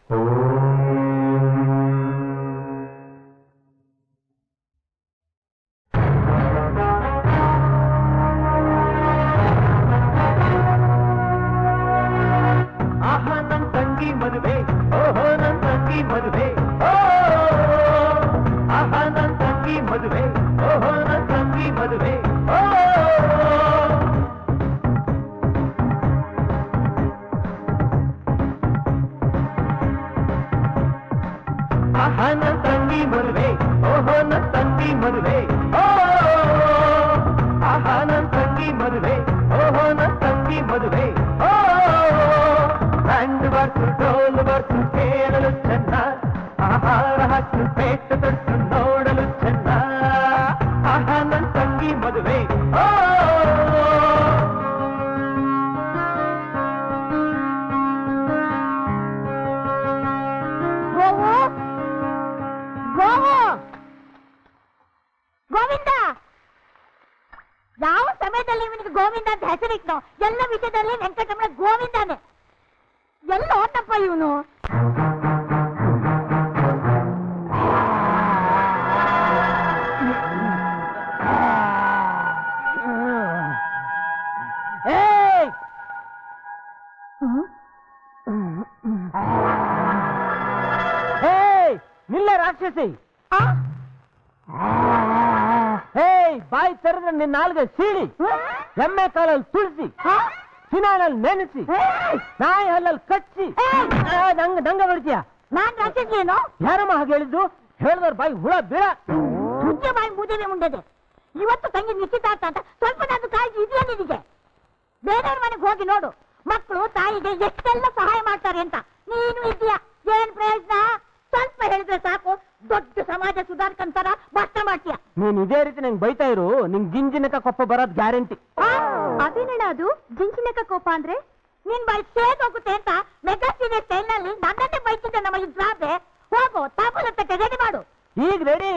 ಆಹಾ ನನ್ ತಂಗಿ ಮದುವೆ ಓಹೋ ನನ್ ತಂಗಿ ಮದುವೆ ಓ ಆಹಾ ನನ್ ತಂಗಿ ಮದುವೆ ಓಹೋ ನನ್ ತಂಗಿ ಮದುವೆ ಓ ಆಹಾ ನನ್ ತಂಗಿ ಮದುವೆ ಓಹೋ ನನ್ ತಂಗಿ ಮದುವೆ ಓ ಆಹಾ ನನ್ ತಂಗಿ ಮದುವೆ ಓಹೋ ನನ್ ತಂಗಿ ಮದುವೆ ಓ ಬ್ಯಾಂಡ್ ಬರ್ತು ಡೋಲು ಬರ್ತು ಕೇಳಲು ಚೆನ್ನ ಆಹಾರ ಹಾಕಿ ಪೇಟ ತೊಟ್ಟು ನೋಡಲು ಚೆನ್ನ ಆಹಾ ನನ್ ತಂಗಿ ಮದುವೆ ಓ ಗೋವು ಗೋವು ಗೋವಿಂದ ಯಾವ ಸಮಯದಲ್ಲಿ ಇವನಿಗೆ ಗೋವಿಂದ ಅಂತ ಹೆಸರಿಟ್ನೋ ಎಲ್ಲ ವಿಷಯದಲ್ಲಿ ವೆಂಕಟರಮಣ ಗೋವಿಂದಾನೆ ಎಲ್ಲ ಹೋತಪ್ಪ ಇವನು ಏಯ್ ಏಯ್ ನಿಲ್ಲ ರಾಕ್ಷಸಿ ಏಯ್ ಬಾಯಿ ತೆರೆದ್ರೆ ನಿನ್ನ ನಾಲ್ಗೆ ಸೀಳಿ ಎಮ್ಮೆ ಕಾಲಲ್ಲಿ ತುಳಿಸಿ ಫಿನಾಯ್ಲಲ್ಲಿ ನೆನೆಸಿ ನಾಯಿ ಹಲ್ಲಲ್ಲಿ ಕಚ್ಚಿ ಆ, ನಂಗ ನಂಗ ಬಿಡ್ತೀಯ ನಾನ್ ರಾಕ್ಷಸಿಯೇನು ಯಾರಮ್ಮ ಹಾಗೆ ಹೇಳಿದ್ದು ಹೇಳಿದವ್ರ ಬಾಯಿ ಹುಳ ಬೀಳ ಮುದ್ದೆ ಬಾಯಿ ಮುದ್ದೇನೆ ಮುಂಡೆದೆ ಇವತ್ತು ತಂಗಿ ನಿಶ್ಚಿತಾರ್ಥ ಅಂತ ಸ್ವಲ್ಪನಾದ್ರೂ ಕಾಳಜಿ ಇದೆಯಾ ನಿನಗೆ ಬೇರೆಯವ್ರ ಮನೆಗೆ ಹೋಗಿ ನೋಡು ಮಕ್ಕಳು ತಾಯಿಗೆ ಎಷ್ಟೆಲ್ಲ ಸಹಾಯ ಮಾಡ್ತಾರೆ ಅಂತ ನೀನು ಇದೆಯಾ ಏನ್ ಪ್ರಯೋಜನ ಸ್ವಲ್ಪ ಹೇಳಿದ್ರೆ ಸಾಕು ದೊಡ್ಡ ಸಮಾಜ ಸುಧಾರಕಂತಾರ ಭಾಷಣ ಮಾಡ್ತೀಯ ನೀನ್ ಇದೇ ರೀತಿ ನಂಗೆ ಬೈತಾ ಇರು ನಿಂಗ್ ಜಿಂಜಿನಕ ಕೊಪ್ಪ ಬರೋದ್ ಗ್ಯಾರಂಟಿ ಅದೇನೇಳ ಅದು ಜಿಂಚಿನಕ ಕೋಪ ಅಂದ್ರೆ ನಿನ್ ಬಾಯಿ ಸೇದ್ ಹೋಗುತ್ತೆ ಅಂತ ಮೆಗಾಸ್ಟಿನ ಸ್ಟೈಲ್ ನಲ್ಲಿ ನನ್ನನ್ನೇ ಬೈತಿದ್ದೆ ನಮ್ಮ ಇದ್ರಾದ್ರೆ ಹೋಗು ತಾಪಲತ್ತಕ್ಕೆ ರೆಡಿ ಮಾಡು ಈಗ ರೆಡಿ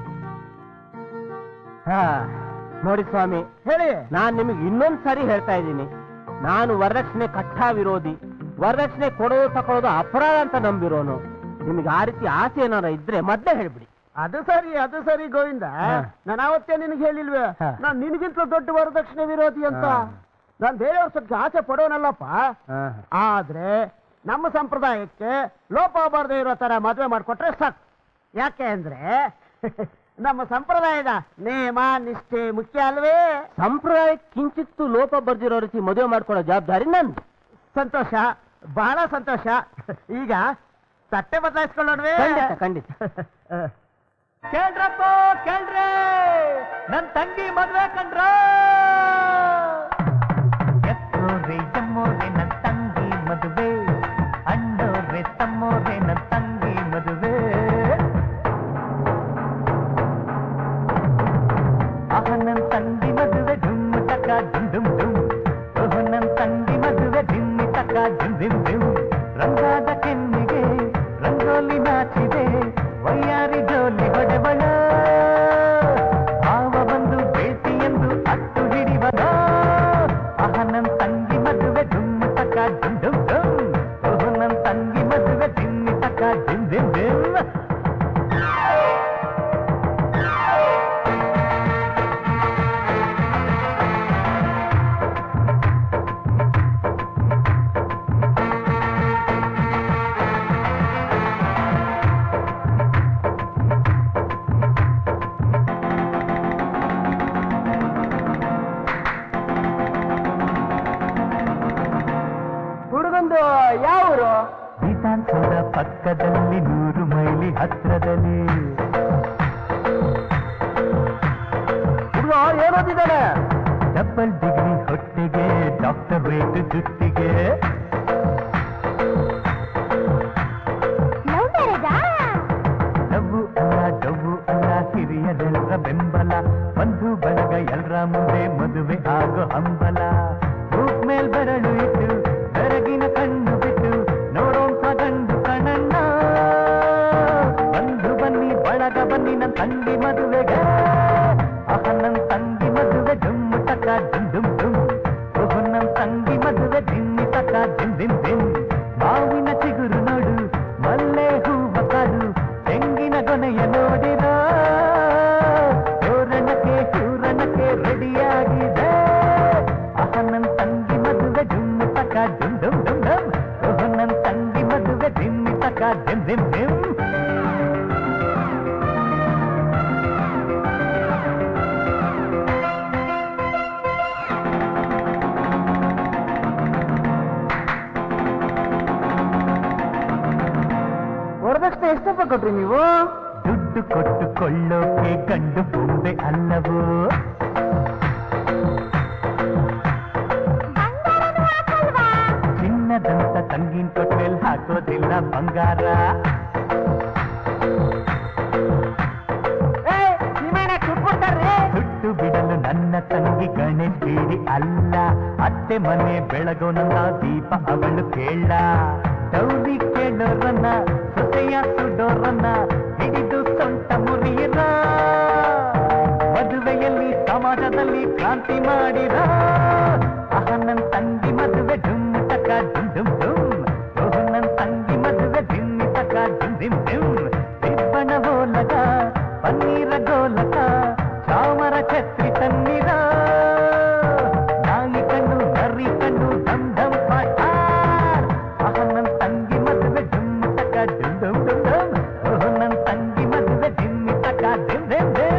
ಹಾ ನೋಡಿ ಸ್ವಾಮಿ ಹೇಳಿ ನಾನ್ ನಿಮಗೆ ಇನ್ನೊಂದ್ ಸಾರಿ ಹೇಳ್ತಾ ಇದ್ದೀನಿ ನಾನು ವರದಕ್ಷಿಣೆ ಕಟ್ಟ ವಿರೋಧಿ ವರದಕ್ಷಿಣೆ ಕೊಡೋದು ತಕೊಳ್ಳೋದು ಅಪರಾಧ ಅಂತ ನಂಬಿರೋನು ನಿಮಗೆ ಆ ರೀತಿ ಆಸೆ ಏನಾರ ಇದ್ರೆ ಮೊದ್ಲೇ ಹೇಳ್ಬಿಡಿ ಅದು ಸರಿ ಅದು ಸರಿ ಗೋವಿಂದ ಹಾ. ನಾನು ಅವತ್ತೇ ನಿನಗೆ ಹೇಳಿಲ್ವೇ ಹಾ. ನಾನ್ ನಿನಗಿಂತಲೂ ದೊಡ್ಡ ವರದಕ್ಷಿಣೆ ವಿರೋಧಿ ಅಂತ ಹಾ. ನಾನ್ ಬೇರೆಯವ್ರ ಸ್ವಲ್ಪ ಆಸೆ ಪಡೋನಲ್ಲಪ್ಪ ಹಾ. ಆದ್ರೆ ನಮ್ಮ ಸಂಪ್ರದಾಯಕ್ಕೆ ಲೋಪ ಬಾರದೆ ಇರೋ ತರ ಮದ್ವೆ ಮಾಡ್ಕೊಟ್ರೆ ಸಾಕು ಯಾಕೆ ಅಂದ್ರೆ ನಮ್ಮ ಸಂಪ್ರದಾಯದ ನೇಮ ನಿಷ್ಠೆ ಮುಖ್ಯ ಅಲ್ವೇ ಸಂಪ್ರದಾಯ ಕಿಂಚಿತ್ತು ಲೋಪ ಬರ್ದಿರೋ ರೀತಿ ಮದುವೆ ಮಾಡ್ಕೊಳ್ಳೋ ಜವಾಬ್ದಾರಿ ನಂದು ಸಂತೋಷ ಬಹಳ ಸಂತೋಷ ಈಗ ತಟ್ಟೆ ಬದಲಾಯಿಸ್ಕೊಳ್ಳೋಣವೇ ಖಂಡಿತ ಖಂಡಿತ ಕೇಳ್ರಪ್ಪ ಕೇಳ್ರೆ ನನ್ ತಂಗಿ ಮದ್ವೆ ಕಂಡ್ರ ಎತ್ತೋರೆ ಎಮ್ಮೋರೆ ನನ್ ತಂಗಿ ಮದುವೆ ಅಣ್ಣೋರೆ ತಮ್ಮೋರೆ ನನ್ ತಂಗಿ ಮದುವೆ ಆಹ ನನ್ ತಂಗಿ ಮದುವೆ ಡುಮ್ ಟಕ ಡುಮ್ ಡುಮ್ ಡುಮ್ ಓಹ್ ನನ್ ತಂಗಿ ಮದುವೆ ಡಿಮ್ಮಿ ಟಕ ಡುಮ್ ಡುಮ್ ಡುಮ್ ರಂಗಾದ ಕೆನ್ನಿಗೆ ರಂಗೋಲಿ ನಾಚಿದೆ ವಯ್ಯಾರಿ ಜೋಲಿ ಹೊಡೆಬಳ ಆವ ಬಂದು ಬೇಟಿ ಎಂದು ಅಟ್ಟು ಹಿಡಿವನ ಆಹ ನನ್ ತಂಗಿ ಮದುವೆ ಡುಮ್ ಟಕ ಡುಮ್ ಡುಮ್ ಡುಮ್ ಓಹ್ ನನ್ ತಂಗಿ ಮದುವೆ ಡಿಮ್ಮಿ ಟಕ ಡುಮ್ ಡುಮ್ ಡುಮ್ ಹುಡುಗಂದು ಯಾವೂರು ವಿಧಾನಸೌಧ ಪಕ್ಕದಲ್ಲಿ ನೂರು ಮೈಲಿ ಹತ್ರದಲ್ಲಿ ಹುಡುಗ ಏನೋದಿದ್ದಾನೆ ಡಬಲ್ ಡಿಗ್ರಿ ಹೊಟ್ಟೆಗೆ ಡಾಕ್ಟರೇಟ್ ಜುಟ್ಟಿಗೆ ಲವ್ ಮ್ಯಾರೇಜಾ ಡಬ್ಬು ಅಲ್ಲ ಡಬ್ಬು ಅಲ್ಲ ಹಿರಿಯರೆಲ್ಲರ ಬೆಂಬಲ ಬಂಧು ಬಳಗ ಎಲ್ರ ಮುಂದೆ ಮದುವೆ ಆಗೋ ಹಂಬಲ ಮೂಕ್ ಮೇಲ್ ಬೆರಳು ಇಟ್ಟು ಬೆರಗಿನ ಕಣ್ಣು ಬಿಟ್ಟು ನೋಡೋಂಥ ಗಂಡು ಕಣಣ್ಣ ಬಂಧು ಬನ್ನಿ ಬಳಗ ಬನ್ನಿ ನನ್ನ ತಂಗಿ ಮದುವೆಗೆ ಆಹ ನನ್ನ ತಂಗಿ ಮದುವೆ ಡುಮ್ ಟಕ ಡುಮ್ ಡುಮ್ ಡುಮ್ ಓಹ್ ನನ್ನ ತಂಗಿ ಮದುವೆ ದಿನ್ನಿ ಟಕ ದಿನ್ ದಿನ್ ದಿನ್ ಮಾವಿನ ಚಿಗುರು ನೋಡು ಎಷ್ಟಪ್ಪ ಕೊಟ್ರಿ ನೀವು ದುಡ್ಡು ಕೊಟ್ಟು ಕೊಳ್ಳೋಕೆ ಗಂಡು ಬೊಂಬೆ ಅಲ್ಲವೋ ಚಿನ್ನದಂತ ತಂಗಿನ ತೊಟ್ಟೆಲ್ ಹಾಕೋದಿಲ್ಲ ಬಂಗಾರ ದುಡ್ಡು ಬಿಡಲು ನನ್ನ ತಂಗಿ ಗಣೇಶ್ ಬೀಡಿ ಅಲ್ಲ ಅತ್ತೆ ಮನೆ ಬೆಳಗೋ ನನ್ನ ದೀಪ ಅವಳು ಕೇಳ ದೌಡಿ ಕೇಳೋರನ್ನ ಸೊಸೆಯ ಸುಡೋರನ್ನ ಹಿಡಿದು ಸೊಂಟ ಮುರಿಯಿರ ಮದುವೆಯಲ್ಲಿ ಸಮಾಜದಲ್ಲಿ ಕ್ರಾಂತಿ ಮಾಡಿರ ಆಹ ನನ್ ತಂಗಿ ಮದುವೆ ಡುಮ್ ಟಕ ಡುಮ್ ಡುಮ್ ಡುಮ್ ಓಹ್ ನನ್ ತಂಗಿ ಮದುವೆ ದಿಮ್ಮಿ ಟಕ ಡುಮ್ ಡಿಮ್ ಡಿಮ್ ದಿಬ್ಬಣ ಗೋಲಕ ಪನ್ನೀರ ಗೋಲಕ ಚಾಮರ ಛತ್ರಿ ತನ್ನೀರ ನಾಯಿ ಕಣ್ಣು ನರಿ ಕಣ್ಣು ಢಮ್ ಢಮ್ ಪಾಟಾರ್ ಆಹ ನನ್ ತಂಗಿ ಮದುವೆ ಡುಮ್ ಟಕ ಡುಮ್ ಡುಮ್ ಡುಮ್ ಡುಮ್ ಓಹ್ ನನ್ ತಂಗಿ ಮದುವೆ ದಿಮ್ಮಿ ಟಕ ಡಿಮ್ ಡಿಮ್ ಡಿಮ್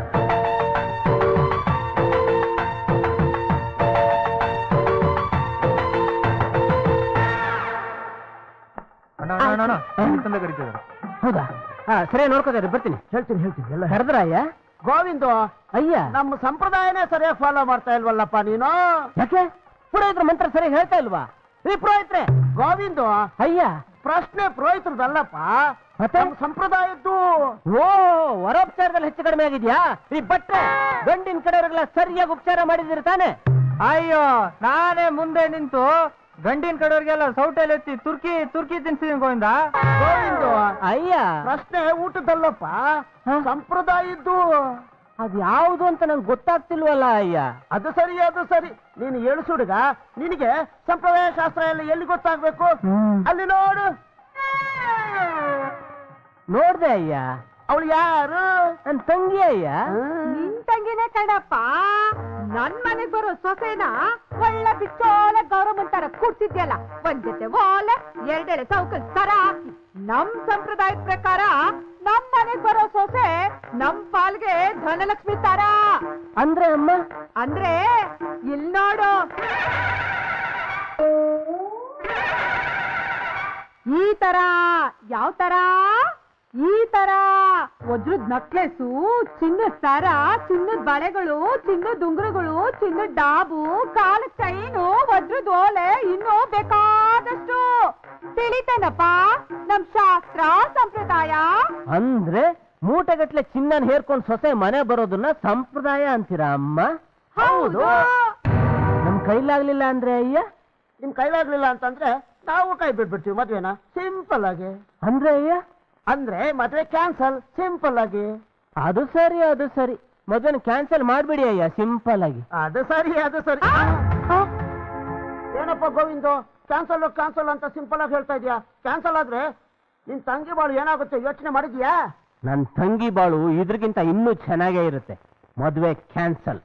ಹೌದಾ ಹಾ ಸರಿ ನೋಡ್ಕೋತಾರೆ ಬರ್ತೀನಿ ಹೇಳ್ತೀನಿ ಹೇಳ್ತೀನಿ ಎಲ್ಲ ಕರೆದ್ರ ಅಯ್ಯ ಗೋವಿಂದು ಅಯ್ಯ ನಮ್ಮ ಸಂಪ್ರದಾಯನೇ ಸರಿಯಾಗಿ ಫಾಲೋ ಮಾಡ್ತಾ ಇಲ್ವಲ್ಲಪ್ಪ ನೀನು ಯಾಕೆ ಪುರೋಹಿತ್ರ ಮಂತ್ರ ಸರಿಯಾಗಿ ಹೇಳ್ತಾ ಇಲ್ವಾ ಈ ಪುರೋಹಿತ್ರೆ ಗೋವಿಂದು ಅಯ್ಯ ಪ್ರಶ್ನೆ ಪುರೋಹಿತ್ರದಲ್ಲಪ್ಪ ಮತ್ತೆ ಸಂಪ್ರದಾಯದ್ದು ಓ ವರೋಪಚಾರದಲ್ಲಿ ಹೆಚ್ಚು ಕಡಿಮೆ ಆಗಿದ್ಯಾ ಈ ಬಟ್ಟೆ ಗಂಡಿನ ಕಡೆಯವರೆಲ್ಲ ಸರಿಯಾಗಿ ಉಪಚಾರ ಮಾಡಿದಿರಿ ತಾನೆ ಅಯ್ಯೋ ನಾನೇ ಮುಂದೆ ನಿಂತು ಗಂಡಿನ ಕಡೆಯವ್ರಿಗೆಲ್ಲ ಸೌಟೆಲ್ ಎತ್ತಿ ತುರ್ಕಿ ತುರ್ಕಿ ತಿನ್ಸಿದೀನಿ ಗೋವಿಂದ ಗೋವಿಂದು ಅಯ್ಯ ಪ್ರಶ್ನೆ ಊಟದಲ್ಲಪ್ಪ ಸಂಪ್ರದಾಯದ್ದು ಅದು ಯಾವುದು ಅಂತ ನಂಗೆ ಗೊತ್ತಾಗ್ತಿಲ್ವಲ್ಲ ಅಯ್ಯ ಅದು ಸರಿ ಅದು ಸರಿ ನೀನು ಏಳು ಸುಡುಗ ನಿನಗೆ ಸಂಪ್ರದಾಯ ಶಾಸ್ತ್ರ ಎಲ್ಲ ಎಲ್ಲಿ ಗೊತ್ತಾಗ್ಬೇಕು ಅಲ್ಲಿ ನೋಡು ನೋಡ್ದೆ ಅಯ್ಯ ಅವಳು ಯಾರು ನನ್ನ ತಂಗಿ ಅಯ್ಯ ನಿನ್ ತಂಗಿನೇ ಕಣಪ್ಪ ನನ್ ಮನೆಗ್ ಬರೋ ಸೊಸೆನ ಒಳ್ಳೆ ಬಿಚ್ಚೋಲೆ ಗೌರವ ಅಂತಾರ ಕೂಡ್ಸಿದ್ಯಲ್ಲ ಒಂದ್ ಜೊತೆ ಓಲೆ ಎರಡೆಳೆ ಸೌಕಲ್ ತರ ಹಾಕಿ ನಮ್ ಸಂಪ್ರದಾಯದ ಪ್ರಕಾರ ನಮ್ ಮನೆಗ್ ಬರೋ ಸೊಸೆ ನಮ್ ಪಾಲ್ಗೆ ಧನಲಕ್ಷ್ಮಿ ತರ ಅಂದ್ರೆ ಅಮ್ಮ ಅಂದ್ರೆ ಇಲ್ ನೋಡು ಈ ತರ ಯಾವ ತರ ಈ ತರ ವಜ್ರದ ನಕ್ಲೆಸು ಚಿನ್ನದ ಸರ ಚಿನ್ನದ ಬಳೆಗಳು ಚಿನ್ನದ ಉಂಗುರಗಳು ಚಿನ್ನದ ಡಾಬು ಕಾಲ ಚೈನು ವಜ್ರದ ಓಲೆ ಇನ್ನೂ ಬೇಕಾದಷ್ಟು ತಿಳಿತೇನಪ್ಪ ನಮ್ ಶಾಸ್ತ್ರ ಸಂಪ್ರದಾಯ ಅಂದ್ರೆ ಮೂಟೆಗಟ್ಲೆ ಚಿನ್ನನ್ ಹೇರ್ಕೊಂಡ್ ಸೊಸೆ ಮನೆ ಬರೋದನ್ನ ಸಂಪ್ರದಾಯ ಅಂತೀರಾ ಅಮ್ಮ ಹೌದು ನಮ್ ಕೈಲಾಗ್ಲಿಲ್ಲ ಅಂದ್ರೆ ಅಯ್ಯ ನಿಮ್ ಕೈಲಾಗ್ಲಿಲ್ಲ ಅಂತಂದ್ರೆ ನಾವು ಕೈ ಬಿಟ್ಬಿಡ್ತೀವಿ ಮದ್ವೆನ ಸಿಂಪಲ್ ಆಗಿ ಅಂದ್ರೆ ಅಯ್ಯ ಅಂದ್ರೆ ಮದ್ವೆ ಕ್ಯಾನ್ಸಲ್ ಸಿಂಪಲ್ ಆಗಿ ಅದು ಸರಿ ಅದು ಸರಿ ಮದ್ವೆನ ಕ್ಯಾನ್ಸಲ್ ಮಾಡ್ಬಿಡಿ ಅಯ್ಯ ಸಿಂಪಲ್ ಆಗಿ ಅದು ಸರಿ ಅದು ಸರಿ ಏನಪ್ಪ ಗೋವಿಂದು ಕ್ಯಾನ್ಸಲ್ ಕ್ಯಾನ್ಸಲ್ ಅಂತ ಸಿಂಪಲ್ ಆಗಿ ಹೇಳ್ತಾ ಇದೀಯಾ ಕ್ಯಾನ್ಸಲ್ ಆದ್ರೆ ನಿನ್ ತಂಗಿ ಬಾಳು ಏನಾಗುತ್ತೆ ಯೋಚನೆ ಮಾಡಿದ್ಯಾ ನನ್ ತಂಗಿ ಬಾಳು ಇದ್ರಿಗಿಂತ ಇನ್ನೂ ಚೆನ್ನಾಗೇ ಇರುತ್ತೆ ಮದ್ವೆ ಕ್ಯಾನ್ಸಲ್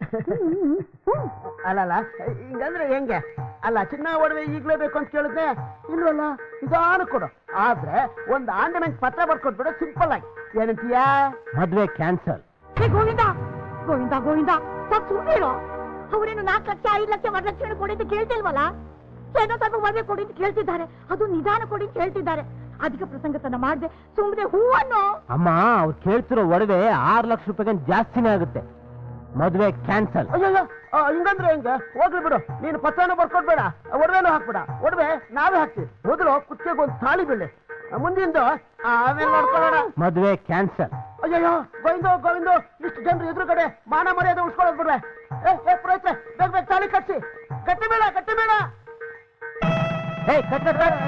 ಅಲ್ಲಲ್ಲ ಹಿಂಗಂದ್ರೆ ಹೆಂಗೆ ಅಲ್ಲ ಚಿನ್ನ ಒಡವೆ ಈಗ್ಲೇ ಬೇಕು ಅಂತ ಕೇಳಿದ್ರೆ ಇಲ್ವಲ್ಲ ನಿಧಾನ ಕೊಡು ಆದ್ರೆ ಒಂದ್ ಆಂಡಮೆಂಟ್ ಪತ್ರ ಬರ್ಕೊಟ್ಬಿಡು ಸಿಂಪಲ್ ಆಗಿ ಏನಂತೀಯಾ ಮದ್ವೆ ಕ್ಯಾನ್ಸಲ್ ಏ ಗೋವಿಂದ ಗೋವಿಂದ ಗೋವಿಂದ ಸ್ವಲ್ಪ ಸುಮ್ಮನಿರು ಅವರೇನು ನಾಲ್ಕು ಲಕ್ಷ ಐದು ಲಕ್ಷ ವರದಕ್ಷಿಣೆ ಕೊಡಿ ಅಂತ ಕೇಳ್ತಿಲ್ವಲ್ಲ ಏನೋ ಸ್ವಲ್ಪ ಮದುವೆ ಕೊಡಿ ಅಂತ ಕೇಳ್ತಿದ್ದಾರೆ ಅದು ನಿಧಾನ ಕೊಡಿ ಅಂತ ಹೇಳ್ತಿದ್ದಾರೆ ಅಧಿಕ ಪ್ರಸಂಗತನ ಮಾಡದೆ ಸುಮ್ಮನೆ ಹೂವನ್ನು ಅಮ್ಮ ಅವ್ರು ಕೇಳ್ತಿರೋ ಒಡವೆ ಆರು ಲಕ್ಷ ರೂಪಾಯಿಗೆ ಜಾಸ್ತಿನೇ ಆಗುತ್ತೆ ಮದ್ವೆ ಕ್ಯಾನ್ಸಲ್ ಅಯ್ಯೋ ಹಿಂಗಂದ್ರೆ ಹೆಂಗೆ ಹೋಗ್ಲಿ ಬಿಡು ನೀನು ಪತ್ರನೂ ಬರ್ಕೊಡ್ಬೇಡ ಒಡವೆನೂ ಹಾಕ್ಬೇಡ ಒಡವೆ ನಾವೇ ಹಾಕ್ತೀವಿ ಮೊದಲು ಕುತ್ತಿಗೆ ಒಂದು ತಾಳಿ ಬೀಳಿ ಮುಂದಿಂದು ಆಮೇಲೆ ನೋಡ್ಕೊಳ್ಳೋಣ ಮದ್ವೆ ಕ್ಯಾನ್ಸಲ್ ಅಯ್ಯಯ್ಯೋ ಗೋವಿಂದು ಗೋವಿಂದು ಇಷ್ಟು ಜನರು ಎದುರು ಕಡೆ ಮಾನ ಮರ್ಯಾದೆ ಉಳ್ಸ್ಕೊಳ್ಳೋದು ಬಿಡ್ವೆ ಏ ಏ ಪುರೋಹಿತ್ರೆ ಬೇಗ ಬೇಗ ತಾಳಿ ಕಟ್ಸಿ ಕಟ್ಟಿ ಬೇಡ ಕಟ್ಟಿ ಬೇಡ ಏ ಕಟ್ ಕಟ್ ಕಟ್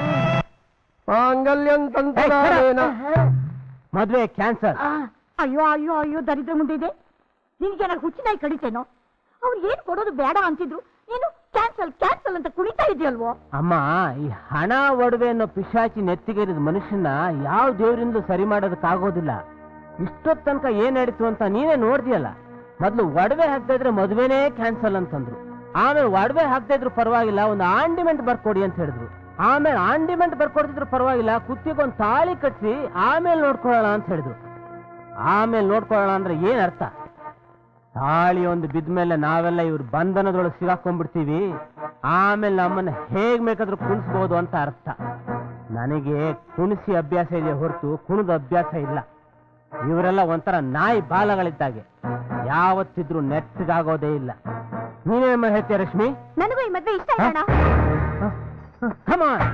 ಮದ್ವೆ ಕ್ಯಾನ್ಸಲ್ ಅಯ್ಯೋ ಅಯ್ಯೋ ಅಯ್ಯೋ ದರಿದ್ರ ಮುಂದೆ ಇದೆ ನಿನ್ಗೆ ನಾನು ಹುಚ್ಚಿನಾಗಿ ಕಡಿತೇನೋ ಅವ್ರು ಏನ್ ಕೊಡೋದು ಬೇಡ ಅಂತಿದ್ರು ನೀನು ಕ್ಯಾನ್ಸಲ್ ಕ್ಯಾನ್ಸಲ್ ಅಂತ ಕುಣಿತಾ ಇದೆಯಲ್ವೋ ಅಮ್ಮ ಈ ಹಣ ಒಡವೆ ಅನ್ನೋ ಪಿಶಾಚಿ ನೆತ್ತಿಗೇರಿದ ಮನುಷ್ಯನ ಯಾವ ದೇವರಿಂದಲೂ ಸರಿ ಮಾಡೋದಕ್ಕಾಗೋದಿಲ್ಲ ಇಷ್ಟೊತ್ ತನಕ ಏನ್ ನಡೀತು ಅಂತ ನೀನೇ ನೋಡ್ದಿಯಲ್ಲ ಮೊದ್ಲು ಒಡವೆ ಹಾಕ್ತಾ ಇದ್ರೆ ಮದುವೆನೇ ಕ್ಯಾನ್ಸಲ್ ಅಂತಂದ್ರು ಆಮೇಲೆ ಒಡವೆ ಹಾಕ್ತಾ ಇದ್ರು ಪರವಾಗಿಲ್ಲ ಒಂದು ಆಂಡಿಮೆಂಟ್ ಬರ್ಕೊಡಿ ಅಂತ ಹೇಳಿದ್ರು ಆಮೇಲೆ ಆಂಡಿಮೆಂಟ್ ಬರ್ಕೊಡ್ತಿದ್ರು ಪರವಾಗಿಲ್ಲ ಕುತ್ತಿಗೊಂದು ತಾಳಿ ಕಟ್ಸಿ ಆಮೇಲೆ ನೋಡ್ಕೊಳ್ಳೋಣ ಅಂತ ಹೇಳಿದ್ರು ಆಮೇಲೆ ನೋಡ್ಕೊಳ್ಳೋಣ ಅಂದ್ರೆ ಏನ್ ಅರ್ಥ ತಾಳಿ ಒಂದು ಬಿದ್ದ ಮೇಲೆ ನಾವೆಲ್ಲ ಇವ್ರ ಬಂಧನದೊಳಗೆ ಸಿಗಾಕೊಂಡ್ಬಿಡ್ತೀವಿ ಆಮೇಲೆ ನಮ್ಮನ್ನ ಹೇಗ್ ಬೇಕಾದ್ರೂ ಕುಣಿಸ್ಬೋದು ಅಂತ ಅರ್ಥ ನನಗೆ ಕುಣಿಸಿ ಅಭ್ಯಾಸ ಇದೆ ಹೊರತು ಕುಣಿದ ಅಭ್ಯಾಸ ಇಲ್ಲ ಇವರೆಲ್ಲ ಒಂಥರ ನಾಯಿ ಬಾಲಗಳಿದ್ದಾಗೆ ಯಾವತ್ತಿದ್ರು ನೆಟ್ಟಗಾಗೋದೇ ಇಲ್ಲ ನೀನೇನ್ ಹೇಳ್ತೀಯ ರಶ್ಮಿ ನನಗೂ ಈ ಮದ್ವೆ ಇಷ್ಟ ಇಲ್ಲ ಅಣ್ಣ Come on.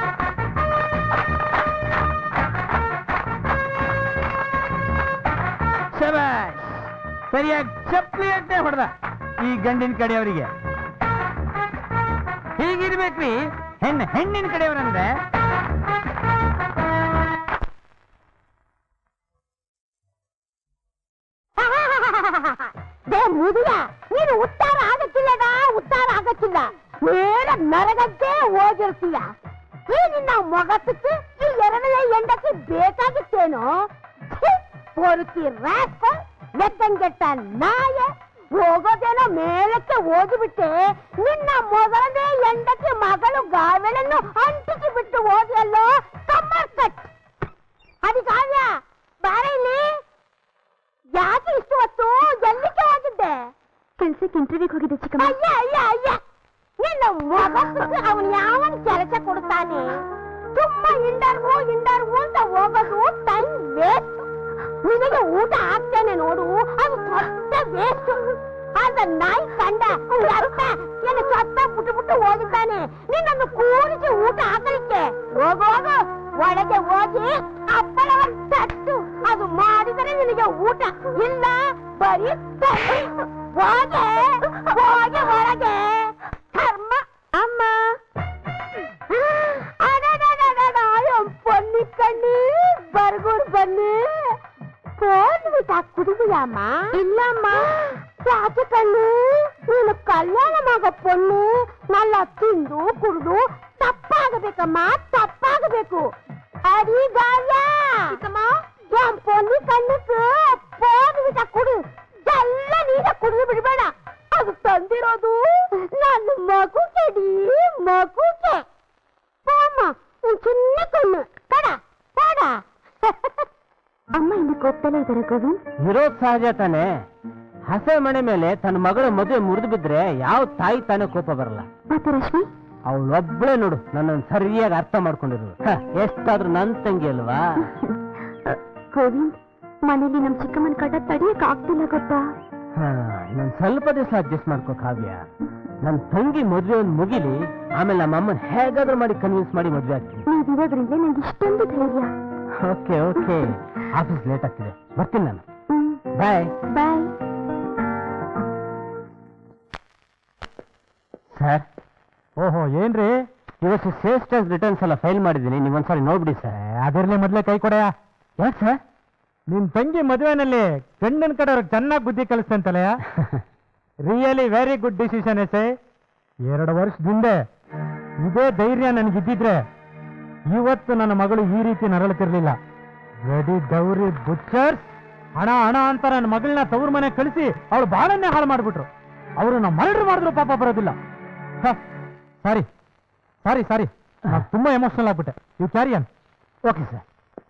ಶಬಾಷ್ ಸರಿಯಾಗಿ ಚಪ್ಪಲಿ ಅಟ್ಟೆ ಹೊಡೆದ ಈ ಗಂಡಿನ ಕಡೆಯವರಿಗೆ ಹೀಗಿರ್ಬೇಕ್ರಿ ಹೆಣ್ಣು ಹೆಣ್ಣಿನ ಕಡೆಯವರಂದ್ರೆ ದೇ ಮುದುಗ ನೀನು ಉತ್ತಾರ ಆಗಕ್ಕಿಲ್ಲದ ಉತ್ತಾರ ಆಗಕ್ಕಿಲ್ಲ ನೇರ ನರಗಕ್ಕೆ ಹೋಗಿರ್ತೀಯ ಈ ನಿನ್ನ ಮೊಗಸಕ್ಕೆ ಈ ಎರಡನೇ ಹೆಂಡತಿ ಬೇಕಾಗಿತ್ತೇನೋ ಪೊರುಕಿ ರಾಸ್ಕ ಲೆಕ್ಕಂಗೆಟ್ಟ ನಾಯ ಹೋಗೋದೇನೋ ಮೇಲಕ್ಕೆ ಹೋಗಿಬಿಟ್ಟೆ ನಿನ್ನ ಮೊದಲನೇ ಹೆಂಡತಿ ಮಗಳು ಗಾವೆಳನ್ನು ಅಂಟಿಸಿ ಬಿಟ್ಟು ಹೋದ್ಯಲ್ಲೋ ಕಮ್ಮರ್ ಕಟ್ ಅದಿಗಾವ್ಯ ಬಾರ ಇಲ್ಲಿ ಯಾಕೆ ಇಷ್ಟು ಹೊತ್ತು ಎಲ್ಲಿಗೆ ಹೋಗಿದ್ದೆ ಕೆಲ್ಸಕ್ಕೆ ಇಂಟರ್ವ್ಯೂಗೆ ಹೋಗಿದ್ದೆ ಚಿಕ್ಕಮ್ಮ ಅಯ್ಯ ಅಯ್ಯ ಅಯ್ಯ ನಿನ್ನ ಮಗಕ್ಕೆ ಅವನು ಯಾವನ್ ಕೆಲಸ ಕೊಡ್ತಾನೆ ತುಂಬಾ ಇಂಡರ್ವು ಇಂಡರ್ವು ಅಂತ ಹೋಗೋದು ಟೈಮ್ ವೇಸ್ಟ್ ನಿನಗೆ ಊಟ ಹಾಕ್ತೇನೆ ನೋಡು ಅದು ದೊಡ್ಡ ವೇಸ್ಟ್ ಆದ ನಾಯಿ ಕಂಡ ಅರ್ಥ ನಿನ್ನ ಸತ್ತ ಬಿಟ್ಟು ಬಿಟ್ಟು ಹೋಗಿದ್ದಾನೆ ನಿನ್ನನ್ನು ಕೂರಿಸಿ ಊಟ ಹಾಕಲಿಕ್ಕೆ ಹೋಗು ಹೋಗು ಒಳಗೆ ಹೋಗಿ ಅಪ್ಪಳವನ್ನು ತಟ್ಟು ಅದು ಮಾಡಿದರೆ ನಿನಗೆ ಊಟ ಇಲ್ಲ ಬರೀ ತಟ್ಟೆ. ಹೋಗೆ ಹೋಗೆ ಹೊರಗೆ ಕರ್ಮ ಅಮ್ಮ பொண்ணு கண்ணு பர்கூர் பண்ணு போன்விட்டா குடுவியாமா இல்லம்மா ಯಾಕೆ ಕಣ್ಣು ನೀನು ಕಲ್ಯಾಣವಾಗ ಪೊಣ್ಣು ನಲ್ಲ ತಿಂದು ಕುಡಿದು ತಪ್ಪಾಗಬೇಕಮ್ಮ ತಪ್ಪಾಗಬೇಕು ಅಡಿ ಗಾಯ என் பொண்ணு கண்ணுக்கு போன்விಟ ಕುಡು ಎಲ್ಲ ನೀನ ಕುಡಿದು ಬಿಡಬೇಡ ಅದು ತಂದಿರೋದು ನನ್ನ ಮಗು ಕೆಡಿ ಮಗುಗೆ போம்மா உன் சின்ன கண்ணு தடா தடா ಅಮ್ಮ ಇನ್ನು ಕೋಪ್ತಾನೆ ಇದ್ದಾರೆ ಗೋವಿಂದ್ ಇರೋದ್ ಸಹಜ ತಾನೆ ಹಸೆ ಮನೆ ಮೇಲೆ ತನ್ನ ಮಗಳ ಮದುವೆ ಮುರಿದು ಬಿದ್ರೆ ಯಾವ ತಾಯಿ ತಾನೇ ಕೋಪ ಬರಲ್ಲ ಮತ್ತೆ ರಶ್ಮಿ ಅವಳೊಬ್ಳೆ ನೋಡು ನನ್ನನ್ನು ಸರಿಯಾಗಿ ಅರ್ಥ ಮಾಡ್ಕೊಂಡಿರೋದು ಹ, ಎಷ್ಟಾದ್ರೂ ನನ್ ತಂಗಿ ಅಲ್ವಾ ಗೋವಿಂದ್ ಮನೇಲಿ ನಮ್ ಚಿಕ್ಕಮ್ಮನ ಕಡ್ಡ ತಡಿಯಕ್ ಆಗ್ತಿಲ್ಲ ಗೊತ್ತಾ ಹ, ಇನ್ನೊಂದ್ ಸ್ವಲ್ಪ ದಿವಸ ಅಡ್ಜಸ್ಟ್ ಮಾಡ್ಕೋ ಕಾವ್ಯ ನನ್ ತಂಗಿ ಮದ್ವೆ ಒಂದ್ ಮುಗಿಲಿ ಆಮೇಲೆ ನಮ್ಮ ಅಮ್ಮನ್ ಹೇಗಾದ್ರೂ ಮಾಡಿ ಕನ್ವಿನ್ಸ್ ಮಾಡಿ ಮದ್ವೆ ಆಗ್ತೀನಿ ನೀವಿರೋದ್ರಿಂದ ನಂಗೆ ಇಷ್ಟೊಂದು ಧೈರ್ಯ ಓಕೆ ಓಕೆ ಆಫೀಸ್ ಲೇಟ್ ಆಗ್ತಿದೆ ಬರ್ತೀನಿ ನಾನು ಹ್ಮ್ ಬಾಯ್ ಬಾಯ್ ಸರ್ ಓಹೋ ಏನ್ರಿ ಇವತ್ತು ಸೇಲ್ಸ್ ಟ್ಯಾಕ್ಸ್ ರಿಟರ್ನ್ಸ್ ಎಲ್ಲ ಫೈಲ್ ಮಾಡಿದ್ದೀನಿ ನೀವು ಒಂದ್ಸರಿ ನೋಡ್ಬಿಡಿ ಸರ್ ಅದರಲ್ಲಿ ಮೊದಲೇ ಕೈ ಕೊಡೆಯ ಯಾಕೆ ಸರ್ ನಿನ್ ತಂಗಿ ಮದುವೆನಲ್ಲಿ ಗಂಡನ ಕಡೆಯವ್ರಿಗೆ ಚೆನ್ನಾಗಿ ಬುದ್ಧಿ ಕಲಿಸ್ತಂತಲಯ ರಿಯಲಿ ವೆರಿ ಗುಡ್ ಡಿಸಿಷನ್ ಎಸೆ ಎರಡು ವರ್ಷದಿಂದ ಇದೇ ಧೈರ್ಯ ನನಗಿದ್ದಿದ್ರೆ ಇವತ್ತು ನನ್ನ ಮಗಳು ಈ ರೀತಿ ನರಳುತ್ತಿರ್ಲಿಲ್ಲ ರೆಡಿ ಗೌರಿ ಬುಚ್ಚರ್ ಹಣ ಹಣ ಅಂತ ನನ್ನ ಮಗಳನ್ನ ತವ್ರ ಮನೆ ಕಳಿಸಿ ಅವಳು ಬಾಳನ್ನೇ ಹಾಳು ಮಾಡ್ಬಿಟ್ರು ಅವರು ನಮ್ಮ ಮರಳು ಮಾಡಿದ್ರು ಪಾಪ ಬರೋದಿಲ್ಲ ಸಾರಿ ಸಾರಿ ಸಾರಿ ನಾನು ತುಂಬಾ ಎಮೋಷನಲ್ ಆಗ್ಬಿಟ್ಟೆ ಯು ಕ್ಯಾರಿಯನ್ ಓಕೆ ಸರ್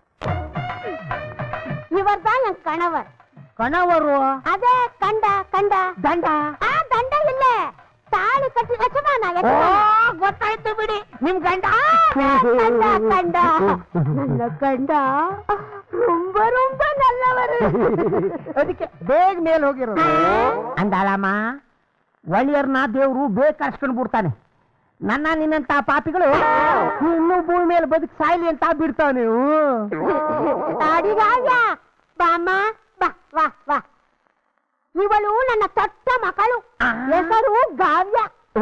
இவர் தான் என் கணவர் ಕಣವರು அதே கண்டா கண்டா ದಂಡ ಆ ದಂಡ ಇಲ್ಲ ತಾಳಿ ಕಟ್ಟಿ ಯಜಮಾನ ಗೊತ್ತಾಯ್ತು ಬಿಡಿ ನಿಮ್ ಗಂಡ ಕಂಡ ಕಂಡ ನನ್ನ ಕಂಡ ரொம்ப ரொம்ப நல்லவர் ಅದಕ್ಕೆ ಬೇಗ ಮೇಲ್ ಹೋಗಿರೋದು ಅಂದಾಳಮ್ಮ ಒಳ್ಳೆಯರ್ನ ದೇವ್ರು ಬೇಗ ಕರ್ಸ್ಕೊಂಡು ಬಿಡ್ತಾನೆ ನನ್ನ ನಿನ್ನಂತ ಪಾಪಿಗಳು ಇನ್ನೂ ಭೂಮಿ ಮೇಲೆ ಬದುಕಿ ಸಾಯ್ಲಿ ಅಂತ ಬಿಡ್ತಾವ ನೀವು ಅಡಿಗಾಗ ಬಾಮ್ಮ ಬಾ ವಾ ವಾ ಇವಳು ನನ್ನ ತೊಟ್ಟ ಮಗಳು ಹೆಸರು ಗಾವ್ಯ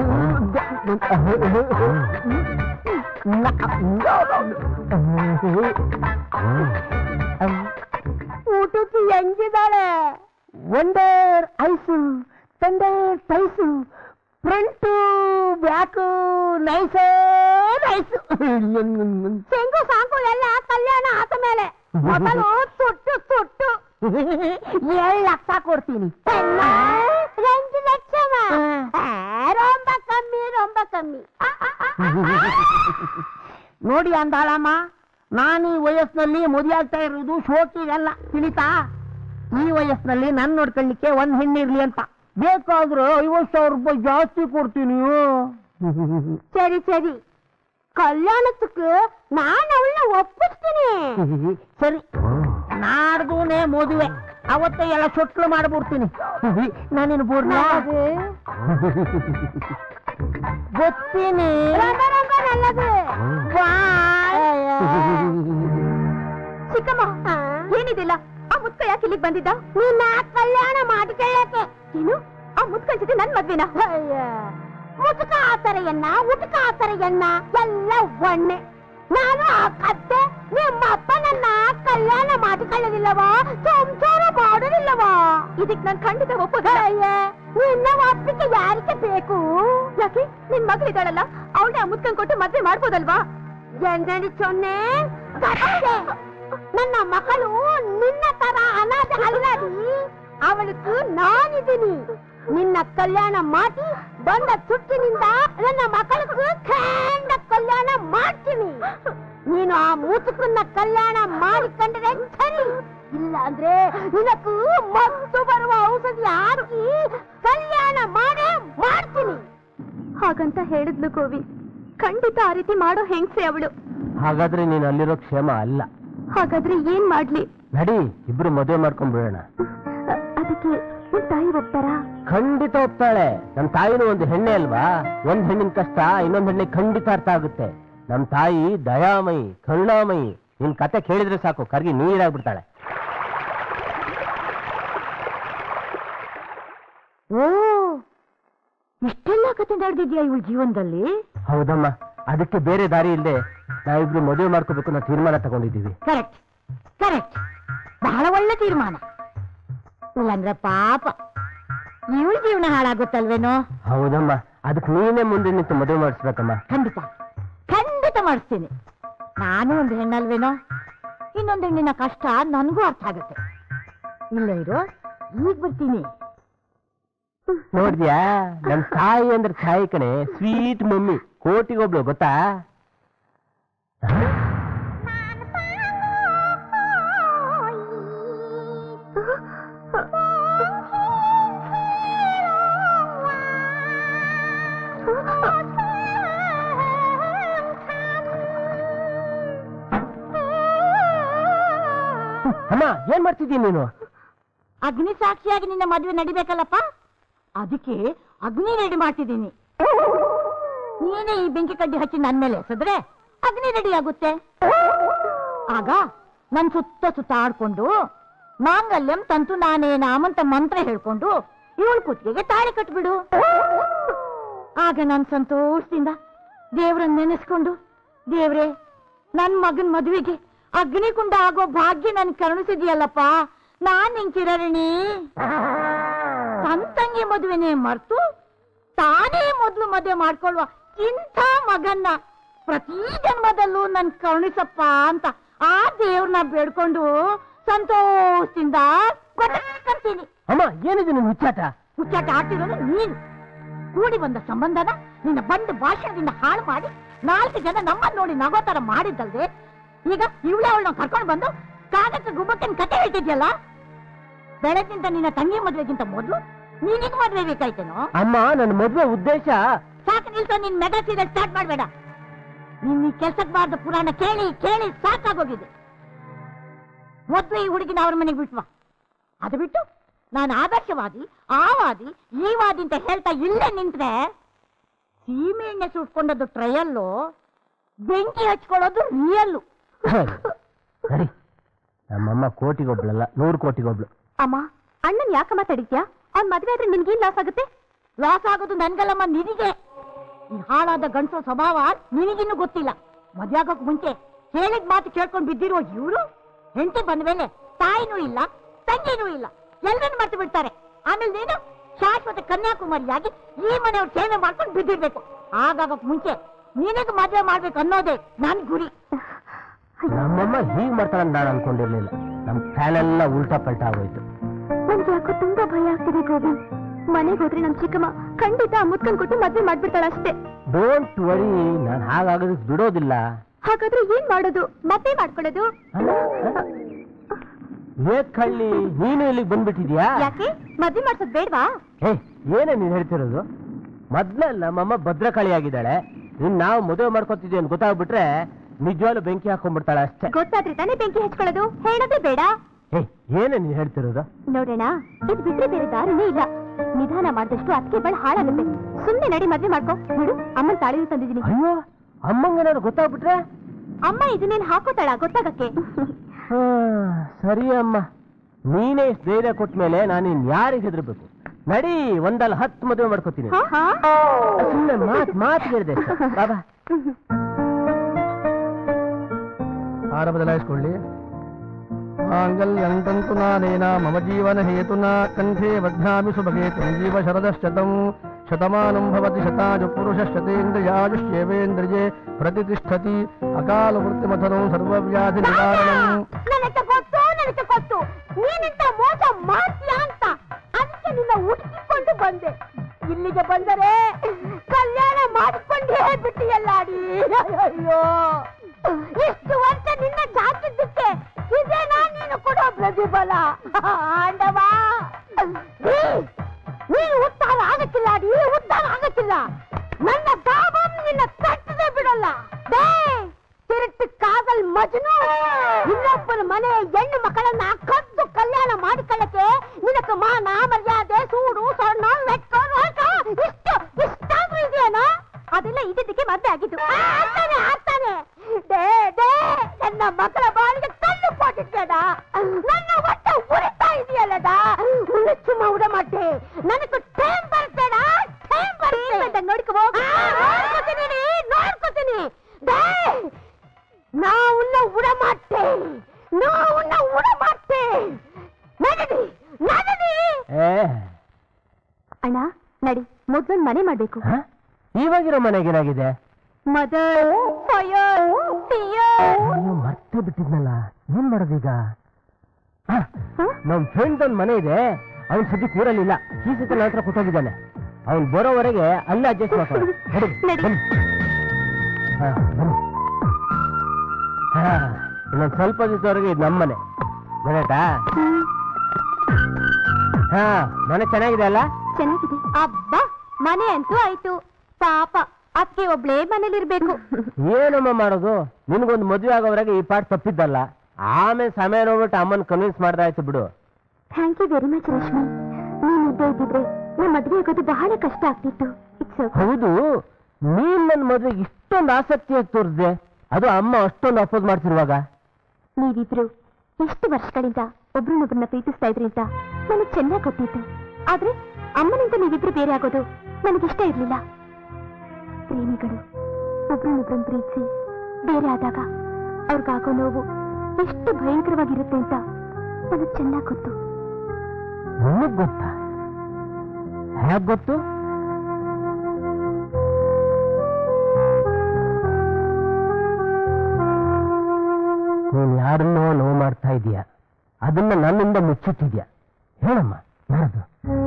ಊಟಕ್ಕೆ ಹೆಂಗಿದ್ದಾಳೆ wonder eyes thunder thighs front back ನೈಸೇ ನೈಸು ಚೆಂಗು ಸಾಂಕು ಎಲ್ಲ ಕಲ್ಯಾಣ ಆದ ಮೇಲೆ ಮೊದಲು ಸುಟ್ಟು ಸುಟ್ಟು ಏಳು ಲಕ್ಷ ಕೊಡ್ತೀನಿ என்ன? ரெண்டு லட்சமா ஆ, ரொம்ப கம்மி ரொம்ப கம்மி ஆ, ஆ, ஆ, ஆ. ನೋಡಿ ಅಂದಾಳಮ್ಮ ನಾನು ಈ ವಯಸ್ಸಿನಲ್ಲಿ ಮದುವೆ ಆಗ್ತಾ ಇರೋದು ಶೋಕಿಗಲ್ಲ ತಿಳಿತಾ ಈ ವಯಸ್ಸಿನಲ್ಲಿ ನನ್ನ ನೋಡ್ಕೊಳ್ಳಿಕ್ಕೆ ಒಂದ್ ಹೆಣ್ಣಿರ್ಲಿ ಅಂತ ಬೇಕಾದ್ರೆ ಐವತ್ತು ಸಾವಿರ ರೂಪಾಯಿ ಜಾಸ್ತಿ ಕೊಡ್ತೀನಿ சரி சரி ಕಲ್ಯಾಣಕ್ಕೆ ನಾನು ಅವಳನ್ನ ಒಪ್ಪಿಸ್ತೀನಿ ಸರಿ ನಾಡ್ದೂನೇ ಮದುವೆ ಅವತ್ತೇ ಎಲ್ಲ ಸೊಟ್ಲು ಮಾಡ್ಬಿಡ್ತೀನಿ ನಾನೇನು ಬೋರ್ನ ಗೊತ್ತೀನಿ ಚಿಕ್ಕಮ್ಮ ಏನಿದಿಲ್ಲ ಆ ಮುದ್ಕ ಯಾಕೆ ಇಲ್ಲಿಗೆ ಬಂದಿದ್ದ ನಿನ್ನ ಕಲ್ಯಾಣ ಮಾಡಿಕೊಳ್ಳಕ್ಕೆ ಏನು ಆ ಮುದ್ಕನ್ ಜೊತೆ ನನ್ ಮದ್ವೆನ ಮುದುಕ ಆತರೆಯನ್ನ ಉಟಕ ಆತರೆಯನ್ನ ಎಲ್ಲ ಒಣ್ಣೆ ನಾನು ಆ ಕತ್ತೆ ನಿಮ್ಮ ಅಪ್ಪ ನನ್ನ ಕಲ್ಯಾಣ ಮಾಡಿಕೊಳ್ಳಲಿಲ್ಲವಾ ಸಂಸಾರ ಮಾಡಲಿಲ್ಲವಾ ಇದಕ್ ನಾನು ಖಂಡಿತ ಒಪ್ಪೋದಿಲ್ಲ ನಿನ್ನ ಒಪ್ಪಿಗೆ ಯಾರಿಗೆ ಬೇಕು ಯಾಕೆ ನಿನ್ ಮಗಳಿದ್ದಾಳಲ್ಲ ಅವಳನ್ನ ಮುದ್ಕನ್ ಕೊಟ್ಟು ಮದ್ವೆ ಮಾಡ್ಬೋದಲ್ವಾ ಎಂದಡಿ ಸೊನ್ನೆ ಕತ್ತೆ. ನನ್ನ ಮಗಳು ನಿನ್ನ ತರ ಅನಾಥ ಅಲ್ಲದಿ ಅವಳಿಗೂ ನಾನಿದ್ದೀನಿ ನಿನ್ನ ಕಲ್ಯಾಣ ಮಾಡಿ ಬಂದ ಸುಟ್ಟಿನಿಂದ ನನ್ನ ಮಕ್ಕಳಿಗೂ ಖಂಡ ಕಲ್ಯಾಣ ಮಾಡ್ತೀನಿ ನೀನು ಆ ಮೂತಕನ್ನ ಕಲ್ಯಾಣ ಮಾಡಿಕೊಂಡ್ರೆ ಸರಿ ಇಲ್ಲ ಅಂದ್ರೆ ನಿನಗೂ ಮತ್ತು ಬರುವ ಔಷಧಿ ಹಾಕಿ ಕಲ್ಯಾಣ ಮಾಡೇ ಮಾಡ್ತೀನಿ ಹಾಗಂತ ಹೇಳಿದ್ಲು ಗೋವಿ ಖಂಡಿತ ಆ ರೀತಿ ಮಾಡೋ ಹೆಂಗ್ಸೆ ಅವಳು ಹಾಗಾದ್ರೆ ನೀನು ಅಲ್ಲಿರೋ ಕ್ಷೇಮ ಅಲ್ಲ ಹಾಗಾದ್ರೆ ಏನ್ ಮಾಡ್ಲಿ ನಡಿ ಇಬ್ರು ಮದುವೆ ಮಾಡ್ಕೊಂಡ್ಬಿಡೋಣ ಅದಕ್ಕೆ ನಿಮ್ ತಾಯಿ ಒಪ್ತಾರಾ ಖಂಡಿತ ಒಪ್ತಾಳೆ ನಮ್ ತಾಯಿನೂ ಒಂದು ಹೆಣ್ಣೆ ಅಲ್ವಾ ಒಂದ್ ಹೆಣ್ಣಿನ ಕಷ್ಟ ಇನ್ನೊಂದ್ ಹೆಣ್ಣಿಗೆ ಖಂಡಿತ ಅರ್ಥ ಆಗುತ್ತೆ ನಮ್ ತಾಯಿ ದಯಾಮಯಿ ಕರುಣಾಮಯಿ ನಿನ್ ಕತೆ ಕೇಳಿದ್ರೆ ಸಾಕು ಕರ್ಗಿ ನೀರಾಗ್ಬಿಡ್ತಾಳೆ ಓ ಇಷ್ಟೆಲ್ಲ ಕತೆ ನಡೆದಿದ್ಯಾ ಇವಳ ಜೀವನದಲ್ಲಿ ಹೌದಮ್ಮ ಅದಕ್ಕೆ ಬೇರೆ ದಾರಿ ಇಲ್ಲದೆ ನಾವಿಬ್ರು ಮದುವೆ ಮಾಡ್ಕೋಬೇಕು ಅನ್ನೋ ತೀರ್ಮಾನ ತಗೊಂಡಿದ್ದೀವಿ ಕರೆಕ್ಟ್ ಕರೆಕ್ಟ್ ಬಹಳ ಒಳ್ಳೆ ತೀರ್ಮಾನ ಇಲ್ಲಂದ್ರೆ ಪಾಪ ಇವಳ ಜೀವನ ಹಾಳಾಗುತ್ತಲ್ವೇನೋ ಹೌದಮ್ಮ ಅದಕ್ಕೆ ನೀನೇ ಮುಂದೆ ನಿಂತು ಮದುವೆ ಮಾಡಿಸ್ಬೇಕಮ್ಮ ಖಂಡಿತ ಖಂಡಿತ ಮಾಡಿಸ್ತೀನಿ ನಾನು ಒಂದು ಹೆಣ್ಣಲ್ವೇನೋ ಇನ್ನೊಂದು ಹೆಣ್ಣಿನ ಕಷ್ಟ ನನಗೂ ಅರ್ಥ ಆಗುತ್ತೆ ಇಲ್ಲ ಇರು ಈಗ ಬರ್ತೀನಿ ನೋಡ್ದ್ಯಾ ನಮ್ ತಾಯಿ ಅಂದ್ರೆ ತಾಯಿ ಕಣೆ ಸ್ವೀಟ್ ಮಮ್ಮಿ ಕೋಟಿಗೊಬ್ಳು ಗೊತ್ತಾ ಅಮ್ಮ ಏನ್ ಮಾಡ್ತಿದ್ದೀನಿ ನೀನು ಅಗ್ನಿ ಸಾಕ್ಷಿಯಾಗಿ ನಿನ್ನ ಮದುವೆ ನಡಿಬೇಕಲ್ಲಪ್ಪ ಅದಕ್ಕೆ ಅಗ್ನಿ ರೆಡಿ ಮಾಡ್ತಿದ್ದೀನಿ ನೀನೇ ಈ ಬೆಂಕಿ ಕಡ್ಡಿ ಹಚ್ಚಿ ನನ್ ಮೇಲೆ ಎಸೆದ್ರೆ ಅಗ್ನಿ ರೆಡಿ ಆಗುತ್ತೆ ಆಗ ನನ್ ಸುತ್ತ ಸುತ್ತ ಆಡ್ಕೊಂಡು ಮಾಂಗಲ್ಯಂ ತಂತು ನಾನೇ ನಾಮಂತ ಮಂತ್ರ ಹೇಳ್ಕೊಂಡು ಇವಳ ಕುತ್ತಿಗೆಗೆ ತಾಳಿ ಕಟ್ಬಿಡು ಆಗ ನಾನು ಸಂತೋಷದಿಂದ ದೇವ್ರನ್ನ ನೆನೆಸ್ಕೊಂಡು ದೇವ್ರೇ ನನ್ ಮಗನ್ ಮದುವೆಗೆ ಅಗ್ನಿಕುಂಡ ಆಗೋ ಭಾಗ್ಯ ನನ್ ಕರುಣಿಸಿದ್ಯಲ್ಲಪ್ಪ ನಾನ್ ನಿಂತಿರಣಿ ತಂಗಿ ಮದುವೆನೇ ಮರ್ತು ತಾನೇ ಮೊದ್ಲು ಮದುವೆ ಮಾಡ್ಕೊಳ್ಳುವ ಇಂಥ ಮಗನ್ನ ಪ್ರತಿ ಜನ್ಮದಲ್ಲೂ ನನ್ ಕರುಣಿಸಪ್ಪ ಅಂತ ಆ ದೇವ್ರನ್ನ ಬೇಡ್ಕೊಂಡು ಸಂತೋಷದಿಂದ ಕೊಟ್ಟಂತೀನಿ ಅಮ್ಮ ಏನಿದೆ ನಿನ್ ಹುಚ್ಚಾಟ ಹುಚ್ಚಾಟ ಆಡ್ತಿರೋದು ನೀನು ಕೂಡಿ ಬಂದ ಸಂಬಂಧನ ನಿನ್ನ ಬಂದು ಭಾಷಣದಿಂದ ಹಾಳು ಮಾಡಿ ನಾಲ್ಕು ಜನ ನಮ್ಮನ್ನ ನೋಡಿ ನಗೋ ತರ ಮಾಡಿದ್ದಲ್ದೆ ಈಗ ಇವಳೆ ಅವಳನ್ನ ಕರ್ಕೊಂಡು ಬಂದು ಕಾಗಕ್ಕೆ ಗುಬ್ಬಕ್ಕನ್ ಕತೆ ಹೇಳ್ತಿದ್ಯಲ್ಲ ಬೆಳಗ್ಗಿಂತ ನಿನ್ನ ತಂಗಿ ಮದ್ವೆಗಿಂತ ಮೊದಲು ನೀನಿಗೆ ಮದ್ವೆ ಬೇಕಾಯ್ತೇನೋ ಅಮ್ಮ ನನ್ನ ಮದುವೆ ಉದ್ದೇಶ ಸಾಕು ನಿಲ್ಸೋ ನಿನ್ ಮೆಗಾ ಸೀರಿಯಲ್ ಸ್ಟಾರ್ಟ್ ಮಾಡ್ಬೇಡ ನೀನ್ ಈ ಕೆಲ್ಸಕ್ ಬಾರ್ದ ಪುರಾಣ ಕೇಳಿ ಕೇಳಿ ಸಾಕಾಗೋಗಿದೆ ಮೊದ್ಲು ಈ ಹುಡುಗಿನ ಅವ್ರ ಮನೆಗೆ ಬಿಟ್ವಾ ಅದು ಬಿಟ್ಟು ನಾನು ಆದರ್ಶವಾದಿ ಆ ವಾದಿ ಈ ವಾದಿ ಅಂತ ಹೇಳ್ತಾ ಇಲ್ಲೇ ನಿಂತ್ರೆ ಸೀಮೆ ಎಣ್ಣೆ ಸುಟ್ಕೊಂಡದ್ದು ಟ್ರಯಲ್ಲು ಬೆಂಕಿ ಹಚ್ಕೊಳ್ಳೋದು ರಿಯಲ್ಲು ಸರಿ ನಮ್ಮಮ್ಮ ಕೋಟಿಗೊಬ್ಳಲ್ಲ ನೂರು ಕೋಟಿಗೊಬ್ಳು ಅಮ್ಮ ಅಣ್ಣನ್ ಯಾಕಮ್ಮ ತಡಿತ್ಯಾ ಅವ್ನ್ ಮದ್ವೆ ಆದ್ರೆ ನಿನ್ಗೇನ್ ಲಾಸ್ ಆಗುತ್ತೆ ಲಾಸ್ ಆಗೋದು ನನ್ಗಲ್ಲಮ್ಮ ನಿನಗೆ ಈ ಹಾಳಾದ ಗಂಡಸು ಸ್ವಭಾವ ನಿನಗಿನ್ನೂ ಗೊತ್ತಿಲ್ಲ ಮದ್ವೆ ಆಗೋಕ್ ಮುಂಚೆ ಹೇಳಿದ ಮಾತು ಕೇಳ್ಕೊಂಡ್ ಬಿದ್ದಿರೋ ಇವ್ರು ಹೆಂಡತಿ ಬಂದ ಮೇಲೆ ತಾಯಿನೂ ಇಲ್ಲ ತಂಗಿನೂ ಇಲ್ಲ ಎಲ್ಲರನ್ನು ಮರ್ತು ಬಿಡ್ತಾರೆ ಆಮೇಲೆ ನೀನು ಶಾಶ್ವತ ಕನ್ಯಾಕುಮಾರಿಯಾಗಿ ಈ ಮನೆಯವ್ರ ಸೇವೆ ಮಾಡ್ಕೊಂಡು ಬಿದ್ದಿರ್ಬೇಕು ಆಗಾಗಕ್ ಮುಂಚೆ ನಿನಗೆ ಮದ್ವೆ ಮಾಡ್ಬೇಕು ಅನ್ನೋದೇ ನನ್ ಗುರಿ ನಮ್ಮಮ್ಮ ಹೀಗ್ ಮಾಡ್ತಾಳೆ ಅಂತ ನಾನು ಅನ್ಕೊಂಡಿರ್ಲಿಲ್ಲ ನಮ್ ಪ್ಲಾನ್ ಎಲ್ಲ ಉಲ್ಟಾ ಪಲ್ಟಾ ಆಗೋಯ್ತು ನನ್ಗೆ ಯಾಕೋ ತುಂಬಾ ಭಯ ಆಗ್ತಿದೆ ಗೋವಿಂದ್ ಮನೆಗೆ ಹೋದ್ರೆ ನಮ್ ಚಿಕ್ಕಮ್ಮ ಖಂಡಿತ ಮುತ್ಕನ್ ಕೊಟ್ಟು ಮದ್ವೆ ಮಾಡ್ಬಿಡ್ತಾಳ ಅಷ್ಟೇ ಡೋಂಟ್ ವರಿ ನಾನು ಹಾಗಾಗೋದಕ್ಕೆ ಬಿಡೋದಿಲ್ಲ ಹಾಗಾದ್ರೆ ಏನ್ ಮಾಡೋದು ಮದ್ವೆ ಮಾಡ್ಕೊಳ್ಳೋದು ಏಕ್ ಹಳ್ಳಿ ನೀನು ಇಲ್ಲಿಗೆ ಬಂದ್ಬಿಟ್ಟಿದ್ಯಾ ಯಾಕೆ ಮದ್ವೆ ಮಾಡ್ಸೋದ್ ಬೇಡ್ವಾ ಏ ಏನೇ ನೀನ್ ಹೇಳ್ತಿರೋದು ಮೊದ್ಲೇ ನಮ್ಮಮ್ಮ ಭದ್ರಕಾಳಿ ಆಗಿದ್ದಾಳೆ ಇನ್ ನಾವು ಮದುವೆ ಮಾಡ್ಕೊತಿದ್ವಿ ಅಂತ ಗೊತ್ತಾಗ್ಬಿಟ್ರೆ ನಿಜವಾಗ್ಲೂ ಬೆಂಕಿ ಹಾಕೊಂಡ್ಬಿಡ್ತಾಳೆ ಅಷ್ಟೇ ಗೊತ್ತಾದ್ರೆ ತಾನೇ ಬೆಂಕಿ ಹಚ್ಕೊಳ್ಳೋದು ಹೇಳೋದೇ ಬೇಡ ಏ ಏನೇ ನೀನ್ ಹೇಳ್ತಿರೋದು ನೋಡೋಣ ಇದು ಬಿಟ್ರೆ ಬೇರೆ ದಾರಿನೇ ಇಲ್ಲ ನಿಧಾನ ಮಾಡಿದಷ್ಟು ಅದಕ್ಕೆ ಬಳ ಹಾಳಾಗುತ್ತೆ ಸುಮ್ನೆ ನಡಿ ಮದ್ವೆ ಮಾಡ್ಕೋ ನೋಡು ಅಮ್ಮನ್ ತಾಳಿನೂ ತಂದಿದ್ದೀನಿ ಅಯ್ಯೋ ಅಮ್ಮಂಗೇನಾದ್ರು ಗೊತ್ತಾಗ್ಬಿಟ್ರೆ ಅಮ್ಮ ಇದನ್ನೇನ್ ಹಾಕೋತಾಳ ಗೊತ್ತಾಗಕ್ಕೆ ಹಾ, ಸರಿ ಅಮ್ಮ ನೀನೇ ಇಷ್ಟು ಧೈರ್ಯ ಕೊಟ್ಟ ಮೇಲೆ ನಾನು ಇನ್ ಯಾರಿಗೆ ಹೆದರ್ಬೇಕು ನಡಿ ಒಂದಲ್ಲ ಹತ್ತು ಮದುವೆ ಮಾಡ್ಕೋತೀನಿ ಹಾ? ಹಾ? ಸುಮ್ಮನೆ ಮಾತ್ ಮಾತು ಹೇಳಿದೆ ಬಾಬಾ ಹಾರ ಬದಲಾಯಿಸ್ಕೊಳ್ಳಿ ಮಾಂಗಲ್ಯಂತಂತು ನಾನೇನ ಮಮ ಜೀವನ ಹೇತುನ ಕಂಠೆ ಬಧ್ನಾಮಿ ಸುಭಗೆ ಜೀವ ಶರದಶತಂ ಶತಮಾನಂ ಭವತಿ ಶತಾಜು ಪುರುಷ ಶತೇಂದ್ರಿಯಾಜುಷ್ಯೇವೇಂದ್ರಿಯೇ ಪ್ರತಿಷ್ಠತಿ ಅಕಾಲ ವೃತ್ತಿಮಥನಂ ಸರ್ವವ್ಯಾಧಿ ನಿವಾರಣಂ ನನಗೆ ಗೊತ್ತು ನನಗೆ ಗೊತ್ತು ನೀನಿಂತ ಮೋಸ ಮಾಡ್ತೀಯ ಅಂತ ಅದಕ್ಕೆ ನಿನ್ನ ಹುಡುಕಿಕೊಂಡು ಬಂದೆ ಇಲ್ಲಿಗೆ ಬಂದರೆ ಕಲ್ಯಾಣ ಮಾಡಿಕೊಂಡೇ ಬಿಟ್ಟಿಯಲ್ಲಾಡಿ ಅಯ್ಯೋ ಇಷ್ಟು ವರ್ಷ ನಿನ್ನ ಜಾತಿದ್ದಕ್ಕೆ ಇದೇನಾ ನೀನು ಕೊಡೋ ಪ್ರತಿಫಲ ಆಂಡವ ನೀನು ಉದ್ಧಾರ ಆಗಕ್ಕಿಲ್ಲ ಅಡಿ ಉದ್ಧಾರ ಆಗಕ್ಕಿಲ್ಲ ನನ್ನ ದಾಬಂ ನಿನ್ನ ತಟ್ಟದೆ ಬಿಡಲ್ಲ ಡೇ ತಿರುಟ್ಟು ಕಾದಲ್ ಮಜ್ನು ಇನ್ನೊಬ್ಬನ ಮನೆ ಹೆಣ್ಣು ಮಕ್ಕಳನ್ನ ಕದ್ದು ಕಲ್ಯಾಣ ಮಾಡಿಕೊಳ್ಳಕ್ಕೆ ನಿನಕ್ಕೆ ಮಾನ ಮರ್ಯಾದೆ ಸೂಡು ಸ್ವರ್ಣ ವೆಟ್ಕ ರೋಷ ಇಷ್ಟು ಇಷ್ಟಾದ್ರೂ ಇದೆಯೇನೋ ಅದೆಲ್ಲ ಇದ್ದಿದ್ದಕ್ಕೆ ಮದ್ವೆ ಆಗಿದ್ದು ಆ, ಆಗ್ತಾನೆ ಆಗ್ತಾನೆ ಡೇ ಡೇ ನನ್ನ ಮಕ್ಕಳ ಬಾಳಿಗೆ ಕಲ್ಲು ಕೊಟ್ಟಿದ್ದೇಡ ನನ್ನ ಹೊಟ್ಟೆ ಉರಿತಾ ಇದೆಯಲ್ಲದ ಉಳಿಚುಮ ಉಡ ಮಾಟೆ ನನಗೆ ಟೈಮ್ ಬರ್ತೇಡ ಟೈಮ್ ಬರ್ತೇನೆ ನೋಡ್ಕೊ ನೋಡ್ಕೊತೀನಿ ರೀ, ನೋಡ್ಕೊತೀನಿ ಡೇ நான் உன்னை விட மாட்டேன் நான் உன்னை விட மாட்டேன் ನಡಡಿ ನಡಡಿ ಏ ಅಣ್ಣ ನಡಿ ಮೊದ್ಲೊಂದ್ ಮನೆ ಮಾಡ್ಬೇಕು ಹ? ಇವಾಗಿರೋ ಮನೆಗೇನಾಗಿದೆ ಮದರ್ ಫಯರ್ ಫಿಯರ್ ಅಯ್ಯೋ ಮರ್ತೇ ಬಿಟ್ಟಿದ್ನಲ್ಲ ಏನ್ ಮಾಡೋದೀಗ ಹ, ನಮ್ ಫ್ರೆಂಡ್ ಒಂದ್ ಮನೆ ಇದೆ ಅವ್ನ್ ಸದ್ಯಕ್ಕೆ ಊರಲ್ಲಿಲ್ಲ ಈ ಸತಿ ನನ್ನ ಹತ್ರ ಕೊಟ್ಟೋಗಿದ್ದಾನೆ ಅವ್ನ್ ಬರೋವರೆಗೆ ಅಲ್ಲೇ ಅಡ್ಜಸ್ಟ್ ಮಾಡ್ಕೊಳ್ಳಿ ನಡಿ, ನಡಿ. ಬನ್ನಿ. ಹ, ಬನ್ನಿ. ಹ, ಇನ್ನೊಂದ್ ಸ್ವಲ್ಪ ದಿವಸವರೆಗೆ ಇದು ನಮ್ಮನೆ ಗೊತ್ತಾಯ್ತಾ ಹಾ ಮನೆ ಚೆನ್ನಾಗಿದೆ ಅಲ್ಲ ಚೆನ್ನಾಗಿದೆ ಅಬ್ಬಾ ಮನೆ ಅಂತೂ ಆಯ್ತು ಪಾಪ ಅದಕ್ಕೆ ಒಬ್ಳೇ ಮನೇಲಿರ್ಬೇಕು ಏನಮ್ಮ ಮಾಡೋದು ನಿನ್ಗೊಂದು ಮದುವೆ ಆಗೋವರೆಗೆ ಈ ಪಾಠ ತಪ್ಪಿದ್ದಲ್ಲ ಆಮೇಲೆ ಸಮಯ ನೋಡ್ಬಿಟ್ಟು ಅಮ್ಮನ್ ಕನ್ವಿನ್ಸ್ ಮಾಡ್ದಾಯ್ತು ಬಿಡು thank you very much Rashmi ನೀನ್ ಇದ್ದೇ ಇದ್ದಿದ್ರೆ ನಮ್ಮ ಮದ್ವೆ ಆಗೋದು ಬಹಳ ಕಷ್ಟ ಆಗ್ತಿತ್ತು ಇಟ್ಸ್ ಹೌದು ನೀನ್ ನನ್ನ ಮದುವೆಗೆ ಇಷ್ಟೊಂದು ಆಸಕ್ತಿಯಾಗಿ ತೋರಿಸಿದೆ ಅದು ಅಮ್ಮ ಅಷ್ಟೊಂದು ಅಪೋಸ್ ಮಾಡ್ತಿರುವಾಗ ನೀವಿಬ್ರು ಎಷ್ಟು ವರ್ಷಗಳಿಂದ ಒಬ್ರನ್ನೊಬ್ರನ್ನ ಪ್ರೀತಿಸ್ತಾ ಇದ್ರಿ ಅಂತ ನನಗೆ ಚೆನ್ನಾಗಿ ಗೊತ್ತಿತ್ತು ಆದ್ರೆ ಅಮ್ಮನಿಂದ ನೀವಿಬ್ರು ಬೇರೆ ಆಗೋದು ನನಗಿಷ್ಟ ಇರ್ಲಿಲ್ಲ ಪ್ರೇಮಿಗಳು ಒಬ್ರನ್ನೊಬ್ರನ್ನ ಪ್ರೀತಿಸಿ ಬೇರೆ ಆದಾಗ ಅವ್ರಿಗಾಗೋ ನೋವು ಎಷ್ಟು ಭಯಂಕರವಾಗಿರುತ್ತೆ ಅಂತ ನನಗೆ ಚೆನ್ನಾಗಿ ಗೊತ್ತು ನಿನಗ್ ಗೊತ್ತಾ ಹೇಗ್ ಗೊತ್ತು ನೀನ್ ಯಾರನ್ನೋ ನೋವು ಮಾಡ್ತಾ ಇದೀಯ ಅದನ್ನ ನನ್ನಿಂದ ಮುಚ್ಚಿಟ್ಟಿದ್ಯಾ ಹೇಳಮ್ಮ ಯಾರದು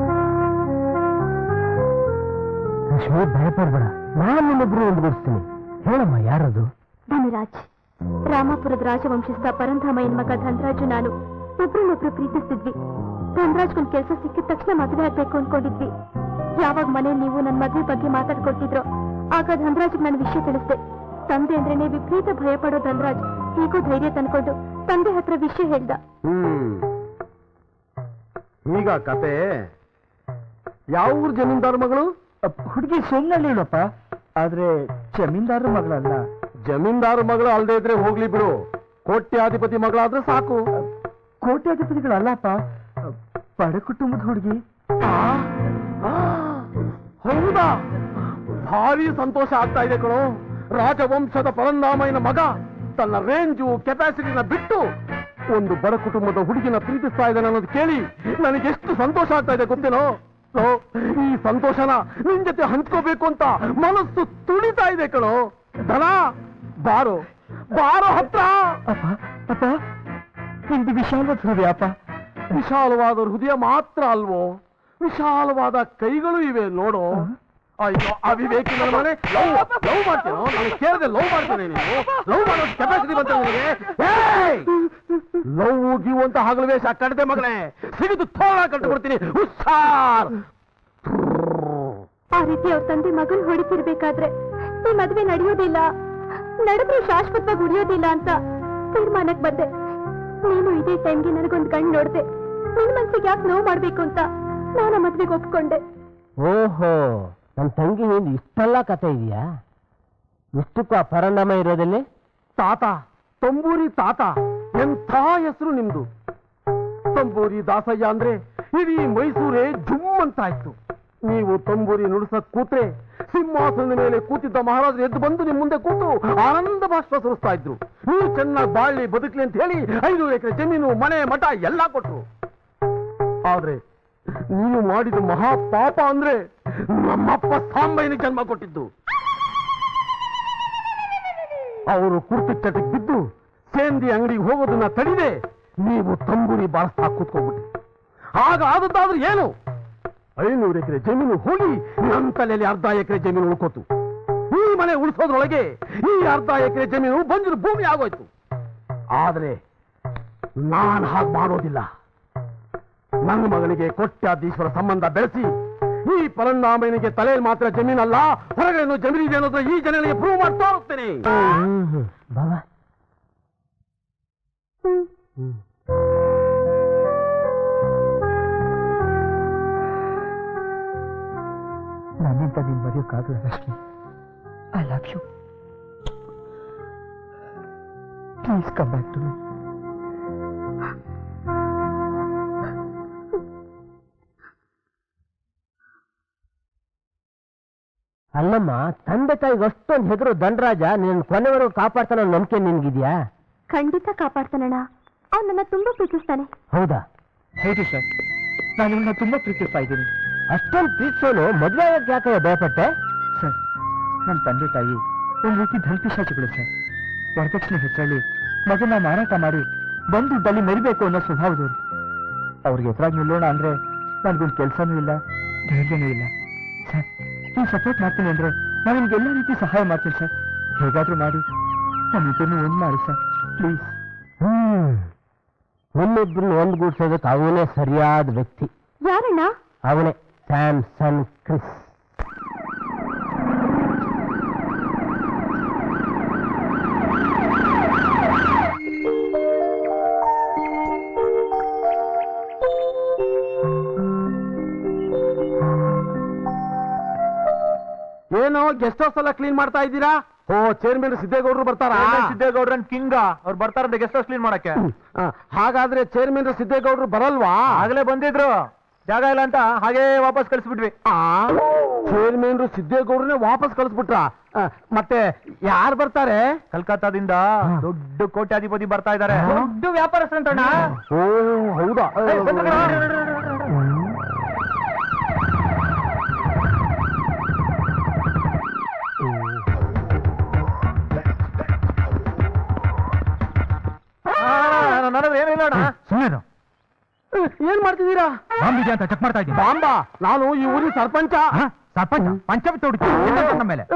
ಲಕ್ಷ್ಮಿ ಭಯಪಡ್ಬೇಡ ನಾನು ನಿನ್ನೊಬ್ರು ಒಂದುಗೂಡಿಸ್ತೀನಿ ಹೇಳಮ್ಮ ಯಾರದು ಧನರಾಜ್ ರಾಮಾಪುರದ ರಾಜವಂಶಸ್ಥ ಪರಂಧಾಮಯ್ಯನ ಮಗ ಧನರಾಜು ನಾನು ಒಬ್ರನ್ನೊಬ್ರು ಪ್ರೀತಿಸ್ತಿದ್ವಿ ಧನರಾಜ್ಗೊಂದ್ ಕೆಲಸ ಸಿಕ್ಕಿದ ತಕ್ಷಣ ಮದುವೆ ಆಗ್ಬೇಕು ಅನ್ಕೊಂಡಿದ್ವಿ ಯಾವಾಗ ಮನೆ ನೀವು ನನ್ನ ಮದುವೆ ಬಗ್ಗೆ ಮಾತಾಡ್ಕೊಳ್ತಿದ್ರೋ ಆಗ ಧನರಾಜ್ ನನ್ನ ವಿಷಯ ತಿಳಿಸ್ದೆ ತಂದೆ ಅಂದ್ರೇನೆ ವಿಪರೀತ ಭಯ ಪಡೋ ಧನರಾಜ್ ಹೇಗೋ ಧೈರ್ಯ ತಂದ್ಕೊಂಡು ತಂದೆ ಹತ್ರ ವಿಷಯ ಹೇಳ್ದ ಹ್ಮ್ ಈಗ ಕತೆ ಯಾವ ಊರ್ ಜಮೀನ್ದಾರ ಮಗಳು ಹುಡುಗಿ ಸುಮ್ಮನೆ ಇಲ್ಲಪ್ಪ ಆದ್ರೆ ಜಮೀನ್ದಾರ ಮಗಳಲ್ಲ ಜಮೀನ್ದಾರ ಮಗಳು ಅಲ್ದೇ ಇದ್ರೆ ಹೋಗ್ಲಿ ಬಿಡು ಕೋಟ್ಯಾಧಿಪತಿ ಮಗಳಾದ್ರೆ ಸಾಕು ಕೋಟ್ಯಾಧಿಪತಿಗಳಲ್ಲಪ್ಪ ಬಡ ಕುಟುಂಬದ ಹುಡುಗಿ ಹೌದಾ ಭಾರಿ ಸಂತೋಷ ಆಗ್ತಾ ಇದೆ ಕಣೋ ರಾಜವಂಶದ ಪರಂಧಾಮಯ್ಯನ ಮಗ ತನ್ನ ರೇಂಜು ಕೆಪಾಸಿಟಿನ ಬಿಟ್ಟು ಒಂದು ಬಡ ಕುಟುಂಬದ ಹುಡುಗಿನ ಪ್ರೀತಿಸ್ತಾ ಇದ್ದಾನೆ ಅನ್ನೋದು ಕೇಳಿ ನನಗೆ ಎಷ್ಟು ಸಂತೋಷ ಆಗ್ತಾ ಇದೆ ಗೊತ್ತೇನೋ ಲೋ, ಈ ಸಂತೋಷನ ನಿನ್ ಜೊತೆ ಹಂಚ್ಕೋಬೇಕು ಅಂತ ಮನಸ್ಸು ತುಳಿತಾ ಇದೆ ಕಣೋ ದನ ಬಾರೋ ಬಾರೋ ಹತ್ರ ಅಪ್ಪ ಅಪ್ಪ ನಿಮ್ದು ವಿಶಾಲವಾದ ಹೃದಯ ಅಪ್ಪ ವಿಶಾಲವಾದ ಹೃದಯ ಮಾತ್ರ ಅಲ್ವೋ ವಿಶಾಲವಾದ ಕೈಗಳು ಇವೆ ನೋಡು ಅಯ್ಯೋ ಅವಿವೇಕಿ ನನ್ನ ಮನೆ ಲವ್ ಲವ್ ಮಾಡ್ತೇನೋ ನಾನು ಕೇಳಿದೆ ಲವ್ ಮಾಡ್ತೇನೆ ನೀನು ಲವ್ ಮಾಡೋ ಕೆಪಾಸಿಟಿ ಬಂತ ನಿನಗೆ ಲವ್ ಗಿವ್ ಅಂತ ಹಗಲು ವೇಷ ಕಡದೆ ಮಗಳೇ ಸಿಗಿದು ಥೋಳ ಕಟ್ಟು ಬಿಡ್ತೀನಿ ಹುಷಾರ್ ಆ ರೀತಿ ಅವ್ರ ತಂದೆ ಮಗನ್ ಹೊಡಿತಿರ್ಬೇಕಾದ್ರೆ ಈ ಮದುವೆ ನಡೆಯೋದಿಲ್ಲ ನಡೆದ್ರೆ ಶಾಶ್ವತವಾಗಿ ಉಳಿಯೋದಿಲ್ಲ ಅಂತ ತೀರ್ಮಾನಕ್ಕೆ ಬಂದೆ ನೀನು ಇದೇ ಟೈಮ್ಗೆ ನನಗೊಂದು ಕಣ್ಣು ನೋಡ್ದೆ ನಿನ್ ಮನ್ಸಿಗೆ ಯಾಕೆ ನೋವು ಮಾಡ್ಬೇಕು ಅಂತ ನಾನು ಮದ್ವೆಗೆ ಒಪ್ಕೊಂಡೆ ಓಹೋ ನನ್ನ ತಂಗಿ ಹಿಂದೆ ಇಷ್ಟೆಲ್ಲ ಕತೆ ಇದೆಯಾ ಇಷ್ಟಕ್ಕೂ ಆ ಪರಂಡಮ ಇರೋದಲ್ಲಿ ತಾತ ತಂಬೂರಿ ತಾತ ಎಂಥ ಹೆಸರು ನಿಮ್ದು ತಂಬೂರಿ ದಾಸಯ್ಯ ಅಂದ್ರೆ ಇಡೀ ಮೈಸೂರೇ ಜುಮ್ ಅಂತಾಯ್ತು ನೀವು ತಂಬೂರಿ ನುಡಿಸಕ್ ಕೂತ್ರೆ ಸಿಂಹಾಸನದ ಮೇಲೆ ಕೂತಿದ್ದ ಮಹಾರಾಜರು ಎದ್ದು ಬಂದು ನಿಮ್ ಮುಂದೆ ಕೂತು ಆನಂದ ಬಾಷ್ಪ ಸುರಿಸ್ತಾ ಇದ್ರು ನೀವು ಚೆನ್ನಾಗಿ ಬಾಳ್ಲಿ ಬದುಕ್ಲಿ ಅಂತ ಹೇಳಿ ಐದು ಎಕರೆ ಜಮೀನು ಮನೆ ಮಠ ಎಲ್ಲ ಕೊಟ್ರು ಆದ್ರೆ ನೀವು ಮಾಡಿದ ಮಹಾ ಪಾಪ ಅಂದ್ರೆ ನಮ್ಮಪ್ಪ ಸಾಂಬಯ್ಯನಿಗೆ ಜನ್ಮ ಕೊಟ್ಟಿದ್ದು ಅವರು ಕುರ್ತು ಚಟಕ್ಕೆ ಬಿದ್ದು ಸೇಂದಿ ಅಂಗಡಿಗೆ ಹೋಗೋದನ್ನ ತಡಿದೆ ನೀವು ತಂಬೂರಿ ಬಾರಿಸ್ತಾ ಕೂತ್ಕೊಂಡ್ಬಿಟ್ರಿ ಆಗ ಆದದ್ದಾದ್ರೂ ಏನು ಐನೂರು ಎಕರೆ ಜಮೀನು ಹೋಗಿ ನನ್ನ ತಲೆಯಲ್ಲಿ ಅರ್ಧ ಎಕರೆ ಜಮೀನು ಉಳ್ಕೋತು ಈ ಮನೆ ಉಳಿಸೋದ್ರೊಳಗೆ ಈ ಅರ್ಧ ಎಕರೆ ಜಮೀನು ಬಂದಿರೋ ಭೂಮಿ ಆಗೋಯ್ತು ಆದ್ರೆ ನಾನು ಹಾಗೆ ಮಾಡೋದಿಲ್ಲ ನನ್ನ ಮಗನಿಗೆ ಕೋಟ್ಯಾಧೀಶ್ವರ ಸಂಬಂಧ ಬೆಳೆಸಿ ಈ ಪರಂದಾಮನಿಗೆ ತಲೆಯಲ್ಲಿ ಮಾತ್ರ ಜಮೀನಲ್ಲ ಹೊರಗಡೆ ಜಮೀನಿದೆ ಅನ್ನೋದು ಈ ಜನಗಳಿಗೆ ಪ್ರೂವ್ ಮಾಡಿ ತೋರಿಸ್ತೇನೆ ಬಾಬಾ ನನ್ನಿಂದ ನಿನ್ ಮರೆಯೋಕ್ಕಾಗಲ್ಲ Lakshmi I love you please come back to me ಅಲ್ಲಮ್ಮ ತಂದೆ ತಾಯಿಗೆ ಅಷ್ಟೊಂದು ಹೆದರು ದಂಡರಾಜ ನಿನ್ನ ಕೊನೆವರೆಗೂ ಕಾಪಾಡ್ತಾನ ಅನ್ನೋ ನಂಬಿಕೆ ನಿನ್ಗಿದ್ಯಾ ಖಂಡಿತ ಕಾಪಾಡ್ತಾನಣ್ಣ ಅವ್ನು ನನ್ನ ತುಂಬಾ ಪ್ರೀತಿಸ್ತಾನೆ ಹೌದಾ ಹೌದು ಸರ್ ನಾನು ನಿಮ್ಮನ್ನ ತುಂಬಾ ಪ್ರೀತಿಸ್ತಾ ಇದ್ದೀನಿ ಅಷ್ಟೊಂದು ಪ್ರೀತಿಸೋನು ಮದುವೆ ಆಗಕ್ಕೆ ಯಾಕೆ ಭಯಪಟ್ಟೆ ಸರ್ ನನ್ನ ತಂದೆ ತಾಯಿ ಒಂದು ರೀತಿ ಧಲ್ಪಿಶಾಚಿಗಳು ಸರ್ ವರದಕ್ಷಿಣೆ ಹೆಚ್ಚಳಿ ಮಗನ ಮಾರಾಟ ಮಾಡಿ ಬಂದು ಬಲಿ ಮರಿಬೇಕು ಅನ್ನೋ ಸ್ವಭಾವದವರು ಅವ್ರಿಗೆ ಎದುರಾಗಿ ನಿಲ್ಲೋಣ ಅಂದ್ರೆ ನನಗೊಂದು ಕೆಲಸನೂ ಇಲ್ಲ ಧೈರ್ಯನೂ ಇಲ್ಲ ಸರ್ ನೀವು ಸಪೋರ್ಟ್ ಮಾಡ್ತೀನಿ ಅಂದ್ರೆ ನಾನು ನಿಮ್ಗೆ ಎಲ್ಲ ರೀತಿ ಸಹಾಯ ಮಾಡ್ತೀನಿ ಸರ್ ಹೇಗಾದ್ರೂ ಮಾಡಿ ನಮ್ಮಿಬ್ಬರನ್ನು ಒಂದು ಮಾಡಿ ಸರ್ ಪ್ಲೀಸ್ ಹ್ಮ್ ನಿಮ್ಮಿಬ್ರನ್ನ ಒಂದುಗೂಡ್ಸೋದಕ್ಕೆ ಅವನೇ ಸರಿಯಾದ ವ್ಯಕ್ತಿ ಯಾರಣ್ಣ ಅವನೇ ಸ್ಯಾಮ್ಸನ್ ಕ್ರಿಸ್ ಏನು ಗೆಸ್ಟ್ ಹೌಸ್ ಎಲ್ಲ ಕ್ಲೀನ್ ಮಾಡ್ತಾ ಇದ್ದೀರಾ ಓ ಚೇರ್ಮನ್ ಸಿದ್ದೇಗೌಡರು ಬರ್ತಾರಾ ಸಿದ್ದೇಗೌಡ್ರನ್ ಕಿಂಗ ಅವ್ರು ಬರ್ತಾರಂತೆ ಗೆಸ್ಟ್ ಹೌಸ್ ಕ್ಲೀನ್ ಮಾಡಕ್ಕೆ ಆ, ಹಾಗಾದ್ರೆ ಚೇರ್ಮನ್ ಸಿದ್ದೇಗೌಡರು ಬರಲ್ವಾ ಆಗಲೇ ಬಂದಿದ್ರು ಜಾಗ ಇಲ್ಲ ಅಂತ ಹಾಗೇ ವಾಪಸ್ ಕಳಿಸ್ಬಿಟ್ವಿ ಆ ಚೇರ್ಮನ್ ಸಿದ್ದೇಗೌಡರನ್ನೇ ವಾಪಸ್ ಕಳಿಸ್ಬಿಟ್ರ ಮತ್ತೆ ಯಾರು ಬರ್ತಾರೆ ಕಲ್ಕತ್ತಾದಿಂದ ದೊಡ್ಡ ಕೋಟ್ಯಾಧಿಪತಿ ಬರ್ತಾ ಇದ್ದಾರೆ ದೊಡ್ಡ ವ್ಯಾಪಾರಸ್ಥರಂತಣ್ಣ ಓ ಹೌದಾ ಏನಿಲ್ಲ ಸುಮ್ಮನೆ ಏನ್ ಮಾಡ್ತಿದ್ದೀರಾ ಬಾಂಬಿದೆ ಅಂತ ಚೆಕ್ ಮಾಡ್ತಾ ಇದ್ದೀನಿ ಬಾಂಬಾ ನಾನು ಈ ಊರಿನ ಸರ್ಪಂಚ ಸರ್ಪಂಚ ಪಂಚಾಯತ್ ತೊಡಿತು ನಮ್ಮ ಮೇಲೆ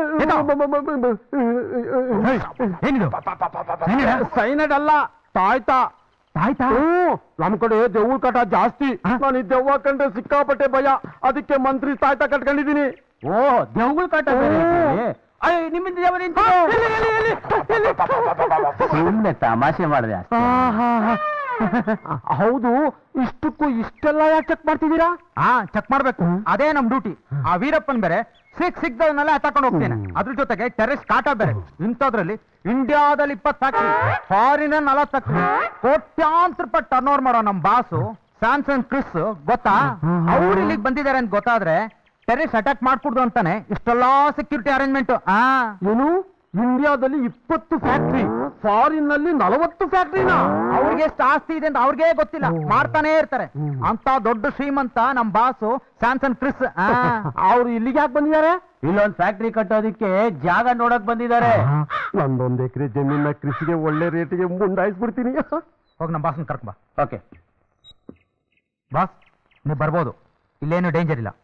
ಏನಿದು ಸೈನಡ್ ಅಲ್ಲ ತಾಯ್ತಾ ಆಯ್ತಾ ಹ್ಮ್ ನಮ್ ಕಡೆ ದೆವ್ವ ಕಟ ಜಾಸ್ತಿ ನಾನು ಈ ದೆವ್ವ ಕಂಡ್ರೆ ಸಿಕ್ಕಾಪಟ್ಟೆ ಭಯ ಅದಕ್ಕೆ ಮಂತ್ರಿ ತಾಯ್ತಾ ಕಟ್ಕೊಂಡಿದ್ದೀನಿ ಓ ದೇವ್ಗಳ ಕಾಟ ನಿಮ್ಮಿಂದ ಸುಮ್ಮನೆ ತಮಾಷೆ ಮಾಡಿದೆ ಹೌದು ಇಷ್ಟಕ್ಕೂ ಇಷ್ಟೆಲ್ಲ ಯಾಕೆ ಚೆಕ್ ಮಾಡ್ತಿದ್ದೀರಾ ಹಾ ಚೆಕ್ ಮಾಡ್ಬೇಕು ಅದೇ ನಮ್ ಡ್ಯೂಟಿ ಆ ವೀರಪ್ಪನ್ ಬೇರೆ ಸಿಕ್ ಸಿಕ್ದವನ್ನೆಲ್ಲ ತಕೊಂಡು ಹೋಗ್ತೇನೆ ಅದ್ರ ಜೊತೆಗೆ ಟೆರೆಸ್ ಕಾಟ ಬೇರೆ ಇಂಥದ್ರಲ್ಲಿ ಇಂಡಿಯಾದಲ್ಲಿ ಇಪ್ಪತ್ತು ಫ್ಯಾಕ್ಟ್ರಿ ಫಾರಿನ್ ನಲವತ್ತು ಫ್ಯಾಕ್ಟ್ರಿ ಕೋಟ್ಯಾಂತರ ರೂಪಾಯಿ ಟರ್ನ್ ಓವರ್ ಮಾಡೋ ನಮ್ ಬಾಸು ಸ್ಯಾಮ್ಸಂಗ್ ಕ್ರಿಸ್ ಗೊತ್ತಾ ಅವ್ರು ಇಲ್ಲಿಗೆ ಬಂದಿದ್ದಾರೆ ಅಂತ ಗೊತ್ತಾದ್ರೆ ಟೆರೆಸ್ ಅಟ್ಯಾಕ್ ಮಾಡ್ಕೊಡ್ದು ಅಂತಾನೆ ಇಷ್ಟೆಲ್ಲಾ ಸೆಕ್ಯೂರಿಟಿ ಅರೇಂಜ್ಮೆಂಟ್ ಆ ಏನು ಇಂಡಿಯಾದಲ್ಲಿ ಇಪ್ಪತ್ತು ಫ್ಯಾಕ್ಟ್ರಿ ಫಾರಿನ್ ನಲ್ಲಿ ನಲವತ್ತು ಫ್ಯಾಕ್ಟ್ರಿನಾ ಅವ್ರಿಗೆ ಎಷ್ಟು ಆಸ್ತಿ ಇದೆ ಅಂತ ಅವ್ರಿಗೆ ಗೊತ್ತಿಲ್ಲ ಮಾಡ್ತಾನೆ ಇರ್ತಾರೆ ಅಂತ ದೊಡ್ಡ ಶ್ರೀಮಂತ ನಮ್ ಬಾಸು ಸ್ಯಾಮ್ಸಂಗ್ ಕ್ರಿಸ್ ಆ. ಅವ್ರು ಇಲ್ಲಿಗೆ ಯಾಕೆ ಬಂದಿದ್ದಾರೆ ಇಲ್ಲೊಂದ್ ಫ್ಯಾಕ್ಟ್ರಿ ಕಟ್ಟೋದಿಕ್ಕೆ ಜಾಗ ನೋಡಕ್ ಬಂದಿದ್ದಾರೆ ನಂದೊಂದು ಎಕರೆ ಜಮೀನ ಕೃಷಿಗೆ ಒಳ್ಳೆ ರೇಟಿಗೆ ಮುಂಡಾಯಿಸ್ಬಿಡ್ತೀನಿ ಹೋಗಿ ನಮ್ಮ ಬಾಸ್ನ ಕರ್ಕೊಂಬ ಓಕೆ ಬಾಸ್ ನೀವು ಬರ್ಬೋದು ಇಲ್ಲೇನು ಡೇಂಜರ್ ಇಲ್ಲ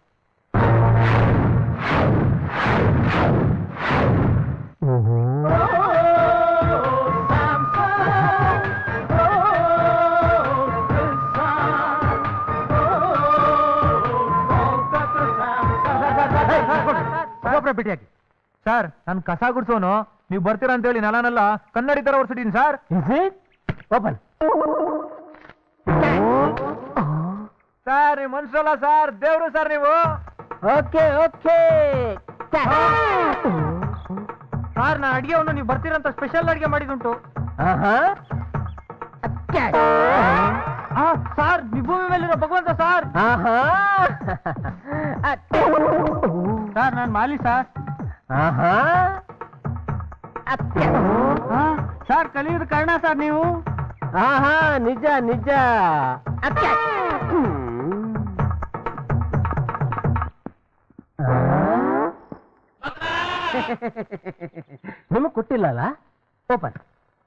ಒಬ್ಬೊಬ್ಬರೇ ಭೇಟಿಯಾಗಿ ಸರ್ ನಾನು ಕಸ ಗುಡ್ಸೋನು ನೀವು ಬರ್ತೀರಾ ಅಂತ ಹೇಳಿ ನಾನೆಲ್ಲ ಕನ್ನಡಿ ತರ ಹೊರ್ಸಿದ್ದೀನಿ sir is it open sir ನೀವು ಮನುಷ್ಯರಲ್ಲ ಸರ್ ದೇವ್ರು ಸರ್ ನೀವು ಓಕೆ ಓಕೆ ಸರ್ ನಾ ಅಡಿಗೆ ಒಂದು ನೀವು ಬರ್ತೀರಂತ ಸ್ಪೆಷಲ್ ಅಡಿಗೆ ಮಾಡಿದುಂಟು ಆಹಾ ಹಾ ಸರ್ ನೀವು ಭೂಮಿ ಮೇಲಿರೋ ಭಗವಂತ ಸರ್ ಆಹಾ ಸರ್ ನಾನು ಮಾಲಿ ಸರ್ ಆಹಾ ಸರ್ ಕಲಿಯೋದು ಕಾರಣ ಸರ್ ನೀವು ಆಹಾ ನಿಜ ನಿಜ ನಿಮಗೆ ಕೊಟ್ಟಿಲ್ಲಲ್ಲ ಓಪನ್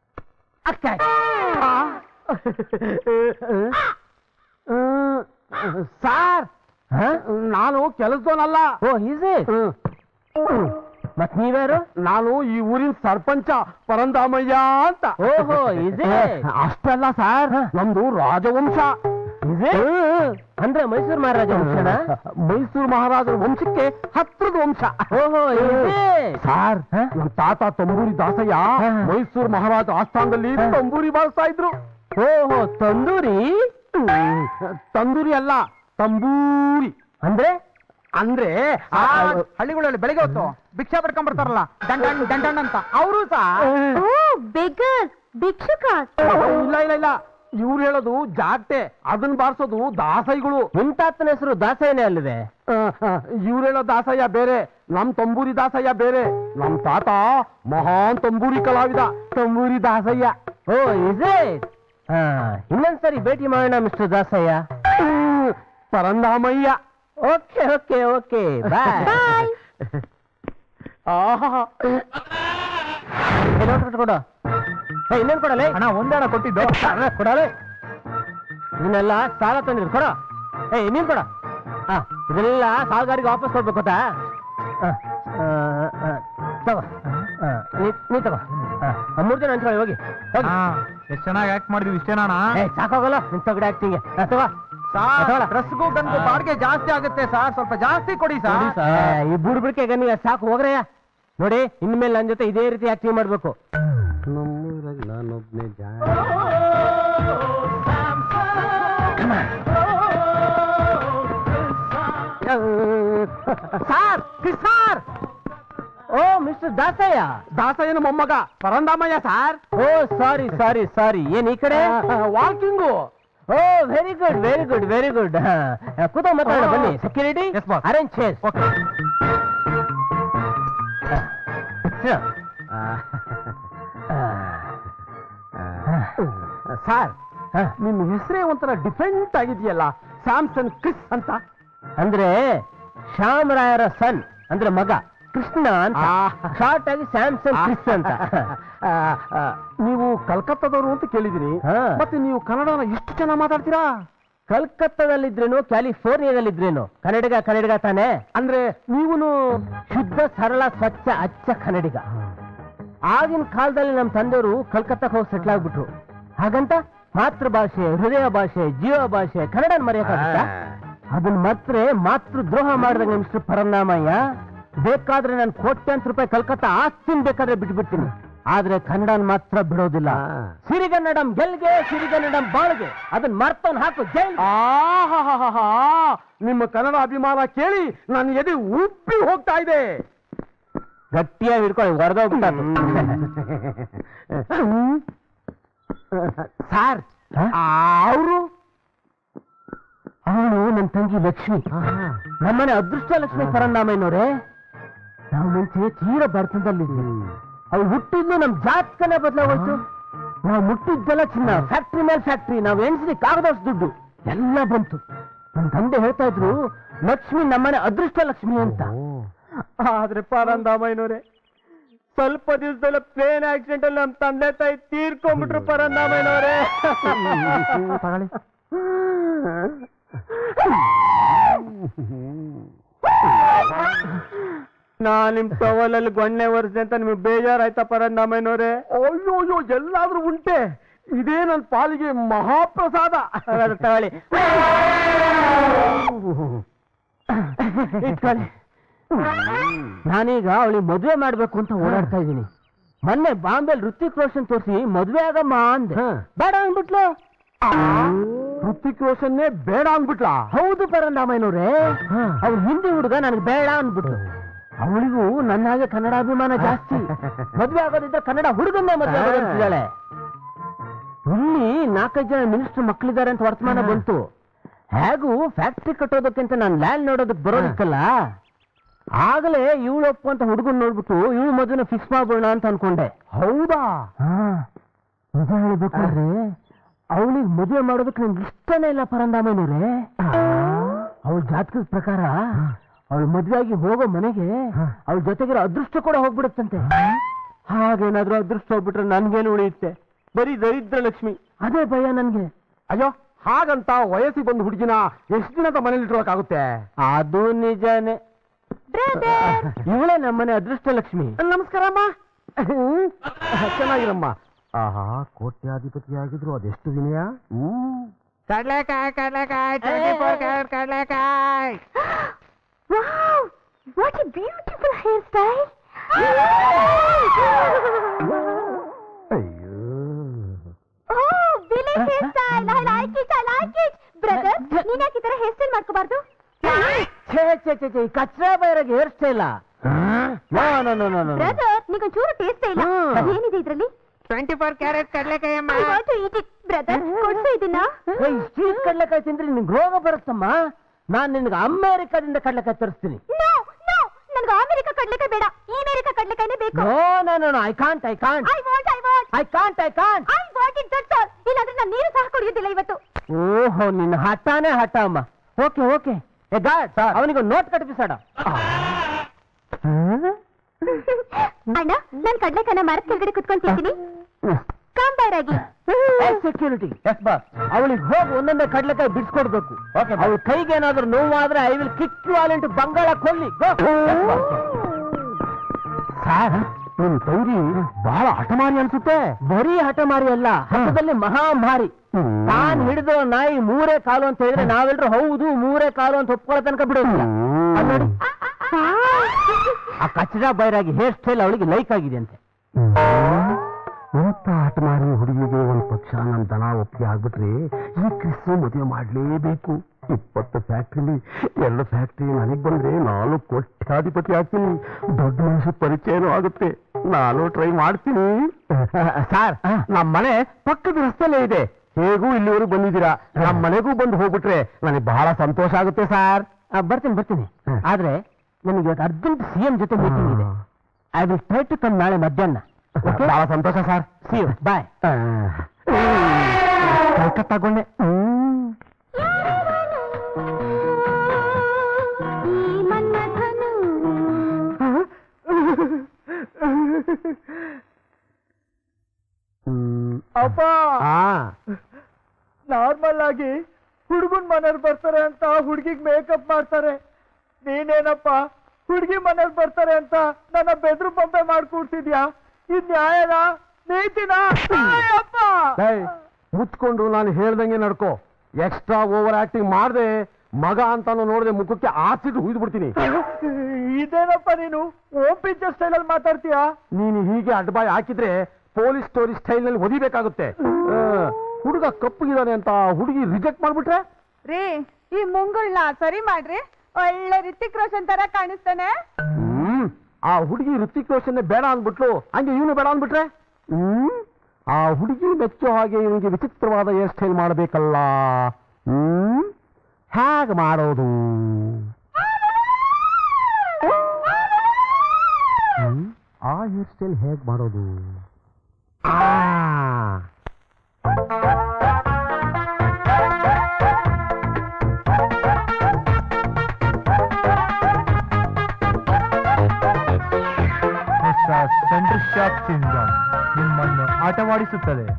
ಸಾರ್ ನಾನು ಕೆಲಸದವನಲ್ಲ ಓ ಈಸಿ ಮತ್ ನೀವ್ಯಾರು ನಾನು ಈ ಊರಿನ ಸರ್ಪಂಚ ಪರಂದಾಮಯ್ಯ ಅಂತ ಓಹೋ ಇದೆ ಅಷ್ಟಲ್ಲ ಸರ್ ನಮ್ದು ರಾಜವಂಶ ಇದೆ ಅಂದ್ರೆ ಮೈಸೂರು ಮಹಾರಾಜ ವಂಶನ ಮೈಸೂರು ಮಹಾರಾಜರ ವಂಶಕ್ಕೆ ಹತ್ರದ ವಂಶ ಓಹೋ ಇದೆ ಸರ್ ನಮ್ಮ ತಾತ ತಂಬೂರಿ ದಾಸಯ್ಯ ಮೈಸೂರು ಮಹಾರಾಜ ಆಸ್ಥಾನದಲ್ಲಿ ತಂಬೂರಿ ಬಾರಿಸ್ತಾ ಇದ್ರು ಓಹೋ ತಂದೂರಿ ತಂದೂರಿ ಅಲ್ಲ ತಂಬೂರಿ ಅಂದ್ರೆ ಅಂದ್ರೆ ಹಳ್ಳಿಗಳಲ್ಲಿ ಬೆಳಿಗ್ಗೆ ಹೊತ್ತು ಭಿಕ್ಷಾ ಪಡ್ಕೊಂಡ್ ಬರ್ತಾರಲ್ಲ ದಂಡಣ್ಣ ದಂಡಣ್ಣ ಅಂತ ಅವರು ಸಹ ಬೆಗರ್ಸ್ ಭಿಕ್ಷುಕಾಸ್ ಇಲ್ಲ ಇಲ್ಲ ಇಲ್ಲ ಇವ್ರು ಹೇಳೋದು ಜಾಗ್ಟೆ ಅದನ್ನ ಬಾರಿಸೋದು ದಾಸೈಗಳು ನಿಂತಾತನ ಹೆಸರು ದಾಸಯ್ಯನೇ ಅಲ್ಲದೆ ಇವ್ರು ಹೇಳೋ ದಾಸಯ್ಯ ಬೇರೆ ನಮ್ ತಂಬೂರಿ ದಾಸಯ್ಯ ಬೇರೆ ನಮ್ ತಾತ ಮಹಾನ್ ತಂಬೂರಿ ಕಲಾವಿದ ತಂಬೂರಿ ದಾಸಯ್ಯ ಓ ಇಸ್ ಇನ್ನೊಂದ್ಸರಿ ಭೇಟಿ ಮಾಡೋಣ mister Dasayya Parandamayya okay okay okay bye ಆಹಾ ಕೊಡು ಏ ಇನ್ನೇನು ಕೊಡಲೇ ಹಣ ಒಂದೇ ಹಣ ಕೊಟ್ಟಿದ್ದು ಕೊಡಲೆ ಇದನ್ನೆಲ್ಲ ಸಾಲ ತಂದಿದ್ರು ಕೊಡ ಏ ನೀನ್ ಕೊಡ ಹಾ ಇದನ್ನೆಲ್ಲ ಸಾಲಗಾರಿಗೆ ವಾಪಸ್ ಕೊಡ್ಬೇಕು ಗೊತ್ತಾ ಆ, ಆ, ಆ, ತಗೋ ಆ, ನೀ- ನೀ ತಗೋ ಆ, ಆ, ಮೂರ್ ಜನ ಹಂಚ್ಕೊಳ್ಳಿ ಹೋಗಿ ಹೋಗಿ ಎಷ್ಟು ಚೆನ್ನಾಗಿ ಆಕ್ಟ್ ಮಾಡಿದ್ವಿ ಇಷ್ಟೇನಾ ಏ ಸಾಕಾಗಲ್ಲ ನಿನ್ ತಗಡೆ ಹಾಕ್ತಿಂಗೆ ತಗೋ ತಗೊಳ. ಡ್ರೆಸ್ಗೂ ಗನ್ಗೂ ಬಾಡಿಗೆ ಜಾಸ್ತಿ ಆಗುತ್ತೆ ಸರ್ ಸ್ವಲ್ಪ ಜಾಸ್ತಿ ಕೊಡಿ ಸರ್ ಏ, ಈ ಬುಡ್ಬಿಡ್ಕೆ ಗನ್ನಿಗೆ ಸಾಕು ಹೋಗ್ರಯ್ಯ ನೋಡಿ ಇನ್ಮೇಲೆ ನನ್ನ ಜೊತೆ ಇದೇ ರೀತಿ ಆಕ್ಟಿಂಗ್ ಮಾಡ್ಬೇಕು ನಾನೊಬ್ನೇ ಸಾರ್ ಸಾರ್ ಓ ಮಿಸ್ಟರ್ ದಾಸಯ್ಯ ದಾಸಯ್ಯನ ಮೊಮ್ಮಗ ಪರಂದಾಮಯ್ಯ ಸಾರ್ ಓ ಸಾರಿ ಸಾರಿ ಸಾರಿ ಏನ್ ಈ ಕಡೆ walking oh very good very good very good ಕೂತ ಮಾತಾಡೋಣ ಬನ್ನಿ ಸೆಕ್ಯೂರಿಟಿ Yes, boss. ಅರೇಂಜ್ ಚೇಸ್ ಸಾರ್ ನಿಮ್ಮ ಹೆಸರೇ ಒಂಥರ ಡಿಫೆಂಟ್ ಆಗಿದೆಯಲ್ಲ ಸ್ಯಾಮ್ಸನ್ ಕ್ರಿಸ್ ಅಂತ ಅಂದ್ರೆ ಶ್ಯಾಮರಾಯರ ಸನ್ ಅಂದ್ರೆ ಮಗ ಕೃಷ್ಣ ಅಂತ ಶಾರ್ಟ್ ಆಗಿ ಸ್ಯಾಮ್ಸನ್ ಕ್ರಿಸ್ ಅಂತ ನೀವು ಕಲ್ಕತ್ತಾದವರು ಅಂತ ಕೇಳಿದಿರಿ ಮತ್ತೆ ನೀವು ಕನ್ನಡನ ಇಷ್ಟು ಚೆನ್ನಾಗಿ ಮಾತಾಡ್ತೀರಾ ಕಲ್ಕತ್ತಾದಲ್ಲಿದ್ರೇನು ಕ್ಯಾಲಿಫೋರ್ನಿಯಾದಲ್ಲಿದ್ರೇನು ಕನ್ನಡಿಗ ಕನ್ನಡಿಗ ತಾನೇ ಅಂದ್ರೆ ನೀವು ಶುದ್ಧ ಸರಳ ಸ್ವಚ್ಛ ಅಚ್ಚ ಕನ್ನಡಿಗ ಆಗಿನ ಕಾಲದಲ್ಲಿ ನಮ್ಮ ತಂದೆಯವರು ಕಲ್ಕತ್ತಾಕ್ಕೆ ಹೋಗಿ ಸೆಟ್ಲ್ ಆಗ್ಬಿಟ್ರು ಹಾಗಂತ ಮಾತೃಭಾಷೆ ಹೃದಯ ಭಾಷೆ ಜೀವ ಭಾಷೆ ಕನ್ನಡನ ಮರೆಯಕ್ಕಾಗುತ್ತಾ ಅದನ್ನ ಮಾತ್ರ ಮಾತೃ ದ್ರೋಹ ಮಾಡಿದಂಗೆ ಮಿಸ್ಟರ್ ಪರನಾಮಯ್ಯ ಬೇಕಾದ್ರೆ ನಾನು ಕೋಟ್ಯಾಂತರ ರೂಪಾಯಿ ಕಲ್ಕತ್ತಾ ಆಸ್ತಿನ ಬೇಕಾದ್ರೆ ಬಿಟ್ಬಿಡ್ತೀನಿ ಆದ್ರೆ ಕನ್ನಡನ ಮಾತ್ರ ಬಿಡೋದಿಲ್ಲ ಸಿರಿಗನ್ನಡಂ ಗೆಲ್ಗೆ ಸಿರಿಗನ್ನಡಂ ಬಾಳ್ಗೆ ಅದನ್ನ ಮರ್ತವನ್ ಹಾಕು ಜೈಲ್ ನಿಮ್ಮ ಕನ್ನಡ ಅಭಿಮಾನ ಕೇಳಿ ನಾನು ಎದೆ ಉಪ್ಪಿ ಹೋಗ್ತಾ ಇದೆ ಗಟ್ಟಿಯಾಗಿ ಹಿಡ್ಕೊಳ್ಳಿ ಹೊರದೋಗ್ಬಿಟ್ಟು ಸಾರ್ ಅವರು ಅವಳು ನನ್ನ ತಂಗಿ ಲಕ್ಷ್ಮಿ ನಮ್ಮನೆ ಅದೃಷ್ಟ ಲಕ್ಷ್ಮಿ ಪರಂದಾಮಯ್ಯನವ್ರೆ ನಾವು ಮುಂಚೆ ತೀರ ಬರ್ತದಲ್ಲಿದ್ವಿ ಅವ್ಳು ಹುಟ್ಟಿದ್ದು ನಮ್ ಜಾತಕನೇ ಬದಲಾಗೋಯ್ತು ನಾವು ಮುಟ್ಟಿದ್ದೆಲ್ಲ ಚಿನ್ನ ಫ್ಯಾಕ್ಟ್ರಿ ಮೇಲೆ ಫ್ಯಾಕ್ಟ್ರಿ ನಾವು ಎಣಿಸ್ಲಿಕ್ಕೆ ಆಗದಷ್ಟು ದುಡ್ಡು ಎಲ್ಲ ಬಂತು ನನ್ನ ತಂದೆ ಹೇಳ್ತಾ ಇದ್ರು ಲಕ್ಷ್ಮಿ ನಮ್ಮನೆ ಅದೃಷ್ಟ ಲಕ್ಷ್ಮಿ ಅಂತ ಆದ್ರೆ ಪರಂದಾಮಯ್ಯನವ್ರೆ ಸ್ವಲ್ಪ ದಿವಸದಲ್ಲ ಪ್ಲೇನ್ ಆಕ್ಸಿಡೆಂಟ್ ಅಲ್ಲಿ ನಮ್ಮ ತಂದೆ ತಾಯಿ ತೀರ್ಕೊಂಡ್ಬಿಟ್ರು ಪರಂದಾಮಯ್ಯನವ್ರೆ ನಾ ನಿಮ್ ಟವಲಲ್ಲಿ ಗೊಣ್ಣೆ ಒರೆಸಿದೆ ಅಂತ ನಿಮ್ಗೆ ಬೇಜಾರಾಯ್ತಾ ಪರಂದಾಮಯ್ಯನವ್ರೆ ಅಯ್ಯೋ ಅಯ್ಯೋ ಎಲ್ಲಾದ್ರೂ ಉಂಟೆ ಇದೇ ನನ್ನ ಪಾಲಿಗೆ ಮಹಾಪ್ರಸಾದ ತಗೊಳ್ಳಿ ಇಟ್ಕೊಳ್ಳಿ ನಾನೀಗ ಅವಳಿಗೆ ಮದುವೆ ಮಾಡ್ಬೇಕು ಅಂತ ಓಡಾಡ್ತಾ ಇದ್ದೀನಿ ಮೊನ್ನೆ ಬಾಂಬೆಲ್ ಋತಿಕ್ ರೋಷನ್ ತೋರಿಸಿ ಮದುವೆ ಆಗಮ್ಮ ಅಂದೆ ಬೇಡ ಅಂದ್ಬಿಟ್ಲು ಋತಿಕ್ ರೋಷನ್ನೇ ಬೇಡ ಅಂದ್ಬಿಟ್ಲಾ ಹೌದು ಪರಂದಾಮಯ್ಯನವ್ರೆ ಅವ್ಳು ಹಿಂದಿ ಹುಡುಗ ನನಗೆ ಬೇಡ ಅಂದ್ಬಿಟ್ಲು ಅವಳಿಗೂ ನನ್ನ ಹಾಗೆ ಕನ್ನಡ ಅಭಿಮಾನ ಜಾಸ್ತಿ ಮದ್ವೆ ಆಗೋದಿದ್ರೆ ಕನ್ನಡ ಹುಡುಗನ್ನೇ ಮದ್ವೆ ಆಗೋದಂತಿದ್ದಾಳೆ ಇಲ್ಲಿ ನಾಲ್ಕೈದು ಜನ ಮಿನಿಸ್ಟರ್ ಮಕ್ಕಳಿದ್ದಾರೆ ಅಂತ ವರ್ತಮಾನ ಬಂತು ಹೇಗೂ ಫ್ಯಾಕ್ಟ್ರಿ ಕಟ್ಟೋದಕ್ಕಿಂತ ನಾನು ಲ್ಯಾಂಡ್ ನೋಡೋದಕ್ಕೆ ಬರೋದಕ್ಕಲ್ಲ ಆಗಲೇ ಇವಳು ಒಪ್ಪುವಂತ ಹುಡುಗನ್ ನೋಡ್ಬಿಟ್ಟು ಇವಳು ಮದುವೆನ ಫಿಕ್ಸ್ ಮಾಡ್ಬೋಣ ಅಂತ ಅನ್ಕೊಂಡೆ ಹೌದಾ ನಿಜ ಹೇಳ್ಬೇಕಾದ್ರೆ ಅವಳಿಗೆ ಮದುವೆ ಮಾಡೋದಕ್ಕೆ ನನ್ಗೆ ಇಷ್ಟನೇ ಇಲ್ಲ ಪರಂದಾಮಯ್ಯನವ್ರೆ ಅವಳ ಜಾತಕದ ಪ್ರಕಾರ ಅವಳು ಮದುವೆಯಾಗಿ ಹೋಗೋ ಮನೆಗೆ ಅವಳ ಜೊತೆಗಿರೋ ಅದೃಷ್ಟ ಕೂಡ ಹೋಗ್ಬಿಡುತ್ತಂತೆ ಹಾಗೇನಾದ್ರೂ ಅದೃಷ್ಟ ಹೋಗ್ಬಿಟ್ರೆ ನನ್ಗೇನು ಉಳಿಯುತ್ತೆ ಬರೀ ದರಿದ್ರ ಲಕ್ಷ್ಮಿ ಅದೇ ಭಯ ನನ್ಗೆ ಅಯ್ಯೋ ಹಾಗಂತ ವಯಸ್ಸಿಗೆ ಬಂದು ಹುಡುಗಿನ ಎಷ್ಟು ದಿನ ಅಂತ ಮನೇಲಿ ಇಟ್ಕೊಳಕ್ಕಾಗುತ್ತೆ ಅದು ನಿಜಾನೇ ಇವಳೇ ನಮ್ಮನೆ ಅದೃಷ್ಟ ಲಕ್ಷ್ಮಿ ನಮಸ್ಕಾರಮ್ಮ ಚೆನ್ನಾಗಿರಮ್ಮ ಆಹಾ ಕೋಟ್ಯಾಧಿಪತಿ ಆಗಿದ್ರು ಅದೆಷ್ಟು ವಿನಯ ಹ್ಮ್ ಕಡ್ಲೆಕಾಯಿ ಕಡ್ಲೆಕಾಯಿ ಟ್ವೆಂಟಿ ಫೋರ್ ಕ್ಯಾರೆಟ್ ಕಡ್ಲೆಕಾಯಿ Wow! What a beautiful hairstyle! ಅಯ್ಯೋ oh, village hairstyle! I like it, I like it! Brother, ನೀನ್ ಯಾಕೆ ಈ ತರ hairstyle ಮಾಡ್ಕೋಬಾರ್ದು ಛೇ ಛೇ ಛೇ ಛೇ ಕಚ್ರಾ ಬೈರಾಗ hair style no no no no no brother ನಿಗೊಂಚೂರು ಟೇಸ್ಟ್ ಇಲ್ಲ ಹ್ಮ್. ಏನಿದೆ ಇದ್ರಲ್ಲಿ ಟ್ವೆಂಟಿ ಫೋರ್ ಕ್ಯಾರೆಟ್ ಕಡ್ಲೆಕಾಯಿ I want to eat it brother ಕೊಡ್ಸು ಇದನ್ನ ಸ್ವೀಟ್ ಕಡ್ಲೆಕಾಯಿ ತಿಂದ್ರೆ ನಿಂಗೆ ರೋಗ ಬರುತ್ತಮ್ಮ ನಾನ್ ನಿನ್ಗೆ ಅಮೇರಿಕಾದಿಂದ ಕಡ್ಲೆಕಾಯಿ ತರಿಸ್ತೀನಿ ನೋ ನೋ ನನಗೆ ಅಮೆರಿಕ ಕಡ್ಲೆಕಾಯಿ ಬೇಡ ಈ ಅಮೆರಿಕ ಕಡ್ಲೆಕಾಯಿನೇ ಬೇಕು no no no no I can't I can't I want I want I can't I can't I want it that's all ಇಲ್ಲಾಂದ್ರೆ ನಾನು ನೀರು ಸಹ ಕುಡಿಯೋದಿಲ್ಲ ಇವತ್ತು ಓಹೋ ನಿನ್ನ ಹಠಾನೇ ಹಠ ಅಮ್ಮ ಓಕೆ ಓಕೆ ಏ ಗಾಡ್ ಅವನಿಗೆ ನೋಟ್ ಕಟ್ಬಿಸಾಡ ಅಣ್ಣ ನಾನು ಕಡ್ಲೆಕಾಯಿನ ಮರದ ಕೆಳಗಡೆ ಕುತ್ಕೊಂಡು ತಿಂತೀನಿ ಕಾಂಬಾರಾಗಿ ಸೆಕ್ಯೂರಿಟಿ ಎಸ್ ಬಾಸ್ ಅವಳಿಗೆ ಹೋಗಿ ಒಂದೊಂದೇ ಕಡ್ಲೆಕಾಯಿ ಬಿಡಿಸ್ಕೊಡ್ಬೇಕು ಓಕೆ ಅವಳ ಕೈಗೆ ಏನಾದ್ರೂ ನೋವಾದ್ರೆ I will kick you all into ಬಂಗಾಳ ಕೊಲ್ಲಿ ಸರ್ ನಿಮ್ ತೈರಿ ಬಹಳ ಹಠಮಾರಿ ಅನ್ಸುತ್ತೆ ಬರೀ ಹಠಮಾರಿ ಅಲ್ಲ ಹಠದಲ್ಲಿ ಮಹಾಮಾರಿ ತಾನ್ ಹಿಡಿದು ನಾಯಿ ಮೂರೇ ಕಾಲು ಅಂತ ಹೇಳಿದ್ರೆ ನಾವೆಲ್ಲರೂ ಹೌದು ಮೂರೇ ಕಾಲು ಅಂತ ಒಪ್ಕೊಳ್ಳೋ ತನಕ ಬಿಡೋದಿಲ್ಲ ಅಲ್ಲ್ ನೋಡಿ ಆ ಕಚಡ ಬೈರಾಗಿ ಹೇರ್ ಸ್ಟೈಲ್ ಅವಳಿಗೆ ಲೈಕ್ ಆಗಿದೆ ಅಂತೆ ಇಂಥ ಹಠಮಾರಿ ಹುಡುಗಿಗೆ ಒಂದು ಪಕ್ಷ ನನ್ನ ದನ ಒಪ್ಪಿಗೆ ಆಗ್ಬಿಟ್ರೆ ಈ ಕ್ರಿಸ್ತು ಮದುವೆ ಮಾಡ್ಲೇಬೇಕು ಇಪ್ಪತ್ತು ಫ್ಯಾಕ್ಟ್ರಿಲಿ ಎರಡು ಫ್ಯಾಕ್ಟ್ರಿ ನನಗೆ ಬಂದ್ರೆ ನಾನು ಕೋಟ್ಯಾಧಿಪತಿ ಆಗ್ತೀನಿ ದೊಡ್ಡ ಮನುಷ್ಯ ಪರಿಚಯನೂ ಆಗುತ್ತೆ ನಾನು ಟ್ರೈ ಮಾಡ್ತೀನಿ ಸರ್ ನಮ್ಮ ಮನೆ ಪಕ್ಕದ ರಸ್ತೆಯಲ್ಲೇ ಇದೆ ಹೇಗೂ ಇಲ್ಲಿವರೆಗೂ ಬಂದಿದ್ದೀರಾ ನಮ್ಮ ಮನೆಗೂ ಬಂದು ಹೋಗ್ಬಿಟ್ರೆ ನನಗೆ ಬಹಳ ಸಂತೋಷ ಆಗುತ್ತೆ ಸರ್ ಆ, ಬರ್ತೀನಿ ಬರ್ತೀನಿ ಆದ್ರೆ ನನಗೆ ಇವತ್ತು ಅರ್ಜೆಂಟ್ ಸಿ ಎಂ ಜೊತೆ ಮೀಟಿಂಗ್ ಇದೆ I will try to come ನಾಳೆ ಮಧ್ಯಾಹ್ನ ಬಹಳ ಸಂತೋಷ ಸರ್ ಸಿ ಯು ಬಾಯ್ ತಗೊಂಡೆ ಈ ಮನ್ಮಥನು ಅಪ್ಪ ನಾರ್ಮಲ್ ಆಗಿ ಹುಡುಗನ್ ಮನೇಲಿ ಬರ್ತಾರೆ ಅಂತ ಹುಡುಗಿಗ್ ಮೇಕಪ್ ಮಾಡ್ತಾರೆ ನೀನೇನಪ್ಪ ಹುಡುಗಿ ಮನೇಲಿ ಬರ್ತಾರೆ ಅಂತ ನನ್ನ ಬೆದ್ರು ಬೊಂಬೆ ಮಾಡ್ಕೊಡ್ತಿದ್ಯಾ ಇದ್ ನ್ಯಾಯನ ನೀತಿನ ಮುಚ್ಕೊಂಡು ನಾನು ಹೇಳ್ದಂಗೆ ನಡ್ಕೋ ಎಕ್ಸ್ಟ್ರಾ ಓವರ್ ಆಕ್ಟಿಂಗ್ ಮಾಡದೆ ಮಗ ಅಂತಾನು ನೋಡದೆ ಮುಖಕ್ಕೆ ಆಸಿಡ್ ಹುಯ್ದು ಬಿಡ್ತೀನಿ ಇದೇನಪ್ಪ ನೀನು ಓಮ್ ಪಿಕ್ಚರ್ ಸ್ಟೈಲ್ ಅಲ್ಲಿ ಮಾತಾಡ್ತೀಯಾ ನೀನು ಹೀಗೆ ಅಡ್ಬಾಯ್ ಹಾಕಿದ್ರೆ ಪೊಲೀಸ್ ಸ್ಟೋರಿ ಸ್ಟೈಲ್ ನಲ್ಲಿ ಹೊದಿಬೇಕಾಗುತ್ತೆ ಆ, ಹುಡುಗ ಕಪ್ಪಗಿದಾನೆ ಅಂತ ಹುಡುಗಿ ರಿಜೆಕ್ಟ್ ಮಾಡ್ಬಿಟ್ರೆ ರೀ ಈ ಮುಂಗುಳ್ನ ಸರಿ ಮಾಡ್ರಿ ಒಳ್ಳೆ ರಿತಿಕ್ ರೋಷನ್ ತರ ಕಾಣಿಸ್ತಾನೆ ಹ್ಮ್ ಆ ಹುಡುಗಿ ಋತಿಕ್ ರೋಷನ್ ಬೇಡ ಅಂದ್ಬಿಟ್ಲು ಹಂಗೆ ಇವನು ಬೇಡ ಅಂದ್ಬಿಟ್ರೆ ಹ್ಮ್ ಆ ಹುಡುಗಿ ಮೆಚ್ಚೋ ಹಾಗೆ ಇವನಿಗೆ ವಿಚಿತ್ರವಾದ ಹೇರ್ ಸ್ಟೈಲ್ ಮಾಡಬೇಕಲ್ಲ ಹ್ಮ್ ಹೇಗೆ ಮಾಡೋದು ಹ್ಮ್? ಆ ಹೇರ್ ಸ್ಟೈಲ್ ಹೇಗೆ ಮಾಡೋದು ಆ ಸೆಂಟ್ರ್ ಶಾಕ್ ಸಿಂಡ್ರೋಮ್ ನಿಮ್ಮನ್ನು ಆಟವಾಡಿಸುತ್ತದೆ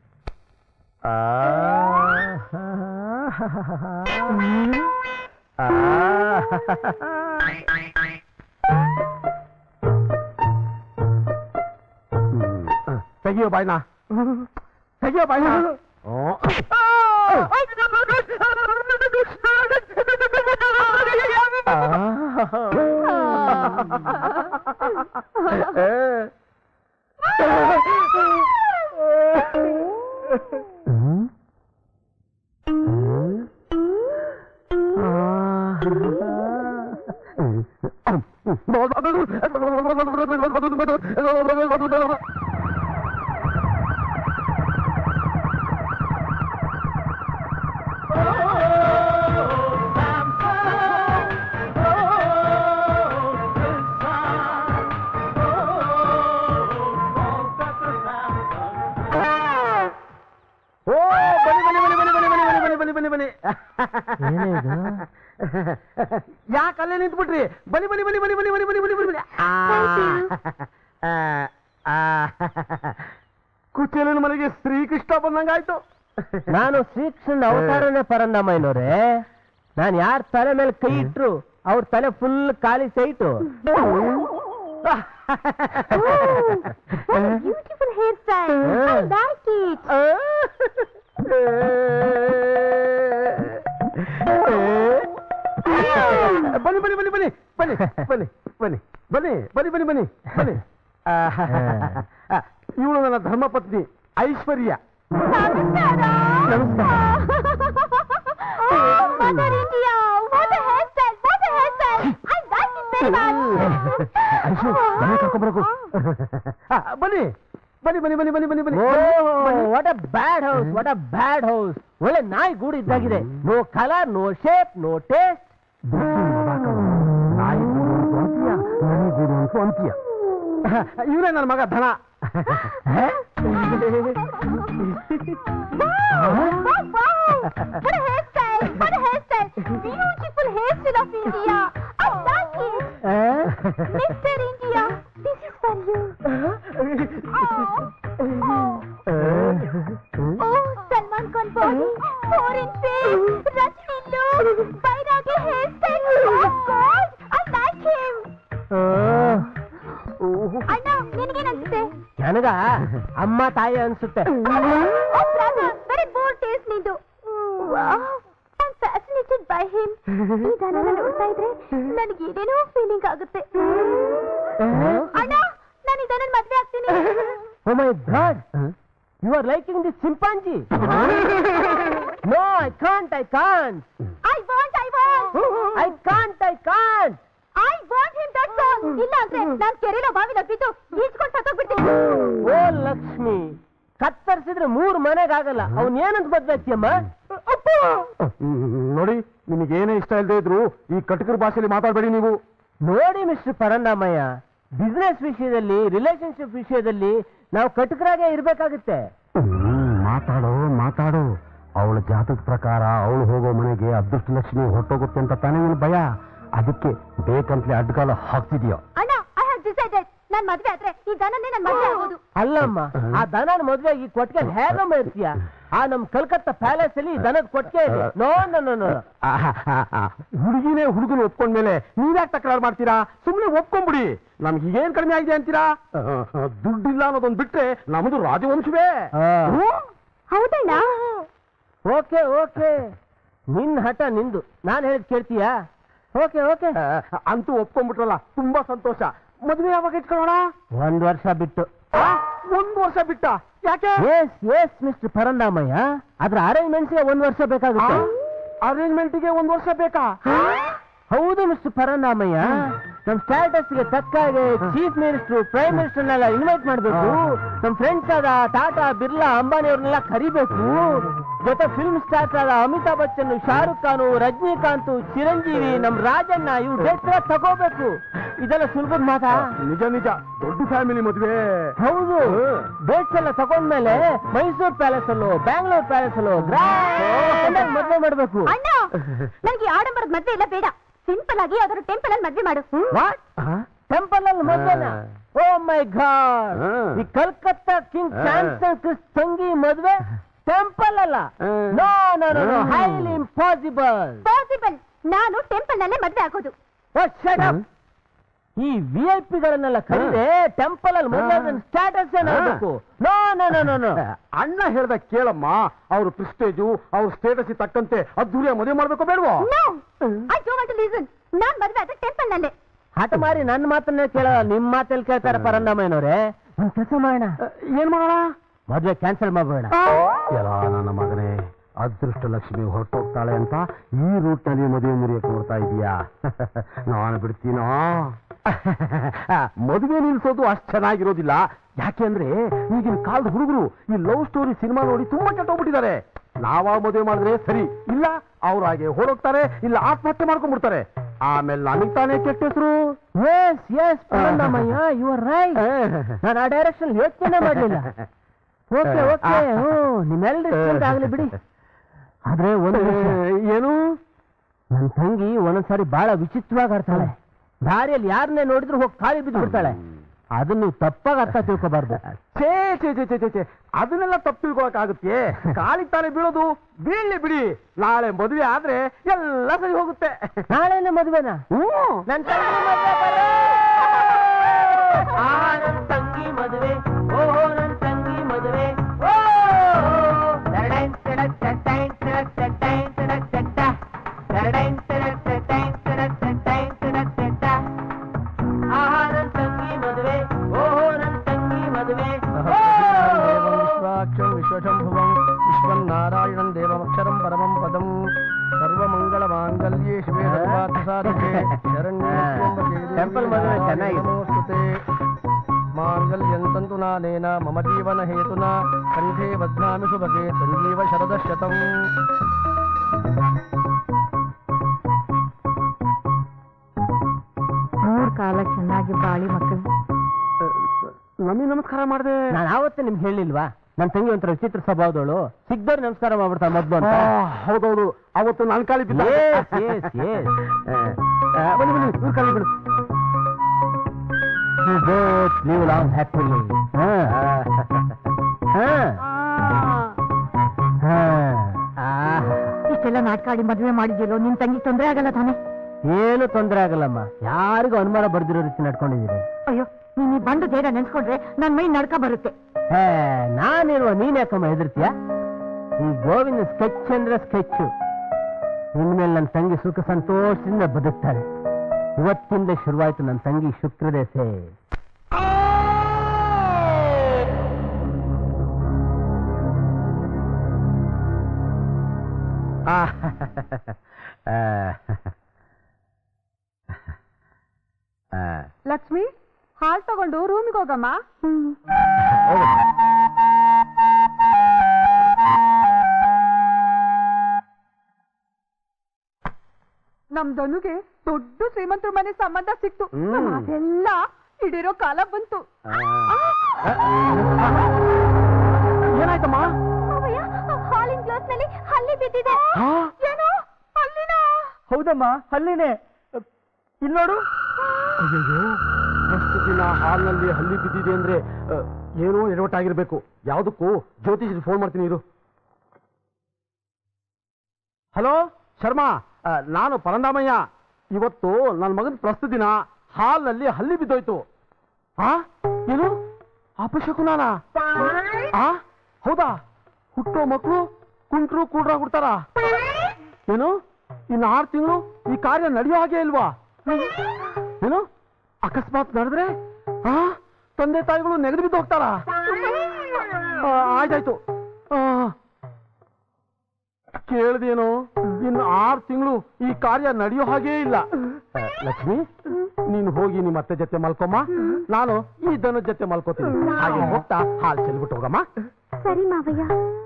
ತೆಗಿಯೋ ಬಾಯ್ನ ತೆಗಿಯೋ ಬಾಯ್ನ ಓ ಬನ್ನಿ ಬನ್ನಿ ಬನ್ನಿ ಬನ್ನಿ ಬನ್ನಿ ಬನ್ನಿ ಬನ್ನಿ ಬನ್ನಿ ಬನ್ನಿ ಬನ್ನಿ ಏನೇ ಇದು? ಯಾಕೆ ಅಲ್ಲೇ ನಿಂತ್ಬಿಟ್ರಿ ಬನ್ನಿ ಬನ್ನಿ ಬನ್ನಿ ಬನ್ನಿ ಬನ್ನಿ ಬನ್ನಿ ಬನ್ನಿ ಬನ್ನಿ ಬನ್ನಿ ಆ, ಆ, ಆ. ಕುಚೇಲನ ಮನೆಗೆ ಶ್ರೀಕೃಷ್ಣ ಬಂದಂಗಾಯ್ತು ನಾನು ಶ್ರೀಕೃಷ್ಣನ ಅವತಾರನೇ ಪರಂದಮ್ಮಯ್ಯನವ್ರೆ ನಾನು ಯಾರ ತಲೆ ಮೇಲೆ ಕೈ ಇಟ್ರು ಅವ್ರ ತಲೆ ಫುಲ್ ಖಾಲಿ site beautiful hair style I like it ಬನ್ನಿ ಬನ್ನಿ ಬನ್ನಿ ಬನ್ನಿ ಬನ್ನಿ ಬನ್ನಿ ಬನ್ನಿ ಬನ್ನಿ ಬನ್ನಿ ಬನ್ನಿ ಬನ್ನಿ ಬನ್ನಿ ಇವಳು ನನ್ನ ಧರ್ಮಪತ್ನಿ ಐಶ್ವರ್ಯ Mother India, what a hairstyle, what a hairstyle. I like it very Aishu ಮನೆ much. ಕರ್ಕೊಂಬರಕು ಆ, ಬನ್ನಿ ಬನ್ನಿ ಬನ್ನಿ ಬನ್ನಿ ಬನ್ನಿ ಬನ್ನಿ ಬನ್ನಿ what a bad house what a bad house ಒಳ್ಳೆ ನಾಯಿ ಗೂಡು ಇದ್ದಾಗಿದೆ no colour no shape no taste ಅಂತೀಯ ಇವನೇ ನನ್ನ ಮಗ ಧನ Wow, wow, what a hairstyle, what a hairstyle. Beautiful hairstyle of India. I like it. Mr. India, this is for you. Oh, Salman Khan body, foreign face, Rajni look, Bairagi hairstyle. Oh God, I like him. ಅಣ್ಣ ನಿನಗೇನನ್ಸುತ್ತೆ ನನಗ ಅಮ್ಮ ತಾಯಿ ಅನ್ಸುತ್ತೆ Oh, brother, very bold taste ನಿಂದು. Wow, I'm fascinated by him. ಈ ದನನ ನೋಡ್ತಾ ಇದ್ರೆ ನನಗೆ ಏನೇನೋ ಫೀಲಿಂಗ್ ಆಗುತ್ತೆ ಅಣ್ಣ ನಾನು ಈ ದನನ ಮದ್ವೆ ಆಗ್ತೀನಿ oh my god you are liking this chimpanzee no I can't I can't I want I want I can't I can't I want him that's all ಇಲ್ಲ ಅಂದ್ರೆ ನಾನು ಕೆರೆಲೋ ಬಾವಿಲೋ ಬಿದ್ದು ಈಜ್ಕೊಂಡು ಸತ್ತೋಗ್ಬಿಡ್ತೀನಿ ಓ ಲಕ್ಷ್ಮಿ ಕತ್ತರಿಸಿದ್ರೆ ಮೂರು ಮನೆಗಾಗಲ್ಲ ಅವನ್ ಏನಂತ ಬದ್ಲಾಗ್ತಿಯಮ್ಮ ನೋಡಿ ನಿಮಗೇನೇ ಇಷ್ಟ ಇಲ್ಲದೆ ಇದ್ರು ಈ ಕಟಕರ ಭಾಷೆಯಲ್ಲಿ ಮಾತಾಡಬೇಡಿ ನೀವು ನೋಡಿ ಮಿಸ್ಟರ್ ಪರಂದಾಮಯ್ಯ ಬಿಸ್ನೆಸ್ ವಿಷಯದಲ್ಲಿ ರಿಲೇಶನ್ಶಿಪ್ ವಿಷಯದಲ್ಲಿ ನಾವು ಕಟಕರಾಗೆ ಇರ್ಬೇಕಾಗುತ್ತೆ ಮಾತಾಡೋ ಮಾತಾಡು ಅವಳ ಜಾತಕ ಪ್ರಕಾರ ಅವಳು ಹೋಗೋ ಮನೆಗೆ ಅದೃಷ್ಟ ಲಕ್ಷ್ಮಿ ಹೊಟ್ಟೋಗುತ್ತೆ ಅಂತ ತಾನೇ ನಿನ್ ಭಯ ಅದಕ್ಕೆ ಬೇಕಂತಲೇ ಅಡ್ಗಾಲ ಹಾಕ್ತಿದ್ಯೋ ಅಣ್ಣ ಐ ಹ್ಯಾವ್ ಡಿಸೈಡೆಡ್ ನಾನು ಮದ್ವೆ ಆದ್ರೆ ಈ ದನನೇ ನನ್ನ ಮದ್ವೆ ಆಗೋದು ಅಲ್ಲಮ್ಮ ಆ ದನನ ಮದ್ವೆ ಈ ಕೊಟ್ಟಿಗೆ ಹೇಗಮ್ಮ ಇರ್ತೀಯ ಆ ನಮ್ ಕಲ್ಕತ್ತಾ ಪ್ಯಾಲೇಸ್ ಅಲ್ಲಿ ಈ ದನದ ಕೊಟ್ಟಿಗೆ ಇದೆ ನೋ ನೋ ನೋ ನೋ ಹುಡುಗಿನೇ ಹುಡುಗನ ಒಪ್ಕೊಂಡ್ಮೇಲೆ ನೀವ್ಯಾಕೆ ತಕರಾರು ಮಾಡ್ತೀರಾ ಸುಮ್ಮನೆ ಒಪ್ಕೊಂಡ್ಬಿಡಿ ನಮ್ಗೆ ಹೀಗೇನ್ ಕಡಿಮೆ ಆಗಿದೆ ಅಂತೀರಾ ದುಡ್ಡಿಲ್ಲ ಅನ್ನೋದೊಂದು ಬಿಟ್ರೆ ನಮ್ದು ರಾಜವಂಶವೇ ಹಾ. ಹ್ಮ್? ಹೌದಣ್ಣ ಓಕೆ ಓಕೆ ನಿನ್ ಹಠ ನಿಂದು ನಾನ್ ಹೇಳಿದ್ ಕೇಳ್ತೀಯಾ ಓಕೆ ಓಕೆ ಆ, ಅಂತೂ ಒಪ್ಕೊಂಡ್ಬಿಟ್ರಲ್ಲ ತುಂಬಾ ಸಂತೋಷ ಮದುವೆ ಯಾವಾಗ ಇಟ್ಕೊಳ್ಳೋಣ ಒಂದ್ ವರ್ಷ ಬಿಟ್ಟು ಆ, ಒಂದು ವರ್ಷ ಬಿಟ್ಟ ಯಾಕೆ ಎಸ್ ಎಸ್ ಮಿಸ್ಟರ್ ಪರಂದಾಮಯ್ಯ ಅದ್ರ ಅರೇಂಜ್ಮೆಂಟ್ಸ್ಗೆ ಒಂದ್ ವರ್ಷ ಬೇಕಾಗುತ್ತೆ ಅರೇಂಜ್ಮೆಂಟ್ಗೆ ಒಂದು ವರ್ಷ ಬೇಕಾ ಹೌದು ಮಿಸ್ಟರ್ ಪರಂದಾಮಯ್ಯ ನಮ್ ಸ್ಟ್ಯಾಟಸ್ಗೆ ತಕ್ಕ ಹಾಗೆ ಚೀಫ್ ಮಿನಿಸ್ಟರ್ ಪ್ರೈಮ್ ಮಿನಿಸ್ಟರ್ನೆಲ್ಲ ಇನ್ವೈಟ್ ಮಾಡ್ಬೇಕು ನಮ್ ಫ್ರೆಂಡ್ಸ್ ಆದ ಟಾಟಾ ಬಿರ್ಲಾ ಅಂಬಾನಿ ಅವ್ರನ್ನೆಲ್ಲ ಕರಿಬೇಕು ಜೊತೆ ಫಿಲ್ಮ್ ಸ್ಟಾರ್ಸ್ ಆದ ಅಮಿತಾಬ್ ಬಚ್ಚನ್ ಶಾರುಖ್ ಖಾನ್ ರಜನಿಕಾಂತ್ ಚಿರಂಜೀವಿ ನಮ್ ರಾಜಣ್ಣ ಇವ್ರು ಡೇಟ್ ತಗೋಬೇಕು ಇದೆಲ್ಲ ಸುಲಭದ ಮಾತಾ ನಿಜ ನಿಜ ದೊಡ್ಡ ಫ್ಯಾಮಿಲಿ ಮದುವೆ ಹೌದು ಡೇಟ್ಸ್ ಎಲ್ಲ ತಗೊಂಡ್ಮೇಲೆ ಮೈಸೂರು ಪ್ಯಾಲೇಸ್ ಅಲ್ಲೋ ಬ್ಯಾಂಗ್ಳೂರ್ ಪ್ಯಾಲೇಸ್ ಅಲ್ಲೋ ಗ್ರ್ಯಾಂಡ್ ಆಗಿ ಮದ್ವೆ ಮಾಡ್ಬೇಕು ಅಣ್ಣ ನನಗೆ ಆಡಂಬರದ ಮದ್ವೆ ಇಲ್ಲ ಬೇಡ ಸಿಂಪಲ್ ಆಗಿ ಯಾವ್ದಾದ್ರು ಟೆಂಪಲ್ ಅಲ್ಲಿ ಮದ್ವೆ ಮಾಡು ವಾಟ್ ಟೆಂಪಲ್ ಅಲ್ಲಿ ಮದ್ವೆನ ಓ ಮೈ ಗಾಡ್ ಹಾ. ಈ ಕಲ್ಕತ್ತಾ ಕಿಂಗ್ ಹಾ. ಚಾನ್ಸನ್ ಕ್ರಿಸ್ ತಂಗಿ ಮದ್ವೆ ಟೆಂಪಲ್ ಅಲ್ಲ ಹಾ. ನೋ ನೋ ನೋ ಹ್ಮ್. ಹೈಲಿ ಇಂಪಾಸಿಬಲ್ ಪಾಸಿಬಲ್ ನಾನು ಟೆಂಪಲ್ ನಲ್ಲೇ ಮದ್ವೆ ಆಗೋದು ಈ ವಿ ಐ ಪಿಗಳನ್ನೆಲ್ಲ ಕರೀದೆ ಟೆಂಪಲ್ ಅಲ್ಲಿ ಮದ್ವೆ ಸ್ಟ್ಯಾಟಸ್ ಏನಾಗಬೇಕು no no no no no ಅಣ್ಣ ಹೇಳ್ದ ಕೇಳಮ್ಮ ಅವ್ರ ಪ್ರಿಸ್ಟೇಜು ಅವ್ರ ಸ್ಟೇಟಸ್ ತಕ್ಕಂತೆ ಅದ್ದೂರಿಯ ಮದುವೆ ಮಾಡ್ಬೇಕು ಬೇಡವೋ no I don't want to listen ನಾನ್ ಮದ್ವೆ ಆದ್ರೆ ಟೆಂಪಲ್ ನಲ್ಲೇ ಹಠ ಮಾರಿ ನನ್ನ ಮಾತನ್ನೇ ಕೇಳ ನಿಮ್ ಮಾತಲ್ಲಿ ಕೇಳ್ತಾರೆ ಪರಂದಮ್ಮನವ್ರೆ ಒಂದ್ ಕೆಲಸ ಮಾಡೋಣ ಏನ್ ಮಾಡೋಣ ಮದ್ವೆ ಕ್ಯಾನ್ಸಲ್ ಮಾಡ್ಬೇಡ ಎಲ್ಲ ನನ್ನ ಮಗನೇ ಅದೃಷ್ಟ ಲಕ್ಷ್ಮಿ ಹೊರಟೋಗ್ತಾಳೆ ಅಂತ ಈ ರೂಟ್ನಲ್ಲಿ ಮದುವೆ ಮುರಿಯಕ್ಕೆ ನೋಡ್ತಾ ಇದೀಯಾ ನಾನು ಬಿಡ್ತೀನೋ ಮದುವೆ ನಿಲ್ಸೋದು ಅಷ್ಟು ಚೆನ್ನಾಗಿರೋದಿಲ್ಲ ಯಾಕೆಂದ್ರೆ ಈಗಿನ ಕಾಲದ ಹುಡುಗರು ಈ ಲವ್ ಸ್ಟೋರಿ ಸಿನಿಮಾ ನೋಡಿ ತುಂಬಾ ಕೆಟ್ಟೋಗ್ಬಿಟ್ಟಿದ್ದಾರೆ ನಾವಾ ಮದುವೆ ಮಾಡಿದ್ರೆ ಸರಿ ಇಲ್ಲ ಅವ್ರ ಹಾಗೆ ಹೊರಡ್ತಾರೆ ಇಲ್ಲ ಆತ್ಮಹತ್ಯೆ ಮಾಡ್ಕೊಂಡ್ಬಿಡ್ತಾರೆ ಆಮೇಲೆ ನನಗ್ ತಾನೇ ಕೆಟ್ಟ ಹೆಸರು yes yes Parandamayya you are right ನಾನು ಆ ಡೈರೆಕ್ಷನ್ ಯೋಚನೆ ಮಾಡ್ಲಿಲ್ಲ ಓಕೆ ಓಕೆ ಹ್ಞೂ ನಿಮ್ಮೆಲ್ಲರೂ ಇಷ್ಟ ಆಗ್ಲಿ ಬಿಡಿ ಆದ್ರೆ ಒಂದು ವಿಷಯ, ಏನು ನನ್ ತಂಗಿ ಒಂದೊಂದ್ಸಾರಿ ಬಹಳ ವಿಚಿತ್ರವಾಗಿ ಆಡ್ತಾಳೆ ದಾರಿಯಲ್ಲಿ ಯಾರನ್ನೇ ನೋಡಿದ್ರು ಹೋಗಿ ಖಾಲಿ ಬಿದ್ದು ಬಿಡ್ತಾಳೆ ಅದನ್ನ ನೀವು ತಪ್ಪಾಗಿ ಅರ್ಥ ತಿಳ್ಕೊಬಾರ್ದು ಛೇ ಛೇ ಛೇ ಛೇ ಛೇ ಛೇ ಅದನ್ನೆಲ್ಲ ತಪ್ಪು ತಿಳ್ಕೊಳಕ್ ಆಗುತ್ತೆ ಕಾಲಿಗೆ ತಾನೇ ಬೀಳೋದು ಬೀಳ್ಲಿ ಬಿಡಿ ನಾಳೆ ಮದುವೆ ಆದ್ರೆ ಎಲ್ಲ ಸರಿ ಹೋಗುತ್ತೆ ನಾಳೆನೆ ಮದುವೆನಾ ಹ್ಮ್ ನನ್ ತಂಗಿ ಮದುವೆ ಬರೋ! ಆ ನನ್ ತಂಗಿ ಮದುವೆ ಓ ನನ್ ತಂಗಿ ಮದುವೆ ಓ ತರಡೈನ್ ತಡಕ್ ತಟ್ಟೈನ್ ತಡಕ್ ತಟ್ಟೈನ್ ತಡಕ್ ತಟ್ಟ. ತರಡೈನ್ ತಡಕ್ ತಟ್ಟೈನ್ ತಡಕ್ ತಟ್ಟೈನ್ ತಡಕ್ ತಟ್ಟ. ಆ ನನ್ ತಂಗಿ ಮದುವೆ ಓ ನನ್ ತಂಗಿ ಮದುವೆ ಓ! ವಿಶ್ವಾಕ್ಷಂ ವಿಶ್ವಶಂಭುವಂ ವಿಶ್ವನ್ನಾರಾಯಣಂ ದೇವಮಕ್ಷರಂ ಪರಮಂ ಪದಂ ಸರ್ವಮಂಗಳ ಮಾಂಗಲ್ಯೇ ಶಿವೇ ಸರ್ವಾರ್ಥ ಸಾಧಿಕೆ ಶರಣ್ಯೇ ತ್ರ್ಯಂಬಕೆ ದೇವಿ ಟೆಂಪಲ್ ಮದುವೆ ಚೆನ್ನಾಗಿದೆ. ನಮೋಸ್ತುತೆ ಮಾಂಗಲ್ಯಂ ತಂತು ನಾನೇನ ಮಮ ಜೀವನ ಹೇತುನ ಕಂಠೇ ಬಧ್ನಾಮಿ ಸುಭಗೆ ಸಂಜೀವ ಶರದ ಶತಂ ಮೂರ್ ಕಾಲ ಚೆನ್ನಾಗಿ ಬಾಳಿ ಮಕ್ಕಳು ನಮಗೆ ನಮಸ್ಕಾರ ಮಾಡಿದೆ ನಾನು ಆವತ್ತೇ ನಿಮ್ಗೆ ಹೇಳಿಲ್ವಾ ನನ್ನ ತಂಗಿ ಒಂಥರ ವಿಚಿತ್ರ ಸ್ವಭಾವದವಳು ಸಿಗ್ದವ್ರು ನಮಸ್ಕಾರ ಮಾಡ್ಬಿಡ್ತಾ ಮೊದ್ಲು ಅಂತ ಹೌದೌದು ಅವತ್ತು ನಾನು ಕಾಲಿ ಬಿದ್ದ Yes, yes, yes. ಬನ್ನಿ ಬನ್ನಿ ಇವ್ರ ಕಾಲಿ ಬಿಡು You both live long happily. ಹಾ. ಹಾ. ಹಾ. ಆ. ಇಷ್ಟೆಲ್ಲ ನಾಟಕ ಆಡಿ ಮದ್ವೆ ಮಾಡಿದ್ಯಲ್ಲೋ ನಿನ್ ತಂಗಿ ತೊಂದ್ರೆ ಆಗಲ್ಲ ತಾನೆ ಏನು ತೊಂದರೆ ಆಗಲ್ಲಮ್ಮ ಯಾರಿಗೂ ಅನುಮಾನ ಬರ್ದಿರೋ ರೀತಿ ನಡ್ಕೊಂಡಿದ್ದೀನಿ ಅಯ್ಯೋ ನೀನ್ ಈ ಬಂದು ದೇರ ನೆನ್ಸ್ಕೊಂಡ್ರೆ ನನ್ ಮೈ ನಡ್ಕ ಬರುತ್ತೆ ಹೇ ನಾನಿರುವ ನೀನ್ ಯಾಕಮ್ಮ ಹೆದರ್ತೀಯ ಈ ಗೋವಿಂದ ಸ್ಕೆಚ್ ಅಂದ್ರೆ ಸ್ಕೆಚ್ ಇನ್ಮೇಲೆ ನನ್ನ ತಂಗಿ ಸುಖ ಸಂತೋಷದಿಂದ ಬದುಕ್ತಾಳೆ ಇವತ್ತಿಂದ ಶುರುವಾಯ್ತು ನನ್ನ ತಂಗಿ ಶುಕ್ರದೇಸೆ ಆ, ಆ, ಆ, ಲಕ್ಷ್ಮಿ ಹಾಲ್ ತಗೊಂಡು ರೂಮಿಗೆ ಹೋಗಮ್ಮ ಹೋಗು. ನಮ್ ಧನುಗೆ ದೊಡ್ಡ ಶ್ರೀಮಂತರ ಮನೆ ಸಂಬಂಧ ಸಿಕ್ತು ಹ್ಮ್. ನಮ್ಮ ಅದೆಲ್ಲ ಹಿಡಿರೋ ಕಾಲ ಬಂತು ಆ. ಏನಾಯ್ತಮ್ಮ ಹಾಲಿನ ಗ್ಲಾಸ್ ನಲ್ಲಿ ಹಲ್ಲಿ ಬಿದ್ದಿದೆ ಆ? ಏನು ಅಲ್ಲಿನ ಹೌದಮ್ಮ ಅಲ್ಲಿನೇ ಇಲ್ಲಿ ನೋಡು ಅಯ್ಯಯ್ಯೋ ಅಷ್ಟು ದಿನ ಹಾಲ್ನಲ್ಲಿ ಹಲ್ಲಿ ಬಿದ್ದಿದೆ ಅಂದ್ರೆ ಅ, ಏನೋ ಎಡವಟ್ಟಾಗಿರ್ಬೇಕು ಯಾವುದಕ್ಕೂ ಜ್ಯೋತಿಷ್ ಫೋನ್ ಮಾಡ್ತೀನಿ ಇರು ಹಲೋ ಶರ್ಮಾ ಅ, ನಾನು ಪರಂದಾಮಯ್ಯ ಇವತ್ತು ನನ್ನ ಮಗನ ಪ್ರಸ್ತುತ ದಿನ ಹಾಲ್ನಲ್ಲಿ ಹಲ್ಲಿ ಬಿದ್ದೋಯ್ತು ಆ ಏನು ಅಪಶಕುನಾನ ಆ ಹೌದಾ ಹುಟ್ಟೋ ಮಕ್ಕಳು ಕುಂಟ್ರು ಕೂಡ್ರಾಗ್ಬಿಡ್ತಾರ ಏನು ಇನ್ನು ಆರು ತಿಂಗಳು ಈ ಕಾರ್ಯ ನಡೆಯೋ ಹಾಗೆ ಇಲ್ವಾ ಏನು ಅಕಸ್ಮಾತ್ ನಡೆದ್ರೆ ಆ ತಂದೆ ತಾಯಿಗಳು ನೆಗೆದು ಬಿದ್ದು ಹೋಗ್ತಾರಾ ಆ, ಆಯ್ತಾಯ್ತು ಆ, ಕೇಳ್ದೇನೋ ಇನ್ನು ಆರು ತಿಂಗಳು ಈ ಕಾರ್ಯ ನಡೆಯೋ ಹಾಗೇ ಇಲ್ಲ ಆ, ಲಕ್ಷ್ಮಿ ನೀನು ಹೋಗಿ ನಿಮ್ಮ ಅತ್ತೆ ಜೊತೆ ಮಲ್ಕೊಮ್ಮ ನಾನು ಈ ದನದ ಜೊತೆ ಮಲ್ಕೋತೀನಿ ಹಾಗೆ ಹೋಗ್ತಾ ಹಾಲು ಚೆಲ್ಬಿಟ್ಟು ಹೋಗಮ್ಮ ಸರಿ ಮಾವಯ್ಯ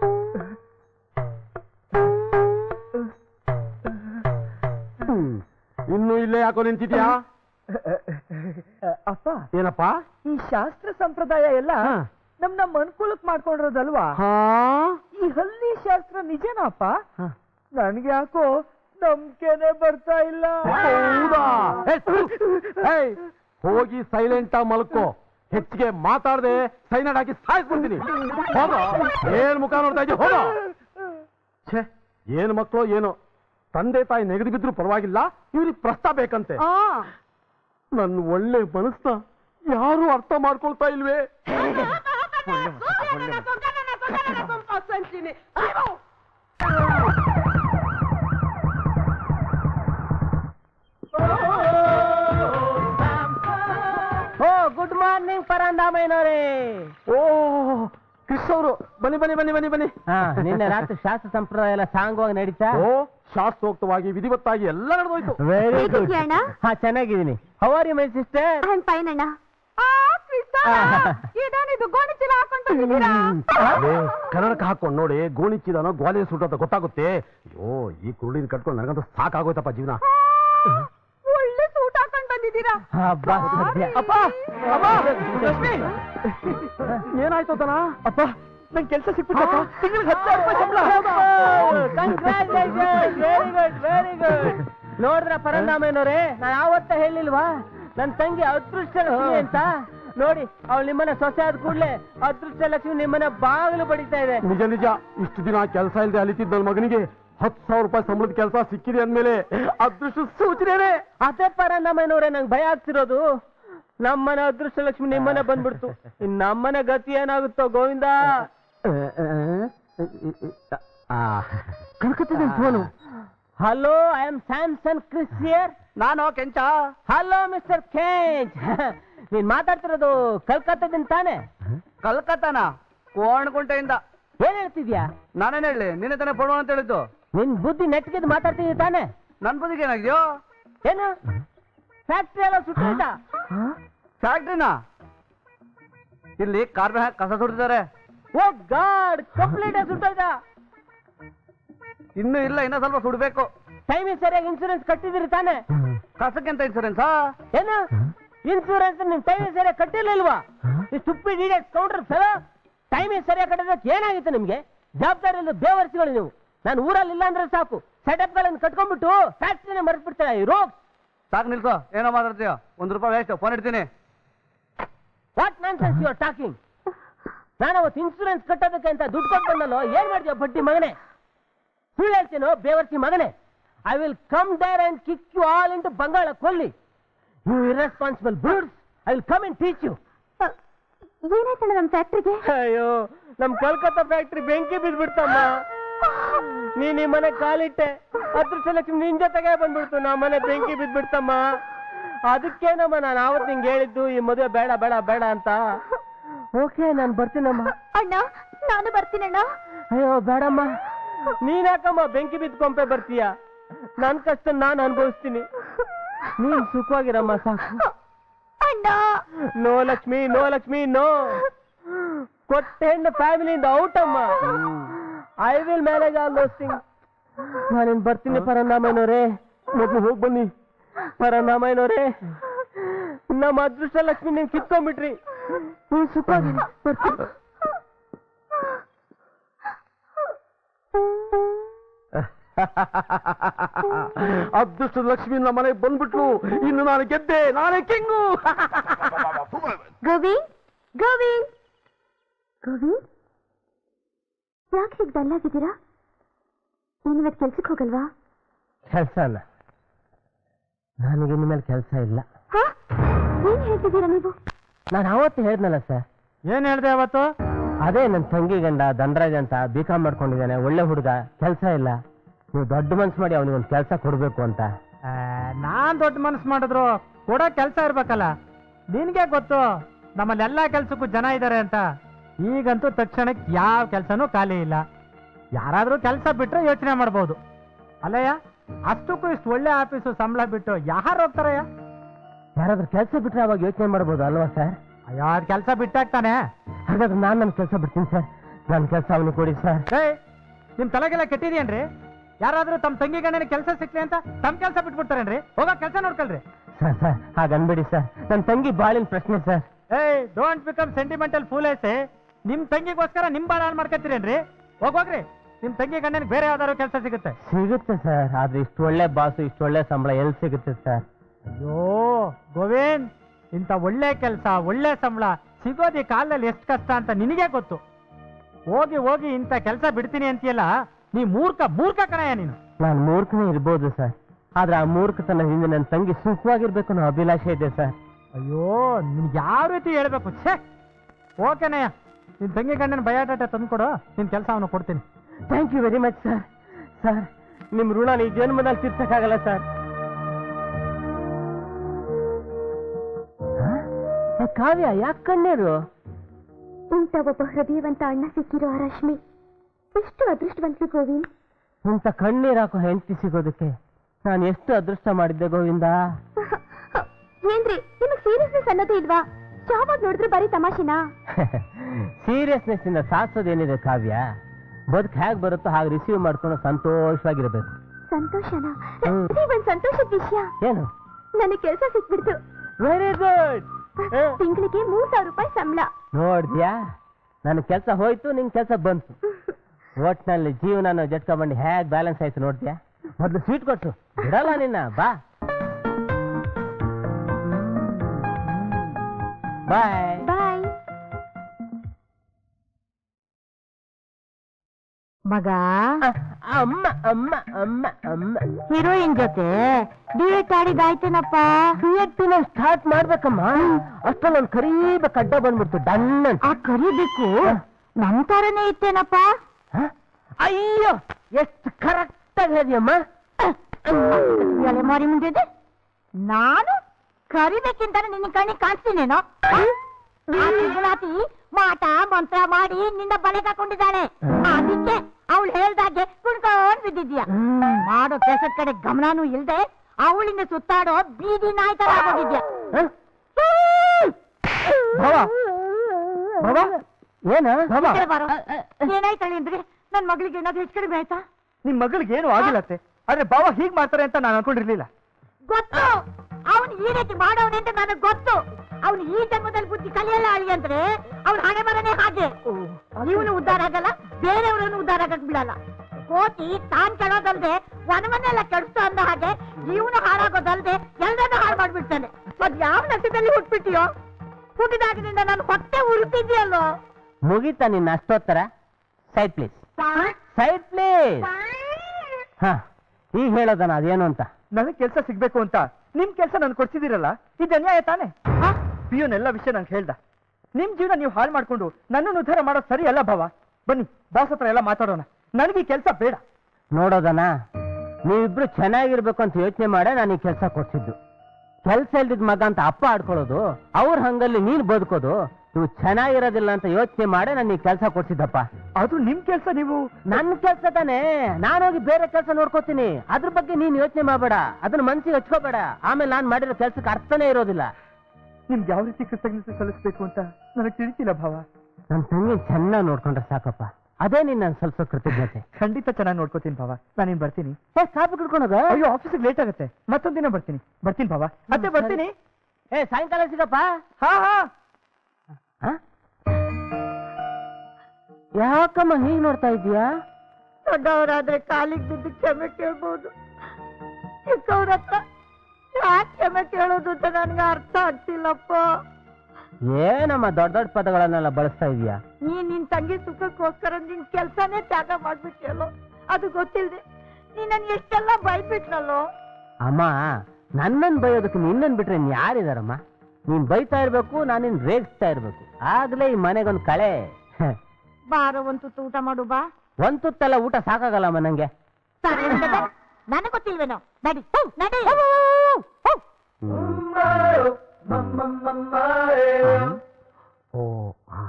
ಹ್ಮ್. ಇನ್ನು ಇಲ್ಲೇ ಯಾಕೋ ನಿಂತಿದ್ಯಾ ಅಪ್ಪ ಏನಪ್ಪ ಈ ಶಾಸ್ತ್ರ ಸಂಪ್ರದಾಯ ಎಲ್ಲ ಹಾ. ನಮ್ ನಮ್ ಅನುಕೂಲಕ್ ಮಾಡ್ಕೊಂಡಿರೋದಲ್ವಾ ಹಾ ಈ ಹಲ್ಲಿ ಶಾಸ್ತ್ರ ನಿಜನಾ ಅಪ್ಪ ಹಾ. ನನ್ಗೆ ಯಾಕೋ ನಂಬಿಕೆನೆ ಬರ್ತಾ ಇಲ್ಲ ಹೌದಾ ಏ, ಥು. ಏಯ್, ಹೋಗಿ ಸೈಲೆಂಟ್ ಆಗಿ ಮಲ್ಕೋ ಹೆಚ್ಚಿಗೆ ಮಾತಾಡದೆ ಸೈನಡ್ ಹಾಕಿ ಸಾಯಿಸ್ಬಿಡ್ತೀನಿ ಹೋಗ ಏನ್ ಮುಖ ನೋಡ್ತಾ ಇದ್ದೀಯ ಹೋಗ ಛೇ ಏನ್ ಮಕ್ಕಳು ಏನು ತಂದೆ ತಾಯಿ ನೆಗೆದು ಬಿದ್ರು ಪರವಾಗಿಲ್ಲ ಇವ್ರಿಗೆ ಪ್ರಸ್ತಾಪ ಬೇಕಂತೆ ನನ್ನ ಒಳ್ಳೆ ಮನಸ್ಸನ್ನ ಯಾರು ಅರ್ಥ ಮಾಡ್ಕೊಳ್ತಾ ಇಲ್ವೇ ಓ ಮಾರ್ನಿಂಗ್ ಪರಂದಾಮಯ್ಯನವರೇ ಓ ಕ್ರಿಸ್ ಅವರು ಬನ್ನಿ ಬನ್ನಿ ಬನ್ನಿ ಬನ್ನಿ ಬನ್ನಿ ಹಾ ನಿನ್ನೆ ರಾತ್ರಿ ಶಾಸ್ತ್ರ ಸಂಪ್ರದಾಯ ಎಲ್ಲ ಸಾಂಗವಾಗಿ ನಡೀತಾ ಓ ಶಾಸ್ತ್ರೋಕ್ತವಾಗಿ ವಿಧಿವತ್ತಾಗಿ ಎಲ್ಲ ನಡೆದೋಯ್ತು ವೆರಿ ಗುಡ್ ಹೇಗಿದ್ಯಾ ಅಣ್ಣ? ಹಾ ಚೆನ್ನಾಗಿದ್ದೀನಿ how are you my sister I fine ಅಣ್ಣ ಆ, ಕ್ರಿಸ್ತಾನ, ಇದೇನಿದು ಗೋಣಿ ಚೀಲ ಹಾಕೊಂಡ್ ಬಂದಿದ್ದೀರಾ ಅದೇ ಕನ್ನಡಕ ಹಾಕೊಂಡು ನೋಡಿ ಗೋಣಿಚ್ಚಿದಾನೋ ಗ್ವಾಲಿಯ ಸುಟ್ಟೋದ ಗೊತ್ತಾಗುತ್ತೆ ಅಯ್ಯೋ ಈ ಕುರುಳಿನ ಕಟ್ಕೊಂಡು ನನಗಂತೂ ಸಾಕಾಗೋಯ್ತಪ್ಪ ಜೀವನ ಒಳ್ಳೆ ಸೂಟ್ ಹಾಕೊಂಡ್ ಬಂದಿದ್ದೀರಾ ಅಬ್ಬಾ ಸದ್ಯ ಅಪ್ಪ ಅಪ್ಪ ಲಕ್ಷ್ಮಿ ಏನಾಯ್ತು ತನ ಅಪ್ಪ ನಂಗೆ ಕೆಲಸ ಸಿಕ್ಬಿಟ್ಟಪ್ಪ ತಿಂಗಳಿಗೆ ಹತ್ತು ಸಾವಿರ ರೂಪಾಯಿ ಸಂಬಳ ವೆರಿ ಗುಡ್ ವೆರಿ ಗುಡ್ ನೋಡ್ರ ಪರಂದಾಮಯ್ಯನವ್ರೆ ನಾನು ಯಾವತ್ತ ಹೇಳಿಲ್ವಾ ನನ್ನ ತಂಗಿ ಅದೃಷ್ಟ ಲಕ್ಷ್ಮಿ ಅಂತ ನೋಡಿ ಅವಳು ನಿಮ್ಮನ್ನ ಸೊಸೆ ಆದ ಕೂಡ್ಲೆ ಅದೃಷ್ಟ ಲಕ್ಷ್ಮಿ ನಿಮ್ಮನ್ನ ಬಾಗಿಲು ಬಡಿತಾ ಇದೆ ನಿಜ ನಿಜ ಇಷ್ಟು ದಿನ ಕೆಲಸ ಇಲ್ಲದೆ ಅಲಿತಿದ್ದ ನನ್ನ ಮಗನಿಗೆ ಹತ್ತು ಸಾವಿರ ರೂಪಾಯಿ ಸಂಬಳದ ಕೆಲಸ ಸಿಕ್ಕಿದೆ ಅಂದ್ಮೇಲೆ ಅದೃಷ್ಟ ಸೂಚನೆ ಅದೇ ಪರಂದಾಮಯ್ಯನವ್ರೆ ನಂಗೆ ಭಯ ಆಗ್ತಿರೋದು ನಮ್ಮನೆ ಅದೃಷ್ಟ ಲಕ್ಷ್ಮಿ ನಿಮ್ಮನೆ ಬಂದ್ಬಿಡ್ತು ಇನ್ ನಮ್ಮನೆ ಗತಿ ಏನಾಗುತ್ತೋ ಗೋವಿಂದ ಕಳ್ಕೊತಿದ್ದೀನಿ phone hello I am Samson Chris here ನಾನು ಕೆಂಚ ಹಲೋ ಮಿಸ್ಟರ್ ಖೇಜ್ ನೀನ್ ಮಾತಾಡ್ತಿರೋದು ಕಲ್ಕತ್ತಾದಿಂದ ತಾನೆ ಕಲ್ಕತ್ತಾನ ಕೋಣಗುಂಟೆಯಿಂದ ಏನ್ ಹೇಳ್ತಿದ್ಯಾ ನಾನೇನ್ ಹೇಳಿ ನಿನ್ನೆ ತಾನೇ ಪಡುವ ಅಂತ ಹೇಳಿದ್ದು ನಿನ್ ಬುದ್ಧಿ ನೆಟ್ಗಿದ್ ಮಾತಾಡ್ತಿದ್ಯ ತಾನೆ ನನ್ ಬದಿಗೆ ಏನಾಗಿದ್ಯೋ ಏನು ಫ್ಯಾಕ್ಟ್ರಿ ಎಲ್ಲ ಸುಟ್ಟ ಫ್ಯಾಕ್ಟ್ರಿನ ಇಲ್ಲಿ ಕಾರ್ಬನ್ ಹಾಕಿ ಕಸ ಸುಡ್ತಿದ್ದಾರೆ ಓ ಗಾಡ್ ಕಂಪ್ಲೀಟ್ ಸುಟ್ಟೋಯ್ದ ಇನ್ನು ಇಲ್ಲ ಇನ್ನ ಸ್ವಲ್ಪ ಸುಡ್ಬೇಕು ಟೈಮಿಗೆ ಸರಿಯಾಗಿ ಇನ್ಸೂರೆನ್ಸ್ ಕಟ್ಟಿದಿರಿ ತಾನೆ ಕಸಕ್ಕೆ ಅಂತ ಇನ್ಸೂರೆನ್ಸಾ ಏನು ಇನ್ಸೂರೆನ್ಸ್ ನಿಮ್ ಟೈಮಿಗೆ ಸರಿಯಾಗಿ ಕಟ್ಟಿರ್ಲಿಲ್ವಾ ಇಷ್ಟು ಇಡಿಯಟ್ ಕೌಂಟರ್ ಫೆಲೋ ಟೈಮಿಗೆ ಸರಿಯಾಗಿ ಕಟ್ಟೋದಕ್ಕೆ ಏನಾಗಿತ್ತು ನಿಮ್ಗೆ ಜವಾಬ್ದಾರಿ ಇಲ್ಲ ಬೇವರ್ಸಿಗಳು ನೀವು ನಾನು ಊರಲ್ಲಿ ಇಲ್ಲ ಅಂದ್ರೆ ಸಾಕು ಸೆಟಪ್ ಗಳನ್ನು ಕಟ್ಕೊಂಡ್ಬಿಟ್ಟು ಫ್ಯಾಕ್ಟ್ರಿನೇ ಮರೆತು ಬಿಡ್ತಾರೆ ಈ ರೋಗ್ ಸಾಕು ನಿಲ್ಸೋ ಏನೋ ಮಾತಾಡ್ತೀಯ ಒಂದ್ ರೂಪಾಯಿ ವೇಸ್ಟ್ ಫೋನ್ ಇಡ್ತೀನಿ what nonsense you are talking ನಾನು ಅವತ್ತು ಇನ್ಸೂರೆನ್ಸ್ ಕಟ್ಟೋದಕ್ಕೆ ಅಂತ ದುಡ್ಡು ಕೊಟ್ಟು ಬಂದಲ್ಲೋ ಏನ್ ಮಾಡ್ತೀಯ ಬಡ್ಡಿ ಮಗನೇ ಸುಳ್ಳು ಹೇಳ್ತೀನೋ ಬೇವರ್ಸಿ ಮಗನೇ I will come there and kick you all into ಬಂಗಾಳ ಕೊಲ್ಲಿ you irresponsible brutes I will come and teach you ಏನಾಯ್ತಣ್ಣ ನಮ್ಮ ಫ್ಯಾಕ್ಟ್ರಿಗೆ ಅಯ್ಯೋ ನಮ್ ಕಲ್ಕತ್ತಾ ಫ್ಯಾಕ್ಟ್ರಿ ಬೆಂಕಿ ಬಿದ್ಬಿಡ್ತಮ್ಮ ನೀನ್ ಈ ಮನೆ ಕಾಲಿಟ್ಟೆ ಅದೃಷ್ಟ ಲಕ್ಷ್ಮಿ ನಿನ್ ಜೊತೆಗೆ ಬಂದ್ಬಿಡ್ತು ನಮ್ಮ ಮನೆ ಬೆಂಕಿ ಬಿದ್ಬಿಡ್ತಮ್ಮ ಅದಕ್ಕೇನಮ್ಮ ನಾನು ಆವತ್ತು ನಿಂಗೆ ಹೇಳಿದ್ದು ಈ ಮದುವೆ ಬೇಡ ಬೇಡ ಬೇಡ ಅಂತ ಓಕೆ ನಾನು ಬರ್ತೀನಮ್ಮ ಅಣ್ಣ ನಾನು ಬರ್ತೀನಣ್ಣ ಅಯ್ಯೋ ಬೇಡಮ್ಮ ನೀನ್ಯಾಕಮ್ಮ ಬೆಂಕಿ ಬಿದ್ದು ಕೊಂಪೆ ಬರ್ತೀಯ ನನ್ ಕಷ್ಟ ನಾನು ಅನುಭವಿಸ್ತೀನಿ ನೀನ್ ಸುಖವಾಗಿರಮ್ಮ ಸಾಕು ಅಣ್ಣ no Lakshmi no Lakshmi no ಕೊಟ್ಟ ಹೆಣ್ಣು ಫ್ಯಾಮಿಲಿಯಿಂದ ಔಟ್ ಅಮ್ಮ I will manage all those thing ನಾನಿನ್ ಬರ್ತೀನಿ ಪರಂದಾಮಯ್ಯನವರೇ ಮೊದಲು ಹೋಗಿ ಬನ್ನಿ ಪರಂದಾಮಯ್ಯನವರೇ ನಮ್ಮ ಅದೃಷ್ಟ ಲಕ್ಷ್ಮಿ ನೀವು ಕಿತ್ಕೊಂಡ್ಬಿಟ್ರಿ ನೀವು ಸುಖವಾಗಿ ಬರ್ತೀನಿ ಅದೃಷ್ಟ ಲಕ್ಷ್ಮಿ ನಮ್ಮ ಮನೆಗೆ ಬಂದ್ಬಿಟ್ಲು ಇನ್ನು ನಾನು ಗೆದ್ದೆ ನಾನೇ ಕಿಂಗು ಗೋವಿ ಗೋವಿ ಗೋವಿ ಯಾಕೆ ಹೀಗೆ ಡಲ್ಲಾಗಿದ್ದೀರಾ ನೀನು ಇವತ್ತು ಕೆಲ್ಸಕ್ಕೆ ಹೋಗಲ್ವಾ ಕೆಲಸ ಅಲ್ಲ ನನಗೆ ಇನ್ನು ಮೇಲೆ ಕೆಲಸ ಇಲ್ಲ ಹಾ ಏನ್ ಹೇಳ್ತಿದ್ದೀರಾ ನೀವು ನಾನು ಅವತ್ತು ಹೇಳಿದ್ನಲ್ಲ ಸರ್ ಏನ್ ಹೇಳ್ದೆ ಅವತ್ತು ಅದೇ ನನ್ನ ತಂಗಿ ಗಂಡ ಧನರಾಜ್ ಅಂತ ಬಿ ಕಾಮ್ ಮಾಡ್ಕೊಂಡಿದ್ದಾನೆ ಒಳ್ಳೆ ಹುಡುಗ ಕೆಲಸ ಇಲ್ಲ ನೀವು ದೊಡ್ಡ ಮನ್ಸು ಮಾಡಿ ಅವನಿಗೆ ಒಂದು ಕೆಲಸ ಕೊಡಬೇಕು ಅಂತ ಆ, ನಾನ್ ದೊಡ್ಡ ಮನಸ್ಸು ಮಾಡಿದ್ರು ಕೊಡೋ ಕೆಲಸ ಇರ್ಬೇಕಲ್ಲ ನಿನ್ಗೆ ಗೊತ್ತು ನಮ್ಮಲ್ಲಿ ಎಲ್ಲಾ ಕೆಲ್ಸಕ್ಕೂ ಜನ ಇದ್ದಾರೆ ಅಂತ ಈಗಂತೂ ತಕ್ಷಣಕ್ಕೆ ಯಾವ ಕೆಲಸನೂ ಖಾಲಿ ಇಲ್ಲ ಯಾರಾದ್ರೂ ಕೆಲಸ ಬಿಟ್ರೆ ಯೋಚನೆ ಮಾಡ್ಬೋದು ಅಲ್ಲಯ್ಯ ಅಷ್ಟಕ್ಕೂ ಇಷ್ಟು ಒಳ್ಳೆ ಆಫೀಸು ಸಂಬಳ ಬಿಟ್ಟು ಯಾರು ಹೋಗ್ತಾರಯ್ಯ ಯಾರಾದ್ರೂ ಕೆಲಸ ಬಿಟ್ರೆ ಅವಾಗ ಯೋಚನೆ ಮಾಡ್ಬೋದು ಅಲ್ವಾ ಸರ್ ಅಯ್ಯೋ ಅದ್ ಕೆಲಸ ಬಿಟ್ಟಾಗ್ತಾನೆ ಹಾಗಾದ್ರೆ ನಾನು ನನ್ನ ಕೆಲಸ ಬಿಡ್ತೀನಿ ಸರ್ ನನ್ನ ಕೆಲಸ ಅವನು ಕೊಡಿ ಸರ್ ಏಯ್ ನಿಮ್ ತಲೆಗೆಲ್ಲ ಕೆಟ್ಟಿದ್ಯೇನ್ರಿ ಯಾರಾದ್ರೂ ತಮ್ಮ ತಂಗಿ ಗಂಡನ ಕೆಲಸ ಸಿಕ್ಲಿ ಅಂತ ತಮ್ಮ ಕೆಲಸ ಬಿಟ್ಬಿಡ್ತಾರೇನ್ರಿ ಹೋಗೋ ಕೆಲಸ ನೋಡ್ಕೊಳ್ರಿ ಸರ್ ಸರ್ ಹಾಗನ್ಬೇಡಿ ಸರ್ ನನ್ನ ತಂಗಿ ಬಾಳಿನ ಪ್ರಶ್ನೆ ಸರ್ ಏಯ್ ಡೋಂಟ್ ಬಿಕಮ್ ಸೆಂಟಿಮೆಂಟಲ್ ಫೂಲ್ ಐಸೆ ನಿಮ್ ತಂಗಿಗೋಸ್ಕರ ನಿಮ್ ಬಾಳ ಹಾಳು ಮಾಡ್ಕೊತೀರೇನ್ರಿ ಹೋಗೋಗ್ರಿ ನಿಮ್ ತಂಗಿ ಗಂಡನಿಗೆ ಬೇರೆ ಯಾವ್ದಾದ್ರು ಕೆಲಸ ಸಿಗುತ್ತೆ ಸಿಗುತ್ತೆ ಸರ್ ಆದ್ರೆ ಇಷ್ಟು ಒಳ್ಳೆ ಬಾಸು ಇಷ್ಟು ಒಳ್ಳೆ ಸಂಬಳ ಎಲ್ಲಿ ಸಿಗುತ್ತೆ ಸರ್ ಅಯ್ಯೋ ಗೋವಿಂದ್ ಇಂಥ ಒಳ್ಳೆ ಕೆಲಸ ಒಳ್ಳೆ ಸಂಬಳ ಸಿಗೋದು ಈ ಕಾಲದಲ್ಲಿ ಎಷ್ಟು ಕಷ್ಟ ಅಂತ ನಿನಗೆ ಗೊತ್ತು ಹೋಗಿ ಹೋಗಿ ಇಂಥ ಕೆಲಸ ಬಿಡ್ತೀನಿ ಅಂತೀಯಲ್ಲ ನೀ ಮೂರ್ಖ ಮೂರ್ಖ ಕಣಯ್ಯ ನೀನು ನಾನು ಮೂರ್ಖನೇ ಇರ್ಬೋದು ಸರ್ ಆದ್ರೆ ಆ ಮೂರ್ಖತನ ಹಿಂದೆ ನನ್ನ ತಂಗಿ ಸುಖವಾಗಿರ್ಬೇಕು ಅನ್ನೋ ಅಭಿಲಾಷೆ ಇದೆ ಸರ್ ಅಯ್ಯೋ ನಿನ್ಗೆ ಯಾವ ರೀತಿ ಹೇಳ್ಬೇಕು ಛೇ ಓಕೆನಯ್ಯ ನಿನ್ ತಂಗಿ ಗಂಡನ ಬಯೋಡಾಟ ತಂದ್ಕೊಡು ನಿನ್ ಕೆಲಸ ಅವನು ಕೊಡ್ತೀನಿ thank you very much sir sir ನಿಮ್ಮ ಋಣ ಈ ಜನ್ಮದಲ್ಲಿ ತೀರ್ಸಕ್ಕಾಗಲ್ಲ ಸರ್ ಏ, ಕಾವ್ಯ ಯಾಕೆ ಕಣ್ಣೀರು ಇಂಥ ಒಬ್ಬ ಹೃದಯವಂತ ಅಣ್ಣ ಸಿಕ್ಕಿರೋ ಆ ರಶ್ಮಿ ಎಷ್ಟು ಅದೃಷ್ಟವಂತ ಗೋವಿಂದ್ ಇಂಥ ಕಣ್ಣೀರ್ ಹಾಕೋ ಹೆಂಡತಿ ಸಿಗೋದಕ್ಕೆ ನಾನು ಎಷ್ಟು ಅದೃಷ್ಟ ಮಾಡಿದ್ದೆ ಗೋವಿಂದ ಏನ್ರಿ ನಿಮಗ್ ಸೀರಿಯಸ್ನೆಸ್ ಅನ್ನೋದೇ ಇಲ್ವಾ ಯಾವಾಗ ನೋಡಿದ್ರೆ ಬರೀ ತಮಾಷೆನಾ ಸೀರಿಯಸ್ನೆಸ್ ಇಂದ ಸಾಧಿಸೋದೇನಿದೆ ಕಾವ್ಯ ಬದುಕು ಹೇಗೆ ಬರುತ್ತೋ ಹಾಗೆ ರಿಸೀವ್ ಮಾಡ್ಕೊಂಡು ಸಂತೋಷವಾಗಿರ್ಬೇಕು ಸಂತೋಷನಾ ಹ್ಮ್. ರೀ, ಒಂದ್ ಸಂತೋಷದ ವಿಷಯ ಏನು ನನಗೆ ಕೆಲಸ ಸಿಕ್ಬಿಡ್ತು ವೆರಿ ಗುಡ್ ತಿಂಗಳಿಗೆ ಮೂರ್ ಸಾವಿರ ರೂಪಾಯಿ ಸಂಬಳ ನೋಡ್ದ್ಯಾ ನನ್ನ ಕೆಲಸ ಹೋಯ್ತು ನಿನ್ ಕೆಲಸ ಬಂತು ಒಟ್ನಲ್ಲಿ ಜೀವನ ಜಟ್ಕ ಬಂಡಿ ಹೇಗ್ ಬ್ಯಾಲೆನ್ಸ್ ಆಯ್ತು ನೋಡ್ದ್ಯಾ ಮೊದ್ಲು ಸ್ವೀಟ್ ಕೊಟ್ರು ಬಿಡಲ್ಲ ನಿನ್ನ ಬಾ ಬಾಯ್ ಬಾಯ್ ಮಗ ಅಮ್ಮ ಅಮ್ಮ ಅಮ್ಮ ಅಮ್ಮ ಹೀರೋಯಿನ್ ಜೊತೆ ಡಿಯೇಟ್ ಆಡಿದಾಯ್ತೇನಪ್ಪ ಡಿಎಟ್ ಸ್ಟಾರ್ಟ್ ಮಾಡ್ಬೇಕಮ್ಮ ಅಷ್ಟೊಂದು ಒಂದು ಕರೀಬೇಕು ಅಡ್ಡ ಬಂದ್ಬಿಡ್ತು ಡನ್ ಅಂತ ಆ ಕರಿಬೇಕು ನಮ್ ತರನೇ ಇತ್ತೇನಪ್ಪ ಹ? ಅಯ್ಯೋ ಎಷ್ಟು ಕರೆಕ್ಟ್ ಆಗಿ ಹೇಳಿಯಮ್ಮ ಎಲೆ ಮಾರಿ ಮುಂದೆ ನಾನು ಕರಿಬೇಕಿಂತ ನಿನ್ನ ಕಣ್ಣಿಗೆ ಕಾಣಿಸ್ತೀನೇನೋ ಆ ತ್ರಿಗುಣಾತಿ ಮಾಟ ಮಂತ್ರ ಮಾಡಿ ನಿನ್ನ ಬಲೆ ಹಾಕೊಂಡಿದ್ದಾಳೆ ಅದಕ್ಕೆ ಅವಳು ಹೇಳ್ದಾಗೆ ಕುಣ್ಕೊಂಡ್ ಬಿದ್ದಿದ್ಯಾ ಮಾಡೋ ಕೆಸದ ಕಡೆ ಗಮನನೂ ಇಲ್ದೆ ಅವಳಿಂದ ಸುತ್ತಾಡೋ ಬೀದಿ ನಾಯಿ ತರ ಆಗೋಗಿದ್ಯಾ ಭವ ಭವ ಏನ ಭವ ಈ ಕಡೆ ಬಾರೋ. ಏನಾಯ್ತಳಿ ಅಂದ್ರೆ ನನ್ ಮಗಳಿಗೆ ಏನಾದ್ರು ಹೆಚ್ಚು ಕಡಿಮೆ ಆಯ್ತಾ ನಿಮ್ ಮಗಳಿಗೆ ಏನು ಆಗಿಲ್ಲತ್ತೆ ಆದ್ರೆ ಬಾವ ಹೀಗ್ ಮಾಡ್ತಾರೆ ಅಂತ ನಾನು ಅನ್ಕೊಂಡಿರ್ಲಿಲ್ಲ ಗೊತ್ತು ಅವನು ಈ ರೀತಿ ಮಾಡೋನೆ ಅಂತ ನನಗೆ ಗೊತ್ತು ಅವನು ಈ ಜನ್ಮದಲ್ಲಿ ಬುದ್ಧಿ ಕಲಿಯಲ್ಲ ಅಳಿ ಅಂದ್ರೆ ಅವ್ನ ಹಣೆ ಬರನೇ ಹಾಗೆ ಇವನು ಉದ್ಧಾರ ಆಗಲ್ಲ ಬೇರೆಯವರನ್ನು ಉದ್ಧಾರ ಆಗಕ್ ಬಿಡಲ್ಲ ಕೋತಿ ತಾನ್ ಕೆಡೋದಲ್ದೆ ವನವನ್ನೆಲ್ಲ ಕೆಡಿಸ್ತಾ ಅಂದ ಹಾಗೆ ಇವನು ಹಾಳಾಗೋದಲ್ದೆ ಎಲ್ಲರನ್ನೂ ಹಾಳು ಮಾಡ್ಬಿಡ್ತಾನೆ ಅದ್ ಯಾವ ನಷ್ಟದಲ್ಲಿ ಹುಟ್ಬಿಟ್ಟಿಯೋ ಹುಟ್ಟಿದಾಗಿನಿಂದ ನಾನು ಹೊಟ್ಟೆ ಉರುತ್ತಿದ್ಯಲ್ಲೋ ಮುಗೀತಾ ನಿನ್ನ ಅಷ್ಟೋತ್ತರ ಸೈಡ್ ಪ್ಲೀಸ್ ಸೈಡ್ ಪ್ಲೀಸ್ ಹಾ ಈಗ ಹೇಳೋದನ ಅದೇನು ಅಂತ ನನಗೆ ಕೆಲಸ ಸಿಗ್ಬೇಕು ಅಂತ ನಿಮ್ ಕೆಲಸ ನನ್ ಕೊಡ್ಸಿದಿರಲ್ಲ ಇದು ಅನ್ಯಾಯ ತಾನೆ ಪಿಯೋನ್ ಎಲ್ಲ ವಿಷಯ ನಂಗೆ ಹೇಳ್ದ ನಿಮ್ ಜೀವನ ನೀವು ಹಾಳು ಮಾಡ್ಕೊಂಡು ನನ್ನನ್ನು ಉದ್ಧಾರ ಮಾಡೋದು ಸರಿ ಅಲ್ಲ ಭಾವ ಬನ್ನಿ ಬಾಸ್ ಹತ್ರ ಎಲ್ಲ ಮಾತಾಡೋಣ ನನಗೆ ಈ ಕೆಲಸ ಬೇಡ ನೋಡೋದನ ನೀವಿಬ್ರು ಚೆನ್ನಾಗಿರ್ಬೇಕು ಅಂತ ಯೋಚನೆ ಮಾಡೇ ನಾನು ಈ ಕೆಲಸ ಕೊಡ್ಸಿದ್ದು ಕೆಲಸ ಇಲ್ದಿದ್ ಮಗ ಅಂತ ಅಪ್ಪ ಆಡ್ಕೊಳ್ಳೋದು ಅವ್ರ ಹಂಗಲ್ಲಿ ನೀನ್ ಬದುಕೋದು ನೀವು ಚೆನ್ನಾಗಿರೋದಿಲ್ಲ ಅಂತ ಯೋಚನೆ ಮಾಡೇ ನಾನು ಈ ಕೆಲಸ ಕೊಡ್ಸಿದ್ದಪ್ಪ ಅದು ನಿಮ್ ಕೆಲಸ ನೀವು ನನ್ನ ಕೆಲಸ ತಾನೇ ನಾನೋಗಿ ಬೇರೆ ಕೆಲಸ ನೋಡ್ಕೋತೀನಿ ಅದ್ರ ಬಗ್ಗೆ ನೀನ್ ಯೋಚನೆ ಮಾಡಬೇಡ ಅದನ್ನ ಮನ್ಸಿಗೆ ಹಚ್ಕೋಬೇಡ ಆಮೇಲೆ ನಾನ್ ಮಾಡಿರೋ ಕೆಲ್ಸಕ್ಕೆ ಅರ್ಥನೇ ಇರೋದಿಲ್ಲ ನಿಮ್ಗೆ ಯಾವ ರೀತಿ ಕೃತಜ್ಞತೆ ಸಲ್ಲಿಸ್ಬೇಕು ಅಂತ ನನಗೆ ತಿಳಿತಿಲ್ಲ ಭಾವ ನನ್ನ ತಂಗಿ ಚೆನ್ನಾಗಿ ನೋಡ್ಕೊಂಡ್ರೆ ಸಾಕಪ್ಪ ಅದೇ ನಿನ್ನ ಸ್ವಲ್ಪ ಕೃತಜ್ಞತೆ ಖಂಡಿತ ಚೆನ್ನಾಗಿ ನೋಡ್ಕೋತೀನಿ ಭಾವ ನಾನಿನ್ ಬರ್ತೀನಿ ಏ ಕಾಪಿ ಕುಡ್ಕೊಳೋದ ಅಯ್ಯೋ ಆಫೀಸಿಗೆ ಲೇಟ್ ಆಗುತ್ತೆ ಮತ್ತೊಂದ್ ದಿನ ಬರ್ತೀನಿ ಬರ್ತೀನಿ ಭಾವ ಮತ್ತೆ ಬರ್ತೀನಿ ಏ ಸಾಯಂಕಾಲ ಸಿಗಪ್ಪ ಹಾ ಹಾ ಹ? ಯಾಕಮ್ಮ ಹೀಗ್ ನೋಡ್ತಾ ಇದೀಯಾ ದೊಡ್ಡವರಾದ್ರೆ ಕಾಲಿಗೆ ಬಿದ್ದು ಕ್ಷಮೆ ಕೇಳ್ಬೋದು ಚಿಕ್ಕವ್ರ ಹತ್ರ ಯಾಕೆ ಕ್ಷಮೆ ಕೇಳೋದು ಅಂತ ನನ್ಗೆ ಅರ್ಥ ಆಗ್ತಿಲ್ಲಪ್ಪ ಏನಮ್ಮ ದೊಡ್ಡ ದೊಡ್ಡ ಪದಗಳನ್ನೆಲ್ಲ ಬಳಸ್ತಾ ಇದೀಯಾ ನೀನ್ ನಿನ್ ತಂಗಿ ಸುಖಕ್ಕೋಸ್ಕರ ನಿನ್ ಕೆಲ್ಸನೇ ತ್ಯಾಗ ಮಾಡ್ಬಿಟ್ಟಿಯಲ್ಲೋ ಅದು ಗೊತ್ತಿಲ್ದೆ ನೀನ್ ನನ್ ಎಷ್ಟೆಲ್ಲ ಬೈಬಿಟ್ನಲ್ಲೋ ಅಮ್ಮ ನನ್ನನ್ ಬೈಯೋದಕ್ಕೆ ನಿನ್ನನ್ ಬಿಟ್ರೆ ಇನ್ ಯಾರಿದಾರಮ್ಮ ನೀನ್ ಬೈತಾ ಇರ್ಬೇಕು ನಾನು ನಿನ್ ರೇಗಿಸ್ತಾ ಇರ್ಬೇಕು ಆಗ್ಲೇ ಈ ಮನೆಗೊಂದ್ ಕಳೆ ಬಾರೋ ಒಂದು ತುತ್ತು ಊಟ ಮಾಡು ಬಾ ಒಂದ್ ತುತ್ತೆಲ್ಲ ಊಟ ಸಾಕಾಗಲ್ಲಮ್ಮ ನಂಗೆ ಸರಿ ನನಗೆ ಗೊತ್ತಿಲ್ವೇನೋ ನಡಿ ನಡಿ ಓ ಆ.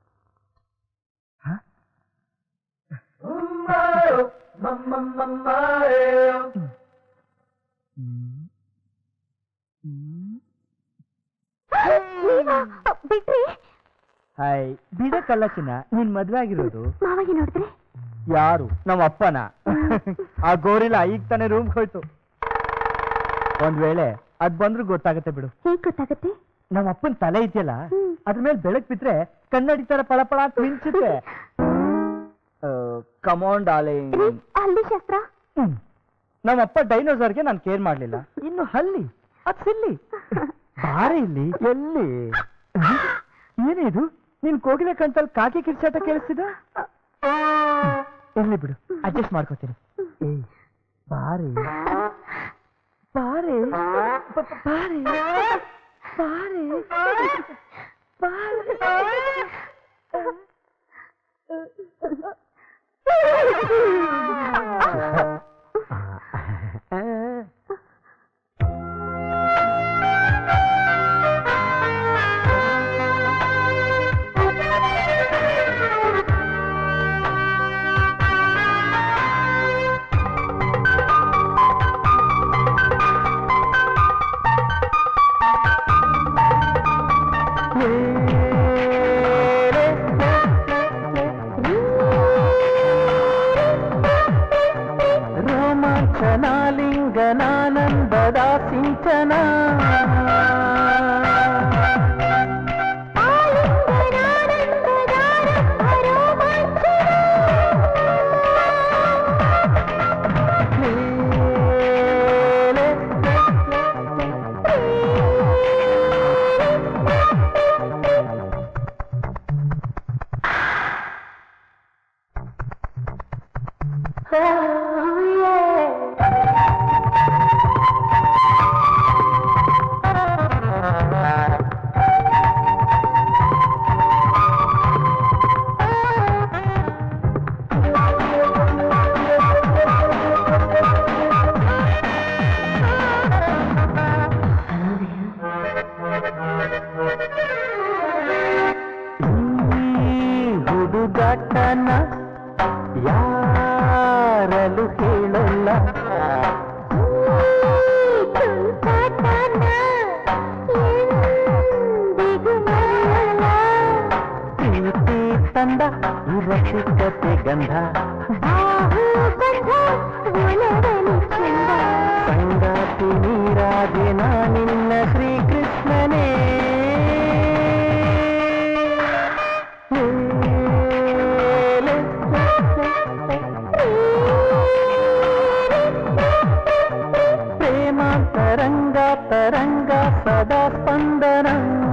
ಬಿಟ್ರಿ ಹಾಯ್ ಬಿಡಕ್ಕಲ್ಲ ಚಿನ್ನ ನೀನ್ ಮದ್ವೆ ಆಗಿರೋದು ಮಾವಾಗಿ ನೋಡಿದ್ರೆ ಯಾರು ನಮ್ಮ ಅಪ್ಪನ ಆ ಗೋರಿಲ್ಲ ಈಗ ತಾನೇ ರೂಮ್ ಹೋಯ್ತು ಒಂದ್ ವೇಳೆ ಅದ್ ಬಂದ್ರು ಗೊತ್ತಾಗತ್ತೆ ಬಿಡು ಹೇಗ್ ಗೊತ್ತಾಗತ್ತೆ ನಮ್ಮ ಅಪ್ಪನ್ ತಲೆ ಇದೆಯಲ್ಲ ಹ್ಮ್. ಅದ್ರ ಮೇಲೆ ಬೆಳಕ್ ಬಿದ್ರೆ ಕನ್ನಡಿ ತರ ಪಳಪಳ ಅಂತ ಮಿಂಚುತ್ತೆ ಕಮಾಂಡ್ ಡಾಲಿಂಗ್ ರೀ ಹಲ್ದಿ ಶಾಸ್ತ್ರ ನಮ್ಮ ಅಪ್ಪ ಡೈನೋಸಾರ್ಗೆ ನಾನು ಕೇರ್ ಮಾಡ್ಲಿಲ್ಲ ಇನ್ನು ಹಲ್ಲಿ ಅದ್ ಸಿಲ್ಲಿ ಬಾರೆ ಇಲ್ಲಿ ಎಲ್ಲಿ ಏನಿದು ನೀನ್ ಕೋಗಿಲೆ ಕಂತಲ್ಲಿ ಕಾಕಿ ಕಿರ್ಚಾಟ ಕೇಳಿಸ್ತಿದ ಎಲ್ಲಿ ಬಿಡು ಅಡ್ಜಸ್ಟ್ ಮಾಡ್ಕೋತೀನಿ ಏಯ್ ಬಾರೆ ಬಾರೆ ಬ- ಬ- ಬಾರೆ ಬಾರೆ ರಸಿಕತೆ ಗಂಧ ಸಂಗಾತಿ ನೀರಾದೆ ನಿನ್ನ ಶ್ರೀಕೃಷ್ಣನೇ ಪ್ರೇಮ ತರಂಗ ತರಂಗ ಸದಾ ಸ್ಪಂದನ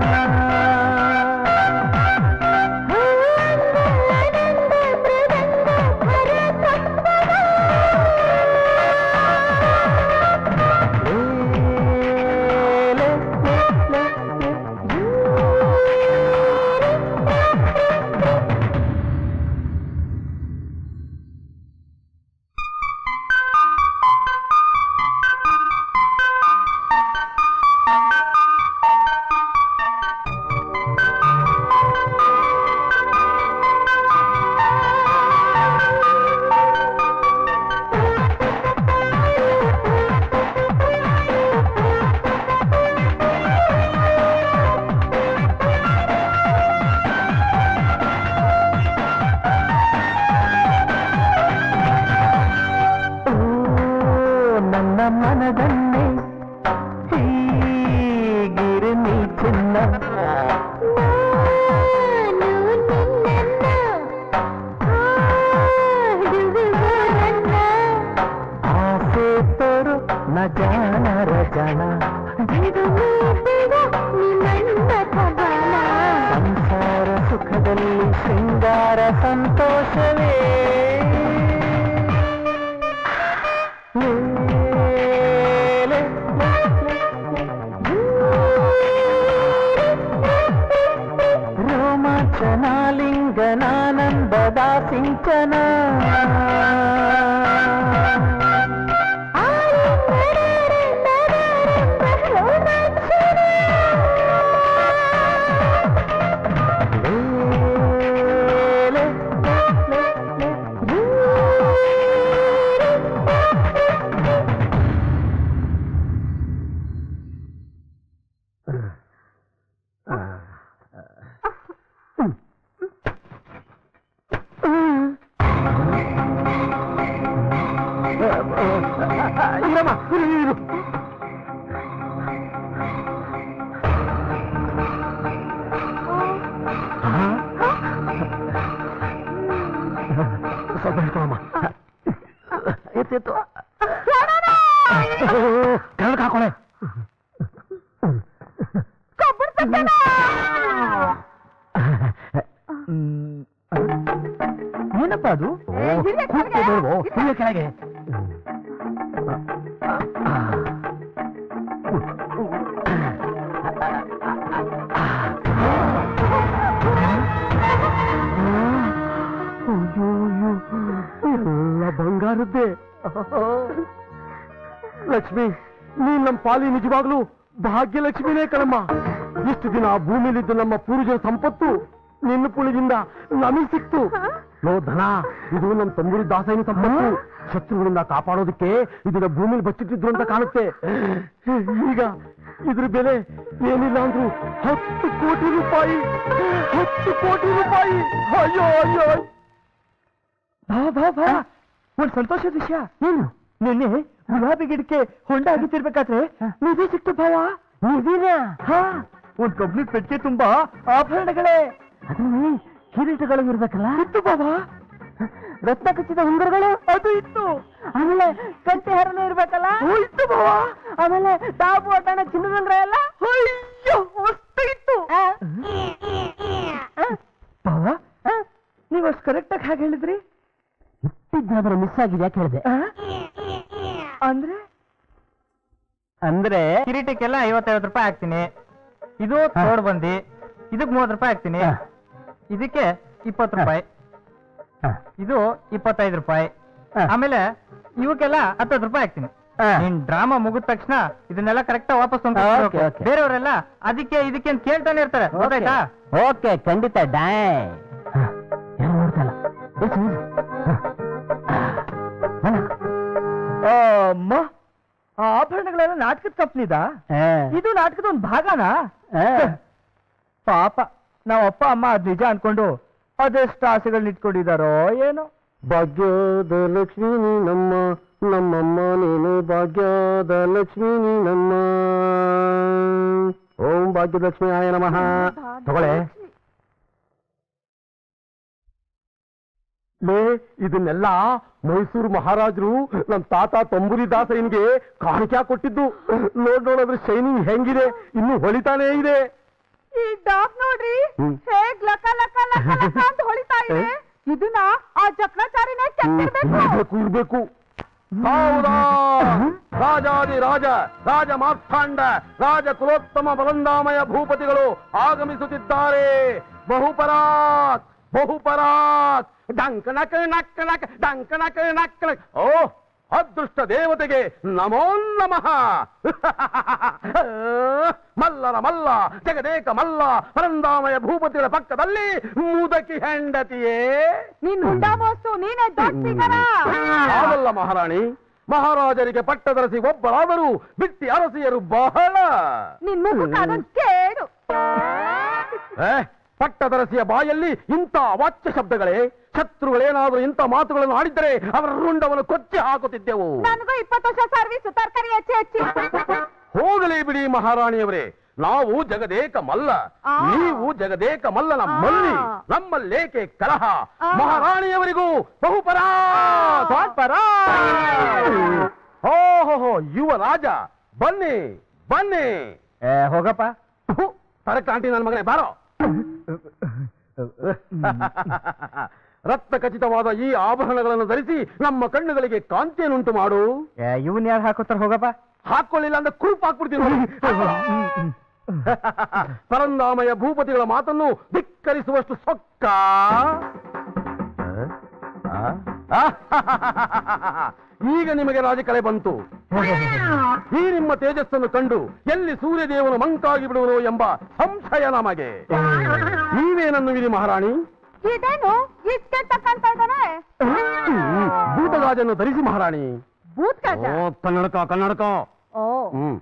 ಓ, ನನ್ನ ಮನದನ್ನೇ ಹೀಗಿರಲಿ ಚಿನ್ನ ಆಸೆ ತೋರು ನ ಜಾಣರ ಜನ ಸಂಸಾರ ಸುಖದಲ್ಲಿ ಶೃಂಗಾರ ಸಂತೋಷವೇ ಲೇ, ಲೇ, ರೋಮಾಂಚನಾಲಿಂಗನಾನಂದದ ಸಿಂಚನ ಇರಮ್ಮ ಇರು ಇರು ಸ್ವಲ್ಪ ಹಿಡ್ಕೊಳಮ್ಮ ಎತ್ತಿತ್ತು ಕೆಳಗೆ ಹಾಕೊಳೆ ಏನಪ್ಪ ಅದು ಹಿರಿಯ ಕೆಳಗೆ. ಹಿರಿಯ ಕೆಳಗೆ ಅಯ್ಯೋ ಎಲ್ಲ ಬಂಗಾರದ್ದೇ ಲಕ್ಷ್ಮಿ ನೀನ್ ನಮ್ಮ ಪಾಲಿ ನಿಜವಾಗ್ಲೂ ಭಾಗ್ಯಲಕ್ಷ್ಮಿನೇ ಕಣಮ್ಮ ಇಷ್ಟು ದಿನ ಆ ಭೂಮಿಲಿದ್ದ ನಮ್ಮ ಪೂರ್ವಜರ ಸಂಪತ್ತು ನಿನ್ನ ಪುಳಿದಿಂದ ನಮಗ್ ಸಿಕ್ತು ಲೋ ಧನ ಇದು ನಮ್ಮ ತಂಬೂರಿ ದಾಸೈನ ಸಂಪತ್ತು ಶತ್ರುಗಳಿಂದ ಕಾಪಾಡೋದಕ್ಕೆ ಇದನ್ನ ಭೂಮಿಲಿ ಬಚ್ಚಿಟ್ಟಿದ್ರು ಅಂತ ಕಾಣುತ್ತೆ ಈಗ ಇದ್ರ ಬೆಲೆ ಏನಿಲ್ಲ ಅಂದ್ರು ಹತ್ತು ಕೋಟಿ ರೂಪಾಯಿ ಹತ್ತು ಕೋಟಿ ರೂಪಾಯಿ ಅಯ್ಯೋ ಅಯ್ಯೋ ಬಾ ಬಾ ಬಾ ಒಂದ್ ಸಂತೋಷದ ವಿಷಯ ಏನು ನಿನ್ನೆ ಗುಲಾಬಿ ಗಿಡಕ್ಕೆ ಹೊಂಡ ಆಗಿತ್ತಿರ್ಬೇಕಾದ್ರೆ ನಿಧಿ ಸಿಕ್ತು ಭಾವ ನಿಧಿನ ಹಾ ಒಂದ್ ಕಂಪ್ಲೀಟ್ ಪೆಟ್ಟಿಗೆ ತುಂಬಾ ಆಭರಣಗಳೇ ಅದ್ರಲ್ಲಿ ಕಿರೀಟಗಳು ಇರ್ಬೇಕಲ್ಲ ಇತ್ತು ಬಾಬಾ ರತ್ನ ಖಚಿತ ಉಂಗುರಗಳು ಅದು ಇತ್ತು ಆಮೇಲೆ ಕಂಟೆ ಹರನು ಇರ್ಬೇಕಲ್ಲ ಇತ್ತು ಬಾವ ಆಮೇಲೆ ಟಾಪು ಅಟ್ಟಣ ಚಿನ್ನದಂಗ್ರ ಎಲ್ಲ ಅಯ್ಯೋ ಅಷ್ಟು ಇತ್ತು ಬಾವ ನೀವು ಅಷ್ಟು ಕರೆಕ್ಟಾಗಿ ಹಾಗೆ ಹೇಳಿದ್ರಿ ಇಟ್ಟಿದ್ದಾದ್ರೆ ಮಿಸ್ ಆಗಿದೆ ಯಾಕೆ ಹೇಳಿದೆ ಅಂದ್ರೆ ಅಂದ್ರೆ ಕಿರೀಟಕ್ಕೆಲ್ಲ ಐವತ್ತೈವತ್ತು ರೂಪಾಯಿ ಹಾಕ್ತೀನಿ ಇದು ತೋಡ್ ಬಂದಿ ಇದಕ್ ಮೂವತ್ತು ರೂಪಾಯಿ ಹಾಕ್ತೀನಿ ಹಾ. ಇದಕ್ಕೆ ಇಪ್ಪತ್ತು ರೂಪಾಯಿ ಹಾ. ಇದು ಇಪ್ಪತ್ತೈದು ರೂಪಾಯಿ ಹಾ. ಆಮೇಲೆ ಇವಕ್ಕೆಲ್ಲ ಹತ್ತತ್ತು ರೂಪಾಯಿ ಹಾಕ್ತೀನಿ ಹಾ. ನಿನ್ ಡ್ರಾಮಾ ಮುಗಿದ ತಕ್ಷಣ ಇದನ್ನೆಲ್ಲ ಕರೆಕ್ಟ್ ವಾಪಸ್ ಓಕೆ, ತಂದ್ಕೊಡ್ಬೇಕು. ಓಕೆ. ಬೇರೆಯವರೆಲ್ಲ ಅದಕ್ಕೆ ಇದಕ್ಕೆ ಅಂತ ಕೇಳ್ತಾನೆ ಇರ್ತಾರೆ ಗೊತ್ತಾಯ್ತಾ ಓಕೆ ಖಂಡಿತ ಡಾಯ್ ಏನು ನೋಡ್ತಲ್ಲ ಅಮ್ಮ ಆ ಆಭರಣಗಳೆಲ್ಲ ನಾಟಕದ ಕಂಪ್ನಿದ ಇದು ನಾಟಕದ ಒಂದು ಭಾಗನಾ ಪಾಪ ನಾವ್ ಅಪ್ಪ ಅಮ್ಮ ಅದ್ ನಿಜ ಅನ್ಕೊಂಡು ಅದೆಷ್ಟು ಆಸೆಗಳನ್ನ ಇಟ್ಕೊಂಡಿದಾರೋ ಏನೋ ಭಾಗ್ಯದ ಲಕ್ಷ್ಮೀ ನಮ್ಮ ನಮ್ಮಮ್ಮ ನೀನು ಭಾಗ್ಯದ ಲಕ್ಷ್ಮೀ ನಮ್ಮ ಓಂ ಭಾಗ್ಯಲಕ್ಷ್ಮಿ ಆಯ ನಮಃ ತಗೊಳ್ಳೆ ಲೇ ಇದನ್ನೆಲ್ಲ ಮೈಸೂರು ಮಹಾರಾಜರು ನಮ್ ತಾತ ತಂಬೂರಿ ದಾಸನಿಗೆ ಕಾಣಿಕೆ ಕೊಟ್ಟಿದ್ದು ನೋಡ್ ನೋಡೋದ್ರ ಶೈನಿಂಗ್ ಹೆಂಗಿದೆ ಇನ್ನು ಹೊಳಿತಾನೇ ಇದೆ ಈ ಡಾಕ್ ನೋಡ್ರಿ ಹ್ಮ್. ಹೇಗ್ ಲಕ ಲಕ ಲಕ ಲಕ ಅಂತ ಹೊಳಿತಾ ಇದೆ ಇದನ್ನ ಆ ಚಕ್ರಾಚಾರಿನೇ ಕೆತ್ತಿರ್ಬೇಕು ಇರ್ಬೇಕು ಇರ್ಬೇಕು ಸಾವುದಾರ್! ರಾಜಾದಿ ರಾಜ ರಾಜ ಮಾರ್ಥಾಂಡ ರಾಜ ಕುಲೋತ್ತಮ ಬಲಂದಾಮಯ ಭೂಪತಿಗಳು ಆಗಮಿಸುತ್ತಿದ್ದಾರೆ ಬಹುಪರಾಕ್ ಬಹುಪರಾಕ್ ಡಂಕ ನಕ ನಕ್ ನಕ್ ಡಂಕ ನಕ ನಕ್ ನಕ್ ಓ ಅದೃಷ್ಟ ದೇವತೆಗೆ ನಮೋ ನಮಃ ಮಲ್ಲರ ಮಲ್ಲ ಜಗದೇಕ ಮಲ್ಲ ಪರಂದಾಮಯ ಭೂಪತಿಗಳ ಪಕ್ಕದಲ್ಲಿ ಮುದಕಿ ಹೆಂಡತಿಯೇ ನೀನ್ ಹುಂಡಾ ಮೋಸ್ತು ನೀನೇ ದೊಡ್ಡ ಸ್ಪೀಕರ ಹಾಗಲ್ಲ ಮಹಾರಾಣಿ ಮಹಾರಾಜರಿಗೆ ಪಟ್ಟದರಸಿ ಒಬ್ಬರಾದರೂ ಬಿಟ್ಟಿ ಅರಸಿಯರು ಬಹಳ ನಿನ್ ಮುಖಕ್ಕೆ ಅದೊಂದ್ ಕೇಡು ಏ, ಪಟ್ಟದರಸಿಯ ಬಾಯಲ್ಲಿ ಇಂಥ ವಾಚ್ಯ ಶಬ್ದಗಳೇ ಶತ್ರುಗಳೇನಾದರೂ ಇಂಥ ಮಾತುಗಳನ್ನು ಆಡಿದ್ದರೆ ಅವರ ರುಂಡವನ್ನು ಕೊಚ್ಚಿ ಹಾಕುತ್ತಿದ್ದೆವು ನನಗೂ ಇಪ್ಪತ್ತು ವರ್ಷ ಸರ್ವಿಸ್ ತರಕಾರಿ ಹೆಚ್ಚಿ ಹೆಚ್ಚಿ ಹೋಗಲಿ ಬಿಡಿ ಮಹಾರಾಣಿಯವರೇ ನಾವು ಜಗದೇಕ ಮಲ್ಲ ಆ. ನೀವು ಜಗದೇಕ ಮಲ್ಲನ ಮಲ್ಲಿ ಆ. ನಮ್ಮಲ್ಲೇಕೆ ಕಲಹ ಆ. ಮಹಾರಾಣಿಯವರಿಗೂ ಬಹುಪರ ಓಹೋ ಯುವ ರಾಜ ಬನ್ನಿ ಬನ್ನಿ ಏ ಹೋಗಪ್ಪ ಥು, ತರಕಾಂಟಿ ನನ್ನ ಮಗನೇ ಬಾರೋ ರಕ್ತ ಖಚಿತವಾದ ಈ ಆಭರಣಗಳನ್ನು ಧರಿಸಿ ನಮ್ಮ ಕಣ್ಣುಗಳಿಗೆ ಕಾಂತಿಯನ್ನುಂಟು ಮಾಡು ಏ ಇವನ್ ಯಾರು ಹಾಕೋತಾರ ಹೋಗಪ್ಪ ಹಾಕೊಳ್ಳಿಲ್ಲ ಅಂದ್ರೆ ಕುರುಪ್ ಹಾಕ್ಬಿಡ್ತೀನಿ ನೋಡಿ. ಪರಂದಾಮಯ ಭೂಪತಿಗಳ ಮಾತನ್ನು ಧಿಕ್ಕರಿಸುವಷ್ಟು ಸೊಕ್ಕ ಈಗ ನಿಮಗೆ ರಾಜಕಲೆ ಬಂತು ಈ ನಿಮ್ಮ ತೇಜಸ್ಸನ್ನು ಕಂಡು ಎಲ್ಲಿ ಸೂರ್ಯದೇವನು ಮಂಕಾಗಿ ಬಿಡುವನು ಎಂಬ ಸಂಶಯ ನಮಗೆ ನೀವೇನನ್ನುವಿರಿ ಮಹಾರಾಣಿ ಇದೇನು ಇಷ್ಟೇ ತಕ್ಕಂತ ಇದ್ದಾನೆ ಭೂತಗಾಜನ್ನು ಧರಿಸಿ ಮಹಾರಾಣಿ ಭೂತ್ ಕಾಜ ಓ ಕನ್ನಡಕ ಕನ್ನಡಕ ಓ ಹ್ಮ್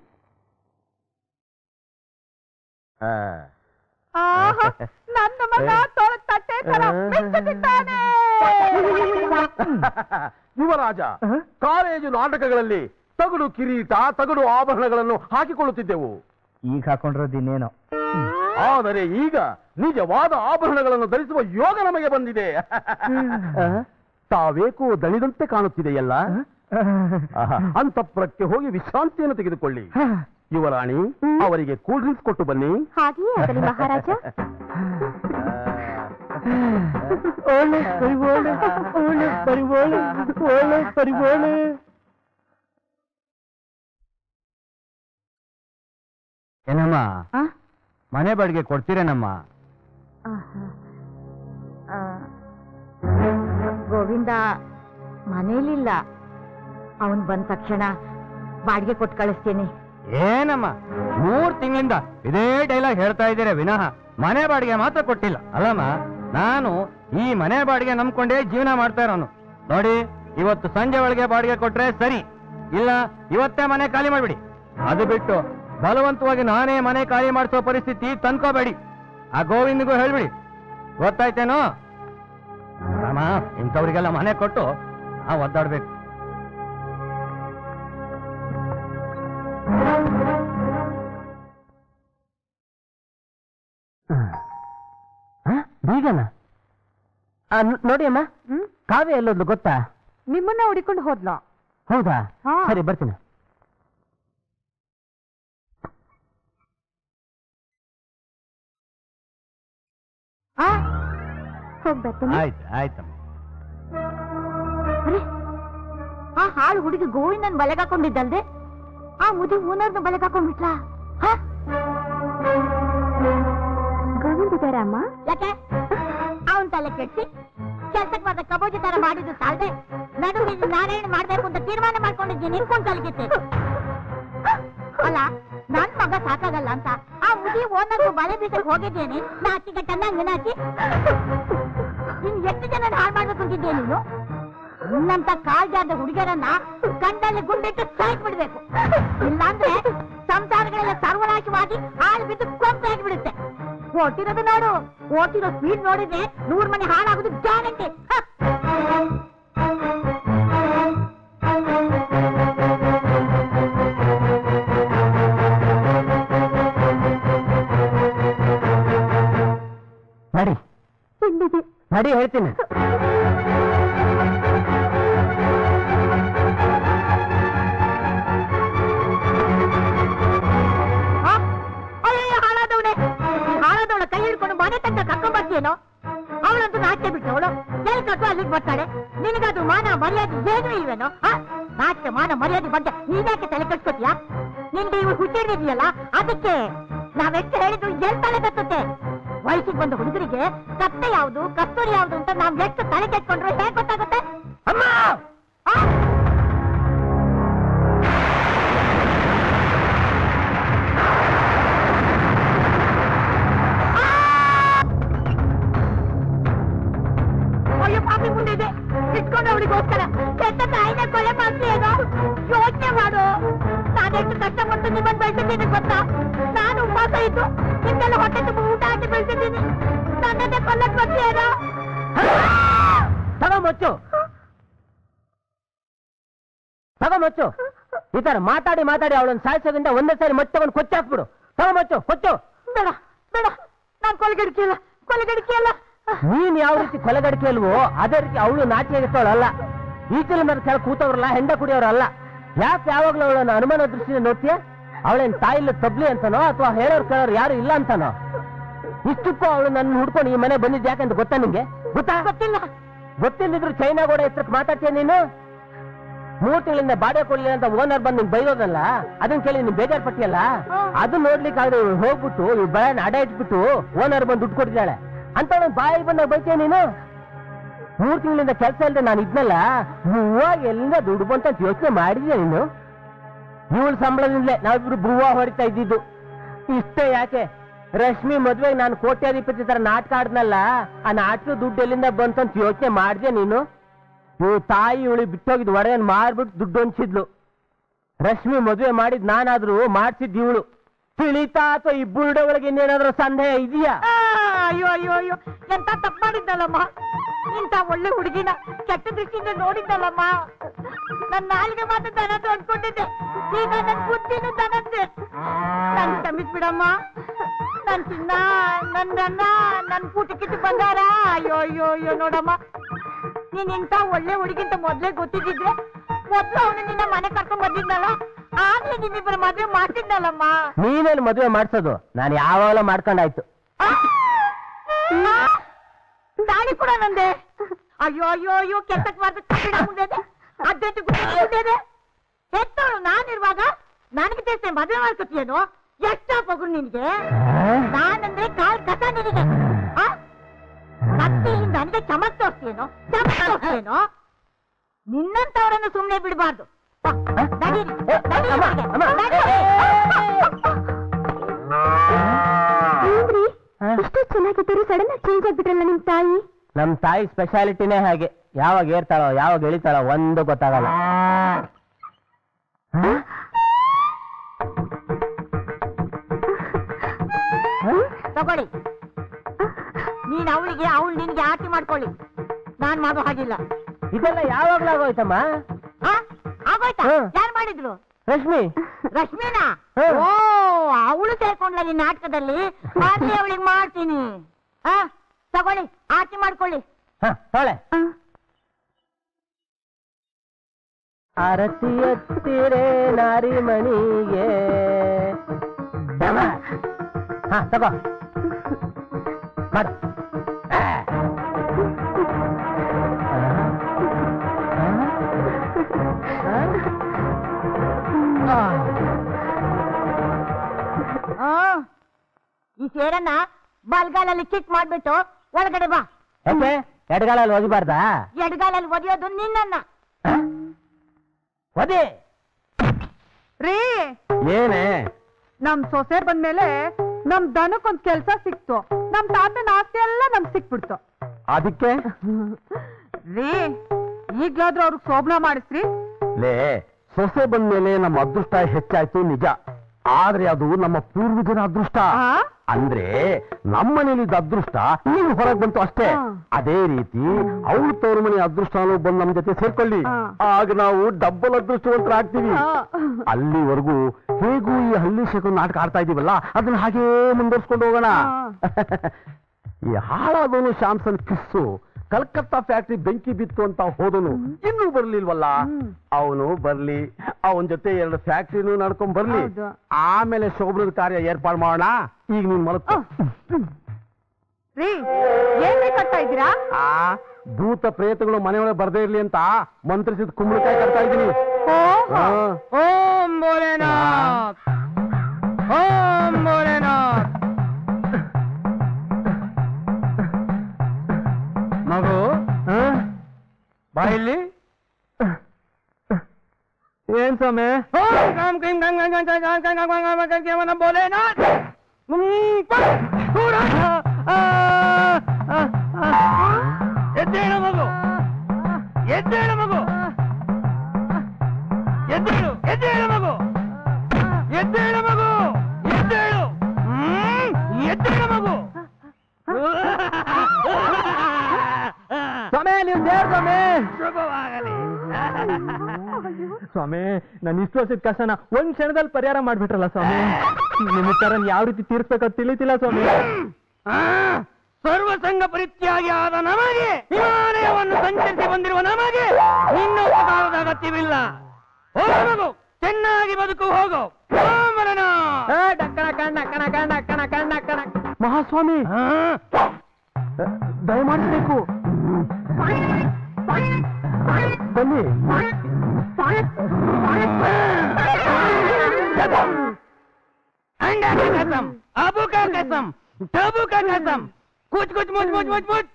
ಆ. ಆಹಾ ನನ್ನ ಮಗ ತೊಳ ತಟ್ಟೆ ತರ ಮಿಂಚುತ್ತಿದ್ದಾನೆ ಯುವರಾಜ ಕಾಲೇಜು ನಾಟಕಗಳಲ್ಲಿ ತಗಡು ಕಿರೀಟ ತಗಡು ಆಭರಣಗಳನ್ನು ಹಾಕಿಕೊಳ್ಳುತ್ತಿದ್ದೆವು ಈಗ ಹಾಕೊಂಡಿರೋದು ಇನ್ನೇನೋ ಆದರೆ ಈಗ ನಿಜವಾದ ಆಭರಣಗಳನ್ನು ಧರಿಸುವ ಯೋಗ ನಮಗೆ ಬಂದಿದೆ ತಾವೇಕೋ ದಣಿದಂತೆ ಕಾಣುತ್ತಿದೆಯಲ್ಲ ಆಹಾ, ಅಂತಃಪುರಕ್ಕೆ ಹೋಗಿ ವಿಶ್ರಾಂತಿಯನ್ನು ತೆಗೆದುಕೊಳ್ಳಿ ಯುವರಾಣಿ ಅವರಿಗೆ ಕೂಲ್ ಡ್ರಿಂಕ್ಸ್ ಕೊಟ್ಟು ಬನ್ನಿ ಹಾಗೆಯೇ ಆಗಲಿ ಮಹಾರಾಜ ಒಳ್ಳೆ ಪರಿಬೋಳೆ ಒಳ್ಳೆ ಪರಿಬೋಳೆ ಒಳ್ಳೆ ಪರಿಬೋಳೆ ಏನಮ್ಮ ಆ? ಮನೆ ಬಾಡಿಗೆ ಕೊಡ್ತೀರೇನಮ್ಮ ಆಹಾ. ಆ, ಗೋವಿಂದ ಮನೇಲಿಲ್ಲ ಅವನ್ ಬಂದ ತಕ್ಷಣ ಬಾಡಿಗೆ ಕೊಟ್ಟು ಕಳಿಸ್ತೇನೆ ಏನಮ್ಮ ಮೂರ್ ತಿಂಗಳಿಂದ ಇದೇ ಡೈಲಾಗ್ ಹೇಳ್ತಾ ಇದ್ದೀರಾ ವಿನಃ ಮನೆ ಬಾಡಿಗೆ ಮಾತ್ರ ಕೊಟ್ಟಿಲ್ಲ ಅಲ್ಲಮ್ಮ ನಾನು ಈ ಮನೆ ಬಾಡಿಗೆ ನಂಬ್ಕೊಂಡೇ ಜೀವನ ಮಾಡ್ತಾ ಇರೋನು ನೋಡಿ ಇವತ್ತು ಸಂಜೆ ಒಳಗೆ ಬಾಡಿಗೆ ಕೊಟ್ರೆ ಸರಿ ಇಲ್ಲ ಇವತ್ತೇ ಮನೆ ಖಾಲಿ ಮಾಡ್ಬಿಡಿ ಅದು ಬಿಟ್ಟು ಬಲವಂತವಾಗಿ ನಾನೇ ಮನೆ ಖಾಲಿ ಮಾಡಿಸೋ ಪರಿಸ್ಥಿತಿ ತಂದ್ಕೋಬೇಡಿ ಆ ಗೋವಿಂದಿಗೂ ಹೇಳ್ಬಿಡಿ ಗೊತ್ತಾಯ್ತೇನೋ ರಾಮ ಇಂಥವ್ರಿಗೆಲ್ಲ ಮನೆ ಕೊಟ್ಟು ನಾವು ಒದ್ದಾಡ್ಬೇಕು ಬೀಗನ ನೋಡಿ ಅಮ್ಮ ಹ್ಮ್ ಕಾವ್ಯ ಎಲ್ಲೋದ್ಲು ಗೊತ್ತಾ ನಿಮ್ಮನ್ನ ಹುಡಿಕೊಂಡು ಹೋದ್ಲ ಹೌದಾ ಹಾ. ಸರಿ ಬರ್ತೀನಿ ಆ ಹೋಗ್ ಬರ್ತೀನಿ ಆಯ್ತು ಆಯ್ತಮ್ಮ ಅರೆ, ಆ ಹಾಳು ಹುಡುಗಿ ಗೋವಿಂದನ್ ಬಲೆಗಾಕೊಂಡಿದ್ದಲ್ದೆ ಆ ಮುದಿ ಓನರ್ನ ಬಲೆಗಾಕೊಂಡ್ಬಿಟ್ಲ ಗೋವಿಂದ ಇದ್ದಾರಮ್ಮ ಯಾಕೆ ಅವನ್ ತಲೆ ಕೆಡ್ಸಿ ಕೆಲ್ಸಕ್ಕೆ ಬಂದ ಕಬೋಜಿ ತರ ಮಾಡಿದ್ದು ಸಾಲದೆ ನಡುವಿನ ನಾರಾಯಣ ಮಾಡ್ಬೇಕು ಅಂತ ತೀರ್ಮಾನ ಮಾಡ್ಕೊಂಡಿದ್ದೀನಿ ನಿನ್ಕೊಂಡ್ ತಲೆಗಿತ್ತೆ ಅಲ್ಲ ನನ್ ಮಗ ಸಾಕಾಗಲ್ಲ ಅಂತ ಆ ಮುದಿ ಓನರ್ ಬಲೆ ಬೀಸಕ್ ಹೋಗಿದ್ದೇನೆ ನಾಚಿ ಗಟ್ಟನ್ನ ಹಂಗನಾಚಿ ಇನ್ ಎಷ್ಟು ಜನ ಹಾಳು ಮಾಡ್ಬೇಕು ಅಂತಿದ್ದೆ ನೀನು ನಿನ್ನಂತ ಕಾಲ್ಜಾದ ಹುಡುಗಿಯರನ್ನ ಕಂಡಲ್ಲಿ ಗುಂಡಿಟ್ಟು ಸಾಯ್ಕ್ ಬಿಡ್ಬೇಕು ಇಲ್ಲಾಂದ್ರೆ ಸಂಸಾರಗಳೆಲ್ಲ ಸರ್ವನಾಶವಾಗಿ ಹಾಳು ಬಿದ್ದು ಕೊಂಪೆ ಆಗಿಬಿಡುತ್ತೆ ಓಟಿರೋದು ನೋಡು ಓಟಿರೋ ಸ್ಪೀಡ್ ನೋಡಿದ್ರೆ ನೂರ್ ಮನೆ ಹಾಳಾಗೋದು ಗ್ಯಾರಂಟಿ ನಡಿ ಇಲ್ಲಿದೆ ನಡಿ ಹೇಳ್ತೀನಿ ಅಯ್ಯೋ ಹಾಳಾದವಳೆ ಹಾಳಾದವಳ ಕೈ ಹಿಡ್ಕೊಂಡು ಮನೆ ತನಕ ಕರ್ಕೊಂಡ್ ಬರ್ತೀಯೇನೋ ಅವಳಂತೂ ನಾಟ್ಯ ಬಿಟ್ಟವಳು ಎಲ್ಲಿ ಕಟ್ಟು ಅಲ್ಲಿಗೆ ಬರ್ತಾಳೆ ನಿನಗದು ಮಾನ ಮರ್ಯಾದೆ ಏನೂ ಇಲ್ವೇನೋ ಆ? ನಾಟ್ಯ ಮಾನ ಮರ್ಯಾದೆ ಬಗ್ಗೆ ನೀನ್ಯಾಕೆ ತಲೆ ಕಟ್ಕೋತೀಯ ನಿನ್ಗೆ ಇವ್ರು ಹುಟ್ಟಿಡಿದೆಯಲ್ಲ ಅದಕ್ಕೆ ನಾವೆಷ್ಟು ಹೇಳಿದ್ರು ಎಲ್ ತಲೆ ಕತ್ತುತ್ತೆ ವಯಸ್ಸಿಗೆ ಬಂದ ಹುಡುಗರಿಗೆ ಕತ್ತೆ ಯಾವುದು ಕಸ್ತೂರಿ ಯಾವುದು ಅಂತ ನಾವ್ ಎಷ್ಟು ತಲೆ ಕೆಟ್ಕೊಂಡ್ರು ಹೇಗೆ ಗೊತ್ತಾಗುತ್ತೆ ಅಮ್ಮ ಆ? ಅಯ್ಯೋ ಪಾಪಿ ಮುಂದೆ ಇದೆ ಇಟ್ಕೊಂಡು ಅವಳಿಗೋಸ್ಕರ ಕೆಟ್ಟ ತಾಯಿನ ಕೊಲೆ ಮಾಡ್ತೀಯೇನೋ ಯೋಚನೆ ಮಾಡು ನಾನೆಷ್ಟು ಕಷ್ಟಪಟ್ಟು ನಿಮ್ಮನ್ನ ಬೆಳೆಸಿದ್ದೀನಿ ಗೊತ್ತಾ ನಾನು ಉಪವಾಸ ಇದ್ದು ನಿಮ್ಗೆಲ್ಲ ಹೊಟ್ಟೆ ತುಂಬ ಊಟ ಹಾಕಿ ಬೆಳೆಸಿದ್ದೀನಿ ನನ್ನನ್ನೇ ಕೊಲ್ಲಕ್ ಬರ್ತೀಯೇನೋ ತಗೋ ಮುಚ್ಚು ತಗೋ ಮುಚ್ಚು ಈ ತರ ಮಾತಾಡಿ ಮಾತಾಡಿ ಅವಳನ್ನ ಸಾಯಿಸೋದ್ರಿಂದ ಒಂದೇ ಸಾರಿ ಮತ್ತೆ ತಗೊಂಡು ಕೊಚ್ಚಾಕ್ಬಿಡು ತಗೋ ಮುಚ್ಚು ಕೊಚ್ಚು ಬೇಡ ಬೇಡ ನಾನ್ ಕೊಲೆಗಡಿಕೆಯಲ್ಲ ಕೊಲೆಗಡಿಕೆಯಲ್ಲ ನೀನ್ ಯಾವ ರೀತಿ ಕೊಲೆಗಡಿಕೆ ಅಲ್ವೋ ಅದೇ ರೀತಿ ಅವಳು ನಾಚಿಯಾಗಿರ್ತಾಳಲ್ಲ ಈಚಲ ಮೇಲೆ ಕೆಳ ಕೂತವ್ರಲ್ಲ ಹೆಂಡ ಕುಡಿಯೋರಲ್ಲ ಯಾಕೆ ಯಾವಾಗ್ಲೂ ಅವಳನ್ನ ಅನುಮಾನ ದೃಷ್ಟಿಯಿಂದ ನೋಡ್ತೀಯ ಅವಳೇನ್ ತಾಯಿಲ್ಲ ತಬ್ಲಿ ಅಂತನೋ ಅಥವಾ ಹೇಳೋರ್ ಕೇಳೋರು ಯಾರು ಇಲ್ಲ ಅಂತನೋ ಇಷ್ಟಕ್ಕೂ ಅವಳು ನನ್ನ ಹುಡ್ಕೊಂಡು ಈ ಮನೆ ಬಂದಿದ್ದು ಯಾಕಂತ ಗೊತ್ತಾ ನಿಂಗೆ ಗೊತ್ತಾ ಗೊತ್ತಿಲ್ಲ ಗೊತ್ತಿಲ್ಲದಿದ್ರು ಚೈನಾ ಗೋಡೆ ಹೆಸರು ಮಾತಾಡ್ತೀಯ ನೀನು ಮೂರ್ ತಿಂಗಳಿಂದ ಬಾಡೆ ಕೊಡ್ಲಿಲ್ಲ ಅಂತ ಓನರ್ ಬಂದು ನಿಂಗೆ ಬೈದೋದಲ್ಲ ಅದನ್ನ ಕೇಳಿ ನೀನ್ ಬೇಜಾರ್ ಪಟ್ಟಿಯಲ್ಲ ಅದು ನೋಡ್ಲಿಕ್ಕಾದ್ರೆ ಇವ್ಳು ಹೋಗ್ಬಿಟ್ಟು ಇವ್ ಬೆಳೆನ ಅಡ ಇಟ್ಬಿಟ್ಟು ಓನರ್ ಬಂದು ದುಡ್ಡು ಕೊಟ್ಟಿದ್ದಾಳೆ ಅಂತ ಬಾಯಿ ಬಂದಾಗ ಬೈತೀಯ ನೀನು ಮೂರ್ ತಿಂಗಳಿಂದ ಕೆಲಸ ಇಲ್ಲದೆ ನಾನು ಇದ್ನಲ್ಲ ಹೂವಾಗ ಎಲ್ಲಿಂದ ದುಡ್ಡು ಬಂತ ಅಂತ ಯೋಚನೆ ಮಾಡಿದ್ಯಾ ನೀನು ಇವಳ ಸಂಬಳದಿಂದಲೇ ನಾವಿಬ್ರು ಭೂವ ಹೊಡಿತಾ ಇದ್ದಿದ್ದು ಇಷ್ಟೇ ಯಾಕೆ ರಶ್ಮಿ ಮದ್ವೆಗೆ ನಾನು ಕೋಟ್ಯಾಧಿಪತಿ ತರ ನಾಟಕ ಆಡ್ನಲ್ಲ ಆ ನಾಟಕ ದುಡ್ಡು ಎಲ್ಲಿಂದ ಬಂತಂತ ಯೋಚನೆ ಮಾಡಿದ್ಯಾ ನೀನು ಇವ್ ತಾಯಿ ಇವಳಿ ಬಿಟ್ಟೋಗಿದ್ ಒಡೆಯನ್ ಮಾರ್ಬಿಟ್ಟು ದುಡ್ಡು ಹೊಂಚಿದ್ಲು ರಶ್ಮಿ ಮದುವೆ ಮಾಡಿದ್ ನಾನಾದ್ರೂ ಮಾಡ್ಸಿದ್ ಇವಳು ತಿಳಿತಾ ಅಥವಾ ಈ ಬುರುಡೆ ಒಳಗೆ ಇನ್ನೇನಾದ್ರೂ ಸಂದೇಹ ಇದೆಯಾ ಆ, ಅಯ್ಯೋ ಅಯ್ಯೋ ಅಯ್ಯೋ ಎಂತ ತಪ್ಪು ಮಾಡಿದ್ದಲ್ಲಮ್ಮ ಇಂತ ಒಳ್ಳೆ ಹುಡುಗಿನ ಕೆಟ್ಟ ದೃಷ್ಟಿಯಿಂದ ನೋಡಿದ್ದಲ್ಲಮ್ಮ ನನ್ನ ನಾಲ್ಗೆ ಮಾತ್ರ ದನದ್ದು ಅನ್ಕೊಂಡಿದ್ದೆ ಈಗ ನನ್ನ ಬುದ್ಧಿನೂ ದನದ್ದೆ ನನ್ ಕ್ಷಮಿಸ್ಬಿಡಮ್ಮ ನನ್ ಚಿನ್ನ ನನ್ ನನ್ನ ನನ್ ಪೂಟಕ್ಕಿಟ್ಟು ಬಂಗಾರ ಅಯ್ಯೋ ಅಯ್ಯೋ ಅಯ್ಯೋ ನೋಡಮ್ಮ ನೀನ್ ಇಂತ ಒಳ್ಳೆ ಹುಡುಗಿಂತ ಮೊದ್ಲೇ ಗೊತ್ತಿದ್ದಿದ್ರೆ ಮೊದ್ಲು ಅವನು ನಿನ್ನ ಮನೆ ಕರ್ಕೊಂಡ್ ಬಂದಿದ್ನಲ್ಲ ಆಗ್ಲೇ ನಿಮ್ಮಿಬ್ಬರ ಮದ್ವೆ ಮಾಡ್ತಿದ್ನಲ್ಲಮ್ಮ ನೀನೇನು ಮದುವೆ ಮಾಡ್ಸೋದು ನಾನು ಯಾವಾಗಲೂ ಮಾಡ್ಕೊಂಡಾಯ್ತು ದಾಳಿ ಕೂಡ ನಂದೆ ಅಯ್ಯೋ ಅಯ್ಯೋ ಅಯ್ಯೋ ಕೆಲ್ಸಕ್ ಮಾಡ್ಬೇಕು ಕಬ್ಬಿಣ ಮುಂದೆ ಅರ್ಜೆಂಟ್ ಮುಂದೆ ಹೆತ್ತೋಳು ನಾನಿರುವಾಗ ನನಗೆ ತಿಳಿಸಿ ಮದುವೆ ಮಾಡ್ಕೊತೀಯೇನು ಎಷ್ಟ ಪಗು ನಿನ್ಗೆ ನಾನಂದ್ರೆ ಕಾಲ್ ಕಸ ನಿನಗೆ ಆ? ಮತ್ತೆ ಇಲ್ಲಿ ನನಗೆ ಚಮಕ್ ತೋರಿಸ್ತೀಯೇನೋ ಚಮಕ್ ತೋರಿಸ್ತೀಯೇನೋ ನಿನ್ನಂತವರನ್ನು ಸುಮ್ಮನೆ ಬಿಡಬಾರ್ದು ನಡೀರಿ ನಡೀರಿ ಅಮ್ಮ, ಹೊರಗೆ. ಅಮ್ಮ. ನಡೀರಿ. ಏನ್ರಿ ಇಷ್ಟು ಚೆನ್ನಾಗಿದ್ದರು ಸಡನ್ ಆಗಿ ಚೇಂಜ್ ಆಗ್ಬಿಟ್ರಲ್ಲ ನಿಮ್ ತಾಯಿ ನಮ್ ತಾಯಿ ಸ್ಪೆಷಾಲಿಟಿನೇ ಹಾಗೆ ಯಾವಾಗ ಏರ್ತಾಳೋ ಯಾವಾಗ ಇಳಿತಾಳೋ ಒಂದು ಗೊತ್ತಾಗಲ್ಲ ತಗೊಳ್ಳಿ ನೀನ್ ಅವಳಿಗೆ ಅವಳು ನಿನ್ಗೆ ಆಟಿ ಮಾಡ್ಕೊಳ್ಳಿ ನಾನ್ ಮಾಡೋ ಹಾಗಿಲ್ಲ ಇದೆಲ್ಲ ಯಾವಾಗ್ಲೂ ಆಗೋಯ್ತಮ್ಮ ಆ? ಆಗೋಯ್ತಾ ಹ್ಮ್. ಯಾರು ಮಾಡಿದ್ರು ರಶ್ಮಿ ರಶ್ಮಿನಾ ಹ್ಮ್. ಓ ಅವಳು ಸೇರ್ಕೊಂಡ್ಲ ಈ ನಾಟಕದಲ್ಲಿ ಆಗ್ಲಿ ಅವಳಿಗೆ ಮಾಡ್ತೀನಿ ಆ ತಗೊಳ್ಳಿ ಆಟಿ ಮಾಡ್ಕೊಳ್ಳಿ ಹ ತೊಳೆ ಆರತಿ ಎತ್ತಿರೆ ನಾರಿ ಮಣಿಗೆ ಯಮ. ಹ ತಗೋ ಮಾಡು ಆ. ಆ. ಆ. ಆ ಈ ಸೇರನ್ನ ಬಲ್ಗಾಲಲ್ಲಿ ಕಿಕ್ ಮಾಡ್ಬಿಟ್ಟು ಒಳಗಡೆ ಬಾ ಯಾಕೆ ಎಡಗಾಲಲ್ಲಿ ಒದಿಬಾರ್ದಾ ಎಡಗಾಲಲ್ಲಿ ಒದಿಯೋದು ನಿನ್ನನ್ನ ಹ? ಒದಿ ರೀ ಏನೇ ನಮ್ ಸೊಸೆ ಬಂದ್ಮೇಲೆ ನಮ್ ದನಕ್ಕೊಂದ್ ಕೆಲ್ಸ ಸಿಕ್ತು ನಮ್ ತಾತನ ಆಸ್ತಿ ಎಲ್ಲ ನಮ್ಗ್ ಸಿಕ್ಬಿಡ್ತು ಅದಕ್ಕೆ ರೀ ಈಗ್ಲಾದ್ರೂ ಅವ್ರಿಗೆ ಶೋಭನ ಮಾಡಿಸ್ರಿ ಲೇ ಸೊಸೆ ಬಂದ್ಮೇಲೆ ನಮ್ಮ ಅದೃಷ್ಟ ಹೆಚ್ಚಾಯ್ತು ನಿಜ ಆದ್ರೆ ಅದು ನಮ್ಮ ಪೂರ್ವಜರ ಅದೃಷ್ಟ ಆ? ಅಂದ್ರೆ ನಮ್ಮನೇಲಿದ್ದ ಅದೃಷ್ಟ ಈಗ ಹೊರಗೆ ಬಂತು ಅಷ್ಟೇ ಹಾ. ಅದೇ ರೀತಿ ಅವಳ ತವ್ರ ಮನೆ ಅದೃಷ್ಟನೂ ಬಂದು ನಮ್ಮ ಜೊತೆ ಸೇರ್ಕೊಳ್ಳಿ ಹಾ. ಆಗ ನಾವು ಡಬ್ಬಲ್ ಅದೃಷ್ಟವಂತರಾಗ್ತೀವಿ ಹಾ. ಅಲ್ಲಿವರೆಗೂ ಹೇಗೂ ಈ ಹಳ್ಳಿ ಶೇಖರ್ ನಾಟಕ ಆಡ್ತಾ ಇದೀವಲ್ಲ ಅದನ್ನ ಹಾಗೇ ಮುಂದುವರ್ಸ್ಕೊಂಡು ಹೋಗೋಣ ಈ ಹಾಳಾದವನು ಶಾಮ್ಸನ್ ಕಿಸ್ಸು ಕಲ್ಕತ್ತಾ ಫ್ಯಾಕ್ಟ್ರಿ ಬೆಂಕಿ ಬಿತ್ತು ಅಂತ ಹೋದನು ಇನ್ನೂ ಬರ್ಲಿಲ್ವಲ್ಲ ಅವನು ಬರ್ಲಿ ಅವನ ಜೊತೆ ಎರಡು ಫ್ಯಾಕ್ಟ್ರಿನೂ ನಡ್ಕೊಂಡ್ ಬರ್ಲಿ ಹೌದು. ಆಮೇಲೆ ಶೋಭನದ ಕಾರ್ಯ ಏರ್ಪಾಡು ಮಾಡೋಣ ಈಗ ನೀನ್ ಮಲಗ್ಕೊ ರೀ ಏನ್ ಕಟ್ತಾ ಇದ್ದೀರಾ ಆ ಭೂತ ಪ್ರೇತಗಳು ಮನೆಯೊಳಗೆ ಬರ್ದೇ ಇರ್ಲಿ ಅಂತ ಮಂತ್ರಿಸಿದ ಕುಂಬಳಕಾಯಿ ಕಟ್ತಾ ಇದ್ದೀನಿ ಹಾ. ಓಂ ಭೋಲೆನಾಥ್ ಓಂ ಭೋಲೆನಾಥ್ ಮಗು ಬಾ ಇಲ್ಲಿ ಏನ್ ಸ್ವಾಮಿ ಭೋಲೆನಾಥ್ ಎದ್ದೇಳು ಮಗು ಎದ್ದೇಳು ಮಗು ಎದ್ದೇಳು ಎದ್ದೇಳು ಮಗು ಎದ್ದೇಳು ಮಗು ಎದ್ದೇಳು ಹ್ಮ್, ಎದ್ದೇಳು ಮಗು ಸ್ವಾಮಿ ನೀವು ದೇವ್ರ ಸ್ವಾಮಿ ಶುಭವಾಗಲಿ ಸ್ವಾಮಿ ನನ್ನ ಇಷ್ಟು ವರ್ಷದ ಕಷ್ಟನ ಒಂದ್ ಕ್ಷಣದಲ್ಲಿ ಪರಿಹಾರ ಮಾಡ್ಬಿಟ್ರಲ್ಲ ಸ್ವಾಮಿ ನಿಮ್ಮ ತರ ಯಾವ ರೀತಿ ತೀರ್ಸ್ಬೇಕಂತ ತಿಳಿತಿಲ್ಲ ಸ್ವಾಮಿ ಆ, ಸರ್ವಸಂಗ ಪರಿತ್ಯಾಗಿ ಆದ ನಮಗೆ ಹಿಮಾಲಯವನ್ನು ಸಂಚರಿಸಿ ಬಂದಿರುವ ನಮಗೆ ನಿನ್ನ ಉಪಕಾರದ ಅಗತ್ಯವಿಲ್ಲ ಹೋಗು ಮಗು ಚೆನ್ನಾಗಿ ಬದುಕು ಹೋಗು ಸೋಮರನ ಮಹಾಸ್ವಾಮಿ ದಯಮಾಡಿಸ್ಬೇಕು ಬನ್ನಿ अंडा का कसम अबू का कसम टबू का कसम कुछ कुछ मुझ मुझ मुझ मुझ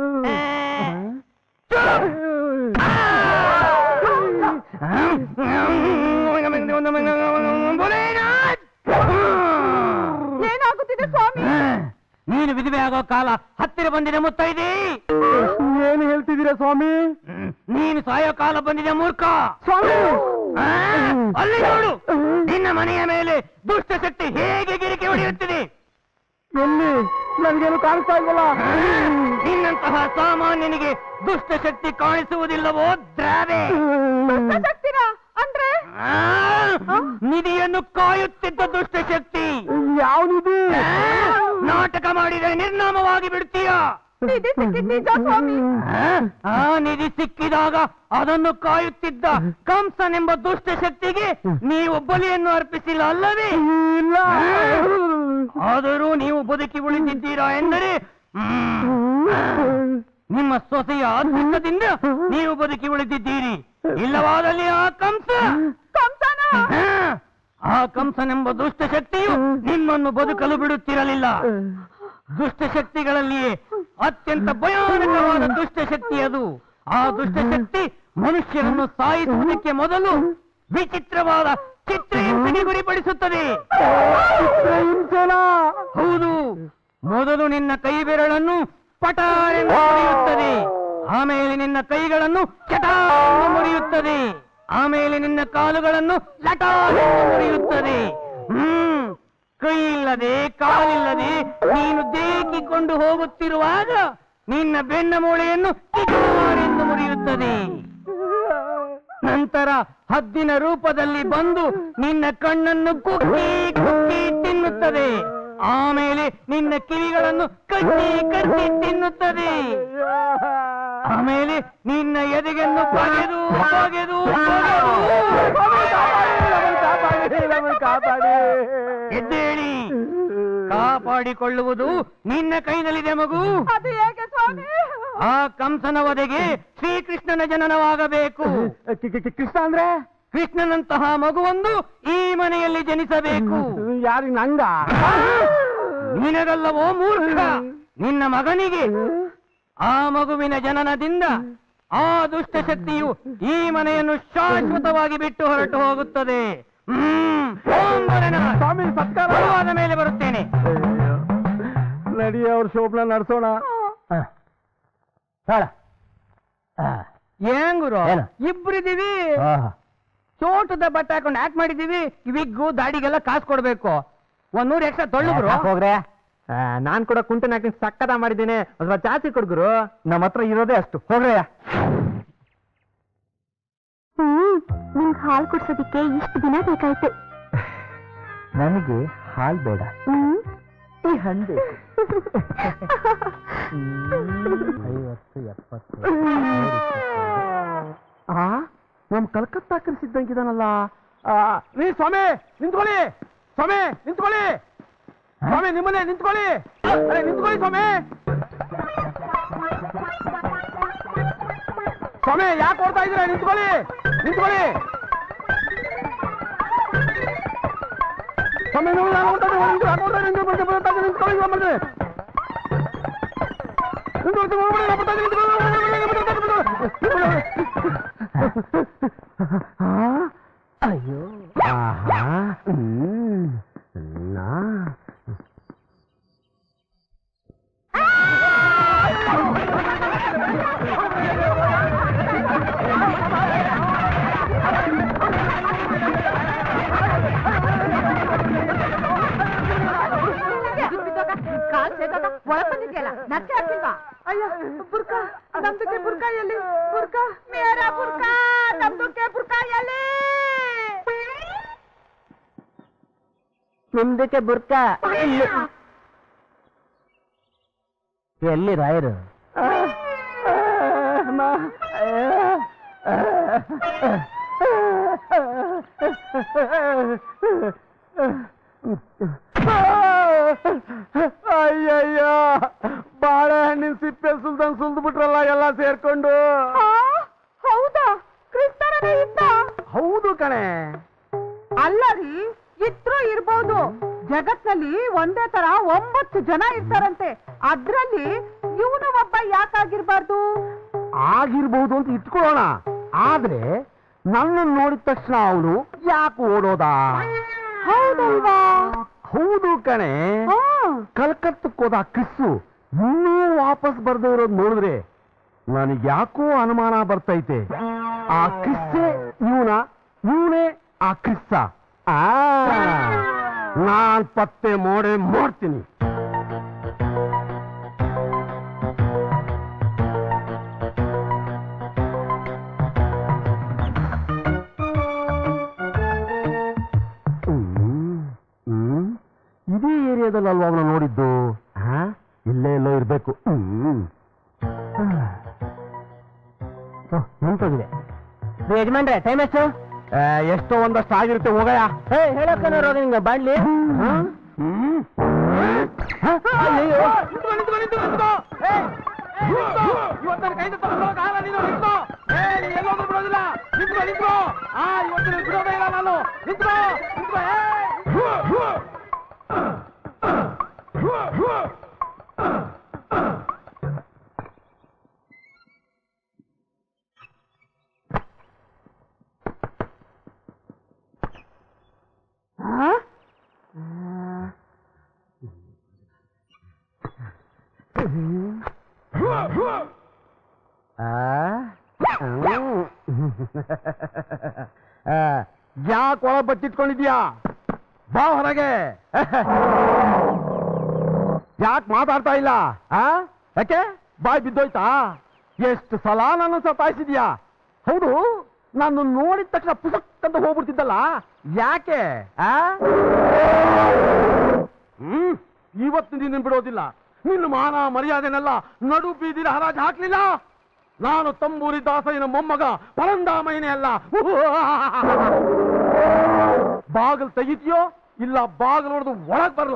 ಏನಾಗುತ್ತಿದೆ ಸ್ವಾಮಿ ನೀನು ವಿಧವೆ ಆಗೋ ಕಾಲ ಹತ್ತಿರ ಬಂದಿದೆ ಮುತ್ತೈದೆ ಏನು ಹೇಳ್ತಿದ್ದೀರಾ ಸ್ವಾಮಿ ನೀನು ಸಾಯೋ ಕಾಲ ಬಂದಿದೆ ಮೂರ್ಖ ಸ್ವಾಮಿ ಆ, ಅಲ್ಲಿ ನೋಡು ನಿನ್ನ ಮನೆಯ ಮೇಲೆ ದುಷ್ಟ ಶಕ್ತಿ ಹೇಗೆ ಗಿರಿಕೆ ಹೊಡೆಯುತ್ತಿದೆ ಎಲ್ಲಿ ನನ್ಗೇನು ಕಾಣಿಸ್ತಾ ಇಲ್ವಲ್ಲ ನಿನ್ನಂತಹ ಸಾಮಾನ್ಯನಿಗೆ ದುಷ್ಟ ಶಕ್ತಿ ಕಾಣಿಸುವುದಿಲ್ಲವೋ ದ್ರಾವೆ ಶಕ್ತಿನ ಅಂದ್ರೆ ಆ, ನಿಧಿಯನ್ನು ಕಾಯುತ್ತಿದ್ದ ದುಷ್ಟ ಶಕ್ತಿ ಯಾವ್ದಿದೆ ನಾಟಕ ಮಾಡಿದರೆ ನಿರ್ನಾಮವಾಗಿ ಬಿಡ್ತೀಯ ನಿಧಿ ಸಿಕ್ಕಿದ್ ನಿಜ ಸ್ವಾಮಿ ಆ ನಿಧಿ ಸಿಕ್ಕಿದಾಗ ಅದನ್ನು ಕಾಯುತ್ತಿದ್ದ ಕಂಸನೆಂಬ ದುಷ್ಟ ಶಕ್ತಿಗೆ ನೀವು ಬಲಿಯನ್ನು ಅರ್ಪಿಸಿಲ್ಲ ಅಲ್ಲವೇ ಇಲ್ಲ ಆದರೂ ನೀವು ಬದುಕಿ ಉಳಿದಿದ್ದೀರಾ ಎಂದರೆ ಹ್ಮ್, ನಿಮ್ಮ ಸೊಸೆಯ ಅದೃಷ್ಟದಿಂದ ನೀವು ಬದುಕಿ ಉಳಿದಿದ್ದೀರಿ ಇಲ್ಲವಾದಲ್ಲಿ ಆ ಕಂಸ ಕಂಸನ ಹಾ, ಆ ಕಂಸನೆಂಬ ದುಷ್ಟ ಶಕ್ತಿಯು ನಿಮ್ಮನ್ನು ಬದುಕಲು ಬಿಡುತ್ತಿರಲಿಲ್ಲ ದುಷ್ಟ ಶಕ್ತಿಗಳಲ್ಲಿಯೇ ಅತ್ಯಂತ ಭಯಾನಕವಾದ ದುಷ್ಟ ಶಕ್ತಿ ಅದು ಆ ದುಷ್ಟ ಶಕ್ತಿ ಮನುಷ್ಯರನ್ನು ಸಾಯಿಸುವುದಕ್ಕೆ ಮೊದಲು ವಿಚಿತ್ರವಾದ ಚಿತ್ರಹಿಂಸೆಗೆ ಗುರಿಪಡಿಸುತ್ತದೆ ಹೌದು ಮೊದಲು ನಿನ್ನ ಕೈ ಬೆರಳನ್ನು ಪಟಾರೆಂದು ಮುರಿಯುತ್ತದೆ ಆಮೇಲೆ ನಿನ್ನ ಕೈಗಳನ್ನು ಚಟಾರೆಂದು ಮುರಿಯುತ್ತದೆ ಆಮೇಲೆ ನಿನ್ನ ಕಾಲುಗಳನ್ನು ಲಟಾರೆಂದು ಮುರಿಯುತ್ತದೆ ಹ್ಮ್ ಕೈ ಇಲ್ಲದೆ ಕಾಲಿಲ್ಲದೆ ನೀನು ದೇಕಿಕೊಂಡು ಹೋಗುತ್ತಿರುವಾಗ ನಿನ್ನ ಬೆನ್ನ ಮೂಳೆಯನ್ನು ಕಿಟಾರೆಂದು ಮುರಿಯುತ್ತದೆ ನಂತರ ಹದ್ದಿನ ರೂಪದಲ್ಲಿ ಬಂದು ನಿನ್ನ ಕಣ್ಣನ್ನು ಕುಕ್ಕಿ ಕುಕ್ಕಿ ತಿನ್ನುತ್ತದೆ ಆಮೇಲೆ ನಿನ್ನ ಕಿವಿಗಳನ್ನು ಕಚ್ಚಿ ಕಚ್ಚಿ ತಿನ್ನುತ್ತದೆ ಆಮೇಲೆ ನಿನ್ನ ಎದೆಯನ್ನು ಬಗೆದು ಬಗೆದು ಎದ್ದೇಳಿ ಕಾಪಾಡಿಕೊಳ್ಳುವುದು ನಿನ್ನ ಕೈನಲ್ಲಿದೆ ಮಗು ಅದು ಹೇಗೆ ಸ್ವಾಮಿ ಆ ಕಂಸನ ವಧೆಗೆ ಶ್ರೀಕೃಷ್ಣನ ಜನನವಾಗಬೇಕು ಕೃಷ್ಣ ಅಂದ್ರೆ ಕೃಷ್ಣನಂತಹ ಮಗುವೊಂದು ಈ ಮನೆಯಲ್ಲಿ ಜನಿಸಬೇಕು ಯಾರಿಗೆ ನಂಗ ನಿನಗಲ್ಲವೋ ಮೂರ್ಖ ನಿನ್ನ ಮಗನಿಗೆ ಆ ಮಗುವಿನ ಜನನದಿಂದ ಆ ದುಷ್ಟ ಶಕ್ತಿಯು ಈ ಮನೆಯನ್ನು ಶಾಶ್ವತವಾಗಿ ಬಿಟ್ಟು ಹೊರಟು ಹೋಗುತ್ತದೆ ಹ್ಮ್ ಓಂ ಭೋಲೆನಾಥ್. ಸ್ವಾಮಿ ಸತ್ಕಾರ ಬರುವಾದ ಮೇಲೆ ಬರುತ್ತೇನೆ ನಡಿ ಅವ್ರ ಶೋಭನ ನಡ್ಸೋಣ ಏನ್ ಗುರು ಏನು? ಇಬ್ರಿದೀವಿ ಚೋಟದ ಬಟ್ಟೆ ಹಾಕೊಂಡು ಆಕ್ಟ್ ಮಾಡಿದೀವಿ ವಿಗ್ಗು ದಾಡಿಗೆಲ್ಲ ಕಾಸು ಕೊಡ್ಬೇಕು ಒಂದ್ ನೂರು ಎಕ್ಸ್ಟ್ರಾ ತೊಳ್ಳು ಗುರು ಹೋಗ್ರೆ ನಾನ್ ಕೂಡ ಕುಂಟನ್ ಆಕ್ಟಿಂಗ್ ಸಕ್ಕದ ಮಾಡಿದ್ದೀನಿ ಸ್ವಲ್ಪ ಜಾಸ್ತಿ ಕೊಡ್ಗುರು ನಮ್ಮ ಹತ್ರ ಇರೋದೇ ಅಷ್ಟು ಹೋಗ್ರಯ್ಯ ಹ್ಮ್ ನಿಂಗ್ ಹಾಲ್ ಕುಡ್ಸೋದಿಕ್ಕೆ ಇಷ್ಟು ದಿನ ಬೇಕಾಯ್ತು ನನಗೆ ಹಾಲ್ ಬೇಡ ಹ್ಮ್ ಈ ಹಣ್ಣು ಬೇಕು ಐವತ್ತು ಎಪ್ಪತ್ತು ಆ ನಮ್ ಕಲ್ಕತ್ತಾ ಕರೆಸಿದ್ದಂಗಿದಾನಲ್ಲ ನೀ ಸ್ವಾಮಿ ನಿಂತ್ಕೊಳ್ಳಿ ಸ್ವಾಮಿ ನಿಂತ್ಕೊಳ್ಳಿ ಸ್ವಾಮಿ ನಿಮ್ಮನೆ ನಿಂತ್ಕೊಳ್ಳಿ ಅರೆ ನಿಂತ್ಕೊಳ್ಳಿ ಸ್ವಾಮಿ ಸ್ವಾಮಿ ಯಾಕೆ ಓಡ್ತಾ ಇದ್ದೀರಾ ನಿಂತ್ಕೊಳ್ಳಿ ನಿಂತ್ಕೊಳ್ಳಿ ಸ್ವಾಮಿ ನೀವು ನಾನು ಓಡ್ತಾ ಇದ್ದೀನಿ, ಓಡಿ, ಯಾಕೆ ಓಡ್ತಾ ಇದ್ದೀರಿ? ನಿಂತ್ಕೊಳ್ಳಿ, ಬರ್ತಾ ಇದ್ದೀನಿ, ನಿಂತ್ಕೊಳ್ಳಿ, ಸ್ವಾಮಿ. ನಿಂತ್ಕೊಳ್ಳಿ, ಓಡ್ಬೇಡಿ, ನಾನು ಬರ್ತಾ ಇದ್ದೀನಿ, ನಿಂತ್ಕೊಳ್ಳಿ, ಅಯ್ಯೋ ಆಹಾ ಹ್ಮ್ ನಾ ಕಾಲ್ ಸೇದಾಗ ಒಳಗ್ ಬಂದಿದ್ಯಲ್ಲ ನಕ್ಕೆ ಹಾಕಿಲ್ವಾ ಅಯ್ಯ ಬುರ್ಕಾ ನಮ್ದಕ್ಕೆ ಬುರ್ಕಾ ಎಲ್ಲಿ ಬುರ್ಕಾ ಮೇರ ಬುರ್ಕಾ ನಮ್ದಕ್ಕೆ ಬುರ್ಕಾ ಎಲ್ಲಿ ನಿಮ್ದಕ್ಕೆ ಬುರ್ಕ ಎಲ್ಲಿ ರಾಯರು ಅಯ್ಯಯ್ಯೋ ಬಾಳೆಹಣ್ಣಿನ ಸಿಪ್ಪೆ ಸುಲ್ದಂಗ್ ಸುಲ್ದು ಬಿಟ್ರಲ್ಲ ಎಲ್ಲ ಸೇರ್ಕೊಂಡು ಹೌದಾ ಕ್ರಿಸ್ತನೇ ಇದ್ದ ಹೌದು ಕಣೆ ಅಲ್ಲ ರೀ ಇದ್ರು ಇರ್ಬೋದು ಜಗತ್ನಲ್ಲಿ ಒಂದೇ ತರ ಒಂಬತ್ತು ಜನ ಇರ್ತಾರಂತೆ ಅದ್ರಲ್ಲಿ ಇವನು ಒಬ್ಬ ಯಾಕಾಗಿರ್ಬಾರ್ದು ಆಗಿರ್ಬಹುದು ಅಂತ ಇಟ್ಕೊಳ್ಳೋಣ ಆದ್ರೆ ನನ್ನನ್ನು ನೋಡಿದ ತಕ್ಷಣ ಅವನು ಯಾಕೆ ಓಡೋದ ಹೌದಲ್ವಾ ಹೌದು ಕಣೆ ಹಾ. ಕಲ್ಕತ್ತಕ್ಕೆ ಹೋದ ಕಿಸ್ಸು ಇನ್ನೂ ವಾಪಸ್ ಬರ್ದೇ ಇರೋದು ನೋಡಿದ್ರೆ ನನಗೆ ಯಾಕೋ ಅನುಮಾನ ಬರ್ತೈತೆ ಆ ಕಿಸ್ಸೆ ಇವನ ಇವನೇ ಆ ಕಿಸ್ಸ ಆ ನಾನ್ ಪತ್ತೆ ಮೋಡೆ ಮಾಡ್ತೀನಿ ಹ್ಮ್, ಹ್ಮ್. ಇದೇ ಏರಿಯಾದಲ್ಲಿ ಅಲ್ವಾ ಅವನ ನೋಡಿದ್ದು ಹಾ ಇಲ್ಲೇ ಎಲ್ಲೋ ಇರ್ಬೇಕು ಹ್ಮ್ ನಿಂತೋಗಿದೆ ಯಜಮಾನ್ರೆ ಟೈಮ್ ಎಷ್ಟು ಆ, ಎಷ್ಟೋ ಒಂದಷ್ಟು ಆಗಿರುತ್ತೆ ಹೋಗಯ್ಯ ಹೇ ಹೇಳಕ್ಕನ ರೋಗ ನಿಂಗೆ ಬಾಡ್ಲಿ ಹ್ಮ್ ಅಯ್ಯಯ್ಯೋ. ಯಾಕೆ ಒಳ ಬಚ್ಚಿಟ್ಕೊಂಡಿದ್ಯಾ ಬಾ ಹೊರಗೆ ಯಾಕೆ ಮಾತಾಡ್ತಾ ಇಲ್ಲ ಆ ಯಾಕೆ ಬಾಯ್ ಬಿದ್ದೋಯ್ತಾ ಎಷ್ಟು ಸಲ ನನ್ನ ಸತಾಯಿಸಿದ್ಯಾ ಹೌದು ನಾನು ನೋಡಿದ ತಕ್ಷಣ ಪುಸಕ್ ಅಂತ ಹೋಗ್ಬಿಡ್ತಿದ್ದಲ್ಲ ಯಾಕೆ ಆ ಹ್ಮ್ ಇವತ್ತು ನಿನ್ನ ಬಿಡೋದಿಲ್ಲ ನಿನ್ನ ಮಾನ ಮರ್ಯಾದೆನೆಲ್ಲ ನಡು ಬೀದಿನ ಹರಾಜು ಹಾಕ್ಲಿಲ್ಲ ನಾನು ತಂಬೂರಿ ದಾಸಯ್ಯನ ಮೊಮ್ಮಗ ಪರಂದಾಮಯ್ಯನೇ ಅಲ್ಲ ಬಾಗಿಲು ತೆಗಿತೀಯೋ ಇಲ್ಲ ಬಾಗಿಲು ಹೊಡೆದು ಒಳಗ್ ಬರಲ್ಲ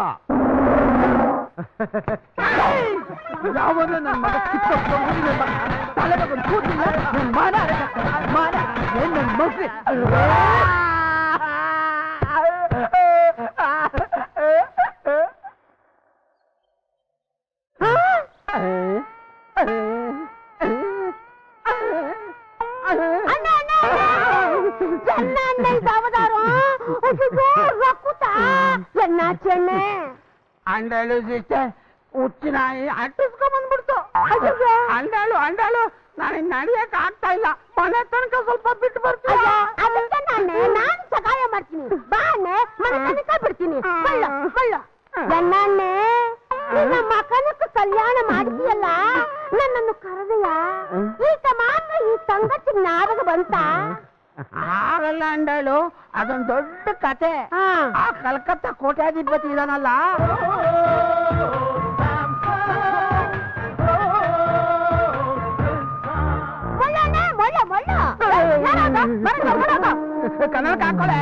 ಯಾವಾಗಲೂ ನನ್ನ ಮಗ ಕಿತ್ತೊಕ್ಕೊಂಡು ನನ್ನ ಮಗ ತಲೆಗೆ ಒಂದು ಕೂತಿಲ್ಲ ನನ್ನ ಮಾನ ಮಾನ ಏನ್ ನನ್ನ ಮಗ್ರಿ ಅಣ್ಣ ಅಣ್ಣ ಚೆನ್ನ ಅಣ್ಣ ಇದು ಅವತಾರ ಅಯ್ಯೋ ರಕ್ಕುತ ಚೆನ್ನ ಚೆನ್ನೆ ಅಂಡಾಳು ಸಿಸ್ಟರ್ ಹುಚ್ಚು ನಾಯಿ ಅಂಟಿಸ್ಕೊಂಡ್ ಬಂದ್ಬಿಡ್ತು ಅಯ್ಯಯ್ಯೋ. ಅಂಡಾಳು ಅಂಡಾಳು ನನಗೆ ನಡಿಯಕ್ ಆಗ್ತಾ ಇಲ್ಲ ಮನೆ ತನಕ ಸ್ವಲ್ಪ ಬಿಟ್ಟು ಬರ್ತೀಯ ಅಯ್ಯ, ಅದಕ್ಕೆ ನಾನು ನಾನು ಸಹಾಯ ಮಾಡ್ತೀನಿ ಬಾ ಅಣ್ಣೆ ಮನೆ ತನಕ ಬಿಡ್ತೀನಿ ಕೊಳ್ಳ ಕೊಳ್ಳ ಚೆನ್ನ ಅಣ್ಣೆ ನಿನ್ನ ಮಕನಕ್ಕೆ ಕಲ್ಯಾಣ ಮಾಡಿದ್ಯಲ್ಲ ನನ್ನನ್ನು ಕರೆದೆಯ ಈಗ ಮಾತ್ರ ಈ ಸಂಗತಿ ನಾರಗ ಬಂತ ಆಗಲ್ಲ ಅಂಡಳು ಅದೊಂದು ದೊಡ್ಡ ಕತೆ ಆ ಕಲ್ಕತ್ತಾ ಕೋಟ್ಯಾಧಿಪತಿ ಇದಾನಲ್ಲ ಮೊಳ್ಳಣ್ಣ ಮೊಳ್ಳ ಮೊಳ್ಳ ಯಾರಾಗ? ಬರಗ, ಬರಗ. ಕನ್ನಡಕ್ಕೆ ಹಾಕೊಳ್ಳೆ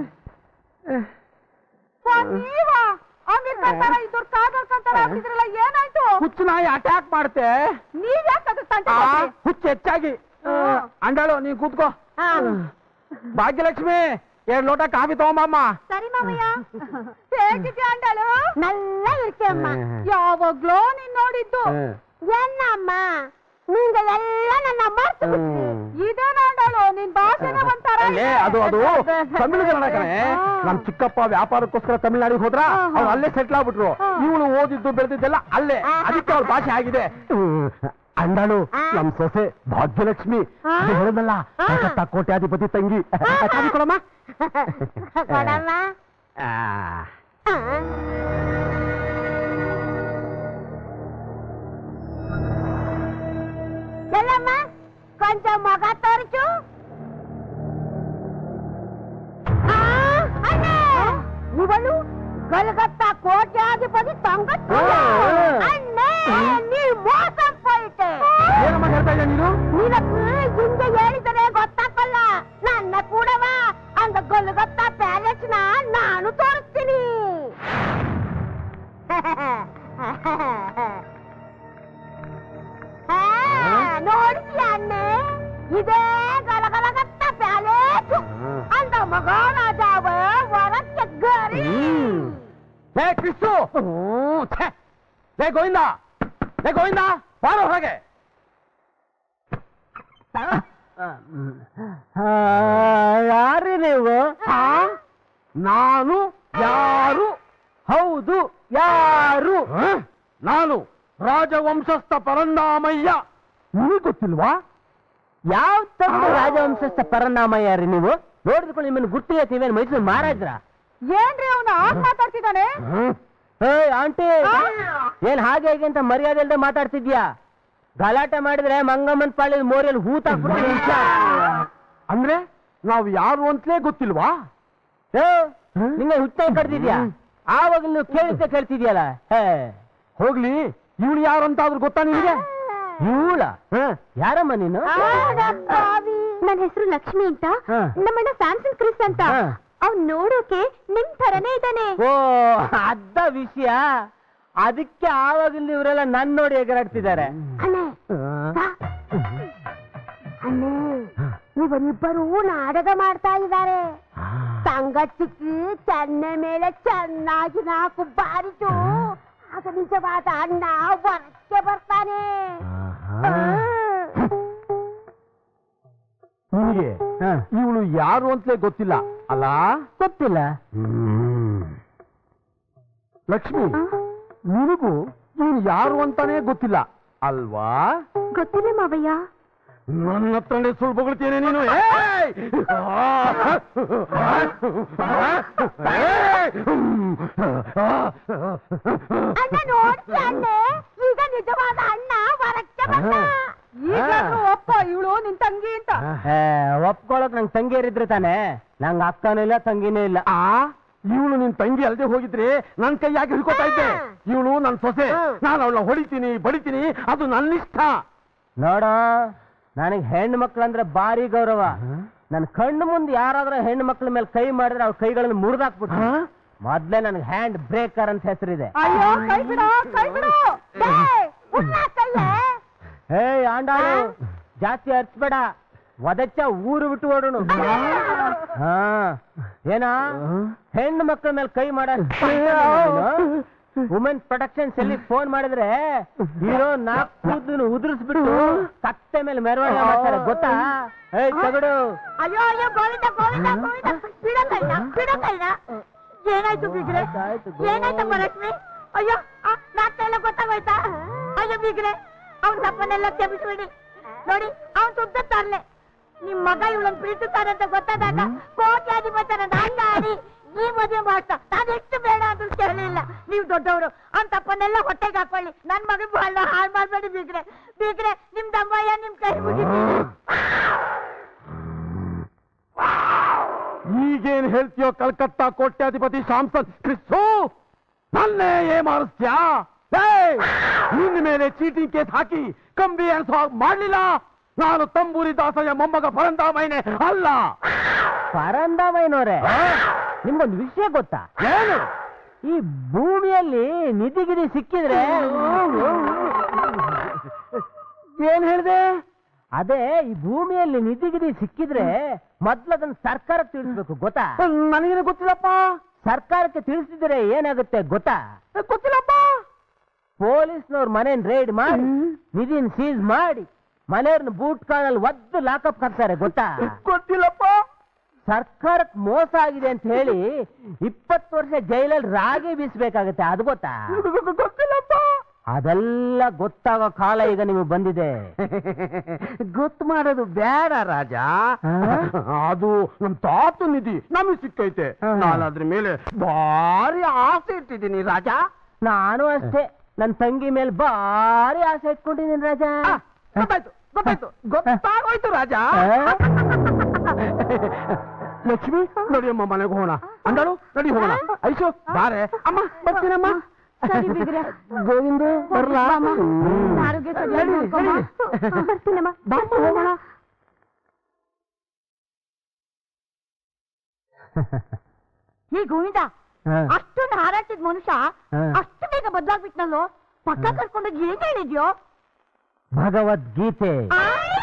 ನೀವ ಅಮೀರ್ ಖಾನ್ ತರ ಇದ್ದವ್ರು ಕಾಗಲ್ ಖಾನ್ ತರ ಆಗ್ತಿದ್ರಲ್ಲ ಏನಾಯ್ತು ಹುಚ್ಚು ನಾಯಿ ಅಟ್ಯಾಕ್ ಮಾಡ್ತೆ ನೀವ್ ಯಾಕೆ ಅದು ತಂಟೆ ಆ, ಮಾಡ್ತೀರಿ? ಹುಚ್ಚು ಹೆಚ್ಚಾಗಿ ಅಂಡಳು ನೀನ್ ಕೂತ್ಕೋ ಭಾಗ್ಯಲಕ್ಷ್ಮಿ ಎರಡ್ ಲೋಟ ಕಾಫಿ ತಗೊಂಬಮ್ಮ ಸರಿ ಮಾಮಯ್ಯ ಹೇಗಿದ್ಯಾ ಅಂಡಳು ನಲ್ಲ ಇರ್ತೀಯಮ್ಮ ಯಾವಾಗ್ಲೋ ನೀನ್ ನೋಡಿದ್ದು ಏನಮ್ಮ ನಿಂಗೆ ಎಲ್ಲ ನನ್ನ ಮರ್ತು ಬಿಟ್ಟಿ. ಇದೇನ ಅಂಡಳು ನಿನ್ ಭಾಷೆನೇ ಒಂಥರ ಅಲ್ಲೇ ಅದು ಅದು ತಮಿಳು ಕನ್ನಡ ಕಣೆ ನಮ್ ಚಿಕ್ಕಪ್ಪ ವ್ಯಾಪಾರಕ್ಕೋಸ್ಕರ ತಮಿಳ್ನಾಡಿಗೆ ಹೋದ್ರ ಅವ್ರು ಅಲ್ಲೇ ಸೆಟ್ಲ್ ಆಗ್ಬಿಟ್ರು ಇವಳು ಓದಿದ್ದು ಬೆಳೆದಿದ್ದೆಲ್ಲ ಅಲ್ಲೇ ಅದಕ್ಕೆ ಅವ್ರ ಭಾಷೆ ಆಗಿದೆ ಅಂಡಾಳು ನಮ್ ಸೊಸೆ ಭಾಗ್ಯಲಕ್ಷ್ಮಿ ಅದು ಹೇಳಿದಲ್ಲ ಕಲ್ಕತ್ತಾ ಕೋಟ್ಯಾಧಿಪತಿ ತಂಗಿ ಕಾಫಿ ಕೊಡಮ್ಮ ಕೊಡಮ್ಮ ಆ. ಆ. ಎಲ್ಲಮ್ಮ ಕೊಂಚ ಮಗ ತೋರಿಸು ಆ, ಅಣ್ಣೆ! ಇವಳು ಕಲ್ಕತ್ತಾ ಕೋಟ್ಯಾಧಿಪತಿ ತಂಗಟ್ಟು ಅಣ್ಣೆ ನೀ ಮೋಸ போயிட்டு ಏನಮ್ಮ ಹೇಳ್ತಾ ಇದ್ಯಾ ನೀನು ನಿನக்கு இங்க ಹೇಳಿದರೆ ಗೊತ್ತಾಗಲ್ಲ ನನ್ನ ಕೂಡವ ಅಂದ ಕೊಲ್ಗತ್ತಾ ಪ್ಯಾಲೇಸ್ನ ನಾನು ತೋರಿಸ್ತೀನಿ ನೋಡ್ತೀಯ ಅಣ್ಣೆ ಇದೇ ಗಲಗಲಗತ್ತ ಪ್ಯಾಲೇಸ್ ಅಂದ ಮಹಾರಾಜಾವ ವರಕ್ಕೆ ಗರಿ ಲೇ ಕ್ರಿಸ್ತು ಹ್ಮ್, ಛೆ. ಲೇ ಗೋವಿಂದ ಲೇ ಗೋವಿಂದ ಬಾರೋ ಹೊರಗೆ ಯಾರು ನೀವು ಆ? ನಾನು ಯಾರು ಹೌದು ಯಾರು ಹ? ನಾನು ರಾಜವಂಶಸ್ಥ ಪರಂದಾಮಯ್ಯ ನಿಮಗೆ ಗೊತ್ತಿಲ್ವಾ ಯಾವ ತಪ್ಪು ರಾಜವಂಶಸ್ಥ ಪರನಾಮಯ್ಯ ರೀ ನೀವು ನೋಡಿದ್ಕೊಂಡು ನಿಮ್ಮನ್ನು ಗುರ್ತಿಗೆ ಮೈಸೂರು ಮಹಾರಾಜ್ರ ಏನ್ರಿ ಅವನು ಆಗ್ ಮಾತಾಡ್ತಿದ್ದಾನೆ ಏಯ್ ಆಂಟಿ ಏನ್ ಹಾಗೆ ಹೇಗೆ ಅಂತ ಮರ್ಯಾದೆ ಇಲ್ದೆ ಮಾತಾಡ್ತಿದ್ಯಾ ಗಲಾಟೆ ಮಾಡಿದ್ರೆ ಮಂಗಮ್ಮನ್ ಪಾಳಿ ಮೋರಿಯಲ್ಲಿ ಹೂತಾಕ್ಬಿಡ್ತೀನಿ ಅಂದ್ರೆ ನಾವು ಯಾರು ಅಂತಲೇ ಗೊತ್ತಿಲ್ವಾ ನಿಂಗೆ ಹುಟ್ಟ ಕಡ್ದಿದ್ಯಾ ಆವಾಗ ನೀವು ಕೇಳಿದ್ದೆ ಕೇಳ್ತಿದ್ಯಲ್ಲ ಹೇ ಹೋಗ್ಲಿ ಇವಳು ಯಾರು ಅಂತ ಆದ್ರೂ ಗೊತ್ತಾ ನಿಮಗೆ ಇವಳ ಯಾರಮ್ಮ ನೀನು ನನ್ನ ಹೆಸರು ಲಕ್ಷ್ಮಿ ಅಂತ ಹಾ. ನಮ್ಮಣ್ಣ ಸ್ಯಾಮ್ಸಂಗ್ ಕ್ರಿಸ್ ಅಂತ ಹಾ. ಅವ್ನ್ ನೋಡೋಕೆ ನಿಮ್ ಥರನೇ ಇದ್ದಾನೆ ಓ ಅದ್ದ ವಿಷಯ ಅದಕ್ಕೆ ಆವಾಗಿಂದ ಇವರೆಲ್ಲ ನನ್ ನೋಡಿ ಎಗರಾಡ್ತಿದ್ದಾರೆ ಅಣ್ಣೆ ಅಣ್ಣೆ ಇವರಿಬ್ಬರು ನಾಟಕ ಮಾಡ್ತಾ ಇದ್ದಾರೆ ಸಂಗತಿக்கு ಚೆನ್ನೆ ಮೇಲೆ ಚೆನ್ನಾಗಿ ನಾಲ್ಕು ಬಾರಿತು ಆಗ ನಿಜವಾದ ಅಣ್ಣ ಹೊರಕ್ಕೆ ಬರ್ತಾನೆ ಆ. ನಿನಗೆ ಹಾ. ಇವಳು ಯಾರು ಅಂತಲೇ ಗೊತ್ತಿಲ್ಲ ಅಲ್ಲ ಗೊತ್ತಿಲ್ಲ ಲಕ್ಷ್ಮಿ ನಿನಗೂ ಇವನು ಯಾರು ಅಂತಾನೆ ಗೊತ್ತಿಲ್ಲ ಅಲ್ವಾ ಗೊತ್ತಿಲ್ಲ ಮಾವಯ್ಯ ನನ್ನ ಹತ್ರನೇ ಸುಳ್ಳು ಬೊಗಳ್ತೇನೆ ನೀನು ಏಯ್! ಅಣ್ಣ ನೋಡ್ತಿ ಅಣ್ಣೆ ಈಗ ನಿಜವಾದ ಅಣ್ಣ ಹೊರಕ್ಕೆ ಬಂದ ಈಗಾದ್ರೂ ಒಪ್ಪ ಇವಳು ನಿನ್ ತಂಗಿ ಅಂತ ಏ, ಒಪ್ಕೊಳಕ್ ನಂಗೆ ತಂಗಿಯರಿದ್ರೆ ತಾನೆ ನಂಗೆ ಅಕ್ಕನೂ ಇಲ್ಲ ತಂಗಿನೂ ಇಲ್ಲ ಆ ಇವಳು ನಿನ್ ತಂಗಿ ಅಲ್ದೆ ಹೋಗಿದ್ರೆ ನನ್ ಕೈ ಯಾಕೆ ಹಿಡ್ಕೊತಾ ಇದ್ದೆ ಇವಳು ನನ್ ಸೊಸೆ ನಾನು ಅವಳ ಹೊಡಿತೀನಿ ಬಡಿತೀನಿ ಅದು ನನ್ನ ಇಷ್ಟ ನೋಡೋ ನನಗೆ ಹೆಣ್ಣು ಮಕ್ಳಂದ್ರೆ ಭಾರಿ ಗೌರವ ನನ್ನ ಕಣ್ಣು ಮುಂದೆ ಯಾರಾದ್ರೂ ಹೆಣ್ಣು ಮಕ್ಳ ಮೇಲೆ ಕೈ ಮಾಡಿದ್ರೆ ಅವ್ರ ಕೈಗಳನ್ನು ಮುರಿದಾಕ್ಬಿಟ್ಟು ಹಾ? ಮೊದ್ಲೇ ನನಗೆ ಹ್ಯಾಂಡ್ ಬ್ರೇಕರ್ ಅಂತ ಹೆಸರಿದೆ ಅಯ್ಯೋ ಕೈ ಬಿಡು ಕೈ ಬಿಡು ಏಯ್, ಉಣ್ಣ ಕೈಯೇ ಏಯ್ ಆಂಡಾಳು ಜಾಸ್ತಿ ಹರ್ಚ್ಬೇಡ ಒದಚ್ಚ ಊರು ಬಿಟ್ಟು ಓಡೋಣ ಹಾ ಏನಾ ಹೆಣ್ಣು ಮಕ್ಕಳ ಮೇಲೆ ಕೈ ಮಾಡ ವುಮೆನ್ ಪ್ರೊಟೆಕ್ಷನ್ ಸೆಲ್ಲಿ ಫೋನ್ ಮಾಡಿದ್ರೆ ಹೀರೋ ನಾಲ್ಕು ಉದುರಿಸ್ಬಿಟ್ಟು ಕತ್ತೆ ಮೇಲೆ ಮೆರವಣಿಗೆ ಮಾಡ್ತಾರೆ ಗೊತ್ತಾ ಏಯ್ ತಗಡು ಅಯ್ಯೋ ಅಯ್ಯೋ ಗೋವಿಂದ ಗೋವಿಂದ ಗೋವಿಂದ ಬಿಡ ಕೈನ ಬಿಡ ಕೈನ ಏನಾಯ್ತು ಬಿಗ್ರೆ ಆಯ್ತು, ಗೋ- ಏನಾಯ್ತಮ್ಮ ಲಕ್ಷ್ಮಿ ಅಯ್ಯೋ ನಾಟೆಲ್ಲ ಗೊತ್ತಾಗೋಯ್ತಾ ಅಯ್ಯೋ ಬಿಗ್ರೆ ಅವ್ನ ತಪ್ಪನ್ನೆಲ್ಲ ಕ್ಷಮಿಸ್ಬಿಡಿ ನೋಡಿ ಅವ್ನ್ ಸುದ್ದ ತರ್ಲೆ ನಿಮ್ ಮಗ ಇವಳನ್ನ ಪ್ರೀತಿಸ್ತಾನೆ ಅಂತ ಗೊತ್ತಾದಾಗ ಕೋಟ್ಯಾಧಿಪತನ ದಾಂಡ ಆಡಿ ಈ ಮದುವೆ ಮಾಡ್ತಾ ನಾನು ಎಷ್ಟು ಬೇಡ ಅಂತ ಕೇಳಿಲ್ಲ ನೀವು ದೊಡ್ಡವರು ಅಂತಪ್ಪನ್ನೆಲ್ಲ ಹೊಟ್ಟೆಗೆ ಹಾಕೊಳ್ಳಿ ನನ್ ಮಗ ಬಹಳ ಹಾಳು ಮಾಡ್ಬೇಡಿ ಬೀಗ್ರೆ ಬೀಗ್ರೆ ನಿಮ್ ದಮ್ಮಯ್ಯ ನಿಮ್ ಕೈ ಮುಗಿತೀನಿ ಈಗೇನ್ ಹೇಳ್ತೀಯೋ ಕಲ್ಕತ್ತಾ ಕೋಟ್ಯಾಧಿಪತಿ ಶಾಂಸನ್ ಕ್ರಿಸ್ತು ನನ್ನೇ ಏ ಮಾಡಿಸ್ತ್ಯಾ ನಿನ್ನ ಮೇಲೆ ಚೀಟಿಂಗ್ ಕೇಸ್ ಹಾಕಿ ಕಂಬಿ ಅನ್ಸೋ ಹಾಗ್ ಮಾಡ್ಲಿಲ್ಲ ನಾನು ತಂಬೂರಿ ದಾಸಯ್ಯ ಮೊಮ್ಮಗ ಪರಂದಾಮಯ್ಯನೇ ಅಲ್ಲ ಪರಂದಾಮಯ್ಯನವ್ರೆ ಆ? ನಿಮ್ಗೊಂದು ವಿಷಯ ಗೊತ್ತಾ ಏನು ಈ ಭೂಮಿಯಲ್ಲಿ ನಿಧಿ ಗಿಧಿ ಸಿಕ್ಕಿದ್ರೆ ಏನ್ ಹೇಳಿದೆ ಅದೇ ಈ ಭೂಮಿಯಲ್ಲಿ ನಿಧಿ ಗಿಧಿ ಸಿಕ್ಕಿದ್ರೆ ಮೊದ್ಲು ಅದನ್ನ ಸರ್ಕಾರಕ್ಕೆ ತಿಳಿಸ್ಬೇಕು ಗೊತ್ತಾ ನನಗೇನು ಗೊತ್ತಿಲ್ಲಪ್ಪ ಸರ್ಕಾರಕ್ಕೆ ತಿಳಿಸಿದ್ರೆ ಏನಾಗುತ್ತೆ ಗೊತ್ತಾ ಗೊತ್ತಿಲ್ಲಪ್ಪ ಪೊಲೀಸ್ನವ್ರ ಮನೇನ್ ರೈಡ್ ಮಾಡಿ ನಿಧಿನ್ ಸೀಸ್ ಮಾಡಿ ಮನೆಯವ್ರನ್ನ ಬೂಟ್ ಕಾಣಲ್ಲಿ ಒದ್ದು ಲಾಕಪ್ ಹಾಕ್ತಾರೆ ಗೊತ್ತಾ ಗೊತ್ತಿಲ್ಲಪ್ಪ ಸರ್ಕಾರಕ್ಕೆ ಮೋಸ ಆಗಿದೆ ಅಂತ ಹೇಳಿ ಇಪ್ಪತ್ತು ವರ್ಷ ಜೈಲಲ್ಲಿ ರಾಗಿ ಬೀಸ್ಬೇಕಾಗತ್ತೆ ಅದು ಗೊತ್ತಾ ಗೊತ್ತಿಲ್ಲಪ್ಪ ಅದೆಲ್ಲ ಗೊತ್ತಾಗೋ ಕಾಲ ಈಗ ನಿಮಗೆ ಬಂದಿದೆ ಗೊತ್ತು ಮಾಡೋದು ಬೇಡ ರಾಜ ಅದು ನಮ್ ತಾತ ನಿಧಿ ನಮಗೆ ಸಿಕ್ಕೈತೆ ಹಾ. ನಾನು ಅದ್ರ ಮೇಲೆ ಭಾರಿ ಆಸೆ ಇಟ್ಟಿದ್ದೀನಿ ರಾಜ ನಾನು ಅಷ್ಟೇ ನನ್ನ ತಂಗಿ ಮೇಲೆ ಭಾರಿ ಆಸೆ ಇಟ್ಕೊಂಡಿದ್ದೀನಿ ರಾಜ ಆ, ಗೊತ್ತಾಯ್ತು ಗೊತ್ತಾಯ್ತು ಗೊತ್ತಾಗೋಯ್ತು ರಾಜ ಲಕ್ಷ್ಮಿ ನಡಿಯಮ್ಮ ಮನೆಗೆ ಹೋಗೋಣ ಅಂದಳು ನಡಿ ಹೋಗೋಣ ಐಶು ಬಾರೆ ಅಮ್ಮ ಬರ್ತೀನಮ್ಮ ಸರಿ ಬಿಗ್ರೆ. ಗೋವಿಂದ ಬರ್ಲಾ ಹ್ಮ್. ಆರೋಗ್ಯ ಸರಿಯಾಗಿ ನಡಿ, ನೋಡ್ಕೊಮ್ಮ. ನಡಿ. ಹಾ, ಬರ್ತೀನಮ್ಮ ಬಾ, ಹೋಗೋಣ ಈ ಗೋವಿಂದ ಹಾ. ಅಷ್ಟೊಂದು ಹಾರಾಟಿದ ಮನುಷ್ಯ ಹಾ. ಅಷ್ಟು ಬೇಗ ಬದಲಾಗ್ಬಿಟ್ನಲ್ಲೋ ಪಕ್ಕ ಕರ್ಕೊಂಡೋಗಿ ಏನ್ ಹೇಳಿದ್ಯೋ ಭಗವದ್ಗೀತೆ ಆ?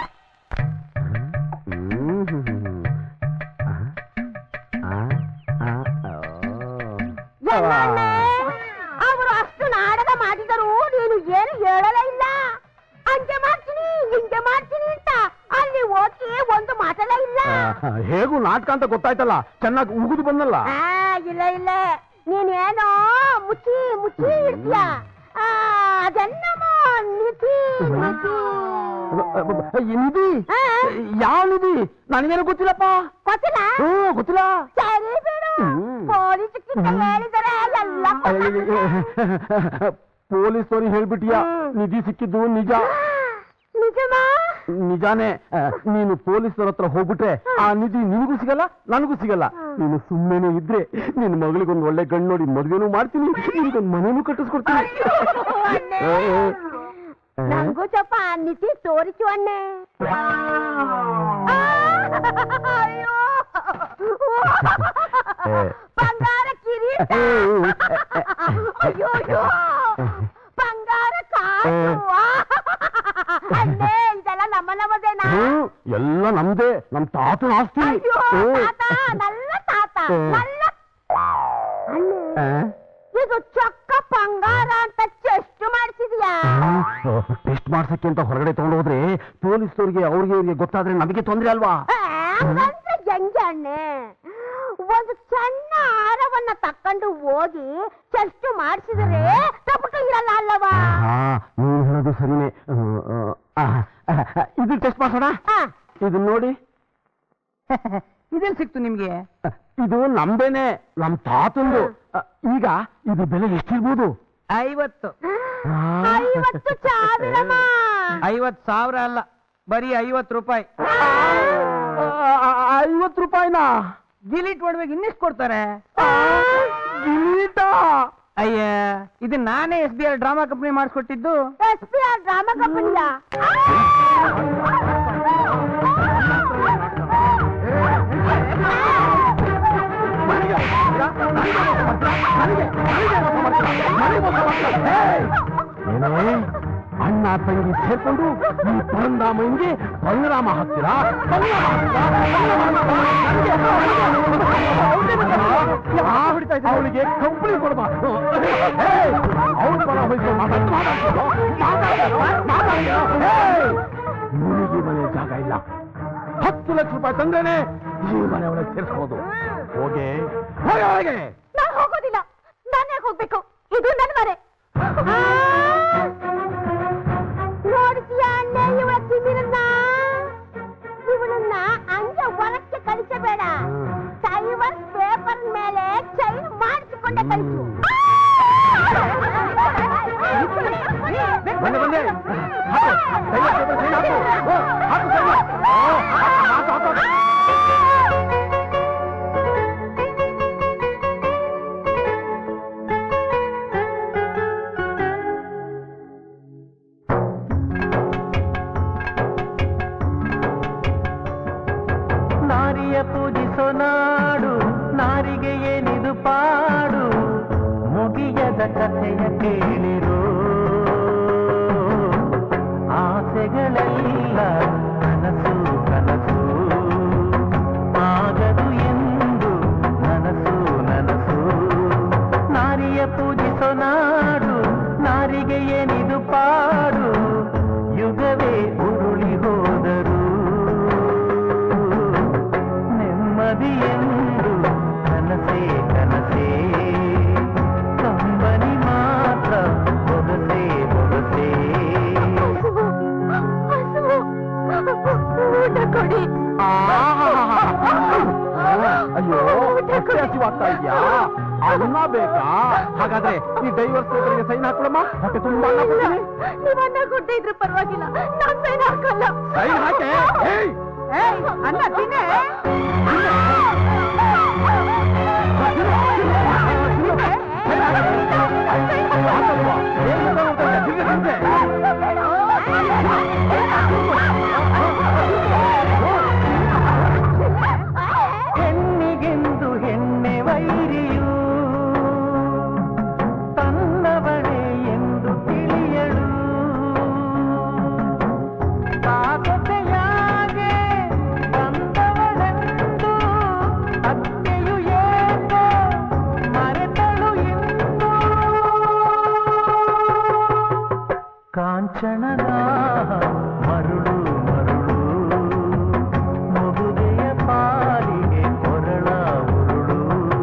ಎಲ್ಲಣ್ಣೆ, ಅವರು ಅಷ್ಟು ನಾಟಕ ಮಾಡಿದರು ನೀನು ಏನು ಹೇಳಲೇ ಇಲ್ಲ ಹಂಗೆ ಮಾಡ್ತೀನಿ ಹಿಂಗೆ ಮಾಡ್ತೀನಿ ಅಂತ ಅಲ್ಲಿ ಹೋಗಿ ಒಂದು ಮಾತಲ್ಲ ಇಲ್ಲ ಆ, ಹೇಗೂ ನಾಟಕ ಅಂತ ಗೊತ್ತಾಯ್ತಲ್ಲ ಚೆನ್ನಾಗಿ ಉಗುದು ಬಂದಲ್ಲ ಆ, ಇಲ್ಲ ಇಲ್ಲ ನೀನೇನೋ ಮುಚ್ಚಿ ಮುಚ್ಚಿ ಇರ್ತೀಯ ಆ, ಅದೆನ್ನಮ್ಮ ನಿಧಿ ನಿಧಿ ಈ ನಿಧಿ ಆ? ಯಾವ ನಿಧಿ ನನಗೇನು ಗೊತ್ತಿಲ್ಲಪ್ಪ ಗೊತ್ತಿಲ್ಲ ಹ್ಮ್ ಗೊತ್ತಿಲ್ಲ ಸರಿ ಬಿಡು ಹ್ಮ್. ಪೊಲೀಸ್ ಹೇಳಿದರೆ ಎಲ್ಲ ಗೊತ್ತಾಗ್ತದೆ. ಪೊಲೀಸರು ಹೇಳ್ಬಿಟ್ಟಿಯಾ ಹ್ಮ್. ನಿಧಿ ಸಿಕ್ಕಿದ್ದು ನಿಜ ನಿಜಮಾ ನಿಜಾನೇ ಆ, ನೀನು ಪೊಲೀಸರ ಹತ್ರ ಹೋಗ್ಬಿಟ್ರೆ ಆ ನಿಧಿ ನಿನಗೂ ಸಿಗಲ್ಲ ನನಗೂ ಸಿಗಲ್ಲ ನೀನು ಸುಮ್ಮನೆ ಇದ್ರೆ ನಿನ್ನ ಮಗಳಿಗೊಂದು ಒಳ್ಳೆ ಗಂಡು ನೋಡಿ ಮದುವೆನೂ ಮಾಡ್ತೀನಿ ನಿನಗೊಂದು ಮನೆನೂ ಕಟ್ಟಿಸ್ಕೊಡ್ತೀನಿ ಅಣ್ಣೆ. ಏ, ಏ. ನಂಗೂ ಸ್ವಲ್ಪ ನಿಧಿ ತೋರಿಸು ಅಣ್ಣೆ ಆ, ಅಯ್ಯೋ ಏ. ಬಂಗಾರ ಕಿರೀಟ ಏ, ಅಯ್ಯೋ ಅಯ್ಯೋ ಬಂಗಾರ ಕಾಸು ಅಣ್ಣೆ ಇದೆಲ್ಲ ನಮ್ಮ ನಮ್ಮದೇನಾ ಹ್ಮ್, ಎಲ್ಲ ನಮ್ದೇ ನಮ್ ತಾತನ ಆಸ್ತಿ ಅಯ್ಯೋ ಹ್ಮ್. ತಾತ ನಲ್ಲ ತಾತ ಹ್ಮ್. ನಲ್ಲ ಅಣ್ಣೆ ಆ? ಇದು ಚೊಕ್ಕ ಬಂಗಾರ ಅಂತ ಚೆಸ್ಟ್ ಮಾಡಿಸಿದ್ಯಾ ಟೆಸ್ಟ್ ಮಾಡ್ಸಕ್ಕೆ ಅಂತ ಹೊರಗಡೆ ತಗೊಂಡು ಹೋದ್ರೆ ಪೊಲೀಸರಿಗೆ ಅವ್ರಿಗೆ ಇವ್ರಿಗೆ ಗೊತ್ತಾದ್ರೆ ನಮಗೆ ತೊಂದ್ರೆ ಅಲ್ವಾ ಹಂಗಂದ್ರೆ ಹೆಂಗೆ ಅಣ್ಣೆ ಒಂದು ಸಣ್ಣ ಹಾರವನ್ನ ತಕೊಂಡು ಹೋಗಿ ಚೆಸ್ಟ್ ಮಾಡಿಸಿದ್ರೆ ತಪ್ಪು ಇರಲ್ಲ ಅಲ್ಲವಾ ಹಾ ನೀನ್ ಹೇಳೋದು ಸರಿನೇ ಆ, ಆ, ಆ, ಇದು ಟೆಸ್ಟ್ ಮಾಡ್ಸೋಣ ಆ, ಇದನ್ನ ನೋಡಿ ಇದೆಲ್ಲಿ ಸಿಕ್ತು ನಿಮ್ಗೆ ಇದು ನಮ್ದೇನೆ ನಮ್ ತಾತಂದು ಆ, ಈಗ ಇದು ಬೆಲೆ ಎಷ್ಟಿರ್ಬೋದು ಐವತ್ತು ಆ, ಐವತ್ತು ಸಾವಿರಮ್ಮ ಐವತ್ ಸಾವಿರ ಅಲ್ಲ ಬರೀ ಐವತ್ತು ರೂಪಾಯಿ ಆ, ಐವತ್ತು ರೂಪಾಯಿನಾ ಗಿಲಿಟ್ ಒಡವೆಗೆ ಇನ್ನೆಷ್ಟು ಕೊಡ್ತಾರೆ ಆ, ಗಿರೀಟ ಅಯ್ಯ ಇದು ನಾನೇ S B R drama company ಮಾಡಿಸ್ಕೊಟ್ಟಿದ್ದು ಎಸ್ ಪಿ ಆರ್ ಡ್ರಾಮಾ ಕಂಪನಿಯ ಏನೇ ಅಣ್ಣ ತಂಗಿ ಸೇರ್ಕೊಂಡು ಈ ಪರಂದಾಮನಿಗೆ ಬಂಗರಾಮ ಹಾಕ್ತೀರಾ ಬಂಗರಾಮ ಹಾಕ್ತೀರಾ? ಅವಳಿಗೆ ಕಂಪ್ನಿ ಕೊಡಬಾರ್ದು ಅವಳು ಪರ ಹೋಯ್ತು ನಿನಗೆ ಮನೆ ಜಾಗ ಇಲ್ಲ ಹತ್ತು ಲಕ್ಷ ರೂಪಾಯಿ ತಂದ್ರೇನೆ ಈ ಮನೆ ಒಳಗೆ ಸೇರಿಸ್ಬೋದು ಹೋಗೆ ಹೋಗೆ ಒಳಗೆ ನಾನು ಹೋಗೋದಿಲ್ಲ ನಾನೇ ಹೋಗ್ಬೇಕು ಇದು ನನ್ನ ಮನೆ ನೋಡ್ತೀಯ ಅಣ್ಣ ಇವಳ ತಿಮಿರನ್ನ ಇವಳನ್ನ ಹಂಗೆ ಹೊರಕ್ಕೆ ಕಳಿಸಬೇಡ ಸೈವರ್ ಪೇಪರ್ ಮೇಲೆ ತಿಳಿಯದ ಕಥೆಯ ಕೇಳಿರೋ ಆಸೆಗಳೆಲ್ಲ ಕನಸು ಕನಸು ಆಗದು ಎಂದು ನನಸು ನನಸು ನಾರಿಯ ಪೂಜಿಸೋ ನಾಡು ನಾರಿಗೆ ಏನಿದು ಪಾಡು ಯುಗವೇ ಉರುಳಿ ಹೋದರು ನೆಮ್ಮದಿಯೆಂದು ಕನಸೇ ಕನಸೇ ಕಂಬನಿ ಮಾತ್ರ ಬೊಗಸೆ ಬೊಗಸೆ ಊಟ ಕೊಡಿ ಅಯ್ಯೋ ಹೊಟ್ಟೆ ಹಸಿವಾಗ್ತಾ ಇದ್ಯಾ ಅನ್ನ ಬೇಕಾ ಹಾಗಾದ್ರೆ ಈ ಡೈವರ್ಸ್ ಪೇಪರ್ಗೆ ಸೈನ್ ಹಾಕೊಳಮ್ಮ ಹೊಟ್ಟೆ ತುಂಬಾ ಅನ್ನ ಕೊಡ್ತೀನಿ ನೀವ್ ಅನ್ನ ಕೊಡ್ದೇ ಇದ್ರೆ ಪರವಾಗಿಲ್ಲ ನಾನ್ ಸೈನ್ ಹಾಕಲ್ಲ ಸೈನ್ ಹಾಕೆ ಏಯ್! ಏಯ್ ಅನ್ನ ತಿನ್ನೆ ಹಾಕಲ್ವಾ? ಏನ್ ಮಾತಾಡ್ತಾ ಇದ್ಯಾ? ತಿರ್ಗಿ ತಿರ್ಗಿ. ಹೆಣ್ಣಿಗೆಂದು ಹೆಣ್ಣೆ ವೈರಿಯು ತನ್ನವಳೇ ಎಂದು ತಿಳಿಯಳು ಕಾಕತೆಯಾಗೆ ಬಂದವಳೆಂದು ಅತ್ತೆಯು ಏಕೋ ಮರೆತಳು ಎಂದು ಕಾಂಚನದ ಮರುಳು ಮರುಳು ಮಗುದೆಯ ಪಾಲಿಗೆ ಕೊರಳ ಉರುಳು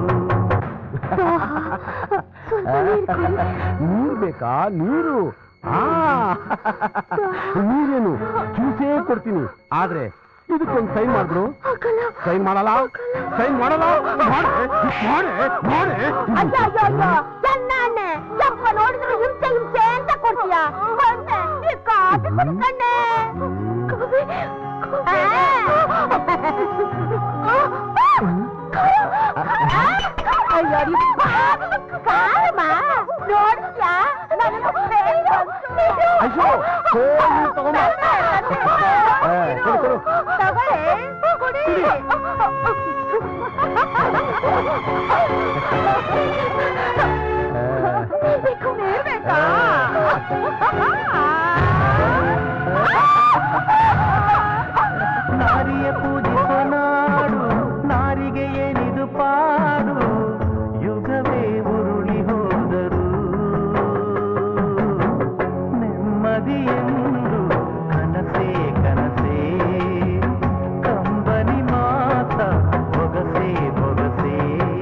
ನೀರ್ ಬೇಕಾ ನೀರು ಆ ನೀರೇನು ಜ್ಯೂಸೇ ಕೊಡ್ತೀನಿ ಆದ್ರೆ ಇದಕ್ಕೊಂದು ಸೈನ್ ಮಾಡಿದ್ರು ಸೈನ್ ಮಾಡಲ್ಲ ಸೈನ್ ಮಾಡಲ್ಲ ಮಾಡೆ ಮಾಡೆ ಮಾಡೆ ಅಯ್ಯೋ ಅಯ್ಯೋ ಅಯ್ಯೋ ಚೆನ್ನಾನೆ ಯಪ್ಪ ನೋಡಿದ್ರೆ ಹಿಂಸೆ ಹಿಂಸೆ ಅಂತ ಕೊಡ್ತೀಯ ಬಂದೆ ಈ ಕಾಫಿ ಕುಡ್ಕಂಡೆ ಅಯ್ಯೋ ನೀ ಕಾರಮ್ಮ ನೋಡಿದ್ಯಾ ನನಗೆ ಬೇಗ ಬಂತು. ಅಯ್ಯೋ ಹೋಗಿ ತಗೊಂಬ ಏ, ಕೊಡು, ಕೊಡು. ತಗೊಳ್ಳಿ ಕುಡಿ ನಾರಿಯ ಪೂಜಿಸೋ ನಾಡು ನಾರಿಗೆ ಏನಿದು ಪಾಡು ಯುಗವೇ ಉರುಳಿ ಹೋದರು ನೆಮ್ಮದಿಯೆಂದು ಕನಸೇ ಕನಸೇ ಕಂಬನಿ ಮಾತ ಬೊಗಸೆ ಬೊಗಸೆ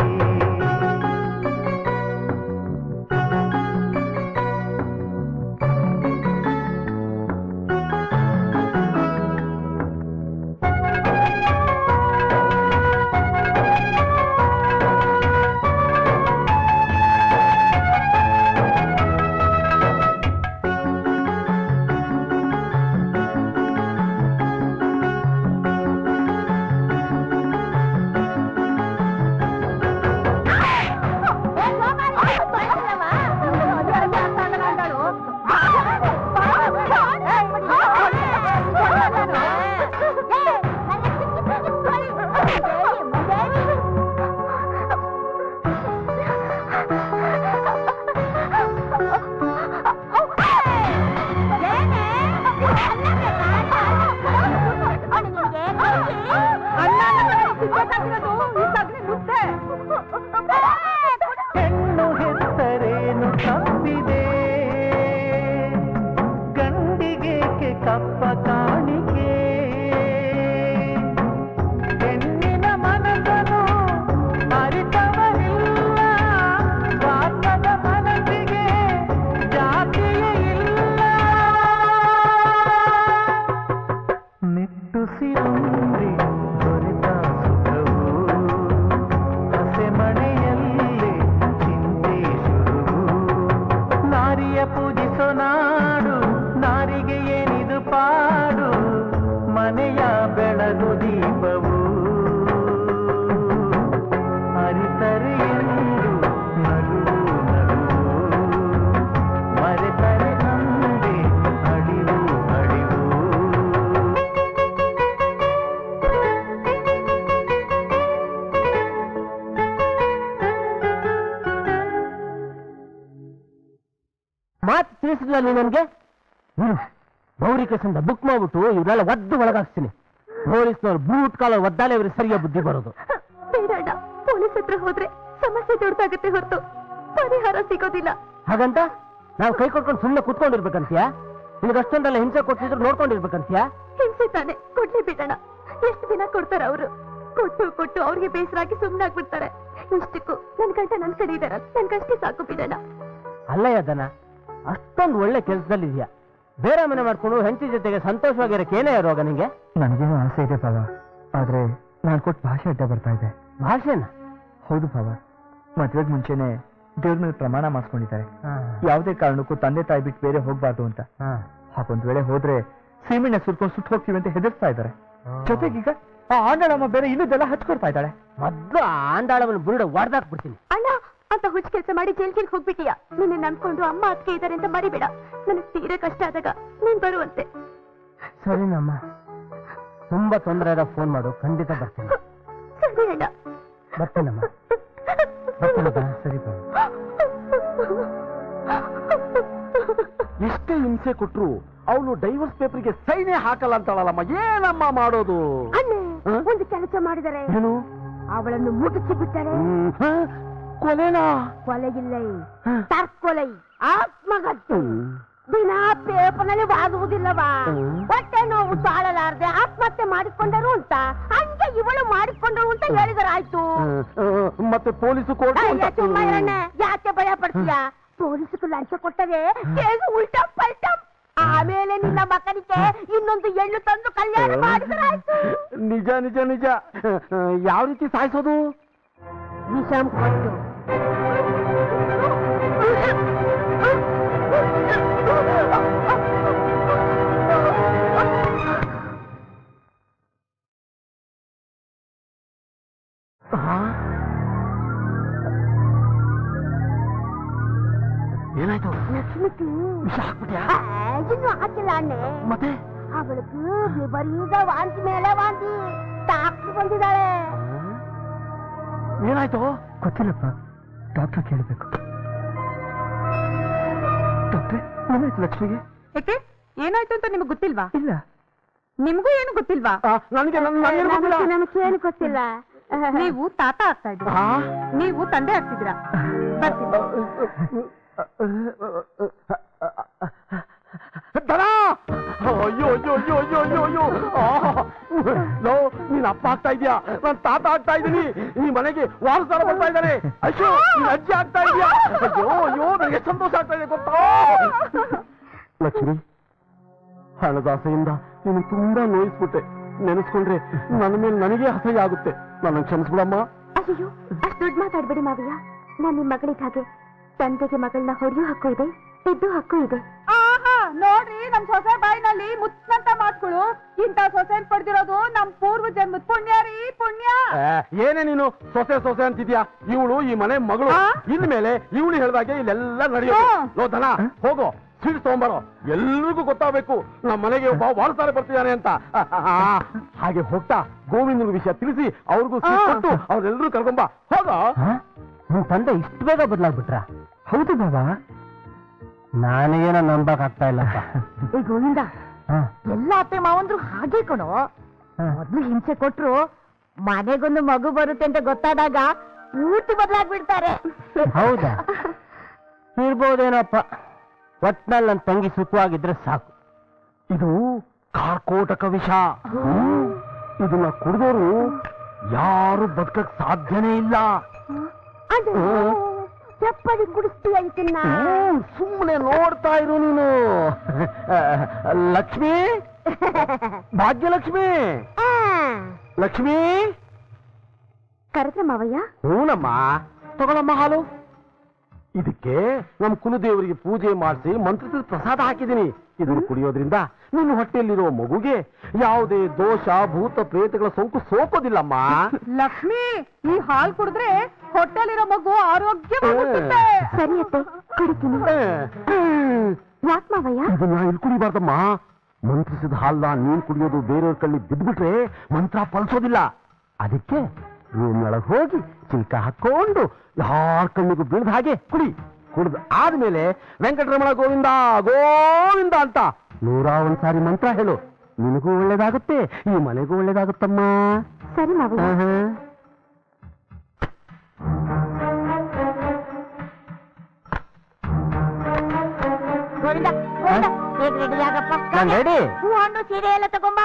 ಹೆಣ್ಣು ಹೆತ್ತರೇನು ತಪ್ಪಿದೆ ಗಂಡಿಗೇಕೆ ಕಪ್ಪ ಕಾಣಿಕೆ ಹೆಣ್ಣಿನ ಮನಸ್ಸನ್ನು ಅರಿತವರಿಲ್ಲ ಸ್ವಾರ್ಥದ ಮನಸ್ಸಿಗೆ ಜಾತಿಯೇ ಇಲ್ಲ ನಿಟ್ಟುಸಿರುಂದಿ ದೊರೆತ ಸುಖವು ಹಸೆಮಣೆಯಲ್ಲೇ ಚಿಂತೆ ಶುರುವು ನಾರಿಯ ಪೂಜಿಸೋ ನಾಡು ನಾರಿಗೆ ಏನಿದು ಪಾಡು ಮನೆಯ ಬೆಳಗು ದೀಪವು ಅರಿತರೆ ಎಂದು ನಗುವು ನಗುವು ಮರೆತರೆ ಅಂದೆ ಅಳಿವು ಅಳಿವು ಮಾತು ತಿಳಿಸಿಲ್ಲ ನೀನು ನನಗೆ ನೀನು ಗೌರಿ ಕೇಸಿಂದ ಬುಕ್ ಮಾಡ್ಬಿಟ್ಟು ಇವರೆಲ್ಲ ಒದ್ದು ಒಳಗಾಗ್ತೀನಿ ಪೊಲೀಸ್ನವ್ರು ಬೂಟ್ ಕಾಲ ಒದ್ದಾಲೆ ಇವ್ರಿಗೆ ಸರಿಯಾಗಿ ಬುದ್ಧಿ ಬರೋದು ಬೇಡ ಅಣ್ಣ ಪೊಲೀಸ್ ಹತ್ರ ಹೋದ್ರೆ ಸಮಸ್ಯೆ ದೊಡ್ಡದಾಗತ್ತೆ ಹೊರತು ಪರಿಹಾರ ಸಿಗೋದಿಲ್ಲ ಹಾಗಂತ ನಾವು ಕೈ ಕೊಟ್ಕೊಂಡು ಸುಮ್ಮನೆ ಕುತ್ಕೊಂಡಿರ್ಬೇಕಂತೀಯಾ ನಿನಗೆ ಅಷ್ಟೊಂದೆಲ್ಲ ಹಿಂಸೆ ಕೊಟ್ಟಿದ್ರು ನೋಡ್ಕೊಂಡಿರ್ಬೇಕಂತೀಯಾ ಹಿಂಸೆ ತಾನೆ ಕೊಡ್ಲಿ ಬಿಡೋಣ ಎಷ್ಟು ದಿನ ಕೊಡ್ತಾರ ಅವರು ಕೊಟ್ಟು ಕೊಟ್ಟು ಅವ್ರಿಗೆ ಬೇಸರಾಗಿ ಸುಮ್ಮನಾಗ್ಬಿಡ್ತಾರೆ ಇಷ್ಟಕ್ಕೂ ನನ್ ಗಂಟ ನನ್ ಕಡೆ ಇದಾರಲ್ಲ ನನ್ಗಷ್ಟೇ ಸಾಕು ಬಿಡೋಣ ಅಲ್ಲಯ್ಯ ದನ ಅಷ್ಟೊಂದು ಒಳ್ಳೆ ಕೆಲಸದಲ್ಲಿದ್ಯಾ ಬೇರೆ ಮನೆ ಮಾಡ್ಕೊಂಡು ಹೆಂಡತಿ ಜೊತೆಗೆ ಸಂತೋಷವಾಗಿರಕ್ಕೆ ಏನೇ ರೋಗ ನಿಂಗೆ ನನಗೇನು ಆಸೆ ಇದೆ ಪಾವ ಆದ್ರೆ ನಾನು ಕೊಟ್ಟು ಭಾಷೆ ಅಡ್ಡ ಬರ್ತಾ ಇದೆ ಭಾಷೆನ ಹೌದು ಪಾವ ಮದ್ವೆಗ್ ಮುಂಚೆನೆ ದೇವ್ರ ಮೇಲೆ ಪ್ರಮಾಣ ಮಾಡಿಸ್ಕೊಂಡಿದ್ದಾರೆ ಯಾವುದೇ ಕಾರಣಕ್ಕೂ ತಂದೆ ತಾಯಿ ಬಿಟ್ಟು ಬೇರೆ ಹೋಗ್ಬಾರ್ದು ಅಂತ ಹಾಗೊಂದ್ ವೇಳೆ ಹೋದ್ರೆ ಸೀಮೆಣ್ಣೆ ಸುರ್ಕೊಂಡು ಸುಟ್ಟು ಹೋಗ್ತೀವಿ ಅಂತ ಹೆದರ್ಸ್ತಾ ಇದ್ದಾರೆ ಜೊತೆಗೀಗ ಆ ಆಂಡಳಮ್ಮ ಬೇರೆ ಇನ್ನದೆಲ್ಲ ಹಚ್ಕೊಡ್ತಾ ಇದ್ದಾಳೆ ಮೊದ್ಲು ಆ ಆಂಡಾಳವನ್ನ ಬುರುಡೆ ಹೊಡೆದಾಕ್ಬಿಡ್ತೀನಿ ಅಣ್ಣ ಅಂತ ಹುಚ್ಚ ಕೆಲಸ ಮಾಡಿ ಜೈಲ್ ಜೈಲ್ ಹೋಗ್ಬಿಟ್ಟಿಯಾ ನಿನ್ನ ನಂಬ್ಕೊಂಡು ಅಮ್ಮ ಅತ್ತಿಗೆ ಇದಾರೆ ಅಂತ ಮರಿಬೇಡ ನನಗ್ ತೀರಾ ಕಷ್ಟ ಆದಾಗ ನೀನ್ ಬರುವಂತೆ ಸರಿನಮ್ಮ ತುಂಬಾ ತೊಂದರೆ ಆದಾಗ ಫೋನ್ ಮಾಡು ಖಂಡಿತ ಬರ್ತೀನಿ ಸರಿ ಅಣ್ಣ ಬರ್ತೀನಮ್ಮ ಬರ್ತೀನಪ್ಪ ಸರಿ ಬಾ ಎಷ್ಟೇ ಹಿಂಸೆ ಕೊಟ್ರು ಅವಳು ಡೈವರ್ಸ್ ಪೇಪರ್ಗೆ ಸೈನೇ ಹಾಕಲ್ಲ ಅಂತಾಳಲ್ಲಮ್ಮ ಏನಮ್ಮ ಮಾಡೋದು ಅಣ್ಣೆ ಹ? ಒಂದು ಕೆಲಸ ಮಾಡಿದರೆ ಏನು ಅವಳನ್ನು ಮುಗಿಸಿ ಬಿಟ್ಟರೆ ಹ್ಮ್, ಹ? ಕೊಲೆನಾ ಕೊಲೆಗಿಲ್ಲ ತರ್ಕೊಲೆ ಆತ್ಮಗತ್ತು ದಿನ ಪೇಪರ್ನಲ್ಲಿ ವಾದುವುದಿಲ್ಲವಾ ಹೊಟ್ಟೆ ನೋವು ತಾಳಲಾರದೆ ಆತ್ಮಹತ್ಯೆ ಮಾಡಿಕೊಂಡರು ಅಂತ ಹಂಗೆ ಇವಳು ಮಾಡಿಕೊಂಡರು ಅಂತ ಹೇಳಿದರಾಯ್ತು ಮತ್ತೆ ಪೊಲೀಸು ಕೋರ್ಟ್ ಅಯ್ಯ, ಸುಮ್ಮ ಇರಣ್ಣೆ ಯಾಕೆ ಭಯ ಪಡ್ತೀಯ ಪೊಲೀಸರು ಲಂಚ ಕೊಟ್ಟರೆ ಕೇಸು ಉಲ್ಟಾ ಪಲ್ಟಾ ಆಮೇಲೆ ನಿನ್ನ ಮಕ್ಕಳಿಗೆ ಇನ್ನೊಂದು ಎಳ್ಳು ತಂದು ಕಲ್ಯಾಣ ಮಾಡಿದರಾಯ್ತು ನಿಜ ನಿಜ ನಿಜ ಯಾವ ರೀತಿ ಸಾಯಿಸೋದು ವಿಷಂ ಕೊಟ್ಟು ಏನಾಯ್ತು ಲಕ್ಷ್ಮಿக்கு ವಿಷ ಹಾಕ್ಬಿಟ್ಯಾ ಇನ್ನು ಹಾಕಿಲ್ಲ ಅಣ್ಣೆ ಮತ್ತೆ ಅವಳಿಗೆ ವಿಪರೀತ ವಾಂತಿ ಮೇಲೆ ವಾಂತಿ ಡಾಕ್ಟರ್ ಬಂದಿದ್ದಾಳೆ ಏನಾಯ್ತು ಗೊತ್ತಿಲ್ಲಪ್ಪ ಡಾಕ್ಟರ್ ಕೇಳಬೇಕು ಡಾಕ್ಟ್ರೆ ಏನಾಯ್ತು ಲಕ್ಷ್ಮಿಗೆ ಯಾಕೆ ಏನಾಯ್ತು ಅಂತ ನಿಮ್ಗೆ ಗೊತ್ತಿಲ್ವಾ ಇಲ್ಲ ನಿಮ್ಗೂ ಏನು ಗೊತ್ತಿಲ್ವಾ ಆ, ನನಗೆ ನನ್ನ ನನಗೇನು ಗೊತ್ತಿಲ್ಲ ನಮಗೆ ಏನು ಗೊತ್ತಿಲ್ಲ ನೀವು ತಾತ ಆಗ್ತಾ ಇದ್ದೀರಾ ಆ? ನೀವು ತಂದೆ ಆಗ್ತಿದ್ದೀರಾ ಬರ್ತೀನಿ ದನ ಅಯ್ಯೋ ಅಯ್ಯೋ ಅಯ್ಯೋ ಅಯ್ಯೋ ಅಯ್ಯೋ ಅಯ್ಯೋ ಆ, ಲೋ ನೀನ್ ಅಪ್ಪ ಆಗ್ತಾ ಇದೀಯಾ ನಾನ್ ತಾತ ಆಗ್ತಾ ಇದ್ದೀನಿ ಈ ಮನೆಗೆ ವಾರಸಾರ ಬರ್ತಾ ಇದ್ದಾನೆ ಅಯ್ಯೋ ನೀನ್ ಅಜ್ಜಿ ಆಗ್ತಾ ಇದೀಯಾ ಅಯ್ಯೋ ಅಯ್ಯೋ ನನಗೆ ಸಂತೋಷ ಆಗ್ತಾ ಇದೆ ಗೊತ್ತಾ ಲಕ್ಷ್ಮಿ ಹಣದಾಸೆಯಿಂದ ನೀನು ತುಂಬಾ ನೋಯಿಸ್ಬಿಟ್ಟೆ ನೆನೆಸ್ಕೊಂಡ್ರೆ ನನ್ನ ಮೇಲೆ ನನಗೆ ಅಸಹ್ಯ ಆಗುತ್ತೆ ನನ್ನ ಕ್ಷಮಿಸ್ಬಿಡಮ್ಮ ಅಯ್ಯೋ ಅಷ್ಟು ದುಡ್ಡು ಮಾತಾಡ್ಬೇಡಿ ಮಾವಯ್ಯ ನಾನ್ ನಿಮ್ ಮಗಳಿದ್ದ ಹಾಗೆ ತಂದೆಗೆ ಮಗಳನ್ನ ಹೊಡೆಯೋ ಹಕ್ಕು ಇದೆ ಇದ್ದು ಹಕ್ಕು ಇದೆ ಆಹಾ ನೋಡ್ರಿ ನಮ್ ಸೊಸೆ ಬಾಯಿನಲ್ಲಿ ಮುತ್ತಂತ ಮಾತುಗಳು ಇಂಥ ಸೊಸೆ ಪಡೆದಿರೋದು ನಮ್ ಪೂರ್ವ ಜನ್ಮದ ಪುಣ್ಯ ರೀ ಪುಣ್ಯ ಆ, ಏನೇ ನೀನು ಸೊಸೆ ಸೊಸೆ ಅಂತಿದ್ಯಾ ಇವಳು ಈ ಮನೆ ಮಗಳು ಆ? ಇನ್ಮೇಲೆ ಇವಳು ಹೇಳ್ದಾಗೆ ಇಲ್ಲೆಲ್ಲ ನಡೆಯೋದು ಹಾ. ಲೋ ಧನ ಹೋಗೋ ಸ್ವೀಟ್ ತಗೊಂಬರೋ ಎಲ್ರಿಗೂ ಗೊತ್ತಾಗಬೇಕು ನಮ್ಮ ಮನೆಗೆ ಒಬ್ಬ ವಾರಸಾರೆ ಬರ್ತಿದ್ದಾನೆ ಅಂತ ಆ, ಆ, ಆ. ಹಾಗೆ ಹೋಗ್ತಾ ಗೋವಿಂದನ ವಿಷಯ ತಿಳಿಸಿ ಅವ್ರಿಗೂ ಸ್ವೀಟ್ ಆ. ಕೊಟ್ಟು ಅವ್ರೆಲ್ರೂ ಕರ್ಕೊಂಬ ಹೋಗೋ ನಿಮ್ ತಂದೆ ಇಷ್ಟು ಬೇಗ ಬದಲಾಗ್ಬಿಟ್ರ ಹೌದು ಬಾಬಾ ನಾನೇನೋ ನಂಬಕ್ ಆಗ್ತಾ ಇಲ್ಲಪ್ಪ ಏ ಗೋವಿಂದ ಹ, ಎಲ್ಲ ಅತ್ತೆ ಮಾವಂದ್ರು ಹಾಗೆ ಕಣೋ ಹ. ಮೊದ್ಲು ಹಿಂಸೆ ಕೊಟ್ರು ಮನೆಗೊಂದು ಮಗು ಬರುತ್ತೆ ಅಂತ ಗೊತ್ತಾದಾಗ ಪೂರ್ತಿ ಬದಲಾಗ್ಬಿಡ್ತಾರೆ ಹೌದಾ ಇರ್ಬೋದೇನಪ್ಪ ಒಟ್ನಲ್ಲಿ ನನ್ನ ತಂಗಿ ಸುಖವಾಗಿದ್ರೆ ಸಾಕು ಇದು ಕಾರ್ಕೋಟಕ ವಿಷ ಇದನ್ನ ಕುಡಿದವರು ಯಾರು ಬದುಕಕ್ ಸಾಧ್ಯನೇ ಇಲ್ಲ ಅದು ಚಪ್ಪಲಿ ಕುಡಿಸ್ತೀಯ ಇದನ್ನ ಸುಮ್ಮನೆ ನೋಡ್ತಾ ಇರು ನೀನು ಲಕ್ಷ್ಮಿ ಭಾಗ್ಯಲಕ್ಷ್ಮಿ ಆ. ಲಕ್ಷ್ಮಿ ಕರೆದ್ರ ಮಾವಯ್ಯ ಹೂನಮ್ಮ ತಗೊಳಮ್ಮ ಹಾಲು ಇದಕ್ಕೆ ನಮ್ಮ ಕುಲದೇವರಿಗೆ ಪೂಜೆ ಮಾಡಿಸಿ ಮಂತ್ರಿಸಿದ ಪ್ರಸಾದ ಹಾಕಿದ್ದೀನಿ ಇದನ್ನು ಕುಡಿಯೋದ್ರಿಂದ ನಿನ್ನ ಹೊಟ್ಟೆಯಲ್ಲಿರೋ ಮಗುಗೆ ಯಾವುದೇ ದೋಷ ಭೂತ ಪ್ರೇತಗಳ ಸೋಂಕು ಸೋಕೋದಿಲ್ಲಮ್ಮ ಲಕ್ಷ್ಮಿ ಈ ಹಾಲ್ ಕುಡಿದ್ರೆ ಹೊಟ್ಟೆಲಿರೋ ಮಗು ಆರೋಗ್ಯ ಸರಿ ಅತ್ತೆ ಕುಡಿತೀನಿ ಹ್ಮ್. ಯಾಕ್ ಮಾವಯ್ಯ ಇದನ್ನ ಇಲ್ಲಿ ಕುಡಿಬಾರ್ದಮ್ಮ ಮಂತ್ರಿಸಿದ ಹಾಲ್ನ ನೀನ್ ಕುಡಿಯೋದು ಬೇರೆಯವ್ರ ಕಳ್ಳಿ ಬಿದ್ಬಿಟ್ರೆ ಮಂತ್ರ ಫಲಿಸೋದಿಲ್ಲ ಅದಕ್ಕೆ ರೂಮ್ ಒಳಗೆ ಹೋಗಿ ಚಿಲ್ಕ ಹಾಕೊಂಡು ಯಾರ ಕಣ್ಣಿಗೂ ಬೀಳ್ದ ಹಾಗೆ ಕುಡಿ ಕುಡ್ದು ಆದ್ಮೇಲೆ ವೆಂಕಟರಮಣ ಗೋವಿಂದ ಗೋವಿಂದ ಅಂತ ನೂರ ಒಂದ್ ಸಾರಿ ಮಂತ್ರ ಹೇಳು ನಿನಗೂ ಒಳ್ಳೇದಾಗುತ್ತೆ ಈ ಮನೆಗೂ ಒಳ್ಳೇದಾಗುತ್ತಮ್ಮ ಸರಿ ಮಾವಯ್ಯ ಆಹಾ. ಗೋವಿಂದ ಗೋವಿಂದ ಬೇಗ ರೆಡಿ ಆಗಪ್ಪ ನಾನ್ ರೆಡಿ ಹೂ ಹಣ್ಣು ಸೀರೆ ಎಲ್ಲ ತಗೊಂಬ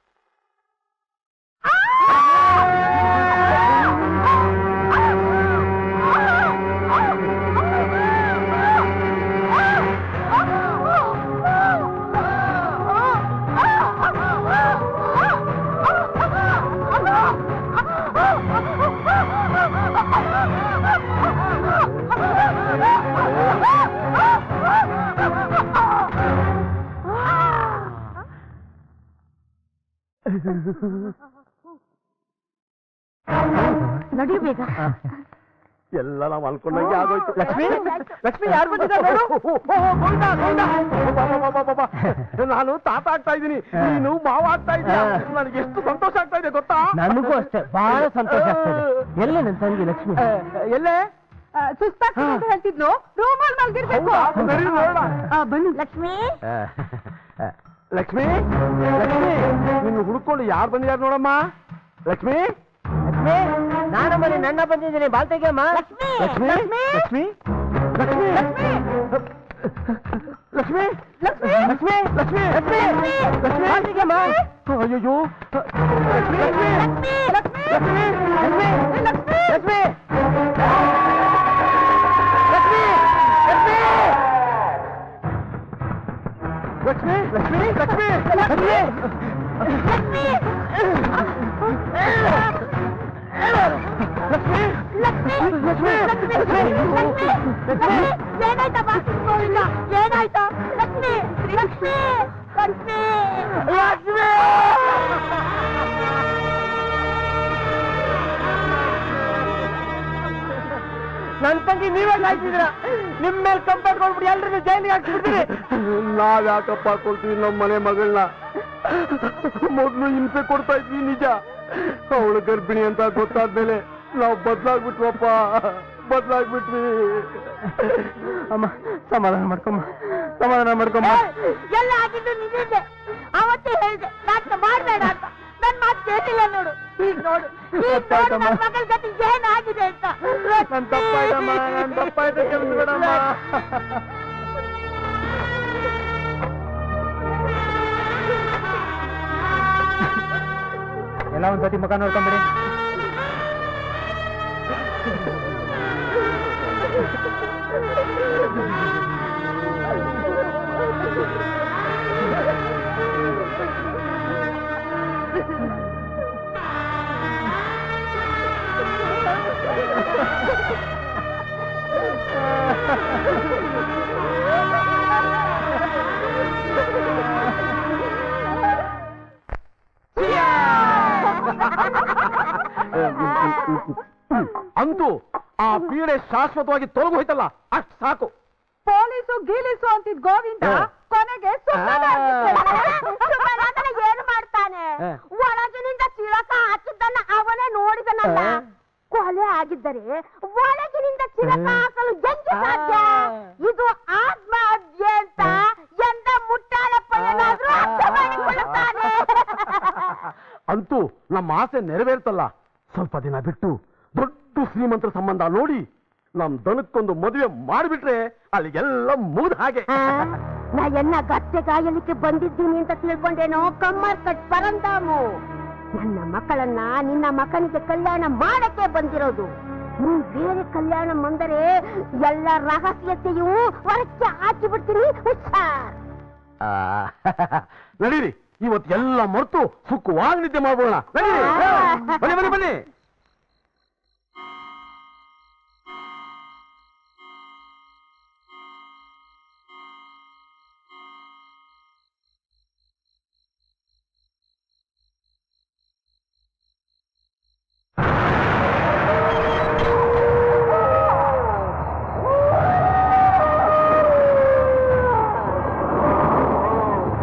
ನಡಿ ಬೇಗ ಎಲ್ಲ ನಾವು ಅನ್ಕೊಂಡಂಗೆ ಆಗೋಯ್ತು ಲಕ್ಷ್ಮಿ? ಲಕ್ಷ್ಮಿ ಯಾರು ಬಂದಿದ್ದಾರೆ ನೋಡು ಓ, ಓ, ಓ, ಗೋವಿಂದ, ಗೋವಿಂದ. ಬಾ, ಬಾ, ಬಾ, ಬಾ, ಬಾ. ನಾನು ತಾತ ಆಗ್ತಾ ಇದ್ದೀನಿ ನೀನು ಮಾವ ಆಗ್ತಾ ಇದೀಯ ನನಗೆ ಎಷ್ಟು ಸಂತೋಷ ಆಗ್ತಾ ಇದೆ ಗೊತ್ತಾ ನನಗೂ ಅಷ್ಟೇ ಬಹಳ ಸಂತೋಷ ಆಗ್ತದೆ ಎಲ್ಲಿ ನನ್ನ ತಂಗಿ ಲಕ್ಷ್ಮಿ ಏ, ಎಲ್ಲೇ ಸುಸ್ತಾಗ್ತದೆ ಅಂತ ಹೇಳ್ತಿದ್ಲು ರೂಮಲ್ಲಿ ಮಲ್ಗಿರ್ಬೇಕು ಹೌದಾ? ನಡಿ ನೋಡೋಣ. ಬನ್ನಿ ಲಕ್ಷ್ಮಿ ಲಕ್ಷ್ಮಿ ಲಕ್ಷ್ಮಿ ನಿನ್ನ ಹುಡ್ಕೊಂಡು ಯಾರು ಬಂದಿದ್ದಾರೆ ನೋಡಮ್ಮ ಲಕ್ಷ್ಮಿ ಲಕ್ಷ್ಮಿ ನಾನು ಬನ್ನಿ ನನ್ನ ಬಂದಿದ್ದೀನಿ ಬಾಲ್ ತೆಗಿಯಮ್ಮ ಲಕ್ಷ್ಮಿ ಲಕ್ಷ್ಮಿ ಲಕ್ಷ್ಮಿ ಲಕ್ಷ್ಮಿ ಲಕ್ಷ್ಮಿ ಲಕ್ಷ್ಮಿ ಲಕ್ಷ್ಮಿ ಲಕ್ಷ್ಮಿ ಲಕ್ಷ್ಮಿ ಲಕ್ಷ್ಮಿ ಬಾಲ್ ತೆಗಿಯಮ್ಮ ಅಯ್ಯೋ ಲಕ್ಷ್ಮಿ ಲಕ್ಷ್ಮಿ ಲಕ್ಷ್ಮಿ ಲಕ್ಷ್ಮಿ ಲಕ್ಷ್ಮಿ ಲಕ್ಷ್ಮಿ ಲಕ್ಷ್ಮಿ ಲಕ್ಷ್ಮಿ ಲಕ್ಷ್ಮಿ ಲಕ್ಷ್ಮಿ ಲಕ್ಷ್ಮಿ ಲಕ್ಷ್ಮಿ ಲಕ್ಷ್ಮಿ ಏನಾಯ್ತಪ್ಪ ಗೋವಿಂದ ಏನಾಯ್ತು ಲಕ್ಷ್ಮಿ ಲಕ್ಷ್ಮಿ ಲಕ್ಷ್ಮಿ ಲಕ್ಷ್ಮಿ ನನ್ ತಂಗಿ ನೀವೇ ಸಾಯ್ತಿದ್ರ ನಿಮ್ ಮೇಲೆ ಕಂಪೌಂಡ್ ಕೊಡ್ಬಿಟ್ಟು ಎಲ್ರಿಗೂ ಜೈಲಿಗೆ ಹಾಕ್ಬಿಡ್ತೀರಿ ನಾವ್ ಯಾಕಪ್ಪ ಕೊಡ್ತೀವಿ ನಮ್ಮ ಮನೆ ಮಗಳನ್ನ ಮೊದ್ಲು ಹಿಂಸೆ ಕೊಡ್ತಾ ಇದ್ವಿ ನಿಜ ಅವಳು ಗರ್ಭಿಣಿ ಅಂತ ಗೊತ್ತಾದ್ಮೇಲೆ ನಾವು ಬದ್ಲಾಗ್ಬಿಟ್ವಪ್ಪ ಬದ್ಲಾಗ್ಬಿಟ್ವಿ ಅಮ್ಮ ಸಮಾಧಾನ ಮಾಡ್ಕೊಮ್ಮ ಸಮಾಧಾನ ಮಾಡ್ಕೊಮ್ಮ ಎಲ್ಲ ಆಗಿದ್ದು ನಿಜೇ ಅವತ್ತೇ ಹೇಳ್ದೆ ನಾಟಕ ಮಾಡ್ಬೇಡ ಅಂತ ನನ್ ಮಾತು ಕೇಳಿಲ್ಲ ನೋಡು ಈಗ ನೋಡು ಈಗ ನೋಡು ನನ್ ಮಗಳ ಗತಿ ಏನಾಗಿದೆ ಅಂತ ನನ್ ತಪ್ಪಾಯ್ತಮ್ಮ ನನ್ ತಪ್ಪಾಯ್ತು ಕ್ಷಮಿಸ್ಬಿಡಮ್ಮ ಎಲ್ಲ ಒಂದ್ಸತಿ ಮುಖ ನೋಡ್ಕೊಂಬಿಡಿ ಅಂತೂ ಆ ಪೀಡೆ ಶಾಶ್ವತವಾಗಿ ತೊಲಗು ಹೋಯ್ತಲ್ಲ ಅಷ್ಟ್ ಸಾಕು ಪೊಲೀಸು ಗೀಲೀಸು ಅಂತಿದ್ ಗೋವಿಂದ ಹಾ. ಕೊನೆಗೆ ಸುಮ್ಮನೆ ಸುಮ್ಮನಾದ್ರೆ ಏನು ಮಾಡ್ತಾನೆ ಹ. ಒಳಗಿನಿಂದ ಚಿಲಕ ಹಾಕಿದ್ದನ್ನ ಅವನೇ ನೋಡಿದನಲ್ಲ ಹ. ಕೊಲೆ ಆಗಿದ್ದರೆ ಒಳಗಿನಿಂದ ಚಿಲಕ ಹಾಕಲು ಹೆಂಗೆ ಸಾಧ್ಯ ಇದು ಆತ್ಮಹತ್ಯೆ ಅಂತ ಎಂದ ಮುಟ್ಟಾಳಪ್ಪ ಏನಾದ್ರೂ ಅರ್ಥ ಮಾಡಿಕೊಳ್ಳುತ್ತಾನೆ ಅಂತೂ ನಮ್ಮ ಆಸೆ ನೆರವೇರ್ತಲ್ಲ ಸ್ವಲ್ಪ ದಿನ ಬಿಟ್ಟು ದೊಡ್ಡ ಶ್ರೀಮಂತರ ಸಂಬಂಧ ನೋಡಿ ನಮ್ ದನಕ್ಕೊಂದು ಮದುವೆ ಮಾಡಿಬಿಟ್ರೆ ಅಲ್ಲಿಗೆಲ್ಲ ಮುಗಿದ ಹಾಗೆ ನಾ ಎನ್ನ ಗಟ್ಟೆ ಕಾಯಲಿಕ್ಕೆ ಬಂದಿದ್ದೀನಿ ಅಂತ ತಿಳ್ಕೊಂಡೇನೋ ಕಮ್ಮರ್ ಕಟ್ ಪರಂದಾಮು ನನ್ನ ಮಕ್ಕಳನ್ನ ನಿನ್ನ ಮಕ್ಕನಿಗೆ ಕಲ್ಯಾಣ ಮಾಡಕ್ಕೆ ಬಂದಿರೋದು ನೀನ್ ಬೇರೆ ಕಲ್ಯಾಣ ಬಂದರೆ ಎಲ್ಲ ರಹಸ್ಯತೆಯೂ ಹೊರಕ್ಕೆ ಹಾಕಿ ಬಿಡ್ತೀನಿ ಹುಷಾರ್ ಆ, ನಡೀರಿ ಇವತ್ತು ಎಲ್ಲ ಮರೆತು ಸುಖವಾಗಿ ನಿದ್ದೆ ಮಾಡ್ಬೋಣ ನಡೀರಿ ಬನ್ನಿ ಬನ್ನಿ ಬನ್ನಿ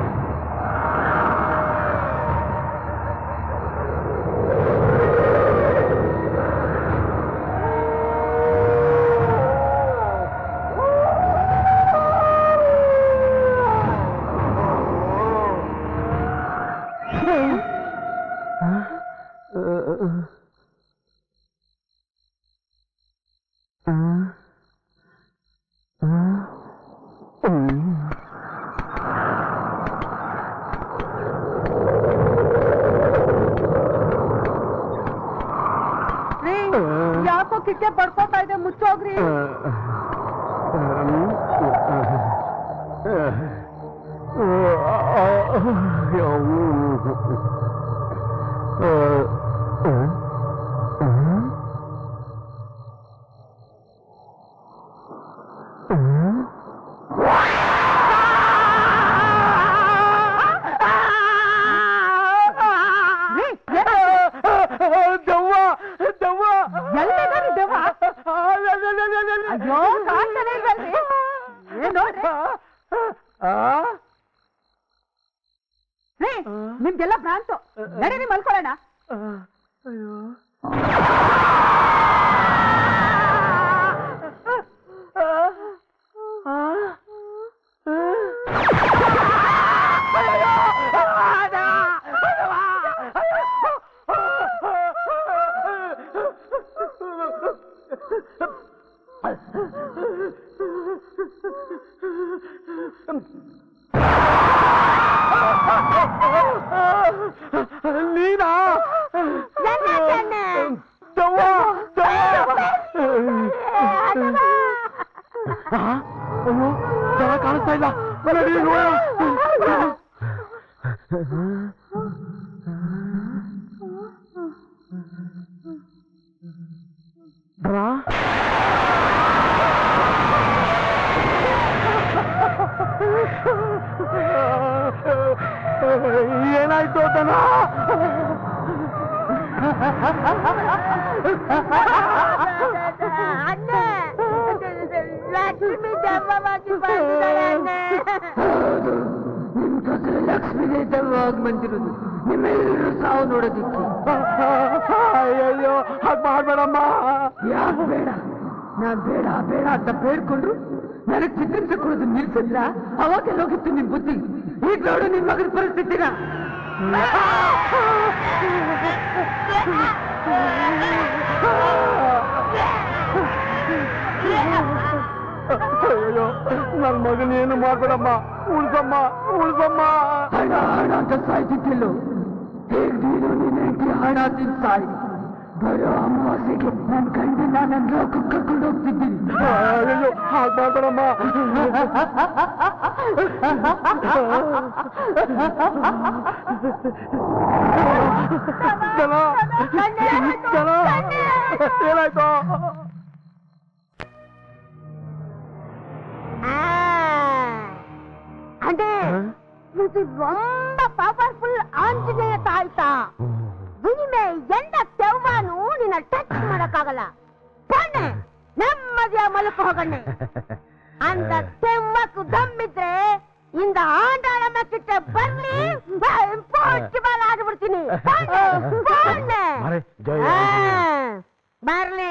ಆ ಅದಕ್ಕೆ ಬಡ್ಕೋತಾ ಇದೆ ಮುಚ್ಚೋಗ್ರಿ ದೆವ್ವ ದೆವ್ವ ಎಲ್ಲಿದ್ದಾರೆ ದೆವ್ವ? ಅಯ್ಯೋ ಕಾಣ್ತಾನೆ ಇಲ್ವಲ್ರಿ? ಏನು ರೀ ನಿಮ್ಗೆಲ್ಲ ಭ್ರಾಂತು ನಡೀರಿ ಮಲ್ಕೊಳ್ಳೋಣ ನೀನಾ ದೆವ್ವ ದೆವ್ವ ಆ? ಅಯ್ಯೋ ಜನ ಕಾಣಿಸ್ತಾ ಇಲ್ಲ ನಡಿ ನೋಡೋಣ ಡ್ರಾ? ಏನಾಯ್ತು ದನ ಅಣ್ಣೆ ಲಕ್ಷ್ಮಿ ದೆವ್ವವಾಗಿ ಬಂದಿದ್ದಾಳೆ ಅಣ್ಣೆ ಲಕ್ಷ್ಮೀನೇ ದೆವ್ವವಾಗಿ ಬಂದಿರೋದು ನಿಮ್ಮೆಲ್ಲರೂ ಸಾವು ನೋಡೋದಿಕ್ಕೆ ಅಯ್ಯಯ್ಯೋ ಹಾಗೆ ಮಾಡ್ಬೇಡಮ್ಮ ಯಾಕೆ ಬೇಡ ನಾನ್ ಬೇಡ ಬೇಡ ಅಂತ ಬೇಡ್ಕೊಂಡ್ರು ನನಗ್ ಚಿಕಿತ್ಸೆ ಕೊಡೋದು ನಿಲ್ಸಿದ್ರ ಅವಾಗ ಹೋಗಿತ್ತು ನಿಮ್ ಬುದ್ಧಿ ಈಗ ನೋಡು ನಿನ್ ಮಗನ ಪರಿಸ್ಥಿತಿನ ಅಯ್ಯೋ ನನ್ನ ಮಗನ ಏನು ಮಾಡ್ಬೇಡಮ್ಮ ಉಳ್ಸಮ್ಮ ಉಳ್ಸಮ್ಮ ಹಣ ಹಣ ಅಂತ ಸಾಯ್ತಿದ್ದಿಲ್ಲೋ ಹೇಗ್ ನೀನು ನಿನ್ನ ಹೆಂಡತಿ ಹಣ ತಿಂದು ಸಾಯಿ ಬರೋ ಅಮಾವಾಸ್ಯೆಗೆ ನನ್ ಗಂಡನ ನನ್ನ ಲೋಕಕ್ಕೆ ಕರ್ಕೊಂಡು ಹೋಗ್ತಿದ್ದೀನಿ ಅಯ್ಯೋ ಹಾಗೆ ಮಾಡ್ಬೇಡಮ್ಮ ಜನ ಜನ ಏನಾಯ್ತು అంటే ఇది ரொம்ப పవర్ఫుల్ ಆಂಜನೇಯ ತಾಯ್ತ ಇನಿಮೆ ಎಂದ ತೆವ್ವಾನು ನಿನ್ನ ಟಚ್ ಮಾಡಕ್ಕಾಗಲ್ಲ ಬನ್ನೆ ನೆಮ್ಮದಿಯ ಮಲಕ ಹೋಗಣ್ಣೆ ಅಂತ ತೆವ್ವಕ್ಕೆ ದಮ್ಮಿದ್ರೆ ಇಂದ ಆಂಡಾಳಮ್ಮ ಕಿಟ್ಟ ಬರ್ಲಿ ಇಂಪಾಸಿಬಲ್ ಆಗಿಬಿಡ್ತೀನಿ ಬನ್ನೆ, ಬನ್ನೆ. ಮಾರೆ, ಜಯ ಆ, ಆಂಜನೇಯ. ಬರ್ಲಿ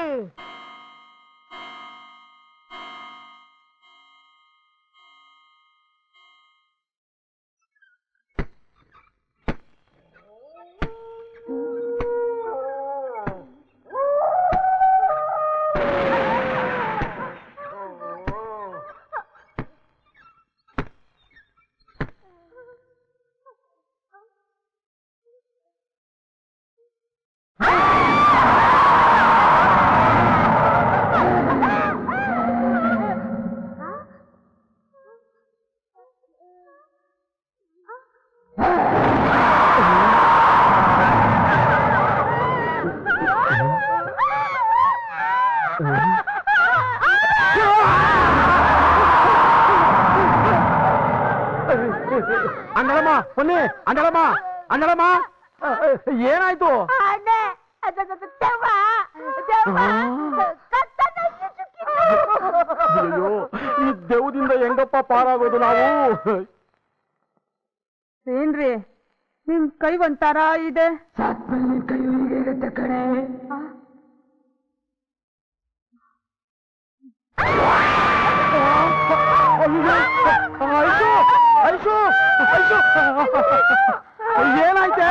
ಅಂಡಳಮ್ಮ ಬನ್ನಿ ಅಂಡಳಮ್ಮ ಅಂಡಳಮ್ಮ ಏನಾಯ್ತು ಅಣ್ಣೆ ಅದು- ಅದು- ಅದು ದೆವ್ವ, ದೆವ್ವ, ಕತ್ತನಲ್ಲಿ ಸಿಕ್ಕಿತು. ಅಯ್ಯೋ ಈ ದೆವ್ವದಿಂದ ಹೆಂಗಪ್ಪ ಪಾರಾಗೋದು ನಾವು ಏನ್ರಿ ನಿಮ್ ಕೈ ಒಂಥರ ಇದೆ ಸಾತ್ಮೇಲೆ ನಿನ್ ಕೈ ಹೀಗೆ ಇರುತ್ತೆ ಕಣೆ ಐಶು ಐಶು ಐಶು ಏನಾಯ್ತೆ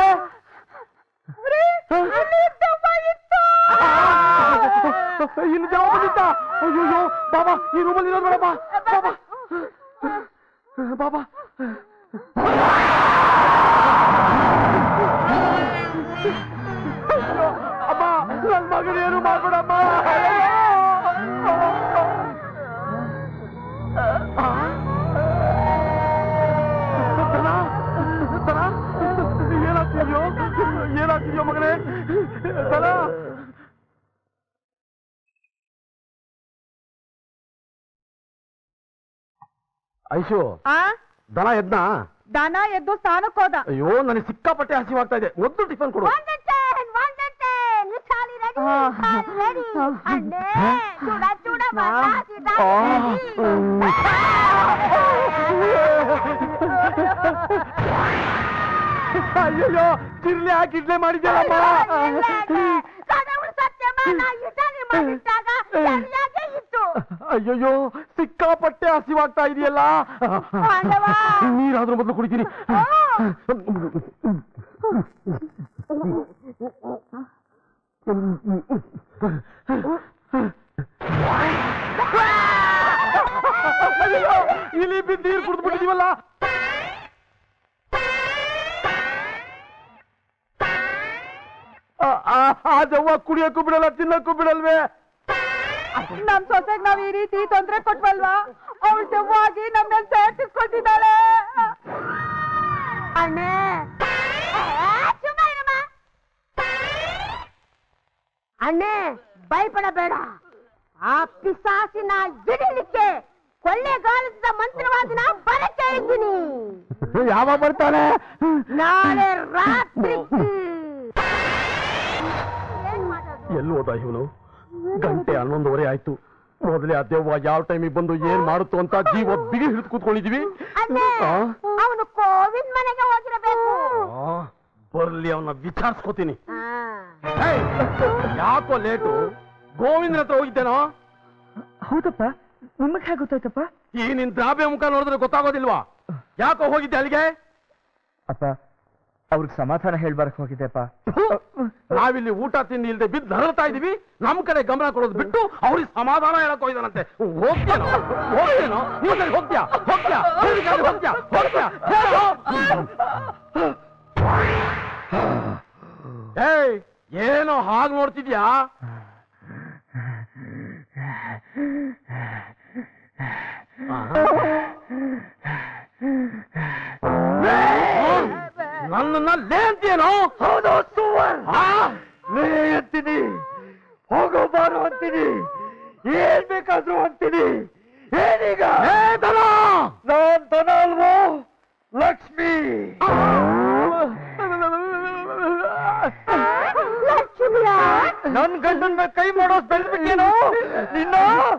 ಇಲ್ಲಿ ಜನ ಬಂದಿತ್ತ ಅಯ್ಯೋ ಬಾಬಾ ಈ ರೂಮಲ್ಲಿ ಇರೋದು ಬೇಡಪ್ಪ ಬಾಬಾ ಬಾಬಾ ಅಮ್ಮ ನನ್ನ ಮಗನೇನು ಮಾಡ್ಬೇಡಮ್ಮ ಐಶು ಆ ದನ ಎದ್ನ ದನ ಎದ್ದು ಸ್ಥಾನಕ್ಕೆ ಹೋದ ಅಯ್ಯೋ ನನಗೆ ಸಿಕ್ಕಾಪಟ್ಟೆ ಹಸಿವಾಗ್ತಾ ಇದೆ ಮೊದಲು ಟಿಫನ್ ಕೊಡು ಅಯ್ಯಯ್ಯೋ ಜಿರ್ಲೆ ಹಾಕಿ ಇಡ್ಲೆ ಮಾಡಿದ್ಯಲ್ಲಮ್ಮ ಅಯ್ಯಯ್ಯೋ ಸಿಕ್ಕಾಪಟ್ಟೆ ಹಸಿವಾಗ್ತಾ ಇದೆಯಲ್ಲ ನೀರಾದ್ರೂ ಮೊದಲು ಕುಡಿತೀನಿ ಅಯ್ಯಯ್ಯೋ, ಇಲಿ ಬಿದ್ದು ನೀರು ಕುಡಿದು ಬಿಟ್ಟಿದೀವಲ್ಲ ಆ- ಆ- ಆ ದೆವ್ವ ಕುಡಿಯಕ್ಕೂ ಬಿಡಲ್ಲ ತಿನ್ನಕ್ಕೂ ಬಿಡಲ್ವೇ ನಮ್ ಸೊಸೆಗ್ ನಾವ್ ಈ ರೀತಿ ತೊಂದ್ರೆ ಕೊಟ್ವಲ್ವಾ ಅವಳು ದೆವ್ವಾಗಿ ನಮ್ಮನ್ನ ಸೇರ್ತಿಸ್ಕೊತಿದ್ದಾಳೆ ಅಣ್ಣೇ ಅಣ್ಣೇ ಭಯಪಡಬೇಡ ಆ ಪಿಸಾಸಿನ ಬಿಡಲಿಕ್ಕೆ ಕೊಳ್ಳೆಗಾಲದ ಮಂತ್ರವಾದಿನ ಬರಕ್ಕೆ ಇದ್ದೀನಿ ಯಾವಾಗ ಬರ್ತಾನೆ ನಾಳೆ ರಾತ್ರಿ ಎಲ್ಲಿ ಹೋದ ಇವನು ಗಂಟೆ ಹನ್ನೊಂದುವರೆ ಆಯ್ತು ಮೊದಲೇ ಆ ದೆವ್ವ ಯಾವ ಟೈಮಿಗೆ ಬಂದು ಏನ್ ಮಾಡುತ್ತು ಅಂತ ಜೀವ ಬಿಗಿ ಹಿಡಿದು ಕೂತ್ಕೊಂಡಿದೀವಿ ಅಣ್ಣೇ ಆ? ಅವನು ಕೋವಿನ್ ಮನೆಗೆ ಹೋಗಿರಬೇಕು ಆ, ಬರ್ಲಿ ಅವನ್ನ ವಿಚಾರಿಸ್ಕೋತೀನಿ ಆ. ಏಯ್, ಯಾಕೋ ಲೇಟು ಗೋವಿಂದನ ಹತ್ರ ಹೋಗಿದ್ದೇನೋ ಹೌದಪ್ಪ ನಿಮಗ್ ಹೇಗೆ ಗೊತ್ತಾಯ್ತಪ್ಪ ಈ ನಿನ್ ದ್ರಾಬೆ ಮುಖ ನೋಡಿದ್ರೆ ಗೊತ್ತಾಗೋದಿಲ್ವಾ ಯಾಕೋ ಹೋಗಿದ್ದೆ ಅಲ್ಲಿಗೆ ಅಪ್ಪ ಅವ್ರಿಗೆ ಸಮಾಧಾನ ಹೇಳ್ಬಾರಕ್ ಹೋಗಿದ್ದೆಪ್ಪ ಥು, ನಾವಿಲ್ಲಿ ಊಟ ತಿಂಡಿ ಇಲ್ಲದೆ ಬಿದ್ದು ನರಳ್ತಾ ಇದೀವಿ ನಮ್ ಕಡೆ ಗಮನ ಕೊಡೋದು ಬಿಟ್ಟು ಅವ್ರಿಗೆ ಸಮಾಧಾನ ಹೇಳಕ್ ಹೋಗಿದಾನಂತೆ ಹೋಗ್ತೇನೋ ಹೋಗ್ತೇನೋ ನೀವು ಸರಿ ಹೋಗ್ತ್ಯಾ ಹೋಗ್ತ್ಯಾ ಹೇಳಿದ್ರೆ ಹೋಗ್ತ್ಯಾ ಹೋಗ್ತ್ಯಾ ಹೇಳು. ಏಯ್ ಏನೋ ಹಾಗೆ ನೋಡ್ತಿದ್ಯಾ ನನ್ನನ್ನ ಲೇ ಅಂತೀಯೇನೋ ಹೌದು ಲೇ ಅಂತೀನಿ ಹೋಗೋ ಬಾರು ಅಂತೀನಿ ಏನ್ ಬೇಕಾದ್ರೂ ಅಂತೀನಿ ಏನೀಗ ನಾನ್ ದನ ಅಲ್ವೋ ಲಕ್ಷ್ಮಿ ನನ್ ಗಂಡನ್ ಮೇಲೆ ಕೈ ಮಾಡೋಸ್ ಬೆಳೆದ್ಬಿಟ್ಟೇನು ನಿನ್ನ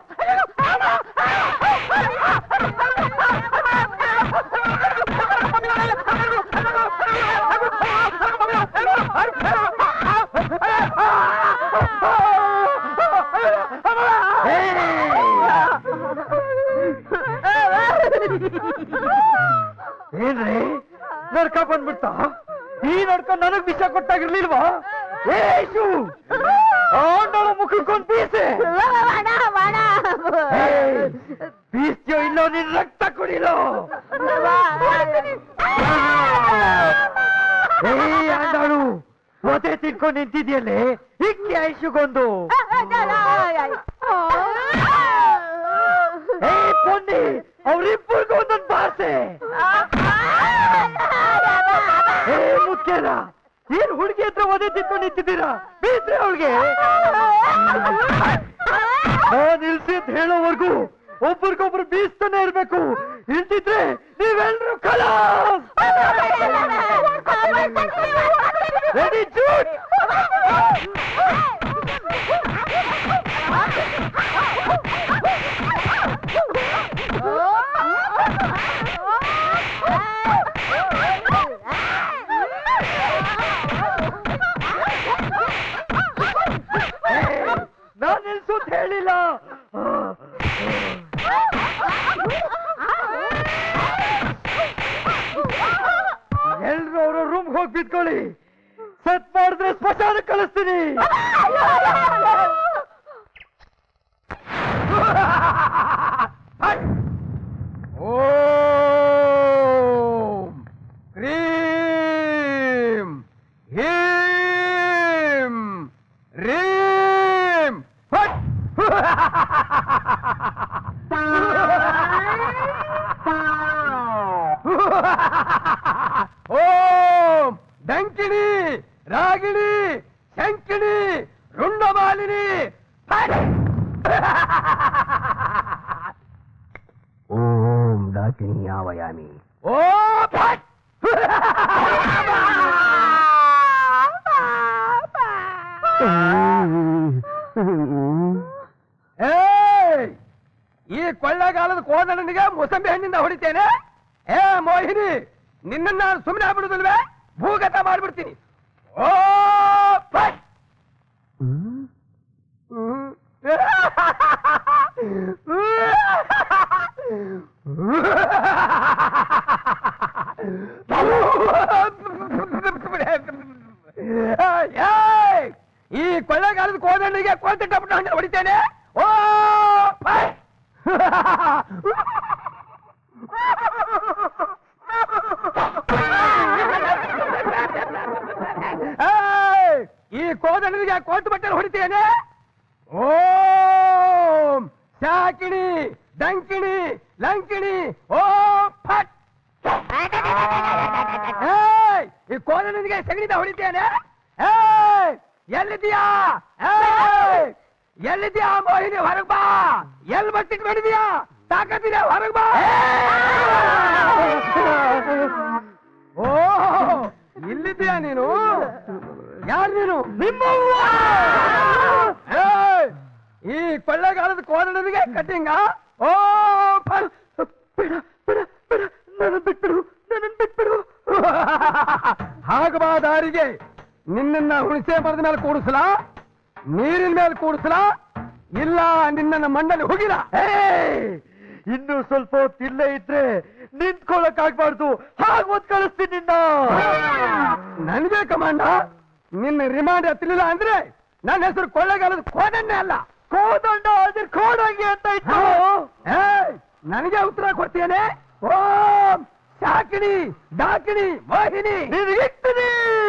ಏನ್ರಿ ನಡ್ಕ ಬಂದ್ಬಿಡ್ತಾ ಈ ನಡ್ಕ ನನಗ್ ವಿಷ ಕೊಟ್ಟಾಗಿರ್ಲಿಲ್ವಾ ಏಸು ಆಂಡಳ ಮುಖಕ್ಕೊಂದ್ ಬೀಸೆ ಬೀಸ್ತೀಯೋ ಇಲ್ಲೋ ನಿನ್ ರಕ್ತ ಕುಡಿಲೋ ಏ ಆಂಡಾಳು ಒದೆ ತಿನ್ಕೊಂಡು ನಿಂತಿದ್ಯಲ್ಲೇ ಇಕ್ಕಿ ಐಶುಗೊಂದು ಏ ಪೊನ್ನಿ ಅವ್ರಿಬ್ಬರಿಗೂ ಒಂದೊಂದು ಭಾಷೆ ಏ ಮುಖ್ಯನ ಏನ್ ಹುಡುಗಿ ಹತ್ರ ಒದೆ ತಿನ್ಕೊಂಡು ನಿಂತಿದ್ದೀರಾ ಬೀಸ್ರೆ ಅವಳಿಗೆ ನಾನ್ ನಿಲ್ಸಿದ್ ಹೇಳೋವರೆಗೂ ಒಬ್ರಿಗೊಬ್ರು ಬೀಸ್ತಾನೆ ಇರ್ಬೇಕು ಇಲ್ದಿದ್ರೆ ನೀವೆಲ್ರೂ ಕಲಾಸ್ ರೆಡಿ ಜೂಟ್ ನಾನ್ ನಿಲ್ಸೋದ್ ಹೇಳಿಲ್ಲ ಎಲ್ರು ಅವ್ರ ರೂಮ್ ಹೋಗಿ ಬಿದ್ಕೊಳ್ಳಿ ಸತ್ ಮಾಡಿದ್ರೆ ಸ್ಮಶಾನ ಕಳಿಸ್ತೀನಿ ಓಂ ಕ್ರೀಂ ಹೀಂ ರೀಂ ಫಟ್ ಓಂ ಡಂಕಿಣಿ ರಾಗಿಣಿ ಶಂಕಿಣಿ ರುಂಡಮಾಲಿನಿ ಫಟ್ ಓಂ ಡಾ ಶಾಕಿನಿ ಆವಯಾಮಿ ಓ ಭಟ್! ಏಯ್! ಈ ಕೊಳ್ಳೆಗಾಲದ ಕೋದನಿಗೆ ಮುಸಂಬಿ ಹಣ್ಣಿಂದ ಹೊಡಿತೇನೆ ಏ ಮೋಹಿನಿ ನಿನ್ನನ್ನ ನಾನು ಸುಮ್ಮನೆ ಆಗ್ಬಿಡುದಿಲ್ವೇ ಭೂಗತ ಮಾಡ್ಬಿಡ್ತೀನಿ ಓ ಭಟ್! ಏಯ್! ಈ ಕೊಳ್ಳೆಗಾಲದ ಕೋದಂಡಿಗೆ ಕೋತಿ ಟಪಟ ಹಣ್ಣು ಹೊಡಿತೇನೆ ಓ ಫೈ! ಏಯ್! ಈ ಕೋದಂಡಿಗೆ ಕೋತಿ ಬಟ್ಟೆ ಹೊಡಿತೇನೆ ಓಂ ಶಾಕಿಣಿ ದಂಕಿಣಿ ಲಂಕಿಣಿ ಓ ಫಟ್ ಏಯ್! ಈ ಕೋದಂಡಿಗೆ ಸಗಣಿದ ಹೊಡಿತೇನೆ ಏಯ್! ಎಲ್ಲಿದ್ಯಾ ಏಯ್! ಎಲ್ಲಿದ್ಯಾ ಮೋಹಿನಿ ಹೊರಗ್ ಬಾ ಎಲ್ಲಿ ಬಟ್ಟಿಟ್ ಮಾಡಿದ್ಯಾ ತಾಕತ್ತಿದೆ ಹೊರಗ್ ಬಾ ಓ ಇಲ್ಲಿದ್ಯಾ ನೀನು ಯಾರು ನೀನು ನಿಮ್ಮವ್ವ ಏಯ್! ಈ ಕೊಳ್ಳೆಗಾಲದ ಕೋದನಿಗೆ ಕಟ್ಟಿಂಗ ಓ ಫಲ್- ಬಿಡ ಬಿಡ ಬಿಡ ನನ್ನ ಬಿಟ್ಬಿಡು ನನ್ನ ಬಿಟ್ಬಿಡು ಹಾಗಬಾ ದಾರಿಗೆ ನಿನ್ನನ್ನ ಹುಣಸೆ ಮರದ ಮೇಲೆ ಕೂಡಿಸ್ಲಾ ನೀರಿನ ಮೇಲೆ ಕೂಡಿಸ್ಲಾ ಇಲ್ಲ ನಿನ್ನನ್ನ ಮಂಡಲಿ ಹೋಗಿಲ್ಲ ಇನ್ನು ಸ್ವಲ್ಪ ಹೊತ್ತು ಇಲ್ಲೇ ಇದ್ರೆ ನಿಂತ್ಕೊಳಕ್ ಆಗ್ಬಾರ್ದು ಹಾಗೆ ಒತ್ ಕಳಿಸ್ತೀನಿ ನಿನ್ನ ನನಗೆ ಕಮಾಂಡ ನಿನ್ನ ರಿಮಾಂಡ್ ಹತ್ತಲಿಲ್ಲ ಅಂದ್ರೆ ನನ್ನ ಹೆಸರು ಕೊಳ್ಳೆಗಾಲದ ಕೋದನ್ನೇ ಅಲ್ಲ ಕೋದಂಡ ಅದ್ರ ಕೋಡಂಗೆ ಅಂತ ಇತ್ತು ಏಯ್, ನನಗೆ ಉತ್ತರ ಕೊಡ್ತೇನೆ ಓಂ ಶಾಕಿಣಿ ಡಾಕಿಣಿ ಮೋಹಿನಿ ನಿನಗಿಕ್ತೀನಿ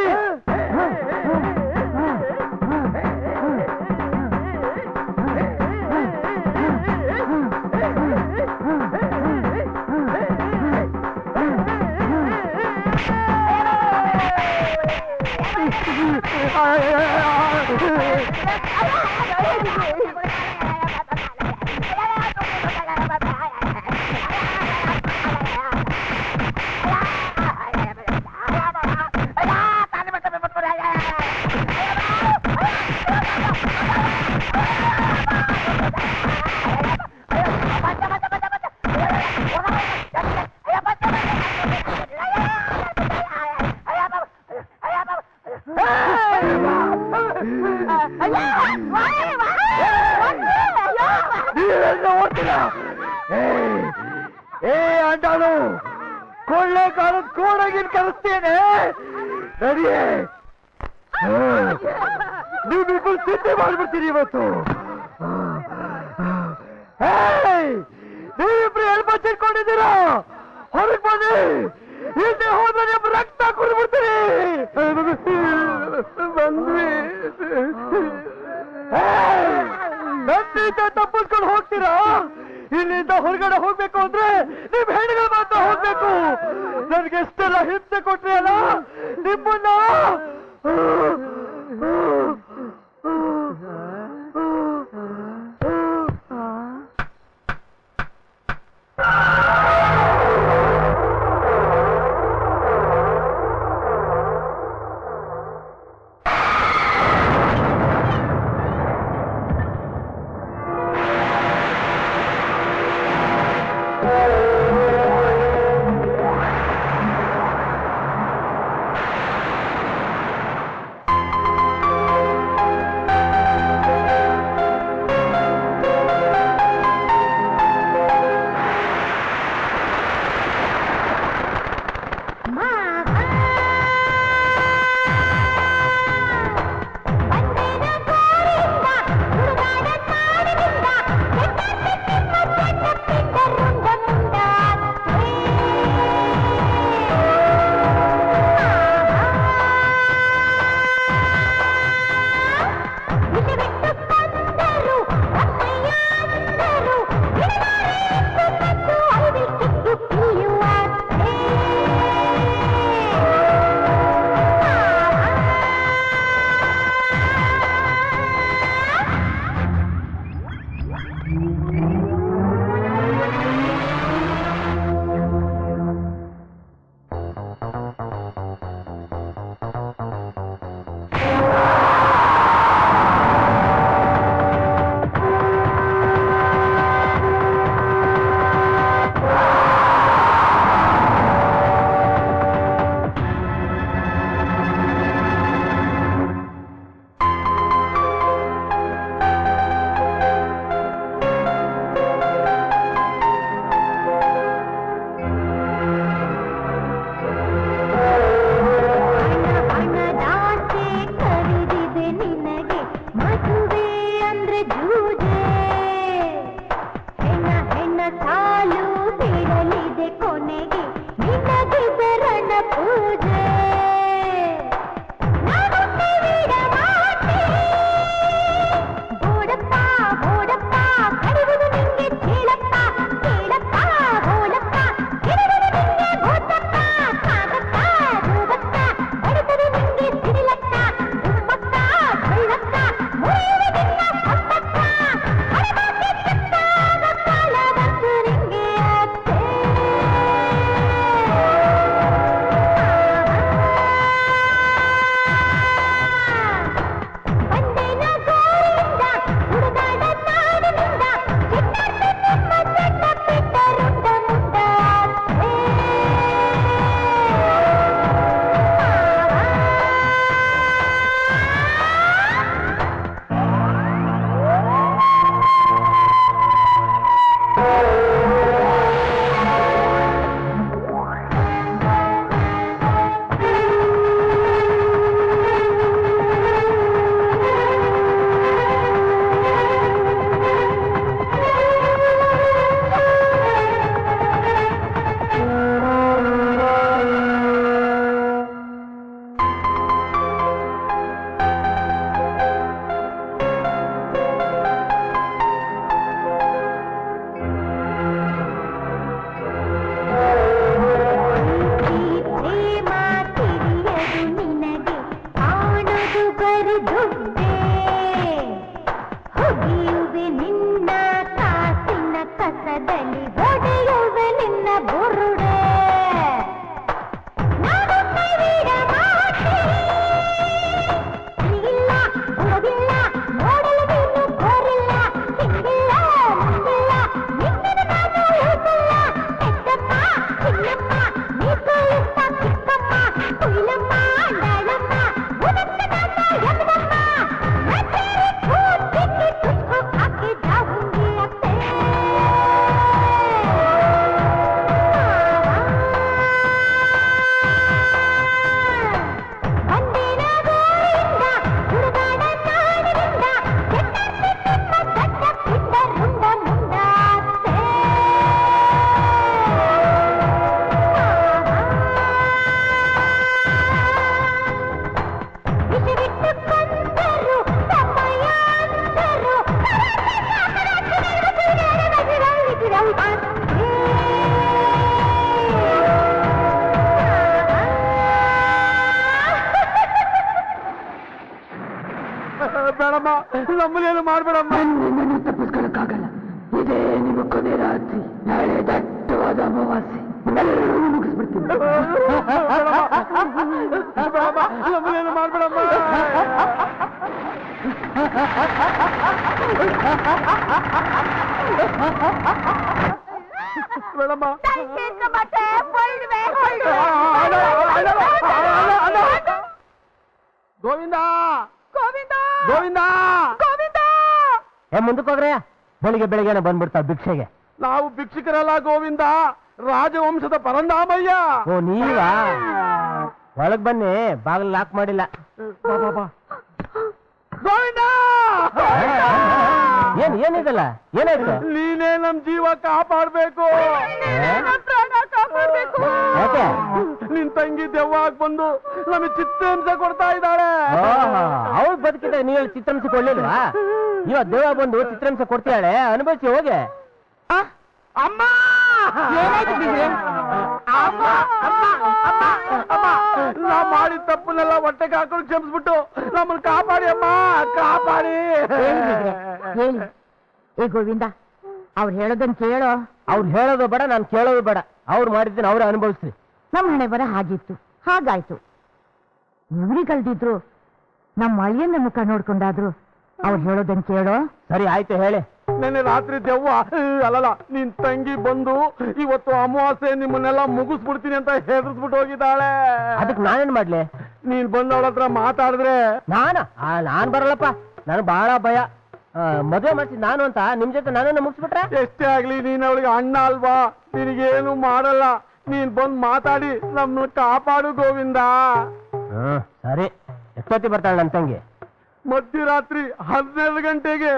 ನೀವೆಲ್ಲ ಓಡ್ತೀರ ಏ ಅಂಡಾಳು ಕೊಳ್ಳೆ ಕಾಲದ ಕೋಡಗಿನ್ ಕರೆಸ್ತೇನೆ ನಡಿಯೇ ನೀವಿಬ್ಬರು ಸಿದ್ಧಿ ಮಾಡ್ಬಿಡ್ತೀರಿ ಇವತ್ತು ಏಯ್! ನೀವಿಬ್ರು ಎಲ್ಲಿ ಬಚ್ಚಿಟ್ಕೊಂಡಿದ್ದೀರಾ ಹೊರಗೆ ಬನ್ನಿ ಹಿಂದೆ ಹೋದ್ರೆ ನಿಮ್ಮ ರಕ್ತ ಕುಡಿದ್ಬಿಡ್ತೀರಿ ಬಂದ್ವಿ ಏಯ್! ನನ್ನಿಂದ ತಪ್ಪಿಸ್ಕೊಂಡು ಹೋಗ್ತೀರಾ ಇಲ್ಲಿಂದ ಹೊರಗಡೆ ಹೋಗ್ಬೇಕು ಅಂದ್ರೆ ನಿಮ್ ಹೆಣ್ಣುಗಳು ಮಾತ್ರ ಹೋಗ್ಬೇಕು ನನ್ಗೆ ಎಷ್ಟೆಲ್ಲ ಹಿಂಸೆ ಕೊಟ್ರಿ ಅಲ್ಲ ನಿಮ್ಮನ್ನ ಏ குருடே நான் உன்னை விட மாட்டேன் இல்ல உலகில்ல ನೋಡಲು ನೀನು ಕೋರಿಲ್ಲ ಹಿಂಗಿಲ್ಲ ಮುಂದಿಲ್ಲ ನಿನ್ನನ್ನು ನಾನು ಉಳಿಸಲ್ಲ ಪೆದ್ದಮ್ಮ ಚಿನ್ನಮ್ಮ ನೀ ಕುಳಿತ ಚಿಕ್ಕಮ್ಮ ಕುಯಿಲಮ್ಮ ಅಂಡಾಳಮ್ಮ ಉನತ್ತ ನನ್ನ ಎದಮ್ಮ ನಟೇರಿ ಕೂತಿಕ್ಕಿ ತುಕ್ಕು ಹಾಕಿ ಜಾವುಂಗಿ ಅತ್ತೆ ಬಂದಿನ ಗೋರಿಂದ ಹುಡುಗಾಡ ನಾಡಿನಿಂದ ಕೆಟ್ಟಂತೆ ನಿಮ್ಮ ಗಡ್ಡ ಪಿಂಡ ರುಂಡ ಮುಂದಾಸೆ ವಿಷವಿಟ್ಟು ಕೊಂದರು ಸಮಯ ಅಂದರು ಬೇಡಮ್ಮ ನಮ್ಮನೇನು ಮಾಡ್ಬೇಡಮ್ಮ ನಿನ್ನನ್ನು ತಪ್ಪಿಸ್ಕೊಳ್ಳಕ್ಕಾಗಲ್ಲ ಇದೇ ನಿಮ್ಮ ಕೊನೆ ರಾತ್ರಿ ನಾಳೆ ದಟ್ಟವಾದ ಅಮಾವಾಸ್ಯೆ ಎಲ್ಲರೂ ಮುಗಿಸ್ಬಿಡ್ತೀನಿ ಬೇಡಮ್ಮ ನಮ್ಮನೇನು ಮಾಡ್ಬೇಡಮ್ಮ ಬೇಡಮ್ಮ ಗೋವಿಂದ ಗೋವಿಂದ ಗೋವಿಂದ ಗೋವಿಂದ ಏ ಮುಂದಕ್ಕೆ ಹೋಗ್ರೆ ಬೆಳಿಗ್ಗೆ ಬೆಳಿಗ್ಗೆನೆ ಬಂದ್ಬಿಡ್ತಾವ ಭಿಕ್ಷೆಗೆ ನಾವು ಭಿಕ್ಷುಕರಲ್ಲ ಗೋವಿಂದ ರಾಜವಂಶದ ಪರಂದಾಮಯ್ಯ ಓ ನೀವಾ ಒಳಗ್ ಬನ್ನಿ ಬಾಗಿಲು ಲಾಕ್ ಮಾಡಿಲ್ಲ ಬಾ, ಬಾ, ಬಾ. ಗೋವಿಂದ ಏನ್ ಏನಿದಲ್ಲ ಏನಾಯ್ತು ನೀನೇ ನಮ್ ಜೀವ ಕಾಪಾಡ್ಬೇಕು ಪ್ರಾಣ ಕಾಪಾಡ್ಬೇಕು ಯಾಕೆ ನಿನ್ ತಂಗಿ ದೆವ್ವಾಗ ಬಂದು ನಮಗೆ ಚಿತ್ರಹಿಂಸೆ ಕೊಡ್ತಾ ಇದ್ದಾಳೆ ಅವಳು ಬದುಕಿದಾಗ ನೀವು ಚಿತ್ರಾಂಶ ಕೊಡ್ಲಿಲ್ವಾ ಇವತ್ ದೇವ ಬಂದು ಚಿತ್ರಾಂಶ ಕೊಡ್ತೀಯಾಳೆ ಅನುಭವಿಸಿ ಹೋಗೆ ಆ? ಅಮ್ಮ ಅಮ್ಮ ಅಮ್ಮ ಅಮ್ಮ ಅಮ್ಮ ನಾ ಮಾಡಿದ ತಪ್ಪನ್ನೆಲ್ಲ ಹೊಟ್ಟೆಗೆ ಹಾಕೊಂಡು ಕ್ಷಮಿಸ್ಬಿಟ್ಟು ನಮ್ಮನ್ನ ಕಾಪಾಡಿ ಅಮ್ಮ ಕಾಪಾಡಿ ಹೇಳಿ ಏ ಗೋವಿಂದ ಅವ್ರು ಹೇಳೋದನ್ನ ಕೇಳೋ ಅವ್ರು ಹೇಳೋದು ಬೇಡ ನಾನು ಕೇಳೋದು ಬೇಡ ಅವ್ರು ಮಾಡಿದ್ದೀನಿ ಅವ್ರು ಅನುಭವಿಸ್ರಿ ನಮ್ಮ ಹಣೆ ಬರ ಹಾಗಿತ್ತು ಹಾಗಾಯ್ತು ಇವರಿಗಲ್ದಿದ್ರು ನಮ್ಮ ಅಳಿಯನ್ನ ಮುಖ ನೋಡ್ಕೊಂಡಾದ್ರು ಅವ್ರು ಹೇಳೋದನ್ನ ಕೇಳೋ ಸರಿ ಆಯ್ತು ಹೇಳಿ ನೆನ್ನೆ ರಾತ್ರಿ ದೆವ್ವ ಏ, ಅಲ್ಲಲ್ಲ ನಿನ್ ತಂಗಿ ಬಂದು ಇವತ್ತು ಅಮಾವಾಸ್ಯೆ ನಿಮ್ಮನ್ನೆಲ್ಲ ಮುಗಿಸ್ಬಿಡ್ತೀನಿ ಅಂತ ಹೆದರ್ಸ್ಬಿಟ್ಟು ಹೋಗಿದ್ದಾಳೆ ಅದಕ್ಕೆ ನಾನೇನ್ ಮಾಡ್ಲಿ ನೀನ್ ಬಂದು ಅವಳ ಹತ್ರ ಮಾತಾಡಿದ್ರೆ ನಾನ ಆ, ನಾನ್ ಬರಲ್ಲಪ್ಪ ನನಗೆ ಬಹಳ ಭಯ ಆ, ಮದುವೆ ಮಾಡ್ತೀನಿ ನಾನು ಅಂತ ನಿಮ್ ಜೊತೆ ನನ್ನನ್ನು ಮುಗಿಸ್ಬಿಟ್ರೆ ಎಷ್ಟೇ ಆಗ್ಲಿ ನೀನ್ ಅವಳಿಗೆ ಅಣ್ಣ ಅಲ್ವಾ ನಿನಗೇನು ಮಾಡಲ್ಲ ನೀನ್ ಬಂದ್ ಮಾತಾಡಿ ನಮ್ಮನ್ನ ಕಾಪಾಡು ಗೋವಿಂದ ಹ್ಮ್ ಸರಿ ಎಷ್ಟೊತ್ತಿ ಬರ್ತಾಳೆ ನನ್ನ ತಂಗಿ ಮಧ್ಯರಾತ್ರಿ ಹನ್ನೆರಡು ಗಂಟೆಗೆ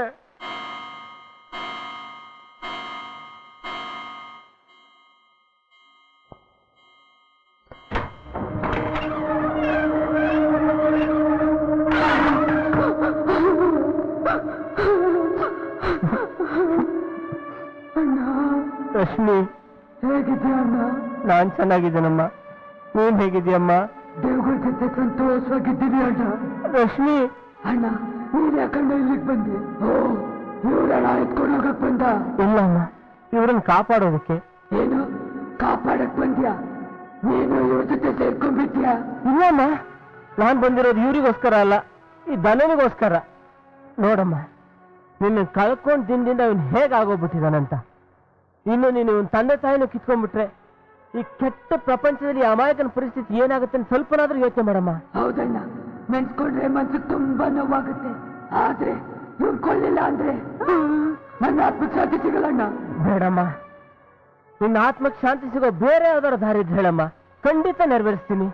ರಶ್ಮಿ ಹೇಗಿದ್ಯಾ ಅಣ್ಣ ನಾನ್ ಚೆನ್ನಾಗಿದ್ದೀನಮ್ಮ ನೀನ್ ಹೇಗಿದ್ಯಮ್ಮ ದೇವ್ಗಳ ಜೊತೆ ಸಂತೋಷವಾಗಿದ್ದೀನಿ ಅಣ್ಣ ರಶ್ಮಿ ಅಣ್ಣ ನೀನ್ ಯಾಕಣ್ಣ ಇಲ್ಲಿಗೆ ಬಂದೆ ಓ ಇವ್ರಣ್ಣ ಎತ್ಕೊಂಡು ಹೋಗಕ್ ಬಂದ ಇಲ್ಲಮ್ಮ ಇವ್ರನ್ನ ಕಾಪಾಡೋದಕ್ಕೆ ಏನು ಕಾಪಾಡಕ್ ಬಂದ್ಯಾ ನೀನು ಇವ್ರ ಜೊತೆ ಸೇರ್ಕೊಂಡ್ಬಿದ್ಯಾ ಇಲ್ಲಮ್ಮ ನಾನ್ ಬಂದಿರೋದು ಇವ್ರಿಗೋಸ್ಕರ ಅಲ್ಲ ಈ ದನನಿಗೋಸ್ಕರ ನೋಡಮ್ಮ ನಿನ್ನ ಕಳ್ಕೊಂಡ್ ದಿನದಿಂದ ಇವನ್ ಹೇಗಾಗೋಗ್ಬಿಟ್ಟಿದಾನಂತ ಇನ್ನು ನೀನು ಇವನ್ ತಂದೆ ತಾಯಿನೂ ಕಿತ್ಕೊಂಡ್ಬಿಟ್ರೆ ಈ ಕೆಟ್ಟ ಪ್ರಪಂಚದಲ್ಲಿ ಈ ಅಮಾಯಕನ ಪರಿಸ್ಥಿತಿ ಏನಾಗುತ್ತೆ ಅಂತ ಸ್ವಲ್ಪನಾದ್ರೂ ಯೋಚನೆ ಮಾಡಮ್ಮ ಹೌದಣ್ಣ ನೆನ್ಸ್ಕೊಂಡ್ರೆ ಮನ್ಸಿಗೆ ತುಂಬಾ ನೋವಾಗುತ್ತೆ ಆದ್ರೆ ಇವ್ರು ಕೊಡ್ಲಿಲ್ಲ ಅಂದ್ರೆ ನನ್ನ ಆತ್ಮಕ್ಕೆ ಶಾಂತಿ ಸಿಗಲ್ಲಣ್ಣ ಬೇಡಮ್ಮ ನಿನ್ನ ಆತ್ಮಕ್ಕೆ ಶಾಂತಿ ಸಿಗೋ ಬೇರೆ ಯಾವ್ದಾರ ದಾರಿ ಇದ್ರೆ ಹೇಳಮ್ಮ ಖಂಡಿತ ನೆರವೇರಿಸ್ತೀನಿ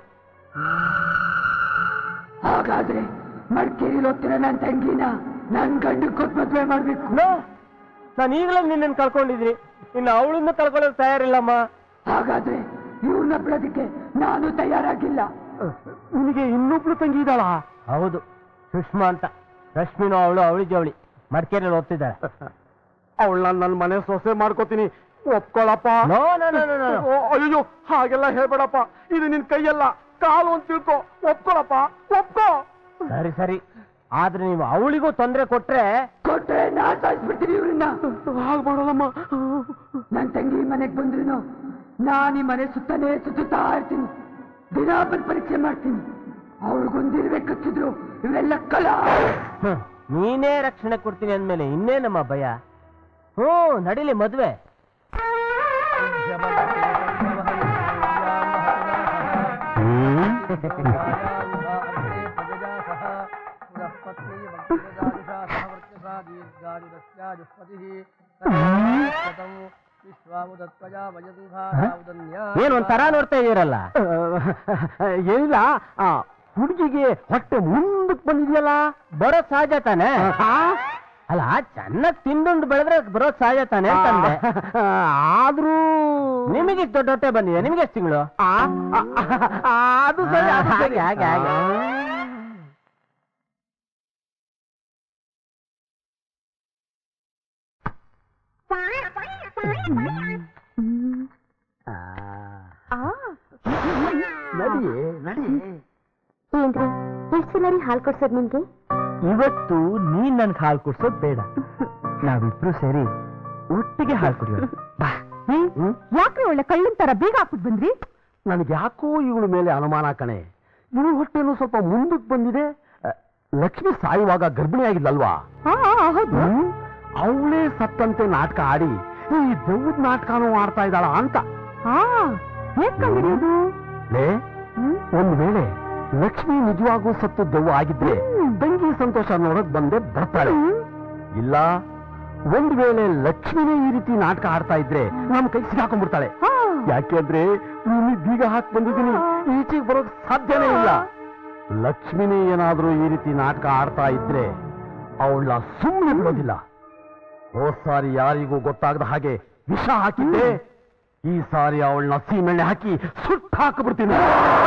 ಹಾಗಾದ್ರೆ ಮಡಿಕೇರಿಲಿ ಹೋಗ್ತಿರೋ ನನ್ನ ತಂಗಿನ ನನ್ ಗಂಡು ಕೊಟ್ಟು ಮದ್ವೆ ಮಾಡ್ಬೇಕು ನೋ ನಾನು ಈಗಲೇ ನಿನ್ನನ್ನು ಕಳ್ಕೊಂಡಿದ್ದೀನಿ ಇನ್ನು ಅವಳನ್ನು ಕಳ್ಕೊಳ್ಳೋಕೆ ತಯಾರಿಲ್ಲಮ್ಮ ಹಾಗಾದ್ರೆ ಇವ್ರನ್ನ ಬಿಡೋದಕ್ಕೆ ನಾನು ತಯಾರಾಗಿಲ್ಲ ನಿನಗೆ ಇನ್ನೊಬ್ಳು ತಂಗಿ ಇದ್ದಾಳ ಹೌದು ಸುಷ್ಮಾ ಅಂತ ರಶ್ಮಿನೂ ಅವಳು ಅವಳಿ ಜವಳಿ ಮಡಿಕೇರಿಯಲ್ಲಿ ಓದ್ತಿದ್ದಾಳೆ ಅವಳನ್ನ ನನ್ನ ಮನೆ ಸೊಸೆ ಮಾಡ್ಕೋತೀನಿ ಒಪ್ಕೊಳಪ್ಪ no no no no, no oh, ಅಯ್ಯೋ ಹಾಗೆಲ್ಲ ಹೇಳ್ಬೇಡಪ್ಪ ಇದು ನಿನ್ ಕೈಯಲ್ಲ ಕಾಲು ಅಂತ ತಿಳ್ಕೊ ಒಪ್ಕೊಳಪ್ಪ ಒಪ್ಕೋ ಸರಿ ಸರಿ ಆದ್ರೆ ನೀವು ಅವಳಿಗೂ ತೊಂದರೆ ಕೊಟ್ರೆ ಕೊಟ್ರೆ ನಾ ಸಾಯಿಸ್ಬಿಡ್ತೀನಿ ಇವ್ರನ್ನ ಆಗ್ಬಾರ್ದಮ್ಮ ನನ್ ತಂಗಿ ಮನೆಗ್ ಬಂದ್ರು ನಾನ್ ಈ ಮನೆ ಸುತ್ತನೇ ಸುತ್ತುತ್ತಾ ಇರ್ತೀನಿ ದಿನ ಬಂದ್ ಪರೀಕ್ಷೆ ಮಾಡ್ತೀನಿ ಅವ್ರಿಗೊಂದಿರುವೆ ಕಚ್ಚಿದ್ರು ಇವೆಲ್ಲ ಕಲ ಹ್ಮ್, ನೀನೇ ರಕ್ಷಣೆ ಕೊಡ್ತೀನಿ ಅಂದ್ಮೇಲೆ ಇನ್ನೇನಮ್ಮ ಭಯ ಹ್ಞೂ ನಡೀಲಿ ಮದ್ವೆ ಏನ್ ಒಂಥರ ನೋಡ್ತಾ ಇದೀರಲ್ಲ ಏನಿಲ್ಲ ಆ ಹುಡುಗಿಗೆ ಹೊಟ್ಟೆ ಮುಂದಕ್ಕೆ ಬಂದಿದೆಯಲ್ಲ ಬರೋ ಸಹಜ ತಾನೆ ಅಲ್ಲ ಚೆನ್ನಾಗ್ ತಿಂದುಂಡು ಬೆಳೆದ್ರೆ ಬರೋದ್ ಸಹಜ ತಾನೆ ಅಂತಂದೆ ಆದ್ರೂ ನಿಮಗೆ ದೊಡ್ಡ ಹೊಟ್ಟೆ ಬಂದಿದೆ ನಿಮ್ಗೆ ಎಷ್ಟು ತಿಂಗಳು ಆ, ಆ, ಆ, ಅದು ಸರಿ, ಅದು ಸರಿ. ಹಾಗೆ, ಹಾಗೆ, ಹಾಗೆ. ನಡಿಯೇ ನಡಿ ಏನ್ರಿ ಎಷ್ಟು ಸಲ ರೀ ಹಾಲು ಕೊಡ್ಸೋದು ನಿಮ್ಗೆ ಇವತ್ತು ನೀನ್ ನನ್ಗೆ ಹಾಲು ಕುಡ್ಸೋದ್ ಬೇಡ ನಾವಿಬ್ರು ಸೇರಿ ಒಟ್ಟಿಗೆ ಹಾಲು ಕುಡಿಯೋಣ ಬಾ ಯಾಕ್ರಿ ಒಳ್ಳೆ ಕಳ್ಳನ್ ತರ ಬೀಗ ಹಾಕ್ಬಿಟ್ ಬಂದ್ರಿ ನನಗೆ ಯಾಕೋ ಇವಳ ಮೇಲೆ ಅನುಮಾನ ಕಣೆ ಇವಳ ಹೊಟ್ಟೆನೂ ಸ್ವಲ್ಪ ಮುಂದಕ್ಕೆ ಬಂದಿದೆ ಅ, ಲಕ್ಷ್ಮಿ ಸಾಯುವಾಗ ಗರ್ಭಿಣಿ ಆಗಿದ್ಲಲ್ವಾ ಹೌದು ಅವಳೇ ಸತ್ತಂತೆ ನಾಟಕ ಆಡಿ ಈ ದೆವ್ವದ ನಾಟಕನೂ ಆಡ್ತಾ ಇದ್ದಾಳ ಅಂತ ಹಾ ಹೇಗ್ ಕಂಡಿಡಿಯೋದು ಲೇ ಒಂದ್ ವೇಳೆ ಲಕ್ಷ್ಮಿ ನಿಜವಾಗೂ ಸತ್ತು ದೆವ್ವ ಆಗಿದ್ರೆ ತಂಗಿ ಸಂತೋಷ ನೋಡಕ್ ಬಂದೆ ಬರ್ತಾಳೆ ಇಲ್ಲ ಒಂದ್ ವೇಳೆ ಲಕ್ಷ್ಮಿನೇ ಈ ರೀತಿ ನಾಟಕ ಆಡ್ತಾ ಇದ್ರೆ ನಮ್ ಕೈ ಸಿಗಾಕೊಂಡ್ಬಿಡ್ತಾಳೆ ಯಾಕೆಂದ್ರೆ ನೀನು ಬೀಗ ಹಾಕಿ ಬಂದಿದ್ದೀನಿ ಈಚೆಗೆ ಬರೋಕ್ ಸಾಧ್ಯನೇ ಇಲ್ಲ ಲಕ್ಷ್ಮಿನೇ ಏನಾದ್ರೂ ಈ ರೀತಿ ನಾಟಕ ಆಡ್ತಾ ಇದ್ರೆ ಅವಳ ಸುಮ್ಮನೆ ಬಿಡೋದಿಲ್ಲ ಹೋದ್ ಸಾರಿ ಯಾರಿಗೂ ಗೊತ್ತಾಗದ ಹಾಗೆ ವಿಷ ಹಾಕಿದ್ದೆ ಈ ಸಾರಿ ಅವಳನ್ನ ಸೀಮೆಣ್ಣೆ ಹಾಕಿ ಸುಟ್ಟು ಹಾಕಿಬಿಡ್ತೀನಿ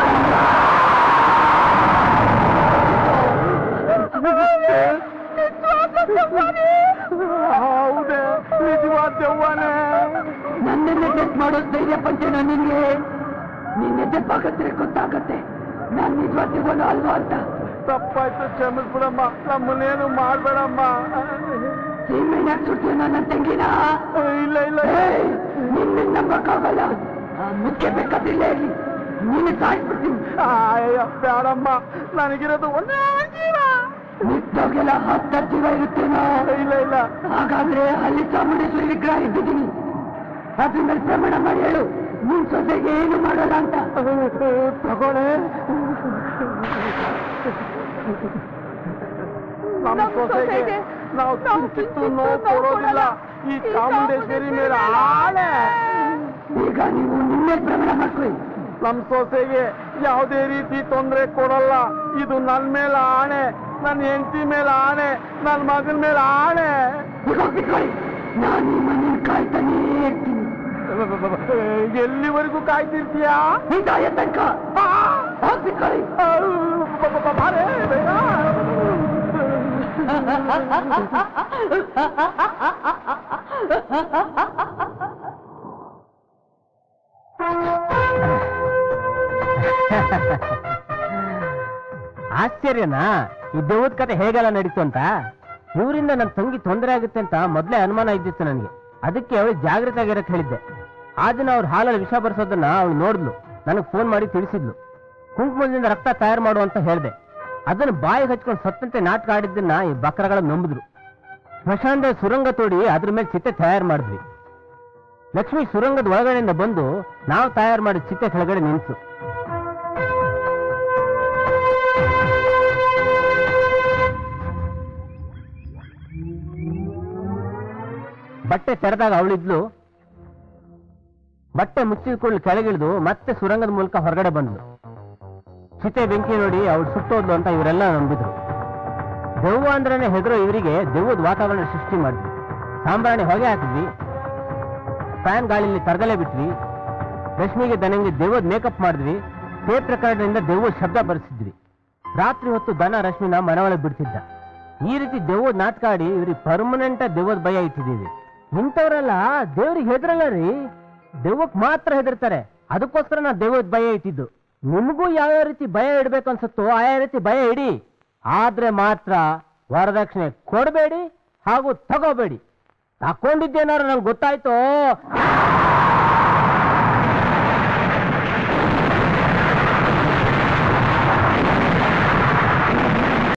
ಹೌದೇ ನಿಜವಾದ ದೆವ್ವನೇ ನನ್ನನ್ನೇ ಟೆಸ್ಟ್ ಮಾಡೋ ಧೈರ್ಯ ಪಂಚನ ನಿನ್ಗೆ ನಿನ್ನೆ ದೆಬ್ಬಾಗತ್ತೆ ಗೊತ್ತಾಗತ್ತೆ ನಾನ್ ನಿಜವಾದ ಅಲ್ವಾ ಅಂತ ತಪ್ಪಾಯ್ತು ಕ್ಷಮಿಸ್ಬಿಡಮ್ಮ ನಮ್ಮನ್ನೇನು ಮಾಡ್ಬೇಡಮ್ಮ ಸೀಮೆಣ್ಣೆ ಸುಟ್ಟು ನನ್ನ ತಂಗಿನ ಇಲ್ಲ ಇಲ್ಲ ಏಯ್, ನಿನ್ನ ನಂಬಕ್ಕಾಗಲ್ಲ ಆ ಮುಖ್ಯ ಬೇಕಾದಿಲ್ಲ ಇಲ್ಲಿ ನೀನು ಸಾಯ್ಬಿಡ್ತೀನಿ ಅಯ್ಯೋ ಬೇಡಮ್ಮ ನನಗಿರೋದು ಒಂದೇ ಜೀವ ನಿಟ್ಟೋಗೆಲ್ಲ ಹತ್ತ ಜೀವ ಇರುತ್ತೇನೋ ಇಲ್ಲ ಇಲ್ಲ ಹಾಗಾದ್ರೆ ಅಲ್ಲಿ ಚಾಮುಂಡೇಶ್ವರಿ ವಿಗ್ರಹ ಇಟ್ಟಿದ್ದೀನಿ ಅದ್ರ ಮೇಲೆ ಪ್ರಮಾಣ ಮಾಡಿ ಹೇಳು ನಿನ್ ಸೊಸೆಗೆ ಏನು ಮಾಡಲ್ಲ ಅಂತ ತಗೊಳ್ಳೆ ನಮ್ಮ ಸೊಸೆಗೆ ನಾವು ಕಿಂಚಿತ್ತು ನೋವು ಕೊಡೋದಿಲ್ಲ ಈ ಚಾಮುಂಡೇಶ್ವರಿ ಮೇಲೆ ಆಳೆ ಈಗ ನೀವು ನಿನ್ನೆ ಪ್ರಮಾಣ ಮಾಡ್ಕೊಳ್ಳಿ ನಮ್ ಸೊಸೆಗೆ ಯಾವುದೇ ರೀತಿ ತೊಂದರೆ ಕೊಡಲ್ಲ ಇದು ನನ್ ಮೇಲೆ ಆಣೆ ನನ್ನ ಹೆಂಡತಿ ಮೇಲೆ ಆಣೆ ನನ್ನ ಮಗನ ಮೇಲೆ ಆಣೆ ಈಗ ಹೋಗ್ಬಿಟ್ಕೊಳ್ಳಿ ನಾನು ಈ ಮನೆ ಕಾಯ್ತಾನೇ ಇರ್ತೀನಿ ಎಲ್ಲಿವರೆಗೂ ಕಾಯ್ತಿರ್ತೀಯಾ ಹಿಂಗಾಯ ತನಕ ಹೋಗ್ಬಿಟ್ಕೊಳ್ಳಿ ಬಾರೆ, ಬೇಗ. ಆಶ್ಚರ್ಯನಾ ಈ ದೆವ್ವದ ಕತೆ ಹೇಗೆಲ್ಲ ನಡೀತು ಅಂತ ಇವರಿಂದ ನನ್ನ ತಂಗಿ ತೊಂದರೆ ಆಗುತ್ತೆ ಅಂತ ಮೊದಲೇ ಅನುಮಾನ ಇದ್ದಿತ್ತು ನನಗೆ ಅದಕ್ಕೆ ಅವಳು ಜಾಗೃತ ಆಗಿರಕ್ಕೆ ಹೇಳಿದ್ದೆ ಆ ದಿನ ಅವ್ರು ಹಾಲಲ್ಲಿ ವಿಷ ಬರ್ಸೋದನ್ನ ಅವಳು ನೋಡಿದ್ಲು ನನಗೆ ಫೋನ್ ಮಾಡಿ ತಿಳಿಸಿದ್ಲು ಕುಂಕುಮದಿಂದ ರಕ್ತ ತಯಾರು ಮಾಡು ಅಂತ ಹೇಳಿದೆ ಅದನ್ನು ಬಾಯಿಗೆ ಹಚ್ಕೊಂಡು ಸತ್ತಂತೆ ನಾಟಕ ಆಡಿದ್ದನ್ನ ಈ ಬಕ್ರಗಳ ನಂಬಿದ್ರು ಸ್ಮಶಾನದ ಸುರಂಗ ತೋಡಿ ಅದ್ರ ಮೇಲೆ ಚಿತೆ ತಯಾರು ಮಾಡಿದ್ವಿ ಲಕ್ಷ್ಮಿ ಸುರಂಗದ ಒಳಗಡೆಯಿಂದ ಬಂದು ನಾವು ತಯಾರು ಮಾಡಿದ ಚಿತೆ ಕೆಳಗಡೆ ನಿಂತು ಬಟ್ಟೆ ತೆರೆದಾಗ ಅವಳಿದ್ಲು ಬಟ್ಟೆ ಮುಚ್ಚಿದ್ಕೊಳ್ಳಿ ಕೆಳಗಿಳಿದು ಮತ್ತೆ ಸುರಂಗದ ಮೂಲಕ ಹೊರಗಡೆ ಬಂದ್ಲು ಚಿತೆ ಬೆಂಕಿ ನೋಡಿ ಅವಳು ಸುಟ್ಟೋದ್ಲು ಅಂತ ಇವರೆಲ್ಲ ನಂಬಿದ್ರು ದೆವ್ವ ಅಂದ್ರೇನೆ ಹೆದರೋ ಇವರಿಗೆ ದೆವ್ವದ ವಾತಾವರಣ ಸೃಷ್ಟಿ ಮಾಡಿದ್ವಿ ಸಾಂಬ್ರಾಣಿ ಹೊಗೆ ಹಾಕಿದ್ವಿ ಫ್ಯಾನ್ ಗಾಳಿಲಿ ತರದಲೇ ಬಿಟ್ವಿ ರಶ್ಮಿಗೆ ದನಂಗೆ ದೆವ್ವದ ಮೇಕಪ್ ಮಾಡಿದ್ವಿ ಟೇಪ್ ರೆಕಾರ್ಡ್ನಿಂದ ದೆವ್ವದ ಶಬ್ದ ಬರೆಸಿದ್ವಿ ರಾತ್ರಿ ಹೊತ್ತು ದನ ರಶ್ಮಿನ ಮನವೊಳಗೆ ಬಿಡ್ತಿದ್ದ ಈ ರೀತಿ ದೆವ್ವದ ನಾಟಕ ಆಡಿ ಇವ್ರಿಗೆ ಪರ್ಮನೆಂಟ್ ದೆವ್ವದ ಭಯ ಇಟ್ಟಿದ್ದೀವಿ ಇಂಥವ್ರೆಲ್ಲ ದೇವ್ರಿಗೆ ಹೆದರಲ್ಲ ರೀ ದೆವ್ವಕ್ ಮಾತ್ರ ಹೆದರ್ತಾರೆ ಅದಕ್ಕೋಸ್ಕರ ನಾ ದೆವ್ವದ ಭಯ ಇಟ್ಟಿದ್ದು ನಿಮಗೂ ಯಾವ್ಯಾವ ರೀತಿ ಭಯ ಇಡ್ಬೇಕು ಅನ್ಸುತ್ತೋ ಆಯಾ ರೀತಿ ಭಯ ಇಡಿ ಆದ್ರೆ ಮಾತ್ರ ವರದಕ್ಷಿಣೆ ಕೊಡಬೇಡಿ ಹಾಗೂ ತಗೋಬೇಡಿ ತಕೊಂಡಿದ್ದೇನಾರು ನಂಗೆ ಗೊತ್ತಾಯ್ತು